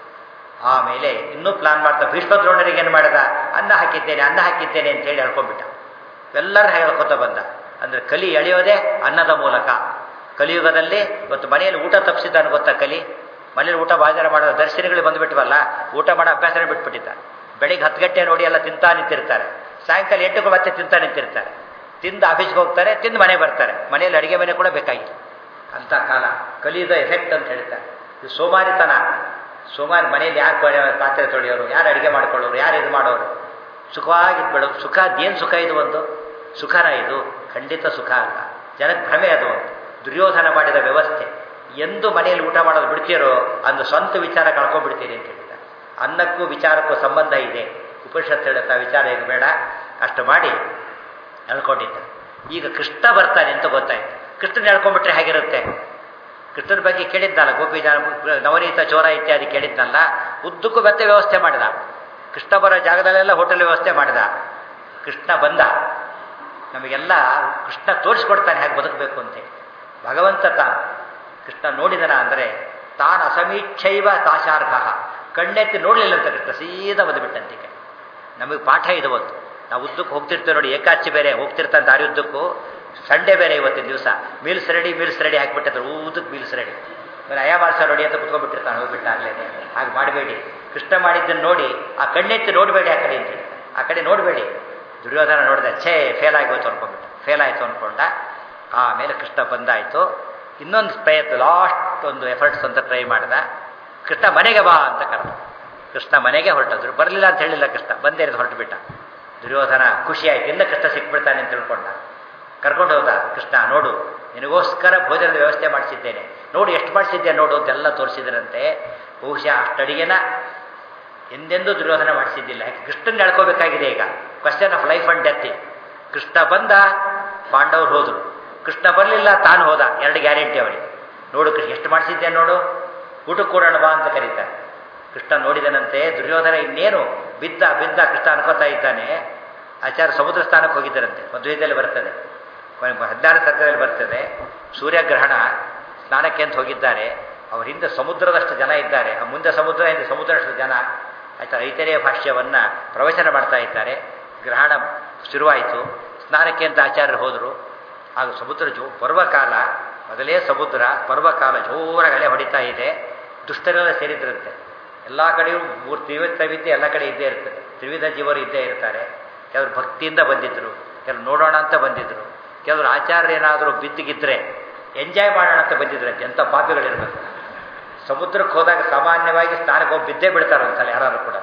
[SPEAKER 1] ಆಮೇಲೆ ಇನ್ನೂ ಪ್ಲಾನ್ ಮಾಡ್ತಾ ಭೀಷ್ಮದ್ರೋಣರಿಗೆ ಏನು ಮಾಡಿದ ಅನ್ನ ಹಾಕಿದ್ದೇನೆ ಅನ್ನ ಹಾಕಿದ್ದೇನೆ ಅಂತ ಹೇಳಿ ಹೇಳ್ಕೊಂಡ್ಬಿಟ್ಟ ಎಲ್ಲರೂ ಹೇಳ್ಕೊತ ಬಂದ ಅಂದ್ರೆ ಕಲಿ ಎಳೆಯೋದೇ ಅನ್ನದ ಮೂಲಕ ಕಲಿಯುಗದಲ್ಲಿ ಇವತ್ತು ಮನೆಯಲ್ಲಿ ಊಟ ತಪ್ಪಿಸಿದ್ದಾನೆ ಗೊತ್ತಾ ಕಲಿ ಮನೇಲಿ ಊಟ ಬಾಜಾರ ಮಾಡೋ ದರ್ಶನಗಳಿಗೆ ಬಂದುಬಿಟ್ವಲ್ಲ ಊಟ ಮಾಡೋ ಅಭ್ಯಾಸನೇ ಬಿಟ್ಬಿಟ್ಟಿದ್ದ ಬೆಳಿಗ್ಗೆ ಹತ್ತು ಗಂಟೆ ನೋಡಿ ಎಲ್ಲ ತಿಂತಾ ನಿಂತಿರ್ತಾರೆ ಸಾಯಂಕಾಲ ಎಂಟಕ್ಕೆ ಮತ್ತೆ ತಿಂತಾ ನಿಂತಿರ್ತಾರೆ ತಿಂದು ಆಫೀಸ್ಗೆ ಹೋಗ್ತಾರೆ ತಿಂದು ಮನೆ ಬರ್ತಾರೆ ಮನೆಯಲ್ಲಿ ಅಡುಗೆ ಮನೆ ಕೂಡ ಬೇಕಾಗಿಲ್ಲ ಅಂಥ ಕಾಲ ಕಲಿಯುಗ ಎಫೆಕ್ಟ್ ಅಂತ ಹೇಳ್ತಾರೆ ಇದು ಸೋಮಾರಿತನ ಸೋಮಾರಿ ಮನೆಯಲ್ಲಿ ಯಾರು ಪಾತ್ರೆ ತೊಳೆಯೋರು ಯಾರು ಅಡುಗೆ ಮಾಡ್ಕೊಳ್ಳೋರು ಯಾರು ಇದು ಮಾಡೋರು ಸುಖವಾಗಿದ್ಬೇಡ ಸುಖ ಏನು ಸುಖ ಇದು ಒಂದು ಸುಖನ ಇದು ಖಂಡಿತ ಸುಖ ಅಲ್ಲ ಜನಕ್ಕೆ ಭ್ರಮೆ ಅದು ಒಂದು ದುರ್ಯೋಧನ ಮಾಡಿದ ವ್ಯವಸ್ಥೆ ಎಂದು ಮನೆಯಲ್ಲಿ ಊಟ ಮಾಡೋದು ಬಿಡ್ತೀರೋ ಅಂದು ಸ್ವಂತ ವಿಚಾರ ಕಳ್ಕೊಂಡ್ಬಿಡ್ತೀರಿ ಅಂತ ಹೇಳಿದ್ದಾರೆ ಅನ್ನಕ್ಕೂ ವಿಚಾರಕ್ಕೂ ಸಂಬಂಧ ಇದೆ ಉಪನಿಷತ್ ಹೇಳುತ್ತಾ ವಿಚಾರ ಈಗ ಬೇಡ ಅಷ್ಟು ಮಾಡಿ ಹೇಳ್ಕೊಂಡಿದ್ದ ಈಗ ಕೃಷ್ಣ ಬರ್ತಾನೆ ಅಂತ ಗೊತ್ತಾಯ್ತು ಕೃಷ್ಣನ ಹೇಳ್ಕೊಂಡ್ಬಿಟ್ರೆ ಹೇಗಿರುತ್ತೆ ಕೃಷ್ಣನ ಬಗ್ಗೆ ಕೇಳಿದ್ನಲ್ಲ ಗೋಪಿ ಜನ ನವನೀತ ಚೋರ ಇತ್ಯಾದಿ ಕೇಳಿದ್ನಲ್ಲ ಉದ್ದಕ್ಕೂ ಮತ್ತೆ ವ್ಯವಸ್ಥೆ ಮಾಡಿದ ಕೃಷ್ಣ ಬರೋ ಜಾಗದಲ್ಲೆಲ್ಲ ಹೋಟೆಲ್ ವ್ಯವಸ್ಥೆ ಮಾಡಿದ ಕೃಷ್ಣ ಬಂದ ನಮಗೆಲ್ಲ ಕೃಷ್ಣ ತೋರಿಸ್ಕೊಡ್ತಾನೆ ಹೇಗೆ ಬದುಕಬೇಕು ಅಂತೇಳಿ ಭಗವಂತ ತಾನು ಕೃಷ್ಣ ನೋಡಿದನ ಅಂದರೆ ತಾನು ಅಸಮೀಕ್ಷೈವ ತಾಶಾರ್ಹ ಕಣ್ಣೆತ್ತಿ ನೋಡಲಿಲ್ಲ ಅಂತ ಕೃಷ್ಣ ಸೀದಾ ಬಂದುಬಿಟ್ಟಂತಿಕೆ ನಮಗೆ ಪಾಠ ಇದು ಒಂದು ನಾವು ಉದ್ದಕ್ಕೆ ಹೋಗ್ತಿರ್ತೇವೆ ನೋಡಿ ಏಕಾಚಿ ಬೇರೆ ಹೋಗ್ತಿರ್ತಾನೆ ದಾರಿ ಉದ್ದಕ್ಕೂ ಸಂಡೇ ಬೇರೆ ಇವತ್ತಿನ ದಿವಸ ಮೀಲ್ಸ್ ರೆಡಿ ಮೀಲ್ಸ್ ರೆಡಿ ಹಾಕ್ಬಿಟ್ಟಿದ್ರು ಊದಕ್ಕೆ ಮೀಲ್ಸ್ ರೆಡಿ ಆಮೇಲೆ ಅಯ್ಯ ಮಾಲ್ಸ ನೋಡಿ ಅಂತ ಕುತ್ಕೊಂಡ್ಬಿಟ್ಟಿರ್ತಾನೆ ಹೋಗ್ಬಿಟ್ಟ ಆಗ್ಲೇ ಹಾಗೆ ಮಾಡಬೇಡಿ ಕೃಷ್ಣ ಮಾಡಿದ್ದನ್ನು ನೋಡಿ ಆ ಕಣ್ಣೆತ್ತಿ ನೋಡಬೇಡಿ ಆ ಕಡೆ ಅಂತೇಳಿ ಆ ಕಡೆ ನೋಡಬೇಡಿ ದುರ್ಯೋಧನ ನೋಡಿದ ಛೇ ಫೇಲ್ ಆಗೋಯ್ತು ಅನ್ಕೊಂಡ್ಬಿಟ್ಟ ಫೇಲ್ ಆಯಿತು ಅಂದ್ಕೊಂಡ ಆಮೇಲೆ ಕೃಷ್ಣ ಬಂದಾಯಿತು ಇನ್ನೊಂದು ಪ್ರಯತ್ನ ಲಾಸ್ಟ್ ಒಂದು ಎಫರ್ಟ್ಸ್ ಅಂತ ಟ್ರೈ ಮಾಡ್ದ ಕೃಷ್ಣ ಮನೆಗೆ ಬಾ ಅಂತ ಕರೆದ ಕೃಷ್ಣ ಮನೆಗೆ ಹೊರಟದ್ರು ಬರಲಿಲ್ಲ ಅಂತ ಹೇಳಿಲ್ಲ ಕೃಷ್ಣ ಬಂದೇ ಹೊರಟು ಬಿಟ್ಟ ದುರ್ಯೋಧನ ಖುಷಿ ಆಯ್ತು ಇಂದ ಕೃಷ್ಣ ಸಿಕ್ಬಿಡ್ತಾನೆ ಅಂತ ತಿಳ್ಕೊಂಡ ಕರ್ಕೊಂಡು ಹೋದ ಕೃಷ್ಣ ನೋಡು ನಿನಗೋಸ್ಕರ ಭೋಜನದ ವ್ಯವಸ್ಥೆ ಮಾಡಿಸಿದ್ದೇನೆ ನೋಡು ಎಷ್ಟು ಮಾಡಿಸಿದ್ದೆ ನೋಡು ಅಂತೆಲ್ಲ ತೋರಿಸಿದ್ರಂತೆ ಬಹುಶಃ ಅಷ್ಟಡಿಗೆನ ಎಂದೆಂದೂ ದುರ್ಯೋಧನ ಮಾಡಿಸಿದ್ದಿಲ್ಲ ಯಾಕೆ ಕೃಷ್ಣನ್ ಹೇಳ್ಕೋಬೇಕಾಗಿದೆ ಈಗ question of life and death Krishna ಬಂದ ಪಾಂಡವರು ಹೋದರು ಕೃಷ್ಣ ಬರಲಿಲ್ಲ ತಾನು ಹೋದ ಎರಡು ಗ್ಯಾರಂಟಿ ಅವರಿಗೆ ನೋಡು ಕೃಷ್ಣ ಎಷ್ಟು ಮಾಡಿಸಿದ್ದೆ ನೋಡು ಊಟಕ್ಕೆ ಕೊಡೋಣ ಬಾ ಅಂತ ಕರೀತಾರೆ ಕೃಷ್ಣ ನೋಡಿದನಂತೆ ದುರ್ಯೋಧನ ಇನ್ನೇನು ಬಿದ್ದ ಬಿದ್ದ ಕೃಷ್ಣ ಅನ್ಕೋತಾ ಇದ್ದಾನೆ ಆಚಾರ್ಯ ಸಮುದ್ರ ಸ್ಥಾನಕ್ಕೆ ಹೋಗಿದ್ದರಂತೆ ಮದುವೆದಲ್ಲಿ ಬರ್ತದೆ ಹದಿನಾರು ಸರ್ಕದಲ್ಲಿ ಬರ್ತದೆ ಸೂರ್ಯಗ್ರಹಣ ಸ್ನಾನಕ್ಕೆ ಅಂತ ಹೋಗಿದ್ದಾರೆ ಅವ್ರ ಹಿಂದೆ ಸಮುದ್ರದಷ್ಟು ಜನ ಇದ್ದಾರೆ ಆ ಮುಂದೆ ಸಮುದ್ರ ಹಿಂದೆ ಸಮುದ್ರದಷ್ಟು ಜನ ಆಯ್ತಾ ಐತರೇಯ ಭಾಷ್ಯವನ್ನು ಪ್ರವಚನ ಮಾಡ್ತಾ ಇದ್ದಾರೆ ಗ್ರಹಣ ಶುರುವಾಯಿತು ಸ್ನಾನಕ್ಕೆ ಅಂತ ಆಚಾರ್ಯರು ಹೋದರು ಆಗ ಸಮುದ್ರ ಜೋ ಪರ್ವಕಾಲ ಮೊದಲೇ ಸಮುದ್ರ ಪರ್ವಕಾಲ ಜೋರಾಗಿ ಅಲೆ ಹೊಡಿತಾ ಇದೆ ದುಷ್ಟರೆಲ್ಲ ಸೇರಿದ್ರಂತೆ ಎಲ್ಲ ಕಡೆಯೂ ಮೂರು ತ್ರಿವಿಧ ತ್ರೈವಿಧ್ಯ ಎಲ್ಲ ಕಡೆ ಇದ್ದೇ ಇರ್ತದೆ ತ್ರಿವಿಧ ಜೀವರು ಇದ್ದೇ ಇರ್ತಾರೆ ಕೆಲವರು ಭಕ್ತಿಯಿಂದ ಬಂದಿದ್ದರು ಕೆಲವರು ನೋಡೋಣ ಅಂತ ಬಂದಿದ್ದರು ಕೆಲವರು ಆಚಾರ್ಯ ಏನಾದರೂ ಬಿದ್ದಿಗಿದ್ರೆ ಎಂಜಾಯ್ ಮಾಡೋಣ ಅಂತ ಬಂದಿದ್ರಂತೆ ಎಂಥ ಪಾಪಿಗಳಿರ್ಬೇಕು ಸಮುದ್ರಕ್ಕೆ ಹೋದಾಗ ಸಾಮಾನ್ಯವಾಗಿ ಸ್ನಾನಕ್ಕೆ ಹೋಗಿ ಬಿದ್ದೇ ಬಿಡ್ತಾರೆ ಒಂದ್ಸಲ ಯಾರು ಕೂಡ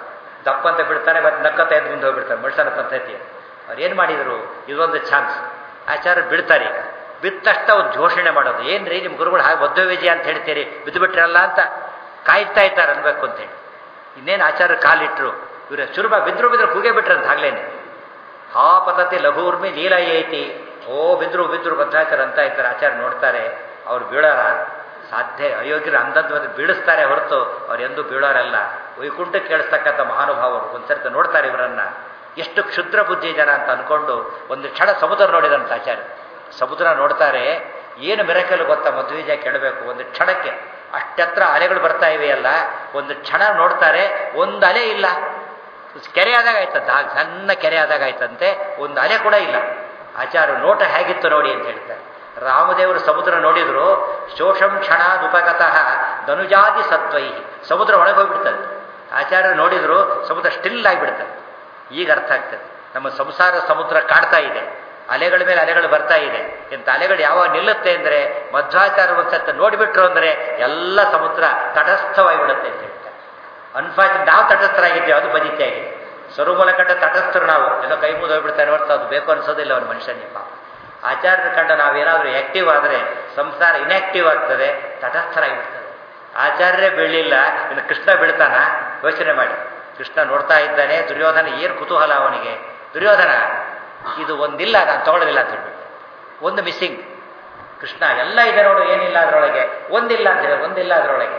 [SPEAKER 1] ದಪ್ಪ ಅಂತ ಬಿಡ್ತಾನೆ ಮತ್ತು ನಕ್ಕತ್ತ ಎದ್ದು ಮುಂದೆ ಹೋಗ್ಬಿಡ್ತಾರೆ ಮನುಷ್ಯನ ಪದ್ಧತಿ ಅವ್ರು ಏನು ಮಾಡಿದರು ಇದೊಂದು ಚಾನ್ಸ್ ಆಚಾರ್ಯ ಬಿಡ್ತಾರೆ ಈಗ ಬಿದ್ದ ತಕ್ಷಣ ಒಂದು ಘೋಷಣೆ ಮಾಡೋದು ಏನು ರೀ ನಿಮ್ಮ ಗುರುಗಳು ಹಾಗೆ ಮಧ್ವ ವಿಜಯ ಅಂತ ಹೇಳ್ತೀರಿ ಬಿದ್ದು ಬಿಟ್ರಲ್ಲ ಅಂತ ಕಾಯ್ತಾ ಇದ್ದಾರೆ ಅನ್ಬೇಕು ಅಂತೇಳಿ ಇನ್ನೇನು ಆಚಾರ್ಯ ಕಾಲಿಟ್ರು ಇವ್ರ ಚುರುಬ ಬಿದ್ರು ಬಿದ್ರು ಕೂಗೆ ಬಿಟ್ರಂತ ಆಗ್ಲೇನೆ ಹಾ ಪತತಿ ಲಘೂರ್ಮಿ ಲೀಲ ಐತಿ ಓ ಬಿದ್ರು ಬಿದ್ರು ಭದ್ರಾಚಾರ ಅಂತ ಇರ್ತಾರೆ ಆಚಾರ್ಯ ನೋಡ್ತಾರೆ ಅವ್ರು ಬೀಳಾರ ಸಾಧ್ಯ ಅಯೋಗ್ಯರು ಅಂದಂತ ಬೀಳಿಸ್ತಾರೆ ಹೊರತು ಅವ್ರು ಎಂದೂ ಬೀಳೋರಲ್ಲ ವೈಕುಂಠ ಕೇಳಿಸ್ತಕ್ಕಂಥ ಮಹಾನುಭಾವರು ಒಂದ್ಸರ್ತಿ ನೋಡ್ತಾರೆ ಇವರನ್ನ ಎಷ್ಟು ಕ್ಷುದ್ರ ಬುದ್ಧಿ ಜನ ಅಂತ ಅನ್ಕೊಂಡು ಒಂದು ಕ್ಷಣ ಸಮುದ್ರ ನೋಡಿದಂತ ಆಚಾರ್ಯ ಸಮುದ್ರ ನೋಡ್ತಾರೆ ಏನು ಮಿರಕಲು ಗೊತ್ತಾ ಮಧ್ವೀಜ ಕೇಳಬೇಕು ಒಂದು ಕ್ಷಣಕ್ಕೆ ಅಷ್ಟೆತ್ರ ಅಲೆಗಳು ಬರ್ತಾ ಇವೆಯಲ್ಲ ಒಂದು ಕ್ಷಣ ನೋಡ್ತಾರೆ ಒಂದು ಅಲೆ ಇಲ್ಲ ಕೆರೆ ಆದಾಗ ಆಯ್ತಂತೆ ಹಾಗೆ ಸಣ್ಣ ಕೆರೆ ಆದಾಗ ಆಯ್ತಂತೆ ಒಂದು ಅಲೆ ಕೂಡ ಇಲ್ಲ ಆಚಾರ್ಯ ನೋಟ ಹೇಗಿತ್ತು ನೋಡಿ ಅಂತ ಹೇಳ್ತಾರೆ ರಾಮದೇವರು ಸಮುದ್ರ ನೋಡಿದ್ರು ಶೋಷಂ ಕ್ಷಣಾದುಪಗತಃ ಧನುಜಾತಿ ಸತ್ವೈ ಸಮುದ್ರ ಒಳಗೆ ಹೋಗ್ಬಿಡ್ತದೆ ಆಚಾರ್ಯರು ನೋಡಿದ್ರು ಸಮುದ್ರ ಸ್ಟಿಲ್ ಆಗಿಬಿಡ್ತದೆ ಈಗ ಅರ್ಥ ಆಗ್ತದೆ ನಮ್ಮ ಸಂಸಾರ ಸಮುದ್ರ ಕಾಡ್ತಾ ಇದೆ ಅಲೆಗಳ ಮೇಲೆ ಅಲೆಗಳು ಬರ್ತಾ ಇದೆ ಇಂಥ ಅಲೆಗಳು ಯಾವಾಗ ನಿಲ್ಲುತ್ತೆ ಅಂದರೆ ಮಧ್ವಾಚಾರ ಒಂದ್ಸತ್ತ ನೋಡಿಬಿಟ್ರು ಅಂದರೆ ಎಲ್ಲ ಸಮುದ್ರ ತಟಸ್ಥವಾಗಿಬಿಡುತ್ತೆ ಅಂತ ಹೇಳ್ತಾರೆ ಅನ್ಫಾರ್ಚುನೇಟ್ ನಾವು ತಟಸ್ಥರಾಗಿದ್ದೇವೆ ಅದು ಬದಿತೆ ಆಗಿದೆ ಸ್ವರೂಮೂಲ ಕಂಡ ತಟಸ್ಥರು ನಾವು ಎಲ್ಲೋ ಕೈ ಮುಗಿದು ಹೋಗ್ಬಿಡ್ತಾರೆ ಹೊರತು ಅದು ಬೇಕು ಅನ್ಸೋದಿಲ್ಲ ಅವನ ಮನುಷ್ಯನಿಗೆ ಪಾಪ ಆಚಾರ್ಯರ ಕಂಡ ನಾವೇನಾದರೂ ಆಕ್ಟಿವ್ ಆದರೆ ಸಂಸಾರ ಇನ್ಆಕ್ಟಿವ್ ಆಗ್ತದೆ ತಟಸ್ಥರಾಗಿಬಿಡ್ತದೆ ಆಚಾರ್ಯರೇ ಬೀಳಿಲ್ಲ ಇನ್ನು ಕೃಷ್ಣ ಬೀಳ್ತಾನ ಯೋಚನೆ ಮಾಡಿ ಕೃಷ್ಣ ನೋಡ್ತಾ ಇದ್ದಾನೆ ದುರ್ಯೋಧನ ಏನು ಕುತೂಹಲ ಅವನಿಗೆ ದುರ್ಯೋಧನ ಇದು ಒಂದಿಲ್ಲ ನಾನು ತಗೊಳ್ಳೋದಿಲ್ಲ ಅಂತ ಹೇಳ್ಬಿಟ್ಟು ಒಂದು ಮಿಸ್ಸಿಂಗ್ ಕೃಷ್ಣ ಎಲ್ಲ ಇದೆ ನೋಡು ಏನಿಲ್ಲ ಅದರೊಳಗೆ ಒಂದಿಲ್ಲ ಅಂತ ಹೇಳಿ ಒಂದಿಲ್ಲ ಅದರೊಳಗೆ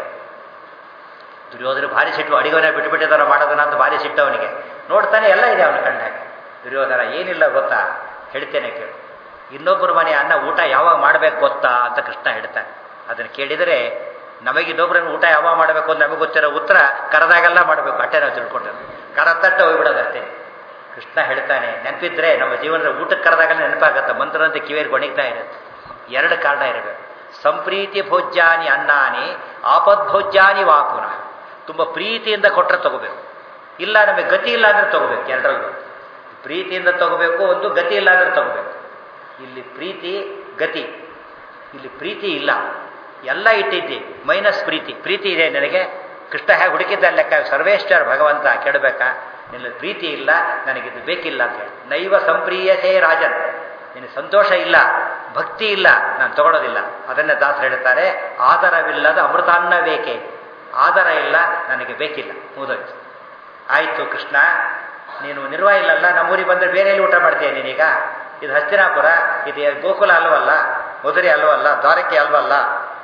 [SPEAKER 1] ದುರ್ಯೋಧನ ಭಾರಿ ಸಿಟ್ಟು ಅಡಿಗವನೇ ಬಿಟ್ಟುಬಿಟ್ಟಿದ್ದಾರೋ ಮಾಡೋದನ್ನ ಅಂತ ಭಾರಿ ಸಿಟ್ಟು ಅವನಿಗೆ ನೋಡ್ತಾನೆ ಎಲ್ಲ ಇದೆ ಅವನ ಕಂಡಾಗ ದುರ್ಯೋಧನ ಏನಿಲ್ಲ ಗೊತ್ತಾ ಹೇಳ್ತೇನೆ ಕೇಳು ಇನ್ನೊಬ್ಬರ ಮನೆ ಅನ್ನ ಊಟ ಯಾವಾಗ ಮಾಡಬೇಕು ಗೊತ್ತಾ ಅಂತ ಕೃಷ್ಣ ಹೇಳ್ತಾನೆ ಅದನ್ನು ಕೇಳಿದರೆ ನಮಗೆ ಇನ್ನೊಬ್ಬರನ್ನು ಊಟ ಯಾವಾಗ ಮಾಡಬೇಕು ಅಂತ ನಮಗೆ ಗೊತ್ತಿರೋ ಉತ್ತರ ಕರೆದಾಗೆಲ್ಲ ಮಾಡಬೇಕು ಅಟ್ಟೆ ನಾವು ತಿಳ್ಕೊಂಡಿರೋದು ಕರ ತಟ್ಟ ಹೋಗ್ಬಿಡೋದಷ್ಟೇ ಕೃಷ್ಣ ಹೇಳ್ತಾನೆ ನೆನಪಿದ್ರೆ ನಮ್ಮ ಜೀವನದ ಊಟಕ್ಕೆ ಕರೆದಾಗಲೇ ನೆನಪಾಗತ್ತೆ ಮಂತ್ರದಂತೆ ಕಿವಿಯಲ್ಲಿ ಗೊಣಿಗ್ತಾ ಇರುತ್ತೆ ಎರಡು ಕಾರಣ ಇರಬೇಕು ಸಂಪ್ರೀತಿ ಭೋಜ್ಯಾನಿ ಅನ್ನಾನಿ ಆಪದ್ಭೋಜ್ಯಾನಿ ವಾ ಪುನಃ ತುಂಬ ಪ್ರೀತಿಯಿಂದ ಕೊಟ್ಟರೆ ತಗೋಬೇಕು ಇಲ್ಲ ನಮಗೆ ಗತಿ ಇಲ್ಲ ಅಂದ್ರೆ ತಗೋಬೇಕು ಎರಡರಲ್ಲೂ ಪ್ರೀತಿಯಿಂದ ತಗೋಬೇಕು ಒಂದು ಗತಿ ಇಲ್ಲ ಅಂದ್ರೆ ತಗೋಬೇಕು ಇಲ್ಲಿ ಪ್ರೀತಿ ಗತಿ ಇಲ್ಲಿ ಪ್ರೀತಿ ಇಲ್ಲ ಎಲ್ಲ ಇಟ್ಟಿದ್ದಿ ಮೈನಸ್ ಪ್ರೀತಿ ಪ್ರೀತಿ ಇದೆ ನನಗೆ ಕೃಷ್ಣ ಹೇಗೆ ಹುಡುಕಿದ್ದ ಲೆಕ್ಕ ಸರ್ವೇಶ್ವರ ಭಗವಂತ ಕೇಳಬೇಕಾ ನಿನ್ನ ಪ್ರೀತಿ ಇಲ್ಲ ನನಗಿದು ಬೇಕಿಲ್ಲ ಅಂತ ಹೇಳಿ ನೈವ ಸಂಪ್ರೀಯಸೇ ರಾಜನ್ ನಿನಗೆ ಸಂತೋಷ ಇಲ್ಲ ಭಕ್ತಿ ಇಲ್ಲ ನಾನು ತಗೊಳ್ಳೋದಿಲ್ಲ ಅದನ್ನೇ ದಾಸರು ಹೇಳ್ತಾರೆ ಆದರವಿಲ್ಲದ ಅಮೃತಾನ್ನ ಬೇಕೆ ಆದರ ಇಲ್ಲ ನನಗೆ ಬೇಕಿಲ್ಲ ಮುದೋಯ್ತು ಆಯಿತು ಕೃಷ್ಣ ನೀನು ನಿರ್ವಾಹ ಇಲ್ಲಲ್ಲ ನಮ್ಮೂರಿಗೆ ಬಂದರೆ ಬೇರೆ ಎಲ್ಲಿ ಊಟ ಮಾಡ್ತೀಯ ನೀನೀಗ ಇದು ಹಸ್ತಿನಾಪುರ ಇದು ಗೋಕುಲ ಅಲ್ವಲ್ಲ ಮಧುರೆ ಅಲ್ವಲ್ಲ ದ್ವಾರಕೆ ಅಲ್ವಲ್ಲ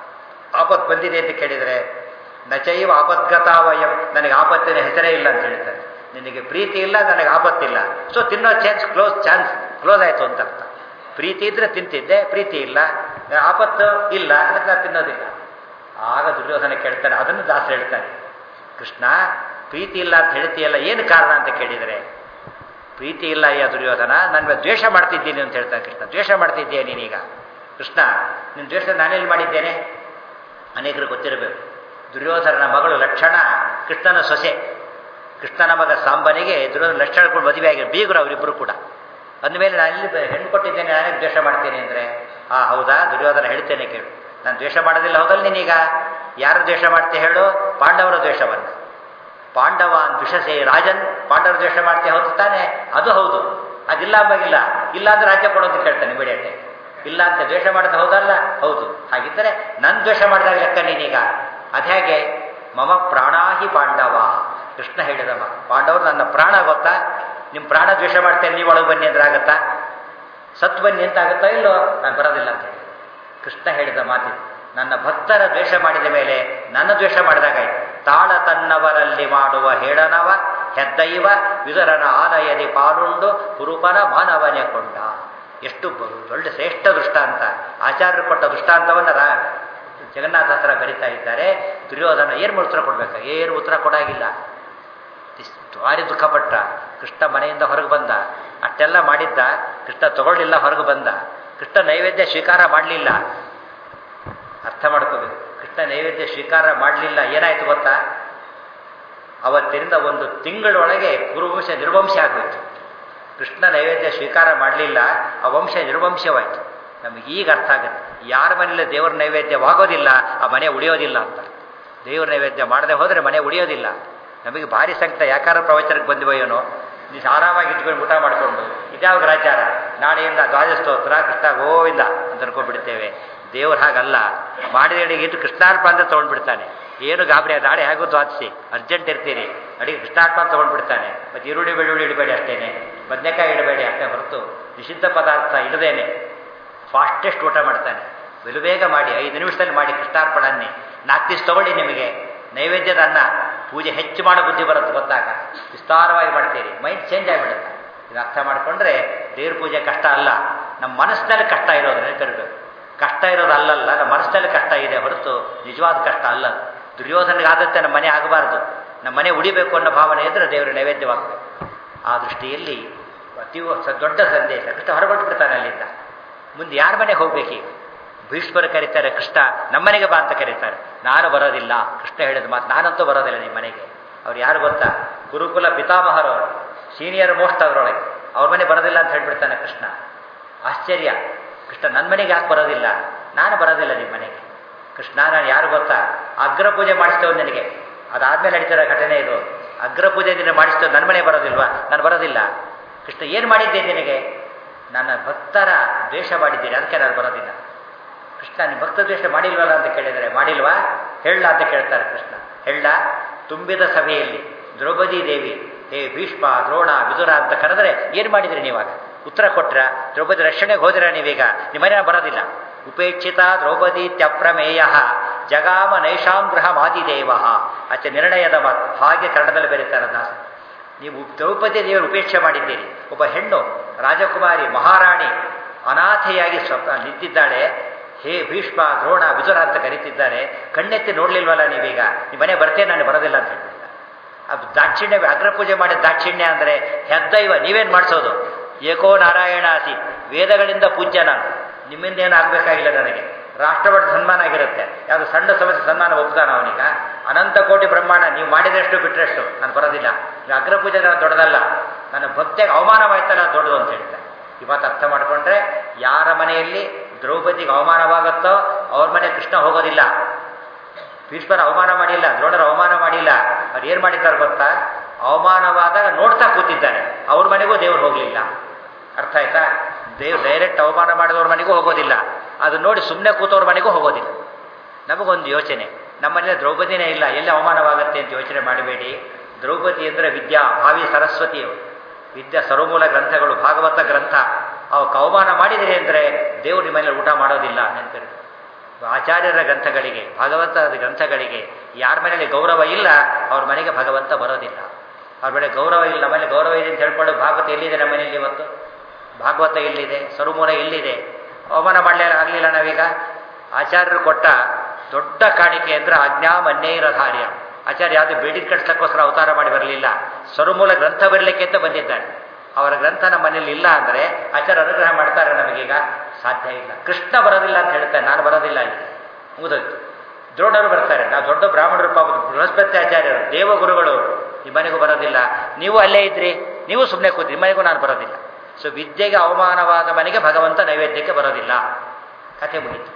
[SPEAKER 1] ಆಪತ್ ಬಂದಿದೆ ಅಂತ ಕೇಳಿದರೆ ನಚೈವ ಆಪದ್ಗತಾವಯಂ ನನಗೆ ಆಪತ್ತಿನ ಹೆಸರೇ ಇಲ್ಲ ಅಂತ ಹೇಳ್ತಾರೆ ನಿನಗೆ ಪ್ರೀತಿ ಇಲ್ಲ ನನಗೆ ಆಪತ್ತಿಲ್ಲ ಸೊ ತಿನ್ನೋ ಚಾನ್ಸ್ ಕ್ಲೋಸ್ ಚಾನ್ಸ್ ಕ್ಲೋಸ್ ಆಯಿತು ಅಂತ ಅರ್ಥ ಪ್ರೀತಿ ಇದ್ರೆ ತಿಂತಿದ್ದೆ ಪ್ರೀತಿ ಇಲ್ಲ ಆಪತ್ತು ಇಲ್ಲ ಅದಕ್ಕೆ ನಾನು ತಿನ್ನೋದಿಲ್ಲ ಆಗ ದುರ್ಯೋಧನ ಕೇಳ್ತಾನೆ ಅದನ್ನು ದಾಸ ಹೇಳ್ತಾನೆ ಕೃಷ್ಣ ಪ್ರೀತಿ ಇಲ್ಲ ಅಂತ ಹೇಳ್ತೀಯಲ್ಲ ಏನು ಕಾರಣ ಅಂತ ಕೇಳಿದರೆ ಪ್ರೀತಿ ಇಲ್ಲ ಅಯ್ಯ ದುರ್ಯೋಧನ ನನ್ನ ದ್ವೇಷ ಮಾಡ್ತಿದ್ದೀನಿ ಅಂತ ಹೇಳ್ತಾನೆ ಕೃಷ್ಣ ದ್ವೇಷ ಮಾಡ್ತಿದ್ದೀಯ ನೀನೀಗ ಕೃಷ್ಣ ನಿನ್ನ ದ್ವೇಷ ನಾನೆಲ್ಲಿ ಮಾಡಿದ್ದೇನೆ ಅನೇಕರು ಗೊತ್ತಿರಬೇಕು ದುರ್ಯೋಧನನ ಮಗಳು ಲಕ್ಷಣ ಕೃಷ್ಣನ ಸೊಸೆ ಕೃಷ್ಣನ ಮಗ ಸಾಂಬನಿಗೆ ದುರ್ಯೋಧನ ಲಕ್ಷಣಗಳು ಮದುವೆ ಆಗಿ ಬೀಗರು ಅವರಿಬ್ಬರು ಕೂಡ ಅಂದಮೇಲೆ ನಾನು ಇಲ್ಲಿ ಹೆಣ್ಣು ಕೊಟ್ಟಿದ್ದೇನೆ ನಾನೇ ದ್ವೇಷ ಮಾಡ್ತೇನೆ ಅಂದರೆ ಆ ಹೌದಾ ದುರ್ಯೋಧನ ಹೇಳ್ತೇನೆ ಕೇಳು ನಾನು ದ್ವೇಷ ಮಾಡೋದಿಲ್ಲ ಹೌದಲ್ಲ ನೀನೀಗ ಯಾರು ದ್ವೇಷ ಮಾಡ್ತೀಯ ಹೇಳು ಪಾಂಡವರ ದ್ವೇಷವನ್ನು ಪಾಂಡವಾನ್ ದ್ವಿಷಸೆ ರಾಜನ್ ಪಾಂಡವರ ದ್ವೇಷ ಮಾಡ್ತೀಯ ಹೌದು ತಾನೆ ಅದು ಹೌದು ಅದಿಲ್ಲ ಅಂಬಾಗಿಲ್ಲ ಇಲ್ಲ ಅಂದ್ರೆ ರಾಜ್ಯ ಕೊಡೋದು ಕೇಳ್ತಾನೆ ಇಮಿಡಿಯೇಟ್ ಇಲ್ಲ ಅಂತ ದ್ವೇಷ ಮಾಡಿದ ಹೌದಲ್ಲ ಹೌದು ಹಾಗಿದ್ದರೆ ನನ್ನ ದ್ವೇಷ ಮಾಡಿದಾಗ ಲೆಕ್ಕ ನೀನೀಗ ಅದ್ಯಾಗೆ ಮಮ ಪ್ರಾಣಾಹಿ ಪಾಂಡವ ಕೃಷ್ಣ ಹೇಳಿದಮ್ಮ ಪಾಂಡವರು ನನ್ನ ಪ್ರಾಣ ಗೊತ್ತಾ ನಿಮ್ಮ ಪ್ರಾಣ ದ್ವೇಷ ಮಾಡ್ತೇನೆ ನೀವು ಒಳಗೆ ಬನ್ನಿ ಅಂದ್ರೆ ಆಗತ್ತಾ ಸತ್ ಬನ್ನಿ ಅಂತ ಆಗುತ್ತಾ ಇಲ್ಲೋ ನಾನು ಬರೋದಿಲ್ಲ ಅಂತ ಹೇಳಿ ಕೃಷ್ಣ ಹೇಳಿದ ಮಾತಿದು ನನ್ನ ಭಕ್ತರ ದ್ವೇಷ ಮಾಡಿದ ಮೇಲೆ ನನ್ನ ದ್ವೇಷ ಮಾಡಿದಾಗಾಯ್ತು ತಾಳ ತನ್ನವರಲ್ಲಿ ಮಾಡುವ ಹೇಳನವ ಹೆದ್ದೈವ ವಿದುರನ ಆಲಯದಿ ಪಾಲುಂಡು ಕುರುಪನ ಮಾನವನೇ ಕೊಂಡ ಎಷ್ಟು ಒಳ್ಳೆ ಶ್ರೇಷ್ಠ ದೃಷ್ಟಾಂತ ಆಚಾರ್ಯರು ಕೊಟ್ಟ ದೃಷ್ಟಾಂತವನ್ನು ರಾ ಜಗನ್ನಾಥಾಸ್ತ್ರ ಕರಿತಾ ಇದ್ದಾರೆ ದುರ್ಯೋಧನ ಏನು ಉತ್ತರ ಕೊಡ್ಬೇಕು ಏನು ಉತ್ತರ ಕೊಡಾಗಿಲ್ಲ ಭಾರಿ ದುಃಖಪಟ್ಟ ಕೃಷ್ಣ ಮನೆಯಿಂದ ಹೊರಗೆ ಬಂದ ಅಷ್ಟೆಲ್ಲ ಮಾಡಿದ್ದ ಕೃಷ್ಣ ತಗೊಳ್ಳಿಲ್ಲ ಹೊರಗೆ ಬಂದ ಕೃಷ್ಣ ನೈವೇದ್ಯ ಸ್ವೀಕಾರ ಮಾಡಲಿಲ್ಲ ಅರ್ಥ ಮಾಡ್ಕೋಬೇಕು ಕೃಷ್ಣ ನೈವೇದ್ಯ ಸ್ವೀಕಾರ ಮಾಡಲಿಲ್ಲ ಏನಾಯ್ತು ಗೊತ್ತಾ ಅವತ್ತಿನಿಂದ ಒಂದು ತಿಂಗಳೊಳಗೆ ಕುರುವಂಶ ನಿರ್ವಂಶ ಆಗೋಯ್ತು ಕೃಷ್ಣ ನೈವೇದ್ಯ ಸ್ವೀಕಾರ ಮಾಡಲಿಲ್ಲ ಆ ವಂಶ ನಿರ್ವಂಶವಾಯಿತು ನಮಗೆ ಈಗ ಅರ್ಥ ಆಗುತ್ತೆ ಯಾರ ಮನೇಲಿ ದೇವರ ನೈವೇದ್ಯವಾಗೋದಿಲ್ಲ ಆ ಮನೆ ಉಳಿಯೋದಿಲ್ಲ ಅಂತ ದೇವ್ರ ನೈವೇದ್ಯ ಮಾಡದೆ ಹೋದರೆ ಮನೆ ಉಳಿಯೋದಿಲ್ಲ ನಮಗೆ ಭಾರಿ ಸಂಕಟ ಯಾಕಾರ ಪ್ರವಚನಕ್ಕೆ ಬಂದಿವೋ ಏನೋ ನೀವು ಆರಾಮಾಗಿ ಇಟ್ಕೊಂಡು ಊಟ ಮಾಡಿಕೊಂಡು ಇದ್ಯಾವ ಗ್ರಾಚಾರ ನಾಳೆಯಿಂದ ದ್ವಾದಶ ಸ್ತೋತ್ರ ಕೃಷ್ಣ ಗೋವಿಂದ ಅಂತ ಅನ್ಕೊಂಡ್ಬಿಡ್ತೇವೆ ದೇವ್ರು ಹಾಗಲ್ಲ ಮಾಡಿದ ಅಡಿಗೆ ಇಟ್ಟು ಕೃಷ್ಣಾರ್ಪ ಅಂತ ತೊಗೊಂಡ್ಬಿಡ್ತಾನೆ ಏನು ಗಾಬರಿ ನಾಳೆ ಹೇಗೂ ದ್ವಾದಶಿ ಅರ್ಜೆಂಟ್ ಇರ್ತೀರಿ ಅಡಿಗೆ ಕೃಷ್ಣಾರ್ಪ ಅಂತ ತೊಗೊಂಡ್ಬಿಡ್ತಾನೆ ಮತ್ತು ಈರುಳ್ಳಿ ಬೆಳ್ಳುಳ್ಳಿ ಇಡಬೇಡಿ ಅಷ್ಟೇನೆ ಬದನೆಕಾಯಿ ಇಡಬೇಡಿ ಅಷ್ಟೇ ಹೊರತು ನಿಷಿದ್ಧ ಪದಾರ್ಥ ಇಡದೇನೆ ಫಾಸ್ಟೆಸ್ಟ್ ಊಟ ಮಾಡ್ತಾನೆ ಬೇಗ ಮಾಡಿ ಐದು ನಿಮಿಷದಲ್ಲಿ ಮಾಡಿ ಕೃಷ್ಣಾರ್ಪಣನ್ನೇ ನಾಲ್ಕು ದಿವಸ ತಗೊಳ್ಳಿ ನಿಮಗೆ ನೈವೇದ್ಯದ ಅನ್ನ ಪೂಜೆ ಹೆಚ್ಚು ಮಾಡೋ ಬುದ್ಧಿ ಬರುತ್ತೆ ಗೊತ್ತಾಗ ವಿಸ್ತಾರವಾಗಿ ಮಾಡ್ತೀರಿ ಮೈಂಡ್ ಚೇಂಜ್ ಆಗಿಬಿಡುತ್ತೆ ಇದು ಅರ್ಥ ಮಾಡಿಕೊಂಡ್ರೆ ದೇವ್ರ ಪೂಜೆ ಕಷ್ಟ ಅಲ್ಲ ನಮ್ಮ ಮನಸ್ಸಿನಲ್ಲಿ ಕಷ್ಟ ಇರೋದು ನೆನಪಿರಬೇಕು ಕಷ್ಟ ಇರೋದು ಅಲ್ಲಲ್ಲ ನಮ್ಮ ಮನಸ್ಸಿನಲ್ಲಿ ಕಷ್ಟ ಇದೆ ಹೊರತು ನಿಜವಾದ ಕಷ್ಟ ಅಲ್ಲ ದುರ್ಯೋಧನಿಗಾದತ್ತೆ ನಮ್ಮ ಮನೆ ಆಗಬಾರ್ದು ನಮ್ಮ ಮನೆ ಉಳಿಬೇಕು ಅನ್ನೋ ಭಾವನೆ ಇದ್ದರೆ ದೇವರ ನೈವೇದ್ಯವಾಗಬೇಕು ಆ ದೃಷ್ಟಿಯಲ್ಲಿ ಅತಿ ದೊಡ್ಡ ಸಂದೇಶ ಕೃಷ್ಣ ಹೊರಗೊಟ್ಟು ಬಿಡ್ತಾನೆ ಅಲ್ಲಿಂದ ಮುಂದೆ ಯಾರ ಮನೆಗೆ ಹೋಗ್ಬೇಕೀಗ ಭೀಷ್ಮರು ಕರೀತಾರೆ ಕೃಷ್ಣ ನಮ್ಮನೆಗೆ ಬಾ ಅಂತ ಕರೀತಾರೆ ನಾನು ಬರೋದಿಲ್ಲ ಕೃಷ್ಣ ಹೇಳಿದ ಮಾತು ನಾನಂತೂ ಬರೋದಿಲ್ಲ ನಿಮ್ಮ ಮನೆಗೆ ಅವ್ರು ಯಾರು ಗೊತ್ತಾ ಗುರುಕುಲ ಪಿತಾಮಹರವರು ಸೀನಿಯರ್ ಮೋಸ್ಟ್ ಅವರೊಳಗೆ ಅವ್ರ ಮನೆ ಬರೋದಿಲ್ಲ ಅಂತ ಹೇಳ್ಬಿಡ್ತಾನೆ ಕೃಷ್ಣ ಆಶ್ಚರ್ಯ ಕೃಷ್ಣ ನನ್ನ ಮನೆಗೆ ಯಾಕೆ ಬರೋದಿಲ್ಲ ನಾನು ಬರೋದಿಲ್ಲ ನಿಮ್ಮ ಮನೆಗೆ ಕೃಷ್ಣ ನಾನು ಯಾರು ಗೊತ್ತಾ ಅಗ್ರ ಪೂಜೆ ಮಾಡಿಸ್ತೇವೆ ನಿನಗೆ ಅದಾದ್ಮೇಲೆ ನಡೀತಿರೋ ಘಟನೆ ಇದು ಅಗ್ರ ಪೂಜೆ ದಿನ ಮಾಡಿಸ್ತೇವೆ ನನ್ನ ಮನೆಗೆ ಬರೋದಿಲ್ವಾ ನಾನು ಬರೋದಿಲ್ಲ ಕೃಷ್ಣ ಏನು ಮಾಡಿದ್ದೆ ನಿನಗೆ ನನ್ನ ಭಕ್ತರ ದ್ವೇಷ ಮಾಡಿದ್ದೀರಿ ಅದಕ್ಕೆ ನಾನು ಬರೋದಿಲ್ಲ ಕೃಷ್ಣ ನೀವು ಭಕ್ತ ದ್ವೇಷ ಮಾಡಿಲ್ವಲ್ಲ ಅಂತ ಕೇಳಿದರೆ ಮಾಡಿಲ್ವಾ ಹೇಳ ಅಂತ ಕೇಳ್ತಾರೆ ಕೃಷ್ಣ ಹೇಳ ತುಂಬಿದ ಸಭೆಯಲ್ಲಿ ದ್ರೌಪದಿ ದೇವಿ ಹೇ ಭೀಷ್ಮ ದ್ರೋಣ ವಿದುರ ಅಂತ ಕರೆದ್ರೆ ಏನು ಮಾಡಿದ್ರಿ ನೀವಾಗ ಉತ್ತರ ಕೊಟ್ರ ದ್ರೌಪದಿ ರಕ್ಷಣೆಗೆ ಹೋದಿರ ನೀವೀಗ ನಿಮ್ಮನೆ ಬರೋದಿಲ್ಲ ಉಪೇಕ್ಷಿತ ದ್ರೌಪದಿ ತ್ಯಪ್ರಮೇಯ ಜಗಾಮ ನೈಷಾಂ ಗೃಹ ಮಾದಿದೇವ ಆಚೆ ನಿರ್ಣಯದ ಮಾತು ಹಾಗೆ ಕನ್ನಡದಲ್ಲಿ ಬರೀತಾರೆ ದಾಸ ನೀವು ದ್ರೌಪದಿ ದೇವರು ಉಪೇಕ್ಷೆ ಮಾಡಿದ್ದೀರಿ ಒಬ್ಬ ಹೆಣ್ಣು ರಾಜಕುಮಾರಿ ಮಹಾರಾಣಿ ಅನಾಥೆಯಾಗಿ ಸ್ವಪ್ನ ನಿಂತಿದ್ದಾಳೆ ಹೇ ಭೀಷ್ಮ ದ್ರೋಣ ವಿದುರ ಅಂತ ಕರೀತಿದ್ದಾರೆ ಕಣ್ಣೆತ್ತಿ ನೋಡ್ಲಿಲ್ವಲ್ಲ ನೀವೀಗ ನಿಮ್ಮ ಮನೆ ಬರ್ತೇನೆ ನಾನು ಬರೋದಿಲ್ಲ ಅಂತ ಹೇಳ್ಬಿಟ್ಟ ಅದು ದಾಕ್ಷಿಣ್ಯ ಅಗ್ರಪೂಜೆ ಮಾಡಿದ ದಾಕ್ಷಿಣ್ಯ ಅಂದರೆ ಹೆದ್ದೈವ ನೀವೇನು ಮಾಡಿಸೋದು ಏಕೋ ನಾರಾಯಣ ಅಸಿ ವೇದಗಳಿಂದ ಪೂಜ್ಯ ನಾನು ನಿಮ್ಮಿಂದ ಏನು ಆಗಬೇಕಾಗಿಲ್ಲ ನನಗೆ ರಾಷ್ಟ್ರಪತಿ ಸನ್ಮಾನ ಆಗಿರುತ್ತೆ ಯಾವುದು ಸಣ್ಣ ಸಮಸ್ಯೆ ಸನ್ಮಾನ ಒಪ್ತಾನ ಅವನೀಗ ಅನಂತ ಕೋಟಿ ಬ್ರಹ್ಮಾಂಡ ನೀವು ಮಾಡಿದಷ್ಟು ಬಿಟ್ಟರೆಷ್ಟು ನಾನು ಬರೋದಿಲ್ಲ ನೀವು ಅಗ್ರಪೂಜೆ ದೊಡ್ಡದಲ್ಲ ನನ್ನ ಭಕ್ತಿಗೆ ಅವಮಾನವಾಯ್ತಲ್ಲ ದೊಡ್ಡದು ಅಂತ ಹೇಳ್ತಾರೆ ಇವತ್ತು ಅರ್ಥ ಮಾಡಿಕೊಂಡ್ರೆ ಯಾರ ಮನೆಯಲ್ಲಿ ದ್ರೌಪದಿಗೆ ಅವಮಾನವಾಗುತ್ತೋ ಅವ್ರ ಮನೆ ಕೃಷ್ಣ ಹೋಗೋದಿಲ್ಲ ಭೀಷ್ಮರ ಅವಮಾನ ಮಾಡಿಲ್ಲ ದ್ರೋಣರ ಅವಮಾನ ಮಾಡಿಲ್ಲ ಅವ್ರು ಏನು ಮಾಡಿದ್ದಾರೆ ಗೊತ್ತಾ ಅವಮಾನವಾದಾಗ ನೋಡ್ತಾ ಕೂತಿದ್ದಾರೆ ಅವ್ರ ಮನೆಗೂ ದೇವ್ರು ಹೋಗಲಿಲ್ಲ ಅರ್ಥ ಆಯ್ತಾ ದೇವ್ರು ಡೈರೆಕ್ಟ್ ಅವಮಾನ ಮಾಡಿದವ್ರ ಮನೆಗೂ ಹೋಗೋದಿಲ್ಲ ಅದು ನೋಡಿ ಸುಮ್ಮನೆ ಕೂತವ್ರ ಮನೆಗೂ ಹೋಗೋದಿಲ್ಲ ನಮಗೊಂದು ಯೋಚನೆ ನಮ್ಮನೇಲಿ ದ್ರೌಪದಿನೇ ಇಲ್ಲ ಎಲ್ಲಿ ಅವಮಾನವಾಗುತ್ತೆ ಅಂತ ಯೋಚನೆ ಮಾಡಬೇಡಿ ದ್ರೌಪದಿ ಅಂದರೆ ವಿದ್ಯಾ ಭಾವಿ ಸರಸ್ವತಿಯವರು ವಿದ್ಯಾ ಸರ್ವಮೂಲ ಗ್ರಂಥಗಳು ಭಾಗವತ ಗ್ರಂಥ ಅವಕ್ಕೆ ಅವಮಾನ ಮಾಡಿದಿರಿ ಅಂದರೆ ದೇವರು ನಿಮ್ಮ ಮನೇಲಿ ಊಟ ಮಾಡೋದಿಲ್ಲ ನೆನಪಿರು ಆಚಾರ್ಯರ ಗ್ರಂಥಗಳಿಗೆ ಭಾಗವತದ ಗ್ರಂಥಗಳಿಗೆ ಯಾರ ಮನೇಲಿ ಗೌರವ ಇಲ್ಲ ಅವ್ರ ಮನೆಗೆ ಭಗವಂತ ಬರೋದಿಲ್ಲ ಅವ್ರ ಮನೆ ಗೌರವ ಇಲ್ಲ ನಮ್ಮಲ್ಲಿ ಗೌರವ ಇದೆ ಅಂತ ಹೇಳ್ಕೊಂಡು ಭಾಗವತ ಎಲ್ಲಿದೆ ನಮ್ಮ ಮನೆಯಲ್ಲಿ ಇವತ್ತು ಭಾಗವತ ಎಲ್ಲಿದೆ ಸರ್ವಮೂಲ ಎಲ್ಲಿದೆ ಅವಮಾನ ಮಾಡಲೇ ಆಗಲಿಲ್ಲ ನಾವೀಗ ಆಚಾರ್ಯರು ಕೊಟ್ಟ ದೊಡ್ಡ ಕಾಣಿಕೆ ಅಂದರೆ ಆಜ್ಞಾ ಮನ್ನೇರಧಾರ್ಯ ಆಚಾರ್ಯ ಯಾವುದು ಬೇಡಿಕೆ ಕಟ್ಸಕ್ಕೋಸ್ಕರ ಅವತಾರ ಮಾಡಿ ಬರಲಿಲ್ಲ ಸರ್ವಮೂಲ ಗ್ರಂಥ ಬರಲಿಕ್ಕೆ ಅಂತ ಬಂದಿದ್ದಾರೆ ಅವರ ಗ್ರಂಥ ನಮ್ಮ ಮನೇಲಿ ಇಲ್ಲ ಅಂದರೆ ಆಚಾರ್ಯ ಅನುಗ್ರಹ ಮಾಡ್ತಾರೆ ನಮಗೀಗ ಸಾಧ್ಯ ಇಲ್ಲ ಕೃಷ್ಣ ಬರೋದಿಲ್ಲ ಅಂತ ಹೇಳ್ತಾರೆ ನಾನು ಬರೋದಿಲ್ಲ ಇಲ್ಲಿ ಮುಗಿದೋಯ್ತು ದ್ರೋಣರು ಬರ್ತಾರೆ ನಾವು ದೊಡ್ಡ ಬ್ರಾಹ್ಮಣರು ಪಾಪ ಬೃಹಸ್ಪತಿ ಆಚಾರ್ಯರು ದೇವಗುರುಗಳು ನಿಮ್ಮ ಮನೆಗೂ ಬರೋದಿಲ್ಲ ನೀವು ಅಲ್ಲೇ ಇದ್ರಿ ನೀವು ಸುಮ್ಮನೆ ಕೂತ್ರಿ ನಿಮ್ಮ ಮನೆಗೂ ನಾನು ಬರೋದಿಲ್ಲ ಸೊ ವಿದ್ಯೆಗೆ ಅವಮಾನವಾದ ಮನೆಗೆ ಭಗವಂತ ನೈವೇದ್ಯಕ್ಕೆ ಬರೋದಿಲ್ಲ ಕಥೆ ಮುಗೀತು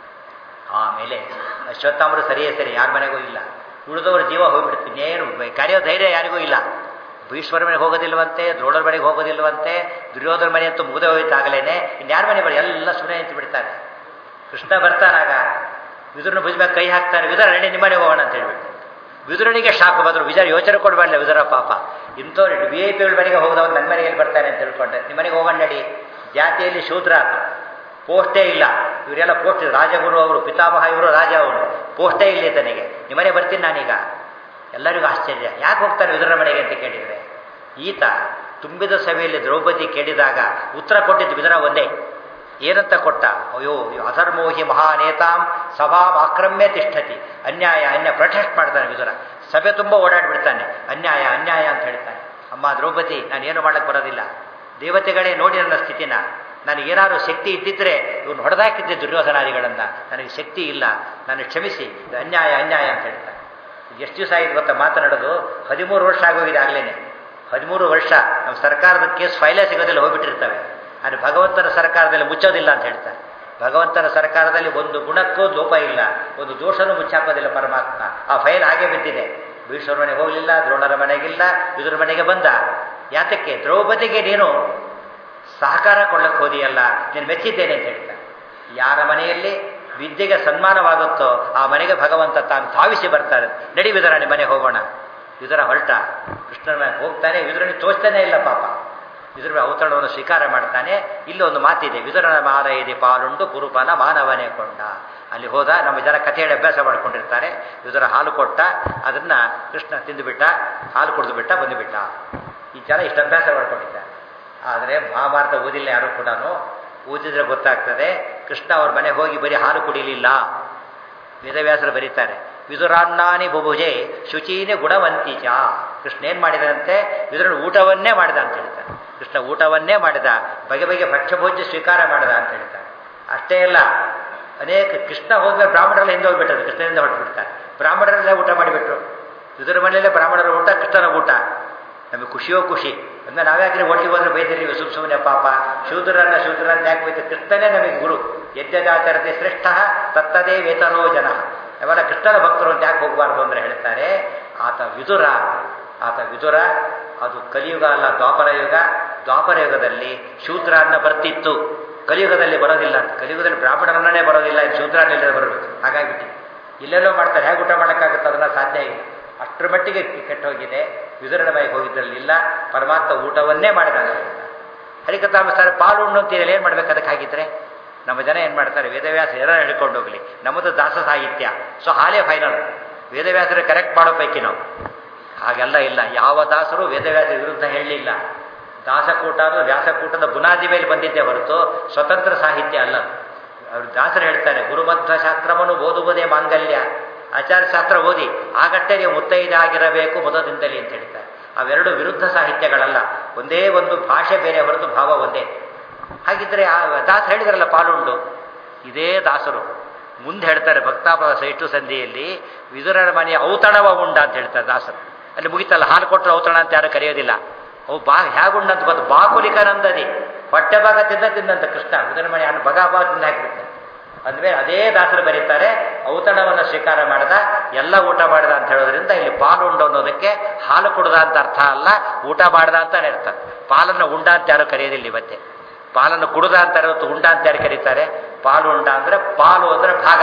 [SPEAKER 1] ಆಮೇಲೆ ಅಶ್ವತ್ಥಾಮರು ಸರಿಯೇ ಸರಿ ಯಾರ ಮನೆಗೂ ಇಲ್ಲ ಉಳಿದವ್ರ ಜೀವ ಹೋಗ್ಬಿಡ್ತೀನಿ ಏನು ಕರೆಯೋ ಧೈರ್ಯ ಯಾರಿಗೂ ಇಲ್ಲ ಭೀಶ್ವರ ಮನೆಗೆ ಹೋಗೋದಿಲ್ವಂತೆ ದ್ರೋಣರ ಮನೆಗೆ ಹೋಗೋದಿಲ್ವಂತೆ ದುರ್ಯೋಧನ ಮನೆ ಅಂತೂ ಮುಗಿದೇ ಹೋಯ್ತಾಗಲೇನೆ ಇನ್ಯಾರ ಮನೆ ಬರ ಎಲ್ಲ ಸುಮ್ಮನೆ ನಿಂತು ಬಿಡ್ತಾರೆ ಕೃಷ್ಣ ಬರ್ತಾನಾಗ ವಿದುರನ ಭುಜ ಕೈ ಹಾಕ್ತಾನೆ ವಿದುರ ರೆಡಿ ನಿಮ್ಮ ಮನೆಗೆ ಹೋಗೋಣ ಅಂತ ಹೇಳ್ಬಿಟ್ಟು ವಿದುರನಿಗೆ ಶಾಕ್ ಬಂದರು ವಿಚಾರ ಯೋಚನೆ ಕೊಡಬಾರ್ದು ವಿದುರ ಪಾಪ ಇಂಥವ್ರು ವಿ ಐ ಪಿಗಳ ಮನೆಗೆ ಹೋಗದವ್ರು ನನ್ನ ಮನೆಗೆ ಎಲ್ಲಿ ಬರ್ತಾನೆ ಅಂತ ತಿಳ್ಕೊಂಡೆ ನಿಮ್ಮ ಮನೆಗೆ ಹೋಗೋಣ ನಡಿ ಜಾತಿಯಲ್ಲಿ ಶೂದ್ರ ಆತ ಪೋಸ್ಟೇ ಇಲ್ಲ ಇವರೆಲ್ಲ ಪೋಸ್ಟ್ ರಾಜಗುರು ಅವರು ಪಿತಾಮಹ ಇವರು ರಾಜ ಅವರು ಪೋಸ್ಟೇ ಇಲ್ಲ ತನಗೆ ನಿಮ್ಮನೆ ಬರ್ತೀನಿ ನಾನೀಗ ಎಲ್ಲರಿಗೂ ಆಶ್ಚರ್ಯ ಯಾಕೆ ಹೋಗ್ತಾರೆ ವಿದುರ ಮನೆಗೆ ಅಂತ ಕೇಳಿದರೆ ಈತ ತುಂಬಿದ ಸಭೆಯಲ್ಲಿ ದ್ರೌಪದಿ ಕೇಳಿದಾಗ ಉತ್ತರ ಕೊಟ್ಟಿದ್ದು ವಿದುರ ಒಂದೇ ಏನಂತ ಕೊಟ್ಟ ಅಯ್ಯೋ ಅಧರ್ಮೋಹಿ ಮಹಾನೇತಾಂ ಸಭಾಂ ಆಕ್ರಮ್ಯ ತಿಷ್ಠತಿ ಅನ್ಯಾಯ ಅನ್ಯ ಪ್ರೊಟೆಸ್ಟ್ ಮಾಡ್ತಾನೆ ವಿದುರ ಸಭೆ ತುಂಬ ಓಡಾಡ್ಬಿಡ್ತಾನೆ ಅನ್ಯಾಯ ಅನ್ಯಾಯ ಅಂತ ಹೇಳ್ತಾನೆ ಅಮ್ಮ ದ್ರೌಪದಿ ನಾನು ಏನು ಮಾಡಕ್ಕೆ ಬರೋದಿಲ್ಲ ದೇವತೆಗಳೇ ನೋಡಿ ನನ್ನ ಸ್ಥಿತಿನ ನನಗೇನಾದ್ರು ಶಕ್ತಿ ಇದ್ದಿದ್ರೆ ಇವ್ನು ಹೊಡೆದಾಕಿದ್ದೆ ದುರ್ಯೋಧನಾದಿಗಳನ್ನು ನನಗೆ ಶಕ್ತಿ ಇಲ್ಲ ನನಗೆ ಕ್ಷಮಿಸಿ ಇದು ಅನ್ಯಾಯ ಅನ್ಯಾಯ ಅಂತ ಹೇಳ್ತಾನೆ ಎಷ್ಟು ದಿವಸ ಆಗಿದೆ ಗೊತ್ತಾ ಮಾತನಾಡೋದು ಹದಿಮೂರು ವರ್ಷ ಆಗೋಗಿದೆ ಆಗ್ಲೇನೆ ಹದಿಮೂರು ವರ್ಷ ನಮ್ಮ ಸರ್ಕಾರದ ಕೇಸ್ ಫೈಲೇ ಸಿಗೋದಿಲ್ಲ ಹೋಗ್ಬಿಟ್ಟಿರ್ತವೆ ಆದರೆ ಭಗವಂತನ ಸರ್ಕಾರದಲ್ಲಿ ಮುಚ್ಚೋದಿಲ್ಲ ಅಂತ ಹೇಳ್ತಾರೆ ಭಗವಂತನ ಸರ್ಕಾರದಲ್ಲಿ ಒಂದು ಗುಣಕ್ಕೂ ಲೋಪ ಇಲ್ಲ ಒಂದು ದೋಷನೂ ಮುಚ್ಚಾಕೋದಿಲ್ಲ ಪರಮಾತ್ಮ ಆ ಫೈಲ್ ಹಾಗೆ ಬಿದ್ದಿದೆ ಭೀಷ್ಮರ ಮನೆಗೆ ಹೋಗಲಿಲ್ಲ ದ್ರೋಣರ ಮನೆಗಿಲ್ಲ ವಿದುರ ಮನೆಗೆ ಬಂದ ಯಾತಕ್ಕೆ ದ್ರೌಪದಿಗೆ ನೀನು ಸಹಕಾರ ಕೊಡ್ಲಕ್ಕೆ ಹೋದಿಯಲ್ಲ ನೀನು ಮೆಚ್ಚಿದ್ದೇನೆ ಅಂತ ಹೇಳ್ತಾನೆ ಯಾರ ಮನೆಯಲ್ಲಿ ವಿದ್ಯೆಗೆ ಸನ್ಮಾನವಾಗುತ್ತೋ ಆ ಮನೆಗೆ ಭಗವಂತ ತಾನು ಧಾವಿಸಿ ಬರ್ತಾರೆ ನಡಿ ವಿದುರಾಣಿ ಮನೆಗೆ ಹೋಗೋಣ ವಿದುರ ಹೊರಟ ಕೃಷ್ಣನ ಮನೆಗೆ ಹೋಗ್ತಾನೆ ವಿದುರನಿ ತೋಚ್ತಾನೆ ಇಲ್ಲ ಪಾಪ ವಿದುರ ಅವತರಣವನ್ನು ಸ್ವೀಕಾರ ಮಾಡ್ತಾನೆ ಇಲ್ಲಿ ಒಂದು ಮಾತಿದೆ ವಿದುರನ ಮಾಲಯದಿ ಪಾಲುಂಡು ಕುರುಪನ ಮಾನವನೇ ಕೊಂಡ ಅಲ್ಲಿ ಹೋದ ನಮ್ಮ ಜನ ಕಥೆ ಹೇಳಿ ಅಭ್ಯಾಸ ಮಾಡ್ಕೊಂಡಿರ್ತಾರೆ ವಿದುರ ಹಾಲು ಕೊಟ್ಟ ಅದನ್ನ ಕೃಷ್ಣ ತಿಂದುಬಿಟ್ಟ ಹಾಲು ಕುಡಿದು ಬಿಟ್ಟ ಬಂದುಬಿಟ್ಟ ಈ ಜನ ಇಷ್ಟು ಅಭ್ಯಾಸ ಮಾಡ್ಕೊಂಡಿದ್ದಾರೆ ಆದರೆ ಮಹಾಭಾರತ ಓದಿಲ್ಲ ಯಾರು ಕೂಡ ಓದಿದ್ರೆ ಗೊತ್ತಾಗ್ತದೆ ಕೃಷ್ಣ ಅವ್ರ ಮನೆಗೆ ಹೋಗಿ ಬರೀ ಹಾಲು ಕುಡಿಲಿಲ್ಲ ವೇದವ್ಯಾಸರು ಬರೀತಾರೆ ವಿದುರಾನ್ನಾನಿ ಬುಭುಜೆ ಶುಚೀನಿ ಗುಣವಂತೀಚ ಕೃಷ್ಣ ಏನು ಮಾಡಿದಂತೆ ವಿದುರನ ಊಟವನ್ನೇ ಮಾಡಿದ ಅಂತ ಹೇಳ್ತಾರೆ ಕೃಷ್ಣ ಊಟವನ್ನೇ ಮಾಡಿದ ಬಗೆ ಬಗೆ ಭಕ್ಷ್ಯಭೋಜ್ಯ ಸ್ವೀಕಾರ ಮಾಡಿದ ಅಂತ ಹೇಳ್ತಾರೆ ಅಷ್ಟೇ ಅಲ್ಲ ಅನೇಕ ಕೃಷ್ಣ ಹೋದ್ಮೇಲೆ ಬ್ರಾಹ್ಮಣರೆಲ್ಲ ಹಿಂದೆ ಹೋಗ್ಬಿಟ್ಟರು ಕೃಷ್ಣನಿಂದ ಹೊರಟುಬಿಡ್ತಾರೆ ಬ್ರಾಹ್ಮಣರೆಲ್ಲ ಊಟ ಮಾಡಿಬಿಟ್ರು ವಿದುರ ಮನೆಯಲ್ಲೇ ಬ್ರಾಹ್ಮಣರ ಊಟ ಕೃಷ್ಣನ ಊಟ ನಮಗೆ ಖುಷಿಯೋ ಖುಷಿ ಅಂದ್ರೆ ನಾವ್ಯಾಕ್ರೆ ಒಟ್ಟಿಗೆ ಹೋದ್ರೆ ಬೈದಿರ್ತೀವಿ ಸುಮ್ ಸುಮ್ಮನೆ ಪಾಪ ಶೂದ್ರನ್ನ ಶೂದ್ರ ಅಂತ ಯಾಕೆ ಬೈತ ಕೃಷ್ಣನೇ ನಮಗೆ ಗುರು ಯಜ್ಞದಾಚರತೆ ಶ್ರೇಷ್ಠ ತತ್ತದೇ ವೇತನೋ ಜನ ಅವೆಲ್ಲ ಕೃಷ್ಣನ ಭಕ್ತರು ಅಂತ ಯಾಕೆ ಹೋಗಬಾರ್ದು ಅಂದ್ರೆ ಹೇಳ್ತಾರೆ ಆತ ವಿದುರ ಆತ ವಿದುರ ಅದು ಕಲಿಯುಗ ಅಲ್ಲ ದ್ವಾಪರ ಯುಗ ದ್ವಾಪರ ಯುಗದಲ್ಲಿ ಶೂದ್ರ ಅನ್ನ ಬರ್ತಿತ್ತು ಕಲಿಯುಗದಲ್ಲಿ ಬರೋದಿಲ್ಲ ಅಂತ ಕಲಿಯುಗದಲ್ಲಿ ಬ್ರಾಹ್ಮಣರನ್ನೇ ಬರೋದಿಲ್ಲ ಇದು ಶೂದ್ರನಿಲ್ಲದೆ ಬರಬೇಕು ಹಾಗಾಗಿಬಿಟ್ಟು ಇಲ್ಲೆಲ್ಲೋ ಮಾಡ್ತಾರೆ ಹೇಗೆ ಊಟ ಮಾಡೋಕ್ಕಾಗುತ್ತೆ ಅದನ್ನ ಸಾಧ್ಯ ಇಲ್ಲ ಅಷ್ಟರ ಮಟ್ಟಿಗೆ ಕೆಟ್ಟೋಗಿದೆ ವಿದುರನ ಮನೆಗೆ ಹೋಗಿದ್ರಲ್ಲಿಲ್ಲ ಪರಮಾತ್ಮ ಊಟವನ್ನೇ ಮಾಡಿದ ಹರಿಕಥಾಮಸ್ತಾರೆ ಪಾಲು ಉಣ್ಣು ಅಂತೀರಲ್ಲ ಏನು ಮಾಡ್ಬೇಕು ಅದಕ್ಕೆ ಹಾಗಿದ್ರೆ ನಮ್ಮ ಜನ ಏನು ಮಾಡ್ತಾರೆ ವೇದವ್ಯಾಸ ಏನಾರು ಹೇಳ್ಕೊಂಡು ಹೋಗಲಿ ನಮ್ಮದು ದಾಸ ಸಾಹಿತ್ಯ ಸೊ ಹಾಲೇ ಫೈನಲ್ ವೇದವ್ಯಾಸರ ಕರೆಕ್ಟ್ ಮಾಡೋ ಪೈಕಿ ನಾವು ಹಾಗೆಲ್ಲ ಇಲ್ಲ ಯಾವ ದಾಸರು ವೇದವ್ಯಾಸರ ವಿರುದ್ಧ ಹೇಳಲಿಲ್ಲ ದಾಸಕೂಟ ಅಂದ್ರೆ ವ್ಯಾಸಕೂಟದ ಬುನಾದಿ ಮೇಲೆ ಬಂದಿದ್ದೇ ಹೊರತು ಸ್ವತಂತ್ರ ಸಾಹಿತ್ಯ ಅಲ್ಲ ಅವರು ದಾಸರು ಹೇಳ್ತಾರೆ ಗುರುಮಧ್ವ ಶಾಸ್ತ್ರವನ್ನು ಓದುವುದೇ ಮಾಂಗಲ್ಯ ಆಚಾರ್ಯ ಶಾಸ್ತ್ರ ಓದಿ ಆಗಷ್ಟೇ ನೀವು ಮುತ್ತೈದಾಗಿರಬೇಕು ಮೊದದಿಂದಲೇ ಅಂತ ಹೇಳ್ತಾರೆ ಅವೆರಡು ವಿರುದ್ಧ ಸಾಹಿತ್ಯಗಳಲ್ಲ ಒಂದೇ ಒಂದು ಭಾಷೆ ಬೇರೆ ಹೊರತು ಭಾವ ಒಂದೇ ಹಾಗಿದ್ರೆ ಆ ದಾಸ ಹೇಳಿದ್ರಲ್ಲ ಪಾಲುಂಡು ಇದೇ ದಾಸರು ಮುಂದೆ ಹೇಳ್ತಾರೆ ಭಕ್ತಾಪದ ಸೈಟು ಸಂಧಿಯಲ್ಲಿ ವಿದುರನ ಮನೆಯ ಔತಣವ ಉಂಡ ಅಂತ ಹೇಳ್ತಾರೆ ದಾಸರು ಅಲ್ಲಿ ಮುಗಿತಲ್ಲ ಹಾಲು ಕೊಟ್ಟರೆ ಔತಣ ಅಂತ ಯಾರು ಕರೆಯೋದಿಲ್ಲ ಅವು ಬಾ ಹೇಗುಂಡ ಅಂತ ಬಂದು ಬಾಕುಲಿಕನಂದದಿ ಹೊಟ್ಟೆ ಭಾಗ ತಿಂದ ತಿಂದಂತ ಕೃಷ್ಣ ವಿದುರನ ಮನೆ ಹಣ್ಣು ಬಗ ಭಾಗ ತಿಂದ ಹಾಕಿಬಿಡ್ತಾನೆ ಅಂದ್ಮೇಲೆ ಅದೇ ದಾಸರು ಬರೀತಾರೆ ಔತಣವನ್ನು ಸ್ವೀಕಾರ ಮಾಡಿದ ಎಲ್ಲ ಊಟ ಮಾಡಿದ ಅಂತ ಹೇಳೋದ್ರಿಂದ ಇಲ್ಲಿ ಪಾಲು ಉಂಡು ಅನ್ನೋದಕ್ಕೆ ಹಾಲು ಕುಡ್ದ ಅಂತ ಅರ್ಥ ಅಲ್ಲ ಊಟ ಮಾಡ್ದ ಅಂತಾನೆ ಇರ್ತಾರೆ ಪಾಲನ್ನು ಉಂಡ ಅಂತ ಯಾರು ಕರೆಯೋದಿಲ್ಲ ಇವತ್ತೆ ಪಾಲನ್ನು ಕುಡ್ದ ಅಂತ ಇರೋದು ಉಂಡ ಅಂತ ಯಾರು ಕರೀತಾರೆ ಪಾಲು ಉಂಡ ಅಂದ್ರೆ ಪಾಲು ಅಂದ್ರೆ ಭಾಗ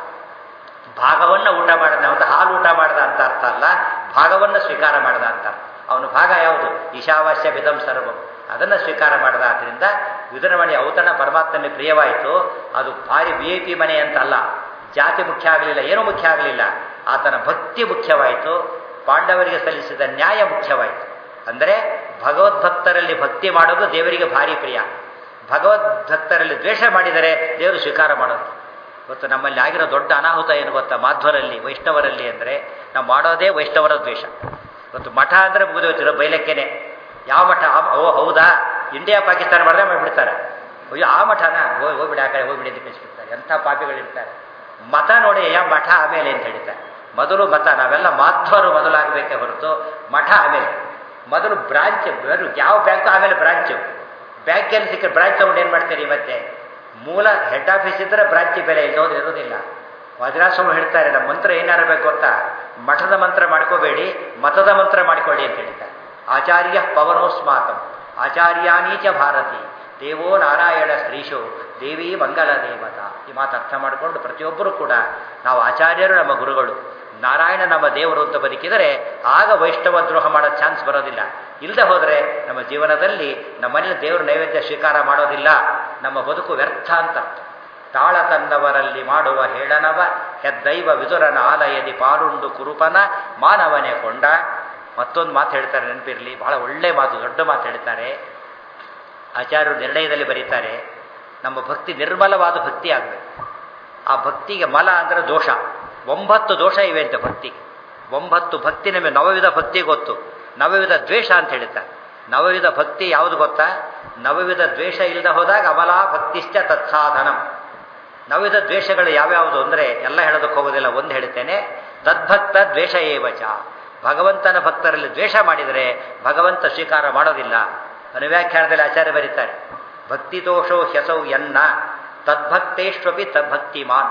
[SPEAKER 1] ಭಾಗವನ್ನ ಊಟ ಮಾಡಿದ ಒಂದು ಹಾಲು ಊಟ ಮಾಡಿದ ಅಂತ ಅರ್ಥ ಅಲ್ಲ ಭಾಗವನ್ನು ಸ್ವೀಕಾರ ಮಾಡಿದ ಅಂತ ಅವನು ಭಾಗ ಯಾವುದು ಈಶಾವಾಸ್ಯ ವಿಧಂ ಸರ್ವಂ ಅದನ್ನು ಸ್ವೀಕಾರ ಮಾಡಿದ ಆದ್ದರಿಂದ ವಿದುರಮಣಿ ಔತಣ ಪರಮಾತ್ಮನಿಗೆ ಪ್ರಿಯವಾಯಿತು ಅದು ಭಾರಿ ವಿ ಐ ಪಿ ಮನೆ ಅಂತ ಅಲ್ಲ ಜಾತಿ ಮುಖ್ಯ ಆಗಲಿಲ್ಲ ಏನೂ ಮುಖ್ಯ ಆಗಲಿಲ್ಲ ಆತನ ಭಕ್ತಿ ಮುಖ್ಯವಾಯಿತು ಪಾಂಡವರಿಗೆ ಸಲ್ಲಿಸಿದ ನ್ಯಾಯ ಮುಖ್ಯವಾಯಿತು ಅಂದರೆ ಭಗವದ್ಭಕ್ತರಲ್ಲಿ ಭಕ್ತಿ ಮಾಡೋದು ದೇವರಿಗೆ ಭಾರಿ ಪ್ರಿಯ ಭಗವದ್ಭಕ್ತರಲ್ಲಿ ದ್ವೇಷ ಮಾಡಿದರೆ ದೇವರು ಸ್ವೀಕಾರ ಮಾಡೋದು ಇವತ್ತು ನಮ್ಮಲ್ಲಿ ಆಗಿರೋ ದೊಡ್ಡ ಅನಾಹುತ ಏನು ಗೊತ್ತಾ ಮಾಧ್ವರಲ್ಲಿ ವೈಷ್ಣವರಲ್ಲಿ ಅಂದರೆ ನಾವು ಮಾಡೋದೇ ವೈಷ್ಣವರ ದ್ವೇಷ ಇವತ್ತು ಮಠ ಅಂದರೆ ಮುಗಿದೋಗ್ತಿರೋ ಬೈಲಕ್ಕೇನೆ ಯಾವ ಮಠ ಓ ಹೌದಾ ಇಂಡಿಯಾ ಪಾಕಿಸ್ತಾನ ಮಾಡಿದ್ರೆ ಮಾಡಿಬಿಡ್ತಾರೆ ಅಯ್ಯೋ ಆ ಮಠನ ಹೋಗಿ ಹೋಗ್ಬಿಡಿ ಆ ಕಡೆ ಹೋಗ್ಬಿಡಿ ಅಂತ ಕಳಿಸ್ಬಿಡ್ತಾರೆ ಎಂಥ ಪಾಪಿಗಳಿರ್ತಾರೆ ಮತ ನೋಡಿ ಯಾವ ಮಠ ಆಮೇಲೆ ಅಂತ ಹೇಳ್ತಾರೆ ಮೊದಲು ಮತ ನಾವೆಲ್ಲ ಮಾಧ್ವರು ಮೊದಲಾಗಬೇಕೇ ಹೊರತು ಮಠ ಆಮೇಲೆ ಮೊದಲು ಬ್ರಾಂಚ್ ಯಾವ ಬ್ಯಾಂಕ್ ಆಮೇಲೆ ಬ್ರಾಂಚು ಬ್ಯಾಂಕಲ್ಲಿ ಸಿಕ್ಕ ಬ್ರಾಂಚ್ ತಗೊಂಡು ಏನು ಮಾಡ್ತೀರಿ ಮತ್ತೆ ಮೂಲ ಹೆಡ್ ಆಫೀಸ್ ಇದ್ದರೆ ಬ್ರಾಂಚಿ ಬೆಲೆ ಇಲ್ಲೋದು ಇರೋದಿಲ್ಲ ವಜ್ರಾಸ್ವಾಮಿ ಹೇಳ್ತಾರೆ ನಮ್ಮ ಮಂತ್ರ ಏನಾರಬೇಕು ಗೊತ್ತಾ ಮಠದ ಮಂತ್ರ ಮಾಡ್ಕೋಬೇಡಿ ಮತದ ಮಂತ್ರ ಮಾಡ್ಕೊಳ್ಳಿ ಅಂತ ಹೇಳ್ತಾರೆ ಆಚಾರ್ಯ ಪವನೋಸ್ಮಾಕಂ ಆಚಾರ್ಯಾನೀಚ ಭಾರತಿ ದೇವೋ ನಾರಾಯಣ ಶ್ರೀಶೋ ದೇವಿ ಮಂಗಲ ದೇವತಾ ಈ ಮಾತು ಅರ್ಥ ಮಾಡಿಕೊಂಡು ಪ್ರತಿಯೊಬ್ಬರು ಕೂಡ ನಾವು ಆಚಾರ್ಯರು ನಮ್ಮ ಗುರುಗಳು ನಾರಾಯಣ ನಮ್ಮ ದೇವರು ಅಂತ ಬದುಕಿದರೆ ಆಗ ವೈಷ್ಣವ ದ್ರೋಹ ಮಾಡೋ ಚಾನ್ಸ್ ಬರೋದಿಲ್ಲ ಇಲ್ಲದೆ ಹೋದರೆ ನಮ್ಮ ಜೀವನದಲ್ಲಿ ನಮ್ಮ ಮನೇಲಿ ದೇವರ ನೈವೇದ್ಯ ಸ್ವೀಕಾರ ಮಾಡೋದಿಲ್ಲ ನಮ್ಮ ಬದುಕು ವ್ಯರ್ಥ ಅಂತ ತಾಳ ತನ್ನವರಲ್ಲಿ ಮಾಡುವ ಹೇಳನವ ಹೆದ್ದೈವ ವಿದುರನ ಆಲಯದಿ ಪಾಲುಂಡು ಕುರುಪನ ಮಾನವನೇ ಕೊಂಡ ಮತ್ತೊಂದು ಮಾತು ಹೇಳ್ತಾರೆ ನೆನಪಿರಲಿ ಬಹಳ ಒಳ್ಳೆ ಮಾತು ದೊಡ್ಡ ಮಾತು ಹೇಳ್ತಾರೆ ಆಚಾರ್ಯರು ನಿರ್ಣಯದಲ್ಲಿ ಬರೀತಾರೆ ನಮ್ಮ ಭಕ್ತಿ ನಿರ್ಮಲವಾದ ಭಕ್ತಿ ಆಗಬೇಕು ಆ ಭಕ್ತಿಗೆ ಮಲ ಅಂದರೆ ದೋಷ ಒಂಬತ್ತು ದೋಷ ಇವೆ ಅಂತ ಭಕ್ತಿಗೆ ಒಂಬತ್ತು ಭಕ್ತಿ ನಮಗೆ ನವವಿಧ ಭಕ್ತಿ ಗೊತ್ತು ನವವಿಧ ದ್ವೇಷ ಅಂತ ಹೇಳ್ತಾರೆ ನವವಿಧ ಭಕ್ತಿ ಯಾವುದು ಗೊತ್ತಾ ನವವಿಧ ದ್ವೇಷ ಇಲ್ಲದೆ ಹೋದಾಗ ಅಮಲಾ ಭಕ್ತಿಶ್ಚ ತತ್ಸಾಧನಂ ನವವಿಧ ದ್ವೇಷಗಳು ಯಾವ್ಯಾವುದು ಅಂದರೆ ಎಲ್ಲ ಹೇಳೋದಕ್ಕೆ ಹೋಗೋದಿಲ್ಲ ಒಂದು ಹೇಳ್ತೇನೆ ತದ್ಭಕ್ತ ದ್ವೇಷ ಏವಚ ಭಗವಂತನ ಭಕ್ತರಲ್ಲಿ ದ್ವೇಷ ಮಾಡಿದರೆ ಭಗವಂತ ಸ್ವೀಕಾರ ಮಾಡೋದಿಲ್ಲ ಅನುವ್ಯಾಖ್ಯಾನದಲ್ಲಿ ಆಚಾರ್ಯ ಬರೀತಾರೆ ಭಕ್ತಿ ದೋಷೋ ಹ್ಯಸೌ ಎನ್ನ ತದ್ಭಕ್ತೇಶ್ವಪಿ ತದ್ಭಕ್ತಿಮಾನ್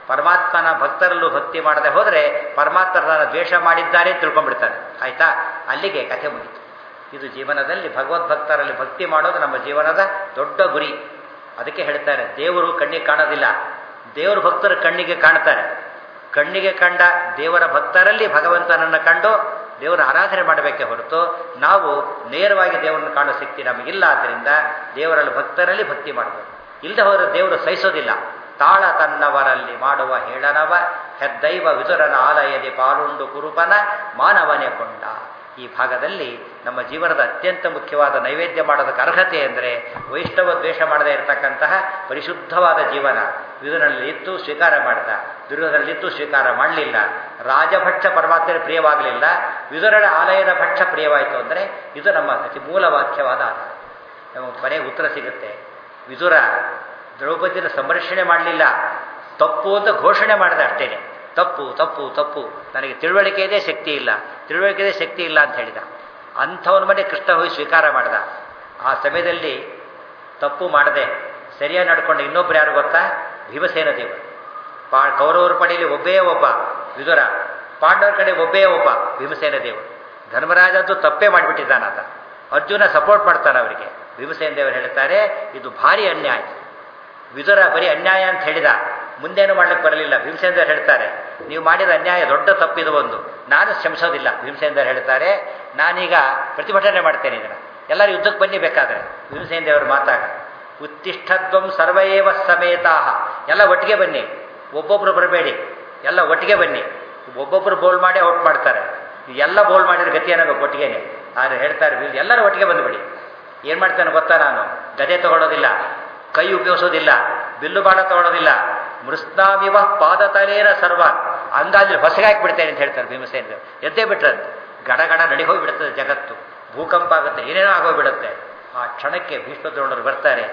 [SPEAKER 1] ಪರಮಾತ್ಮನ ಭಕ್ತರಲ್ಲೂ ಭಕ್ತಿ ಮಾಡದೆ ಹೋದರೆ ಪರಮಾತ್ಮರನ್ನ ದ್ವೇಷ ಮಾಡಿದ್ದಾರೆ ಅಂತ ತಿಳ್ಕೊಂಡ್ಬಿಡ್ತಾನೆ ಆಯ್ತಾ ಅಲ್ಲಿಗೆ ಕಥೆ ಮುಗಿತು ಇದು ಜೀವನದಲ್ಲಿ ಭಗವದ್ಭಕ್ತರಲ್ಲಿ ಭಕ್ತಿ ಮಾಡೋದು ನಮ್ಮ ಜೀವನದ ದೊಡ್ಡ ಗುರಿ ಅದಕ್ಕೆ ಹೇಳ್ತಾರೆ ದೇವರು ಕಣ್ಣಿಗೆ ಕಾಣೋದಿಲ್ಲ ದೇವರು ಭಕ್ತರ ಕಣ್ಣಿಗೆ ಕಾಣ್ತಾರೆ ಕಣ್ಣಿಗೆ ಕಂಡ ದೇವರ ಭಕ್ತರಲ್ಲಿ ಭಗವಂತನನ್ನು ಕಂಡು ದೇವರ ಆರಾಧನೆ ಮಾಡಬೇಕೇ ಹೊರತು ನಾವು ನೇರವಾಗಿ ದೇವರನ್ನು ಕಾಣೋ ಶಕ್ತಿ ನಮಗಿಲ್ಲ ಆದ್ದರಿಂದ ದೇವರಲ್ಲಿ ಭಕ್ತರಲ್ಲಿ ಭಕ್ತಿ ಮಾಡಬೇಕು ಇಲ್ಲದೆ ಹೋದರೆ ದೇವರು ಸಹಿಸೋದಿಲ್ಲ ತಾಳ ತನ್ನವರಲ್ಲಿ ಮಾಡುವ ಹೇಳನವ ಹೆದ್ದೈವ ವಿದುರನ ಆಲಯದಿ ಪಾಲುಂಡು ಕುರುಪನ ಮಾನವನೇ ಕೊಂಡ ಈ ಭಾಗದಲ್ಲಿ ನಮ್ಮ ಜೀವನದ ಅತ್ಯಂತ ಮುಖ್ಯವಾದ ನೈವೇದ್ಯ ಮಾಡೋದಕ್ಕೆ ಅರ್ಹತೆ ಅಂದರೆ ವೈಷ್ಣವ ದ್ವೇಷ ಮಾಡದೇ ಇರತಕ್ಕಂತಹ ಪರಿಶುದ್ಧವಾದ ಜೀವನ ವಿದುರಲ್ಲಿ ಇತ್ತು ಸ್ವೀಕಾರ ಮಾಡಿದ ದುರ್ಯೋಧನಲ್ಲಿತ್ತು ಸ್ವೀಕಾರ ಮಾಡಲಿಲ್ಲ ರಾಜಭಕ್ಷ ಪರಮಾತ್ಮನ ಪ್ರಿಯವಾಗಲಿಲ್ಲ ವಿದುರನ ಆಲಯದ ಭಕ್ಷ ಪ್ರಿಯವಾಯಿತು ಅಂದರೆ ಇದು ನಮ್ಮ ಅತಿ ಮೂಲ ವಾಕ್ಯವಾದ ಆಧಾರ ನಮಗೆ ಕೊನೆಗೆ ಉತ್ತರ ಸಿಗುತ್ತೆ ವಿದುರ ದ್ರೌಪದಿನ ಸಂರಕ್ಷಣೆ ಮಾಡಲಿಲ್ಲ ತಪ್ಪು ಅಂತ ಘೋಷಣೆ ಮಾಡಿದ ಅಷ್ಟೇನೆ ತಪ್ಪು ತಪ್ಪು ತಪ್ಪು ನನಗೆ ತಿಳುವಳಿಕೆ ಇದೆ ಶಕ್ತಿ ಇಲ್ಲ ತಿಳುವಳಿಕೆ ಇದೆ ಶಕ್ತಿ ಇಲ್ಲ ಅಂತ ಹೇಳಿದ ಅಂಥವನ ಮನೆ ಕೃಷ್ಣ ಹೋಗಿ ಸ್ವೀಕಾರ ಮಾಡಿದ ಆ ಸಮಯದಲ್ಲಿ ತಪ್ಪು ಮಾಡದೆ ಸರಿಯಾಗಿ ನಡ್ಕೊಂಡು ಇನ್ನೊಬ್ರು ಯಾರು ಗೊತ್ತಾ ಭೀಮಸೇನ ದೇವರು ಪಾ ಕೌರವರ ಪಡೆಯಲ್ಲಿ ಒಬ್ಬೇ ಒಬ್ಬ ವಿದುರ ಪಾಂಡವರ ಕಡೆ ಒಬ್ಬೇ ಒಬ್ಬ ಭೀಮಸೇನ ದೇವರು ಧರ್ಮರಾಜ ಅಂತೂ ತಪ್ಪೇ ಮಾಡಿಬಿಟ್ಟಿದ್ದಾನಾತ ಅರ್ಜುನ ಸಪೋರ್ಟ್ ಮಾಡ್ತಾನೆ ಅವರಿಗೆ ಭೀಮಸೇನ ದೇವರು ಹೇಳ್ತಾರೆ ಇದು ಭಾರಿ ಅನ್ಯಾಯ ವಿದುರ ಬರೀ ಅನ್ಯಾಯ ಅಂತ ಹೇಳಿದ ಮುಂದೇನು ಮಾಡ್ಲಿಕ್ಕೆ ಬರಲಿಲ್ಲ ಭೀಮಸೇಂದ್ರ ಹೇಳ್ತಾರೆ ನೀವು ಮಾಡಿದ ಅನ್ಯಾಯ ದೊಡ್ಡ ತಪ್ಪಿದು ಒಂದು ನಾನು ಶ್ರಮಿಸೋದಿಲ್ಲ ಭೀಮಸೇಂದ್ರ ಹೇಳ್ತಾರೆ ನಾನೀಗ ಪ್ರತಿಭಟನೆ ಮಾಡ್ತೇನೆ ಇದನ್ನು ಎಲ್ಲರೂ ಯುದ್ಧಕ್ಕೆ ಬನ್ನಿ ಬೇಕಾದ್ರೆ ಭೀಮಸೇನ ದೇವರು ಮಾತಾಡ ಉತ್ತಿಷ್ಠದ್ವಂ ಸರ್ವೇವ ಸಮೇತಾಹ ಎಲ್ಲ ಒಟ್ಟಿಗೆ ಬನ್ನಿ ಒಬ್ಬೊಬ್ರು ಬರಬೇಡಿ ಎಲ್ಲ ಒಟ್ಟಿಗೆ ಬನ್ನಿ ಒಬ್ಬೊಬ್ರು ಬೋಲ್ ಮಾಡಿ ಔಟ್ ಮಾಡ್ತಾರೆ ಎಲ್ಲ ಬೋಲ್ ಮಾಡಿದ್ರೆ ಗತಿ ಅನ್ನಬೇಕು ಒಟ್ಟಿಗೆನೆ ಆದರೆ ಹೇಳ್ತಾರೆ ಎಲ್ಲರೂ ಒಟ್ಟಿಗೆ ಬಂದುಬಿಡಿ ಏನು ಮಾಡ್ತಾನೆ ಗೊತ್ತಾ ನಾನು ಗದೆ ತಗೊಳ್ಳೋದಿಲ್ಲ ಕೈ ಉಪಯೋಗಿಸೋದಿಲ್ಲ ಬಿಲ್ಲು ಬಾಣ ತಗೊಳ್ಳೋದಿಲ್ಲ ಮೃಸ್ನಾಮಿವ ಪಾದತಲೇನ ಸರ್ವ ಅಂದಾಜು ಹೊಸಗಾಕ್ಬಿಡ್ತೇನೆ ಅಂತ ಹೇಳ್ತಾರೆ ಭೀಮಸೇನ ಎದ್ದೇ ಬಿಟ್ರಂತೆ ಗಡಗಡ ನಡಿ ಹೋಗಿಬಿಡುತ್ತದೆ ಜಗತ್ತು ಭೂಕಂಪ ಆಗುತ್ತೆ ಏನೇನೋ ಆಗೋಗ್ಬಿಡುತ್ತೆ ಆ ಕ್ಷಣಕ್ಕೆ ಭೀಷ್ಮದ್ರೋಣರು ಬರ್ತಾರೆ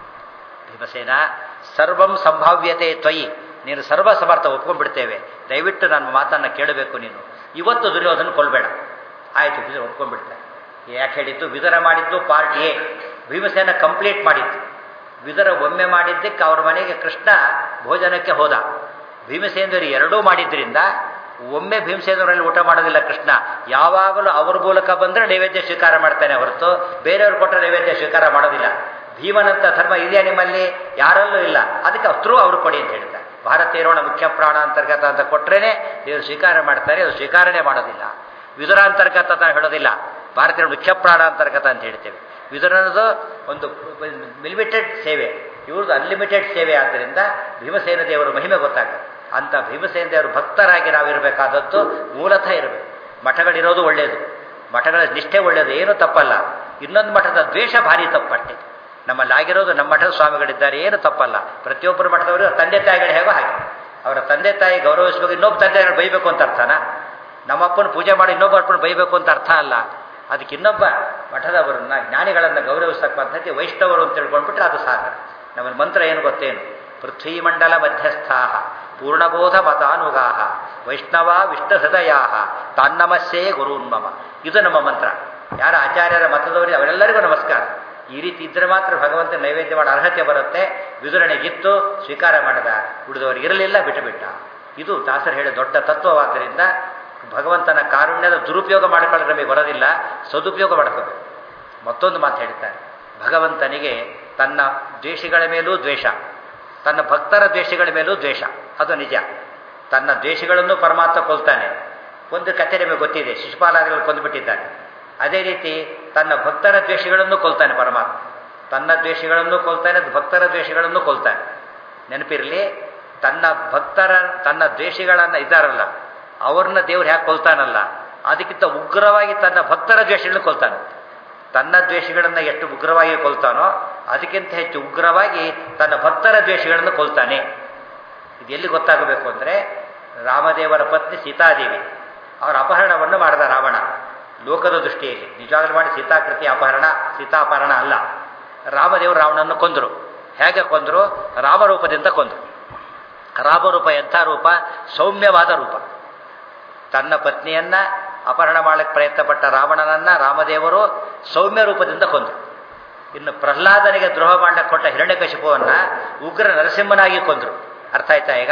[SPEAKER 1] ಭೀಮಸೇನ ಸರ್ವಂ ಸಂಭಾವ್ಯತೆ ತ್ವಯಿ ನೀನು ಸರ್ವ ಸಮರ್ಥ ಒಪ್ಕೊಂಡ್ಬಿಡ್ತೇವೆ ದಯವಿಟ್ಟು ನನ್ನ ಮಾತನ್ನು ಕೇಳಬೇಕು ನೀನು ಇವತ್ತು ದುರ್ಯೋಧನ ಕೊಲ್ಬೇಡ ಆಯಿತು ಬಿದರ ಒಪ್ಕೊಂಡ್ಬಿಡ್ತಾರೆ ಯಾಕೆ ಹೇಳಿದ್ದು ವಿದರ ಮಾಡಿದ್ದು ಪಾರ್ಟ್ ಎ ಭೀಮಸೇನ ಕಂಪ್ಲೀಟ್ ಮಾಡಿದ್ದು ವಿದರ ಒಮ್ಮೆ ಮಾಡಿದ್ದಕ್ಕೆ ಅವ್ರ ಮನೆಗೆ ಕೃಷ್ಣ ಭೋಜನಕ್ಕೆ ಹೋದ ಭೀಮಸೇನರು ಎರಡೂ ಮಾಡಿದ್ರಿಂದ ಒಮ್ಮೆ ಭೀಮಸೇನವರಲ್ಲಿ ಊಟ ಮಾಡೋದಿಲ್ಲ ಕೃಷ್ಣ ಯಾವಾಗಲೂ ಅವ್ರ ಮೂಲಕ ಬಂದರೆ ನೈವೇದ್ಯ ಸ್ವೀಕಾರ ಮಾಡ್ತಾನೆ ಹೊರತು ಬೇರೆಯವ್ರು ಕೊಟ್ಟರೆ ನೈವೇದ್ಯ ಸ್ವೀಕಾರ ಮಾಡೋದಿಲ್ಲ ಭೀಮನಂತ ಧರ್ಮ ಇದೆಯಾ ನಿಮ್ಮಲ್ಲಿ ಯಾರಲ್ಲೂ ಇಲ್ಲ ಅದಕ್ಕೆ ಥ್ರೂ ಅವ್ರು ಕೊಡಿ ಅಂತ ಹೇಳ್ತಾರೆ ಭಾರತೀಯರೋಣ ಮುಖ್ಯ ಪ್ರಾಣ ಅಂತರ್ಗತ ಅಂತ ಕೊಟ್ರೇನೆ ದೇವರು ಸ್ವೀಕಾರ ಮಾಡ್ತಾರೆ ಅದು ಸ್ವೀಕಾರನೆ ಮಾಡೋದಿಲ್ಲ ವಿದುರಾಂತರ್ಗತ ಅಂತ ಹೇಳೋದಿಲ್ಲ ಭಾರತೀಯರ ಮುಖ್ಯ ಪ್ರಾಣ ಅಂತರ್ಗತ ಅಂತ ಹೇಳ್ತೇವೆ ವಿದುರನದು ಒಂದು ಲಿಮಿಟೆಡ್ ಸೇವೆ ಇವ್ರದ್ದು ಅನ್ಲಿಮಿಟೆಡ್ ಸೇವೆ ಆದ್ದರಿಂದ ಭೀಮಸೇನ ದೇವರ ಮಹಿಮೆ ಗೊತ್ತಾಗುತ್ತೆ ಅಂತ ಭೀಮಸೇನ ದೇವರು ಭಕ್ತರಾಗಿ ನಾವಿರಬೇಕಾದದ್ದು ಮೂಲತಃ ಇರಬೇಕು ಮಠಗಳಿರೋದು ಒಳ್ಳೆಯದು ಮಠಗಳ ನಿಷ್ಠೆ ಒಳ್ಳೆಯದು ಏನೂ ತಪ್ಪಲ್ಲ ಇನ್ನೊಂದು ಮಠದ ದ್ವೇಷ ಭಾರಿ ತಪ್ಪಟ್ಟೆ ನಮ್ಮಲ್ಲಿ ಆಗಿರೋದು ನಮ್ಮ ಮಠದ ಸ್ವಾಮಿಗಳಿದ್ದಾರೆ ಏನು ತಪ್ಪಲ್ಲ ಪ್ರತಿಯೊಬ್ಬರು ಮಠದವರು ತಂದೆ ತಾಯಿಗಳು ಹೇಗೋ ಹಾಗೆ ಅವರ ತಂದೆ ತಾಯಿ ಗೌರವಿಸಬೇಕು ಇನ್ನೊಬ್ಬ ತಂದೆ ತಾಯಿಗಳು ಬೈಬೇಕು ಅಂತ ಅರ್ಥನಾ ನಮ್ಮಪ್ಪನ ಪೂಜೆ ಮಾಡಿ ಇನ್ನೊಬ್ಬ ಅಪ್ಪನ ಬೈಬೇಕು ಅಂತ ಅರ್ಥ ಅಲ್ಲ ಅದಕ್ಕೆ ಇನ್ನೊಬ್ಬ ಮಠದವರನ್ನ ಜ್ಞಾನಿಗಳನ್ನು ಗೌರವಿಸಕ್ಕ ಪದ್ಧತಿ ವೈಷ್ಣವರು ಅಂತ ತಿಳ್ಕೊಂಡ್ಬಿಟ್ರೆ ಅದು ಸಾಕು ನಮ್ಮ ಮಂತ್ರ ಏನು ಗೊತ್ತೇನು ಪೃಥ್ವೀಮಂಡಲ ಮಧ್ಯಸ್ಥಾ ಪೂರ್ಣಬೋಧ ಮತಾನುಗಾ ವೈಷ್ಣವ ವಿಷ್ಣು ಹೃದಯ ತಾನ್ನಮಸ್ಸೇ ಗುರುನ್ಮಮ ಇದು ನಮ್ಮ ಮಂತ್ರ ಯಾರ ಆಚಾರ್ಯರ ಮತದವರಿಗೆ ಅವರೆಲ್ಲರಿಗೂ ನಮಸ್ಕಾರ ಈ ರೀತಿ ಇದ್ರೆ ಮಾತ್ರ ಭಗವಂತ ನೈವೇದ್ಯ ಮಾಡೋ ಅರ್ಹತೆ ಬರುತ್ತೆ ವಿದುರಣೆಗಿತ್ತು ಸ್ವೀಕಾರ ಮಾಡಿದ ಉಳಿದವರಿಗೆ ಇರಲಿಲ್ಲ ಬಿಟ್ಟು ಬಿಟ್ಟ ಇದು ದಾಸರು ಹೇಳಿದ ದೊಡ್ಡ ತತ್ವವಾದ್ದರಿಂದ ಭಗವಂತನ ಕಾರುಣ್ಯದ ದುರುಪಯೋಗ ಮಾಡಿಕೊಳ್ಳೋದು ನಮಗೆ ಬರೋದಿಲ್ಲ ಸದುಪಯೋಗ ಮಾಡ್ಕೋಬೇಕು ಮತ್ತೊಂದು ಮಾತು ಹೇಳ್ತಾರೆ ಭಗವಂತನಿಗೆ ತನ್ನ ದ್ವೇಷಿಗಳ ಮೇಲೂ ದ್ವೇಷ ತನ್ನ ಭಕ್ತರ ದ್ವೇಷಗಳ ಮೇಲೂ ದ್ವೇಷ ಅದು ನಿಜ ತನ್ನ ದ್ವೇಷಗಳನ್ನು ಪರಮಾತ್ಮ ಕೊಲ್ತಾನೆ ಒಂದು ಕಥೆ ನಿಮಗೆ ಗೊತ್ತಿದೆ ಶಿಶುಪಾಲಾದಿಗಳು ಕೊಂದುಬಿಟ್ಟಿದ್ದಾನೆ ಅದೇ ರೀತಿ ತನ್ನ ಭಕ್ತರ ದ್ವೇಷಗಳನ್ನು ಕೊಲ್ತಾನೆ ಪರಮಾತ್ಮ ತನ್ನ ದ್ವೇಷಗಳನ್ನು ಕೊಲ್ತಾನೆ ಭಕ್ತರ ದ್ವೇಷಗಳನ್ನು ಕೊಲ್ತಾನೆ ನೆನಪಿರಲಿ ತನ್ನ ಭಕ್ತರ ತನ್ನ ದ್ವೇಷಗಳನ್ನು ಇದ್ದಾರಲ್ಲ ಅವ್ರನ್ನ ದೇವ್ರು ಹ್ಯಾಕೆ ಕೊಲ್ತಾನಲ್ಲ ಅದಕ್ಕಿಂತ ಉಗ್ರವಾಗಿ ತನ್ನ ಭಕ್ತರ ದ್ವೇಷಗಳನ್ನು ಕೊಲ್ತಾನೆ ತನ್ನ ದ್ವೇಷಗಳನ್ನು ಎಷ್ಟು ಉಗ್ರವಾಗಿ ಕೊಲ್ತಾನೋ ಅದಕ್ಕಿಂತ ಹೆಚ್ಚು ಉಗ್ರವಾಗಿ ತನ್ನ ಭಕ್ತರ ದ್ವೇಷಗಳನ್ನು ಕೊಲ್ತಾನೆ ಇದು ಎಲ್ಲಿ ಗೊತ್ತಾಗಬೇಕು ಅಂದರೆ ರಾಮದೇವರ ಪತ್ನಿ ಸೀತಾದೇವಿ ಅವರ ಅಪಹರಣವನ್ನು ಮಾಡಿದ ರಾವಣ ಲೋಕದ ದೃಷ್ಟಿಯಲ್ಲಿ ನಿಜವಾಗ್ಲೂ ಮಾಡಿ ಸೀತಾಕೃತಿ ಅಪಹರಣ ಸೀತಾಪಹರಣ ಅಲ್ಲ ರಾಮದೇವರು ರಾವಣನ್ನು ಕೊಂದರು ಹೇಗೆ ಕೊಂದರು ರಾಮರೂಪದಿಂದ ಕೊಂದರು ರಾಮರೂಪ ಎಂಥ ರೂಪ ಸೌಮ್ಯವಾದ ರೂಪ ತನ್ನ ಪತ್ನಿಯನ್ನ ಅಪಹರಣ ಮಾಡಕ್ಕೆ ಪ್ರಯತ್ನಪಟ್ಟ ರಾವಣನನ್ನ ರಾಮದೇವರು ಸೌಮ್ಯ ರೂಪದಿಂದ ಕೊಂದರು ಇನ್ನು ಪ್ರಹ್ಲಾದನಿಗೆ ದ್ರೋಹ ಮಾಡಕ್ಕೆ ಕೊಟ್ಟ ಹಿರಣ್ಯಕಶಿಪುವನ್ನ ಉಗ್ರ ನರಸಿಂಹನಾಗಿ ಕೊಂದರು ಅರ್ಥ ಆಯ್ತಾ ಈಗ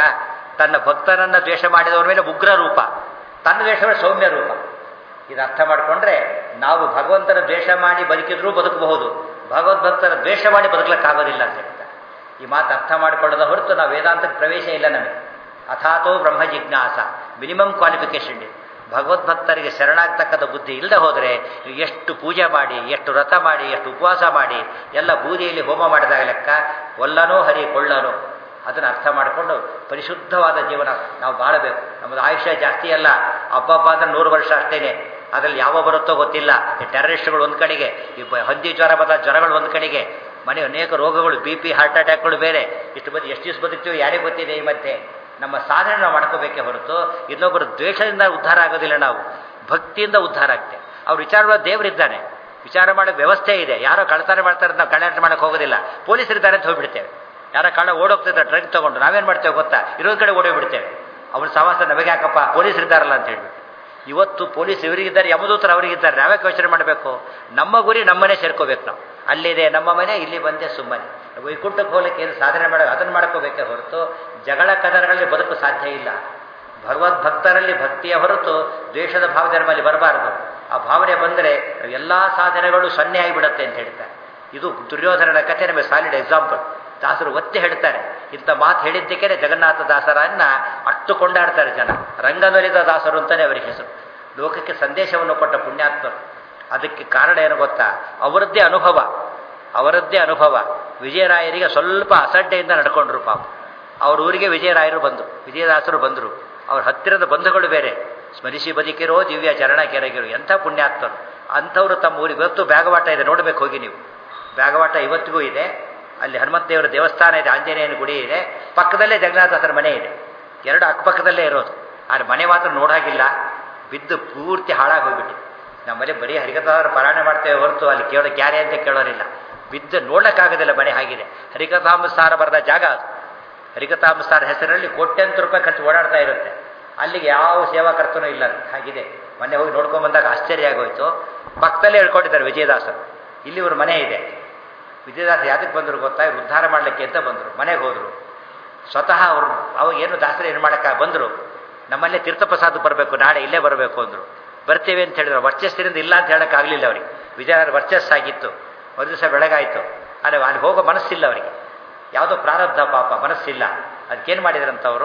[SPEAKER 1] ತನ್ನ ಭಕ್ತನನ್ನ ದ್ವೇಷ ಮಾಡಿದವರ ಮೇಲೆ ಉಗ್ರ ರೂಪ ತನ್ನ ದ್ವೇಷವೇ ಸೌಮ್ಯ ರೂಪ ಇದು ಅರ್ಥ ಮಾಡಿಕೊಂಡ್ರೆ ನಾವು ಭಗವಂತನ ದ್ವೇಷ ಮಾಡಿ ಬದುಕಿದ್ರೂ ಬದುಕಬಹುದು ಭಗವದ್ಭಕ್ತರ ದ್ವೇಷ ಮಾಡಿ ಬದುಕಲಿಕ್ಕಾಗೋದಿಲ್ಲ ಅಂತ ಹೇಳ್ತಾರೆ ಈ ಮಾತು ಅರ್ಥ ಮಾಡಿಕೊಳ್ಳದ ಹೊರತು ನಾವು ವೇದಾಂತಕ್ಕೆ ಪ್ರವೇಶ ಇಲ್ಲ ನಮಗೆ ಅಥಾತೋ ಬ್ರಹ್ಮ ಜಿಜ್ಞಾಸ ಮಿನಿಮಮ್ ಕ್ವಾಲಿಫಿಕೇಶನ್ ಇದೆ ಭಗವದ್ಭಕ್ತರಿಗೆ ಶರಣಾಗ್ತಕ್ಕಂಥ ಬುದ್ಧಿ ಇಲ್ಲದೆ ಹೋದರೆ ಎಷ್ಟು ಪೂಜೆ ಮಾಡಿ ಎಷ್ಟು ವ್ರತ ಮಾಡಿ ಎಷ್ಟು ಉಪವಾಸ ಮಾಡಿ ಎಲ್ಲ ಬೂದಿಯಲ್ಲಿ ಹೋಮ ಮಾಡಿದಾಗ ಲೆಕ್ಕ ಒಲ್ಲನೋ ಹರಿ ಕೊಳ್ಳನೋ ಅದನ್ನು ಅರ್ಥ ಮಾಡಿಕೊಂಡು ಪರಿಶುದ್ಧವಾದ ಜೀವನ ನಾವು ಬಾಳಬೇಕು ನಮ್ಮದು ಆಯುಷ್ಯ ಜಾಸ್ತಿ ಅಲ್ಲ ಹಬ್ಬಬ್ಬ ಅಂದ್ರೆ ನೂರು ವರ್ಷ ಅಷ್ಟೇನೆ ಅದರಲ್ಲಿ ಯಾವ ಬರುತ್ತೋ ಗೊತ್ತಿಲ್ಲ ಈ ಟೆರರಿಸ್ಟ್ಗಳು ಒಂದು ಕಡೆಗೆ ಈ ಬ- ಹಂದಿ ಜ್ವರ ಬಂದ ಜ್ವರಗಳು ಒಂದು ಕಡೆಗೆ ಮನೆ ಅನೇಕ ರೋಗಗಳು ಬಿ ಪಿ ಹಾರ್ಟ್ ಅಟ್ಯಾಕ್ಗಳು ಬೇರೆ ಇಷ್ಟು ಬದಿ ಎಷ್ಟು ದಿವಸ ಬದುಕ್ತೀವಿ ಯಾರಿಗೆ ಗೊತ್ತಿದೆ ಈ ಮಧ್ಯೆ ನಮ್ಮ ಸಾಧನೆ ನಾವು ಮಾಡ್ಕೋಬೇಕೇ ಹೊರತು ಇನ್ನೊಬ್ಬರ ದ್ವೇಷದಿಂದ ಉದ್ಧಾರ ಆಗೋದಿಲ್ಲ ನಾವು ಭಕ್ತಿಯಿಂದ ಉದ್ಧಾರ ಆಗ್ತೇವೆ ಅವ್ರು ವಿಚಾರ ಮಾಡೋ ದೇವರಿದ್ದಾನೆ ವಿಚಾರ ಮಾಡೋ ವ್ಯವಸ್ಥೆ ಇದೆ ಯಾರೋ ಕಳ್ತನ ಮಾಡ್ತಾರೆ ನಾವು ಕಳ್ಳಾಟ ಮಾಡಕ್ಕೆ ಹೋಗೋದಿಲ್ಲ ಪೊಲೀಸರಿದ್ದಾರೆ ಅಂತ ಹೋಗ್ಬಿಡ್ತೇವೆ ಯಾರೋ ಕಳ್ಳ ಓಡೋಗ್ತಿದ್ದಾರೆ ಡ್ರಗ್ ತಗೊಂಡು ನಾವೇನು ಮಾಡ್ತೇವೆ ಗೊತ್ತಾ ಇರೋದ್ ಕಡೆ ಓಡೋಗ್ಬಿಡ್ತೇವೆ ಅವ್ರ ಸವಾಸ ನಮಗೆ ಯಾಕಪ್ಪ ಪೊಲೀಸರಿದ್ದಾರಲ್ಲ ಅಂತ ಹೇಳ್ಬಿಟ್ಟು ಇವತ್ತು ಪೊಲೀಸ್ ಇವರಿಗಿದ್ದಾರೆ ಯಮದೂತರು ಅವರಿಗಿದ್ದಾರೆ ನಾವ್ಯಾಕೆ ಯೋಚನೆ ಮಾಡಬೇಕು ನಮ್ಮ ಗುರಿ ನಮ್ಮನೆ ಸೇರ್ಕೋಬೇಕು ನಾವು ಅಲ್ಲಿದೆ ನಮ್ಮ ಮನೆ ಇಲ್ಲಿ ಬಂದೆ ಸುಮ್ಮನೆ ವೈಕುಂಠಕ್ಕೆ ಹೋಗ್ಲಿಕ್ಕೆ ಏನು ಸಾಧನೆ ಮಾಡ ಅದನ್ನು ಮಾಡ್ಕೋಬೇಕೇ ಹೊರತು ಜಗಳ ಕದರಗಳಲ್ಲಿ ಬದುಕು ಸಾಧ್ಯ ಇಲ್ಲ ಭಗವದ್ಭಕ್ತರಲ್ಲಿ ಭಕ್ತಿಯ ಹೊರತು ದ್ವೇಷದ ಭಾವನೆ ನಮ್ಮಲ್ಲಿ ಬರಬಾರದು ಆ ಭಾವನೆ ಬಂದರೆ ಎಲ್ಲ ಸಾಧನೆಗಳು ಸೊನ್ನೆ ಆಗಿಬಿಡುತ್ತೆ ಅಂತ ಹೇಳ್ತಾರೆ ಇದು ದುರ್ಯೋಧನನ ಕಥೆ ನಮಗೆ ಸಾಲಿಡ್ ಎಕ್ಸಾಂಪಲ್ ದಾಸರು ಒತ್ತಿ ಹೇಳ್ತಾರೆ ಇಂಥ ಮಾತು ಹೇಳಿದ್ದಕ್ಕೆ ಜಗನ್ನಾಥ ದಾಸರನ್ನ ಅಷ್ಟು ಕೊಂಡಾಡ್ತಾರೆ ಜನ ರಂಗದೊಲಿದ ದಾಸರು ಅಂತಾನೆ ಅವರಿಗೆ ಹೆಸರು ಲೋಕಕ್ಕೆ ಸಂದೇಶವನ್ನು ಕೊಟ್ಟ ಪುಣ್ಯಾತ್ಮರು ಅದಕ್ಕೆ ಕಾರಣ ಏನು ಗೊತ್ತಾ ಅವರದ್ದೇ ಅನುಭವ ಅವರದ್ದೇ ಅನುಭವ ವಿಜಯರಾಯರಿಗೆ ಸ್ವಲ್ಪ ಅಸಡ್ಡೆಯಿಂದ ನಡ್ಕೊಂಡ್ರು ಪಾಪ ಅವ್ರ ಊರಿಗೆ ವಿಜಯರಾಯರು ಬಂದರು ವಿಜಯದಾಸರು ಬಂದರು ಅವ್ರ ಹತ್ತಿರದ ಬಂಧುಗಳು ಬೇರೆ ಸ್ಮರಿಸಿ ಬದುಕಿರೋ ದಿವ್ಯ ಚರಣ ಕೆರಗಿರೋ ಎಂಥ ಪುಣ್ಯಾತ್ಮರು ಅಂಥವ್ರು ತಮ್ಮ ಊರಿಗೆ ಇವತ್ತು ಬ್ಯಾಗವಾಟ ಇದೆ ನೋಡಬೇಕು ಹೋಗಿ ನೀವು ಬ್ಯಾಗವಾಟ ಇವತ್ತಿಗೂ ಇದೆ ಅಲ್ಲಿ ಹನುಮಂತ ದೇವರ ದೇವಸ್ಥಾನ ಇದೆ ಆಂಜನೇಯನ ಗುಡಿ ಇದೆ ಪಕ್ಕದಲ್ಲೇ ಜಗನ್ನಾಥರ ಮನೆ ಇದೆ ಎರಡು ಅಕ್ಕಪಕ್ಕದಲ್ಲೇ ಇರೋದು ಆದರೆ ಮನೆ ಮಾತ್ರ ನೋಡಾಗಿಲ್ಲ ಬಿದ್ದು ಪೂರ್ತಿ ಹಾಳಾಗಿ ಹೋಗ್ಬಿಟ್ಟು ನಮ್ಮ ಮನೆ ಬರೀ ಹರಿಕಥಾರ ಪಾರಾಯಣ ಮಾಡ್ತೇವೆ ಹೊರತು ಅಲ್ಲಿ ಕೇಳೋ ಕ್ಯಾರೆ ಅಂತ ಕೇಳೋರಿಲ್ಲ ಬಿದ್ದು ನೋಡೋಕ್ಕಾಗೋದಿಲ್ಲ ಮನೆ ಆಗಿದೆ ಹರಿಕಥಾಂಬಸಾರ ಬರೆದ ಜಾಗ ಅದು ಹರಿಕಥಾಂಬಸಾರ ಹೆಸರಲ್ಲಿ ಕೋಟ್ಯಂತರ ರೂಪಾಯಿ ಖರ್ಚು ಓಡಾಡ್ತಾ ಇರುತ್ತೆ ಅಲ್ಲಿಗೆ ಯಾವ ಸೇವಾಕರ್ತನೂ ಇಲ್ಲ ಹಾಗಿದೆ ಮೊನ್ನೆ ಹೋಗಿ ನೋಡ್ಕೊಂಡ್ ಬಂದಾಗ ಆಶ್ಚರ್ಯ ಆಗೋಯ್ತು ಪಕ್ಕದಲ್ಲೇ ಹೇಳ್ಕೊಂಡಿದ್ದಾರೆ ವಿಜಯದಾಸರು ಇಲ್ಲಿ ಇವ್ರ ಮನೆ ಇದೆ ವಿಜಯದಾಸ ಯಾತಕ್ಕೆ ಬಂದರು ಗೊತ್ತಾ ಇವ್ರು ಉದ್ಧಾರ ಮಾಡಲಿಕ್ಕೆ ಅಂತ ಬಂದರು ಮನೆಗೆ ಹೋದರು ಸ್ವತಃ ಅವರು ಅವಾಗ ಏನು ದಾಸರು ಏನು ಮಾಡಕ್ಕ ಬಂದರು ನಮ್ಮಲ್ಲೇ ತೀರ್ಥಪ್ರಸಾದ ಬರಬೇಕು ನಾಳೆ ಇಲ್ಲೇ ಬರಬೇಕು ಅಂದರು ಬರ್ತೀವಿ ಅಂತ ಹೇಳಿದ್ರು ವರ್ಚಸ್ಸಿನಿಂದ ಇಲ್ಲ ಅಂತ ಹೇಳೋಕ್ಕಾಗಲಿಲ್ಲ ಅವರಿಗೆ ವಿಜಯನಗರ ವರ್ಚಸ್ಸಾಗಿತ್ತು ಒಂದು ದಿವಸ ಬೆಳಗಾಯಿತು ಆದರೆ ಅಲ್ಲಿ ಹೋಗೋ ಮನಸ್ಸಿಲ್ಲ ಅವರಿಗೆ ಯಾವುದೋ ಪ್ರಾರಬ್ಧ ಪಾಪ ಮನಸ್ಸಿಲ್ಲ ಅದಕ್ಕೇನು ಮಾಡಿದ್ರಂತ ಅವರು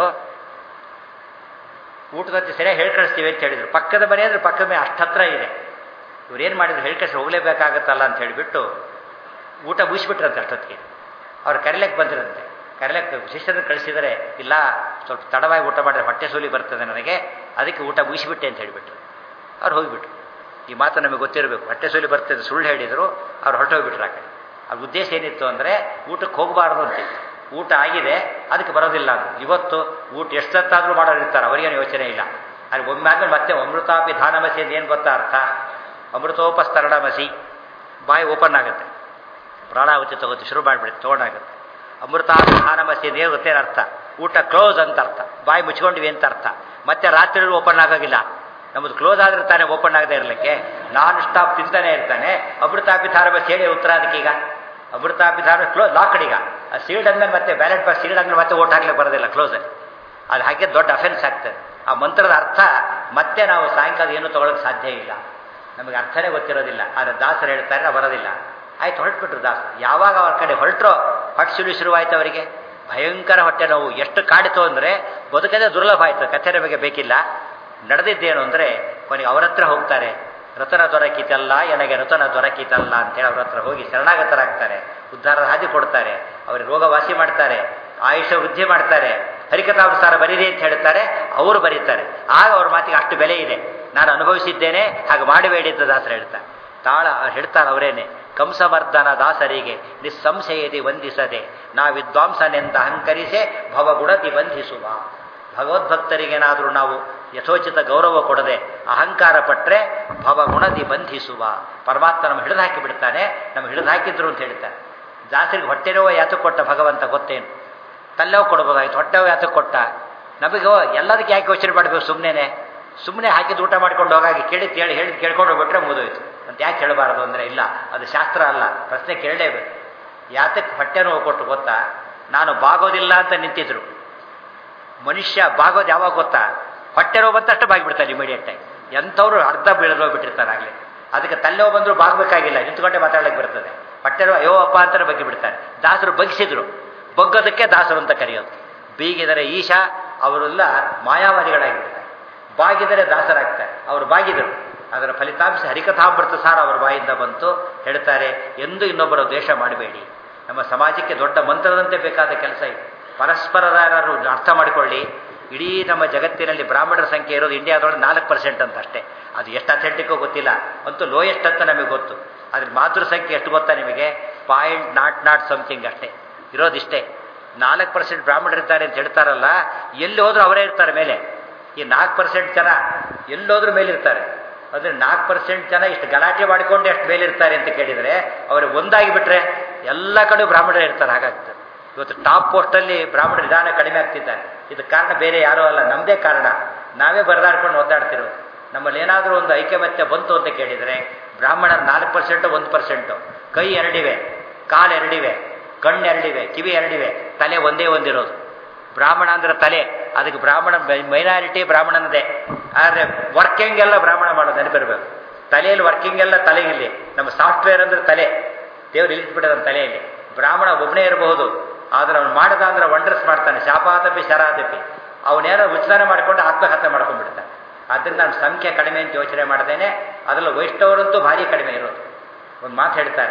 [SPEAKER 1] ಊಟದಂತೆ ಸರಿಯಾಗಿ ಹೇಳಿ ಕಳಿಸ್ತೀವಿ ಅಂತ ಹೇಳಿದ್ರು ಪಕ್ಕದ ಮನೆ ಅಂದರೆ ಪಕ್ಕದ ಮನೆ ಅಷ್ಟತ್ರ ಇದೆ ಇವ್ರೇನು ಮಾಡಿದ್ರು ಹೇಳಿ ಕಳಿಸಿ ಹೋಗಲೇಬೇಕಾಗತ್ತಲ್ಲ ಅಂತ ಹೇಳಿಬಿಟ್ಟು ಊಟ ಮುಗಿಸ್ಬಿಟ್ರಂತೆ ಅಷ್ಟೊತ್ತಿಗೆ ಅವ್ರು ಕರಿಲೆಕ್ಕೆ ಬಂದಿರಂತೆ ಕರಿಲೆಕ್ಕೆ ಶಿಷ್ಯರನ್ನು ಕಳಿಸಿದರೆ ಇಲ್ಲ ಸ್ವಲ್ಪ ತಡವಾಗಿ ಊಟ ಮಾಡಿದ್ರೆ ಹೊಟ್ಟೆ ಸೂಲಿ ಬರ್ತದೆ ನನಗೆ ಅದಕ್ಕೆ ಊಟ ಮುಗಿಸಿಬಿಟ್ಟೆ ಅಂತ ಹೇಳಿಬಿಟ್ರು ಅವ್ರು ಹೋಗಿಬಿಟ್ರು ಈ ಮಾತು ನಮಗೆ ಗೊತ್ತಿರಬೇಕು ಹೊಟ್ಟೆ ಸೂಲಿ ಬರ್ತದೆ ಸುಳ್ಳು ಹೇಳಿದರು ಅವ್ರು ಹೊರಟೋಗ್ಬಿಟ್ರು ಆ ಕಡೆ ಅವ್ರ ಉದ್ದೇಶ ಏನಿತ್ತು ಅಂದರೆ ಊಟಕ್ಕೆ ಹೋಗಬಾರ್ದು ಅಂತಿತ್ತು ಊಟ ಆಗಿದೆ ಅದಕ್ಕೆ ಬರೋದಿಲ್ಲ ಅಂತ ಇವತ್ತು ಊಟ ಎಷ್ಟೊತ್ತಾದರೂ ಮಾಡೋರು ಇರ್ತಾರೆ ಅವರಿಗೇನು ಯೋಚನೆ ಇಲ್ಲ ಅಲ್ಲಿ ಒಮ್ಮೆ ಆದ್ಮೇಲೆ ಮತ್ತೆ ಅಮೃತಾಪಿ ಧಾನಮಸಿ ಅಂತ ಏನು ಗೊತ್ತಾ ಅರ್ಥ ಅಮೃತೋಪಸ್ತರಣಮಸಿ ಬಾಯಿ ಓಪನ್ ಆಗುತ್ತೆ ಪ್ರಾಣಾವತಿ ತಗೋತಿ ಶುರು ಮಾಡಿಬಿಡುತ್ತೆ ತೊಗೊಂಡಾಗುತ್ತೆ ಅಮೃತಾಪಿ ಧಾನಮಸಿ ಅಂತ ಏನು ಗೊತ್ತೇನು ಅರ್ಥ ಊಟ ಕ್ಲೋಸ್ ಅಂತ ಅರ್ಥ ಬಾಯಿ ಮುಚ್ಕೊಂಡಿವಿ ಅಂತ ಅರ್ಥ ಮತ್ತೆ ರಾತ್ರಿ ಓಪನ್ ಆಗೋಗಿಲ್ಲ ನಮ್ಮದು ಕ್ಲೋಸ್ ಆದ್ರೆ ತಾನೇ ಓಪನ್ ಆಗದೆ ಇರಲಿಕ್ಕೆ ನಾನ್ ಸ್ಟಾಪ್ ತಿಂತಾನೆ ಇರ್ತಾನೆ ಅಮೃತಾಪಿ ಧಾರಮಸಿ ಹೇಳಿ ಉತ್ತರ ಅದಕ್ಕೀಗ ಅಮೃತಾಪಿ ಧಾರ ಕ್ಲೋಸ್ ಲಾಕ್ಡ್ ಈಗ ಆ ಸೀಲ್ಡ್ ಅಂದ್ಮೇಲೆ ಮತ್ತೆ ಬ್ಯಾಲೆಟ್ ಬಾಕ್ಸ್ ಸೀಲ್ಡ್ ಅಂದ್ಮೇಲೆ ಮತ್ತೆ ಓಟ್ ಹಾಕ್ಲಿಕ್ಕೆ ಬರೋದಿಲ್ಲ ಕ್ಲೋಸಲ್ಲಿ ಅದು ಹಾಗೆ ದೊಡ್ಡ ಅಫೆನ್ಸ್ ಆಗ್ತದೆ ಆ ಮಂತ್ರದ ಅರ್ಥ ಮತ್ತೆ ನಾವು ಸಾಯಂಕಾಲ ಏನು ತಗೊಳ್ಳೋಕೆ ಸಾಧ್ಯ ಇಲ್ಲ ನಮಗೆ ಅರ್ಥನೇ ಗೊತ್ತಿರೋದಿಲ್ಲ ಆದರೆ ದಾಸರು ಹೇಳ್ತಾರೆ ನಾವು ಬರೋದಿಲ್ಲ ಆಯ್ತು ಹೊರಟ್ಬಿಟ್ರು ದಾಸ ಯಾವಾಗ ಅವ್ರ ಕಡೆ ಹೊರಟ್ರೋ ಹೊಟ್ಟೆ ಸುಳಿ ಶುರುವಾಯ್ತು ಅವರಿಗೆ ಭಯಂಕರ ಹೊಟ್ಟೆ ನೋವು ಎಷ್ಟು ಕಾಡಿತು ಅಂದರೆ ಬದುಕದೇ ದುರ್ಲಭ ಆಯಿತು ಕಥೆ ನಮಗೆ ಬೇಕಿಲ್ಲ ನಡೆದಿದ್ದೇನು ಅಂದರೆ ಕೊನೆಗೆ ಅವರ ಹತ್ರ ಹೋಗ್ತಾರೆ ರತನ ದೊರಕಿತಲ್ಲ ನನಗೆ ರತನ ದೊರಕಿತಲ್ಲ ಅಂತೇಳಿ ಅವ್ರ ಹತ್ರ ಹೋಗಿ ಶರಣಾಗತರಾಗ್ತಾರೆ ಉದ್ಧಾರದ ಹಾದಿ ಕೊಡ್ತಾರೆ ಅವರಿಗೆ ರೋಗ ವಾಸಿ ಮಾಡ್ತಾರೆ ಆಯುಷ್ಯ ವೃದ್ಧಿ ಮಾಡ್ತಾರೆ ಹರಿಕಥಾಂಸಾರ ಬರೀರಿ ಅಂತ ಹೇಳ್ತಾರೆ ಅವರು ಬರೀತಾರೆ ಆಗ ಅವ್ರ ಮಾತಿಗೆ ಅಷ್ಟು ಬೆಲೆ ಇದೆ ನಾನು ಅನುಭವಿಸಿದ್ದೇನೆ ಹಾಗೆ ಮಾಡಬೇಡಿದ್ದ ದಾಸರು ಹೇಳ್ತಾರೆ ತಾಳ ಹೇಳ್ತಾರೆ ಅವರೇನೆ ಕಂಸಮರ್ದನ ದಾಸರಿಗೆ ನಿಸ್ಸಂಶಯದಿ ವಂದಿಸದೆ ನಾವಿದ್ವಾಂಸನೆಂದ ಅಹಂಕರಿಸೆ ಭವಗುಣದಿ ಬಂಧಿಸುವ ಭಗವದ್ಭಕ್ತರಿಗೇನಾದರೂ ನಾವು ಯಥೋಚಿತ ಗೌರವ ಕೊಡದೆ ಅಹಂಕಾರ ಪಟ್ಟರೆ ಭವಗುಣದಿ ಬಂಧಿಸುವ ಪರಮಾತ್ಮ ನಮ್ಮ ಹಿಡಿದು ಹಾಕಿ ಬಿಡ್ತಾನೆ ನಮ್ಮ ಹಿಡಿದು ಹಾಕಿದ್ರು ಅಂತ ಹೇಳ್ತಾರೆ ದಾಸರಿಗೆ ಹೊಟ್ಟೆ ನೋವು ಯಾತಕ್ಕೆ ಕೊಟ್ಟ ಭಗವಂತ ಗೊತ್ತೇನು ತಲ್ಲವು ಕೊಡ್ಬೋದಾಯ್ತು ಹೊಟ್ಟೆವು ಯಾತಕ್ಕೆ ಕೊಟ್ಟ ನಮಗೆ ಎಲ್ಲದಕ್ಕೆ ಯಾಕೆ ಯೋಚನೆ ಮಾಡಬೇಕು ಸುಮ್ಮನೆ ಸುಮ್ಮನೆ ಹಾಕಿದ್ದು ಊಟ ಮಾಡ್ಕೊಂಡು ಹೋಗಾಗಿ ಕೇಳಿ ಕೇಳಿ ಹೇಳಿದ್ ಕೇಳ್ಕೊಂಡು ಹೋಗ್ಬಿಟ್ರೆ ಮುಗಿದೋಯ್ತು ಅಂತ ಯಾಕೆ ಹೇಳಬಾರ್ದು ಅಂದರೆ ಇಲ್ಲ ಅದು ಶಾಸ್ತ್ರ ಅಲ್ಲ ಪ್ರಶ್ನೆ ಕೇಳಲೇಬೇಕು ಯಾತಕ್ಕೆ ಹೊಟ್ಟೆ ನೋವು ಕೊಟ್ಟು ಗೊತ್ತಾ ನಾನು ಬಾಗೋದಿಲ್ಲ ಅಂತ ನಿಂತಿದ್ರು ಮನುಷ್ಯ ಬಾಗೋದು ಯಾವಾಗ ಗೊತ್ತಾ ಹೊಟ್ಟೆ ರೋಗ ಬಂತಷ್ಟು ಬಾಗಿಬಿಡ್ತಾನೆ ಇಮಿಡಿಯೇಟ್ ಆಗಿ ಎಂಥವ್ರು ಅರ್ಧ ಬೀಳೋಗ್ಬಿಟ್ಟಿರ್ತಾರೆ ಆಗಲೇ ಅದಕ್ಕೆ ತಲೆನೋವು ಬಂದರೂ ಬಾಗಬೇಕಾಗಿಲ್ಲ ನಿಂತ್ಕೊಂಡೆ ಮಾತಾಡಲಿಕ್ಕೆ ಬರ್ತದೆ ಹೊಟ್ಟೆ ರೋಗ ಅಯ್ಯೋ ಅಪ್ಪ ಅಂತಾರೆ ಬಗ್ಗೆ ಬಿಡ್ತಾರೆ ದಾಸರು ಬಗ್ಗಿಸಿದ್ರು ಬಗ್ಗೋದಕ್ಕೆ ದಾಸರು ಅಂತ ಕರೆಯೋದು ಬೀಗಿದರೆ ಈಶಾ ಅವರೆಲ್ಲ ಮಾಯಾವಾದಿಗಳಾಗಿಬಿಡ್ತಾರೆ ಬಾಗಿದರೆ ದಾಸರಾಗ್ತಾರೆ ಅವರು ಬಾಗಿದರು ಅದರ ಫಲಿತಾಂಶ ಹರಿಕಥಾಮೃತ ಸಾರ ಅವರ ಬಾಯಿಂದ ಬಂತು ಹೇಳ್ತಾರೆ ಎಂದು ಇನ್ನೊಬ್ಬರ ದ್ವೇಷ ಮಾಡಬೇಡಿ ನಮ್ಮ ಸಮಾಜಕ್ಕೆ ದೊಡ್ಡ ಮಂತ್ರದಂತೆ ಬೇಕಾದ ಕೆಲಸ ಇದೆ ಪರಸ್ಪರರ ಯಾರು ಅರ್ಥ ಮಾಡಿಕೊಳ್ಳಿ ಇಡೀ ನಮ್ಮ ಜಗತ್ತಿನಲ್ಲಿ ಬ್ರಾಹ್ಮಣರ ಸಂಖ್ಯೆ ಇರೋದು ಇಂಡಿಯಾದೊಳಗೆ ನಾಲ್ಕು ಪರ್ಸೆಂಟ್ ಅಂತ ಅಷ್ಟೇ ಅದು ಎಷ್ಟು ಅಥೆಂಟಿಕ್ಕೋ ಗೊತ್ತಿಲ್ಲ ಅಂತೂ ಲೋಯೆಸ್ಟ್ ಅಂತ ನಮಗೆ ಗೊತ್ತು ಅದ್ರ ಮಾತೃ ಸಂಖ್ಯೆ ಎಷ್ಟು ಗೊತ್ತಾ ನಿಮಗೆ ಪಾಯಿಂಟ್ ನಾಟ್ ನಾಟ್ ಸಮಥಿಂಗ್ ಅಷ್ಟೇ ಇರೋದಿಷ್ಟೇ ನಾಲ್ಕು ಪರ್ಸೆಂಟ್ ಬ್ರಾಹ್ಮಣರಿದ್ದಾರೆ ಅಂತ ಹೇಳ್ತಾರಲ್ಲ ಎಲ್ಲಿ ಹೋದ್ರೂ ಅವರೇ ಇರ್ತಾರೆ ಮೇಲೆ ಈ ನಾಲ್ಕು ಪರ್ಸೆಂಟ್ ಜನ ಎಲ್ಲೋದ್ರೂ ಮೇಲಿರ್ತಾರೆ ಅಂದರೆ ನಾಲ್ಕು ಪರ್ಸೆಂಟ್ ಜನ ಇಷ್ಟು ಗಲಾಟೆ ಮಾಡಿಕೊಂಡು ಎಷ್ಟು ಮೇಲಿರ್ತಾರೆ ಅಂತ ಕೇಳಿದರೆ ಅವರು ಒಂದಾಗಿ ಬಿಟ್ರೆ ಎಲ್ಲ ಕಡೆ ಬ್ರಾಹ್ಮಣರೇ ಇರ್ತಾರೆ ಹಾಗಾಗ್ತದೆ ಇವತ್ತು ಟಾಪ್ ಪೋಸ್ಟಲ್ಲಿ ಬ್ರಾಹ್ಮಣ ನಿಧಾನ ಕಡಿಮೆ ಆಗ್ತಿದ್ದಾರೆ ಇದಕ್ಕೆ ಕಾರಣ ಬೇರೆ ಯಾರೂ ಅಲ್ಲ ನಮ್ಮದೇ ಕಾರಣ ನಾವೇ ಬರೆದಾಡ್ಕೊಂಡು ಒದ್ದಾಡ್ತಿರೋದು ನಮ್ಮಲ್ಲಿ ಏನಾದರೂ ಒಂದು ಐಕ್ಯಮತ್ಯ ಬಂತು ಅಂತ ಕೇಳಿದರೆ ಬ್ರಾಹ್ಮಣ ನಾಲ್ಕು ಪರ್ಸೆಂಟು ಒಂದು ಪರ್ಸೆಂಟು ಕೈ ಎರಡಿವೆ ಕಾಲು ಎರಡಿವೆ ಕಣ್ಣು ಎರಡಿವೆ ಕಿವಿ ಎರಡಿವೆ ತಲೆ ಒಂದೇ ಒಂದಿರೋದು ಬ್ರಾಹ್ಮಣ ಅಂದ್ರೆ ತಲೆ ಅದಕ್ಕೆ ಬ್ರಾಹ್ಮಣ ಮೈನಾರಿಟಿ ಬ್ರಾಹ್ಮಣನದೇ ಆದರೆ ವರ್ಕಿಂಗ್ ಎಲ್ಲ ಬ್ರಾಹ್ಮಣ ಮಾಡೋದು ನೆನಪಿರಬೇಕು ತಲೆಯಲ್ಲಿ ವರ್ಕಿಂಗ್ ಎಲ್ಲ ತಲೆಗಿಲ್ಲಿ ನಮ್ಮ ಸಾಫ್ಟ್ವೇರ್ ಅಂದ್ರೆ ತಲೆ ದೇವ್ರು ಇಳಿಸ್ಬಿಟ್ಟದ ತಲೆಯಲ್ಲಿ ಬ್ರಾಹ್ಮಣ ಒಬ್ಬನೇ ಇರಬಹುದು ಆದ್ರೆ ಅವ್ನು ಮಾಡದ ಅಂದ್ರೆ ವಂಡರ್ಸ್ ಮಾಡ್ತಾನೆ ಶಾಪಾದಪಿ ಶರಾದಪಿ ಅವನೇನೋ ವಿಚಾರ ಮಾಡಿಕೊಂಡು ಆತ್ಮಹತ್ಯೆ ಮಾಡ್ಕೊಂಡ್ಬಿಡ್ತಾನೆ ಆದ್ದರಿಂದ ನಮ್ಮ ಸಂಖ್ಯೆ ಕಡಿಮೆ ಅಂತ ಯೋಚನೆ ಮಾಡ್ದೇನೆ ಅದರಲ್ಲಿ ವೈಷ್ಣವರಂತೂ ಭಾರಿ ಕಡಿಮೆ ಇರೋದು ಒಂದು ಮಾತು ಹೇಳ್ತಾರೆ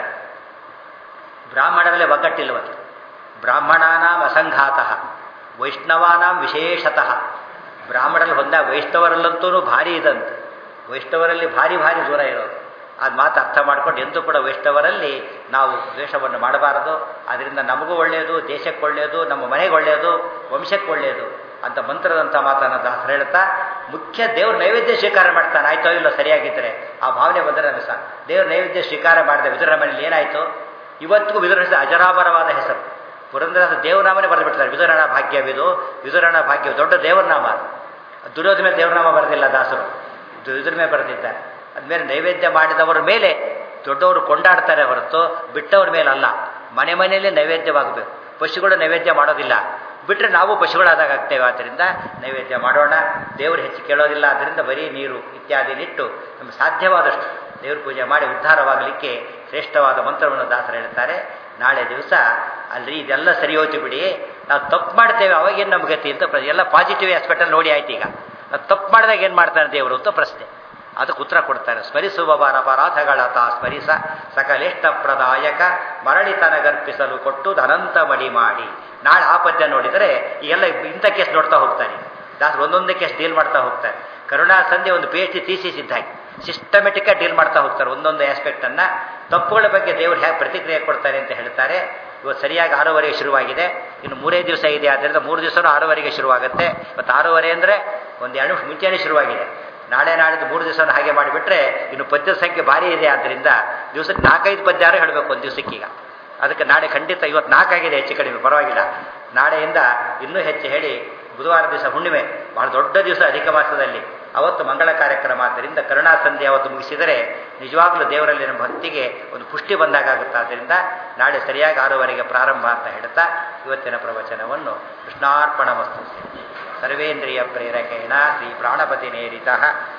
[SPEAKER 1] ಬ್ರಾಹ್ಮಣರಲ್ಲಿ ಒಗ್ಗಟ್ಟಿಲ್ವಂತೆ ಬ್ರಾಹ್ಮಣಾನಾಂ ಅಸಂಘಾತಃ ವೈಷ್ಣವಾನಾಂ ವಿಶೇಷತಃ ಬ್ರಾಹ್ಮಣರಲ್ಲಿ ಹೊಂದ ವೈಷ್ಣವರಲ್ಲಂತೂ ಭಾರಿ ಇದಂತೆ ವೈಷ್ಣವರಲ್ಲಿ ಭಾರಿ ಭಾರಿ ದೂರ ಇರೋದು ಅದು ಮಾತು ಅರ್ಥ ಮಾಡ್ಕೊಂಡು ಎಂದೂ ಕೂಡ ವೈಷ್ಣವರಲ್ಲಿ ನಾವು ದ್ವೇಷವನ್ನು ಮಾಡಬಾರದು ಅದರಿಂದ ನಮಗೂ ಒಳ್ಳೆಯದು ದೇಶಕ್ಕೆ ಒಳ್ಳೆಯದು ನಮ್ಮ ಮನೆಗೆ ಒಳ್ಳೆಯದು ವಂಶಕ್ಕೆ ಒಳ್ಳೆಯದು ಅಂತ ಮಂತ್ರದಂಥ ಮಾತನ್ನು ದಾಸರು ಹೇಳ್ತಾ ಮುಖ್ಯ ದೇವ್ರ ನೈವೇದ್ಯ ಸ್ವೀಕಾರ ಮಾಡ್ತಾನೆ ಆಯ್ತೋ ಇಲ್ಲೋ ಸರಿಯಾಗಿದ್ದರೆ ಆ ಭಾವನೆ ಬಂದರೆ ನಮಗೆ ಸಾಕು ದೇವ್ರ ನೈವೇದ್ಯ ಸ್ವೀಕಾರ ಮಾಡಿದೆ ವಿದುರ ಮನೇಲಿ ಏನಾಯಿತು ಇವತ್ತಿಗೂ ವಿದುರ ಹೆಸರು ಅಜರಾಮರವಾದ ಹೆಸರು ಪುರಂದರದಾಸ ದೇವನಾಮನೇ ಬರೆದು ಬಿಡ್ತಾರೆ ವಿದುರಣ ಭಾಗ್ಯವಿದು ವಿದುರಣ ಭಾಗ್ಯ ದೊಡ್ಡ ದೇವರನಾಮ ದುರ್ಯೋಧ ಮೇಲೆ ದೇವರನಾಮ ಬರೆದಿಲ್ಲ ದಾಸರು ವಿದುರ ಮೇಲೆ ಬರೆದಿದ್ದಾರೆ ಅದ್ಮೇಲೆ ನೈವೇದ್ಯ ಮಾಡಿದವರ ಮೇಲೆ ದೊಡ್ಡವರು ಕೊಂಡಾಡ್ತಾರೆ ಹೊರತು ಬಿಟ್ಟವ್ರ ಮೇಲೆ ಅಲ್ಲ ಮನೆ ಮನೆಯಲ್ಲೇ ನೈವೇದ್ಯವಾಗಬೇಕು ಪಶುಗಳು ನೈವೇದ್ಯ ಮಾಡೋದಿಲ್ಲ ಬಿಟ್ಟರೆ ನಾವು ಪಶುಗಳಾದಾಗ ಆಗ್ತೇವೆ ಆದ್ದರಿಂದ ನೈವೇದ್ಯ ಮಾಡೋಣ ದೇವರು ಹೆಚ್ಚು ಕೇಳೋದಿಲ್ಲ ಆದ್ದರಿಂದ ಬರೀ ನೀರು ಇತ್ಯಾದಿ ನಿಟ್ಟು ನಮಗೆ ಸಾಧ್ಯವಾದಷ್ಟು ದೇವ್ರ ಪೂಜೆ ಮಾಡಿ ಉದ್ಧಾರವಾಗಲಿಕ್ಕೆ ಶ್ರೇಷ್ಠವಾದ ಮಂತ್ರವನ್ನು ದಾಸರು ಹೇಳ್ತಾರೆ ನಾಳೆ ದಿವಸ ಅಲ್ರಿ ಇದೆಲ್ಲ ಸರಿ ಹೋಯ್ತು ಬಿಡಿ ನಾವು ತಪ್ಪು ಮಾಡ್ತೇವೆ ಅವಾಗೇನು ನಮ್ಮ ಗತಿ ಅಂತ ಪ್ರ- ಎಲ್ಲ ಪಾಸಿಟಿವ್ ಆಸ್ಪೆಕ್ಟಲ್ಲಿ ನೋಡಿ ಆಯ್ತು ಈಗ ನಾವು ತಪ್ಪು ಮಾಡಿದಾಗ ಏನು ಮಾಡ್ತಾನೆ ದೇವರು ಅಂತ ಪ್ರಶ್ನೆ ಅದಕ್ಕೆ ಉತ್ತರ ಕೊಡ್ತಾರೆ ಸ್ಮರಿಸುವ ಬಾರ ಅಪರಾಧಗಳ ತಾ ಸ್ಮರಿಸ ಸಕಲೇಷ್ಟ ಪ್ರದಾಯಕ ಮರಳಿತನಗರ್ಪಿಸಲು ಕೊಟ್ಟು ಅನಂತ ಮಡಿ ಮಾಡಿ ನಾಳೆ ಆ ಪದ್ಯ ನೋಡಿದರೆ ಈಗೆಲ್ಲ ಇಂಥ ಕೇಸ್ ನೋಡ್ತಾ ಹೋಗ್ತಾರೆ ದಾಸರು ಒಂದೊಂದೇ ಕೇಸ್ ಡೀಲ್ ಮಾಡ್ತಾ ಹೋಗ್ತಾರೆ ಕರುಣಾ ಸಂಧಿ ಒಂದು ಪಿ ಎಚ್ ಡಿ ಥೀಸಿಸ್ ಇದ್ದಾಗಿ ಸಿಸ್ಟಮೆಟಿಕ್ಕಾಗಿ ಡೀಲ್ ಮಾಡ್ತಾ ಹೋಗ್ತಾರೆ ಒಂದೊಂದು ಆಸ್ಪೆಕ್ಟನ್ನು ತಪ್ಪುಗಳ ಬಗ್ಗೆ ದೇವರು ಹೇಗೆ ಪ್ರತಿಕ್ರಿಯೆ ಕೊಡ್ತಾರೆ ಅಂತ ಹೇಳ್ತಾರೆ ಇವತ್ತು ಸರಿಯಾಗಿ ಆರೂವರೆಗೆ ಶುರುವಾಗಿದೆ ಇನ್ನು ಮೂರೇ ದಿವಸ ಇದೆ ಆದ್ದರಿಂದ ಮೂರು ದಿವಸನೂ ಆರೂವರೆಗೆ ಶುರುವಾಗುತ್ತೆ ಇವತ್ತು ಆರೂವರೆ ಅಂದರೆ ಒಂದು ಎರಡು ನಿಮಿಷ ಮುಂಚೆನೇ ಶುರುವಾಗಿದೆ ನಾಳೆ ನಾಳಿದ್ದು ಮೂರು ದಿವಸ ಹಾಗೆ ಮಾಡಿಬಿಟ್ರೆ ಇನ್ನು ಪದ್ಯದ ಸಂಖ್ಯೆ ಭಾರಿ ಇದೆ ಆದ್ದರಿಂದ ದಿವಸಕ್ಕೆ ನಾಲ್ಕೈದು ಪದ್ಯಾರು ಹೇಳಬೇಕು ಒಂದು ದಿವಸಕ್ಕೀಗ ಅದಕ್ಕೆ ನಾಳೆ ಖಂಡಿತ ಇವತ್ತು ನಾಲ್ಕಾಗಿದೆ ಹೆಚ್ಚು ಕಡಿಮೆ ಪರವಾಗಿಲ್ಲ ನಾಳೆಯಿಂದ ಇನ್ನೂ ಹೆಚ್ಚು ಹೇಳಿ ಬುಧವಾರ ದಿವಸ ಹುಣ್ಣಿಮೆ ಬಹಳ ದೊಡ್ಡ ದಿವಸ ಅಧಿಕ ಮಾಸದಲ್ಲಿ ಅವತ್ತು ಮಂಗಳ ಕಾರ್ಯಕ್ರಮ ಆದ್ದರಿಂದ ಕರುಣಾ ಸಂಧಿ ಅವತ್ತು ಮುಗಿಸಿದರೆ ನಿಜವಾಗ್ಲೂ ದೇವರಲ್ಲಿ ನಮ್ಮ ಭಕ್ತಿಗೆ ಒಂದು ಪುಷ್ಟಿ ಬಂದಾಗುತ್ತೆ ಆದ್ದರಿಂದ ನಾಳೆ ಸರಿಯಾಗಿ ಆರೂವರೆಗೆ ಪ್ರಾರಂಭ ಅಂತ ಹೇಳ್ತಾ ಇವತ್ತಿನ ಪ್ರವಚನವನ್ನು ಕೃಷ್ಣಾರ್ಪಣ ವಸ್ತು ಸರ್ವೇಂದ್ರಿಯ ಪ್ರೇರಕೇಣ ಶ್ರೀ ಪ್ರಾಣಪತಿ ನೇರಿತ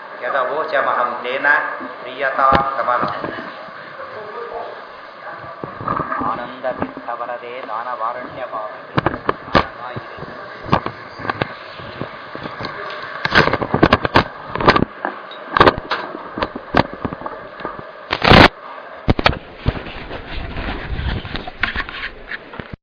[SPEAKER 1] ಯದವೋಚಮಹಂ ತೇನ ಪ್ರಿಯತಾ ಕಮಲ ಆನಂದ ತೀರ್ಥವರದೆ ದಾನವಾರಣ್ಯ ಪಾವತಿ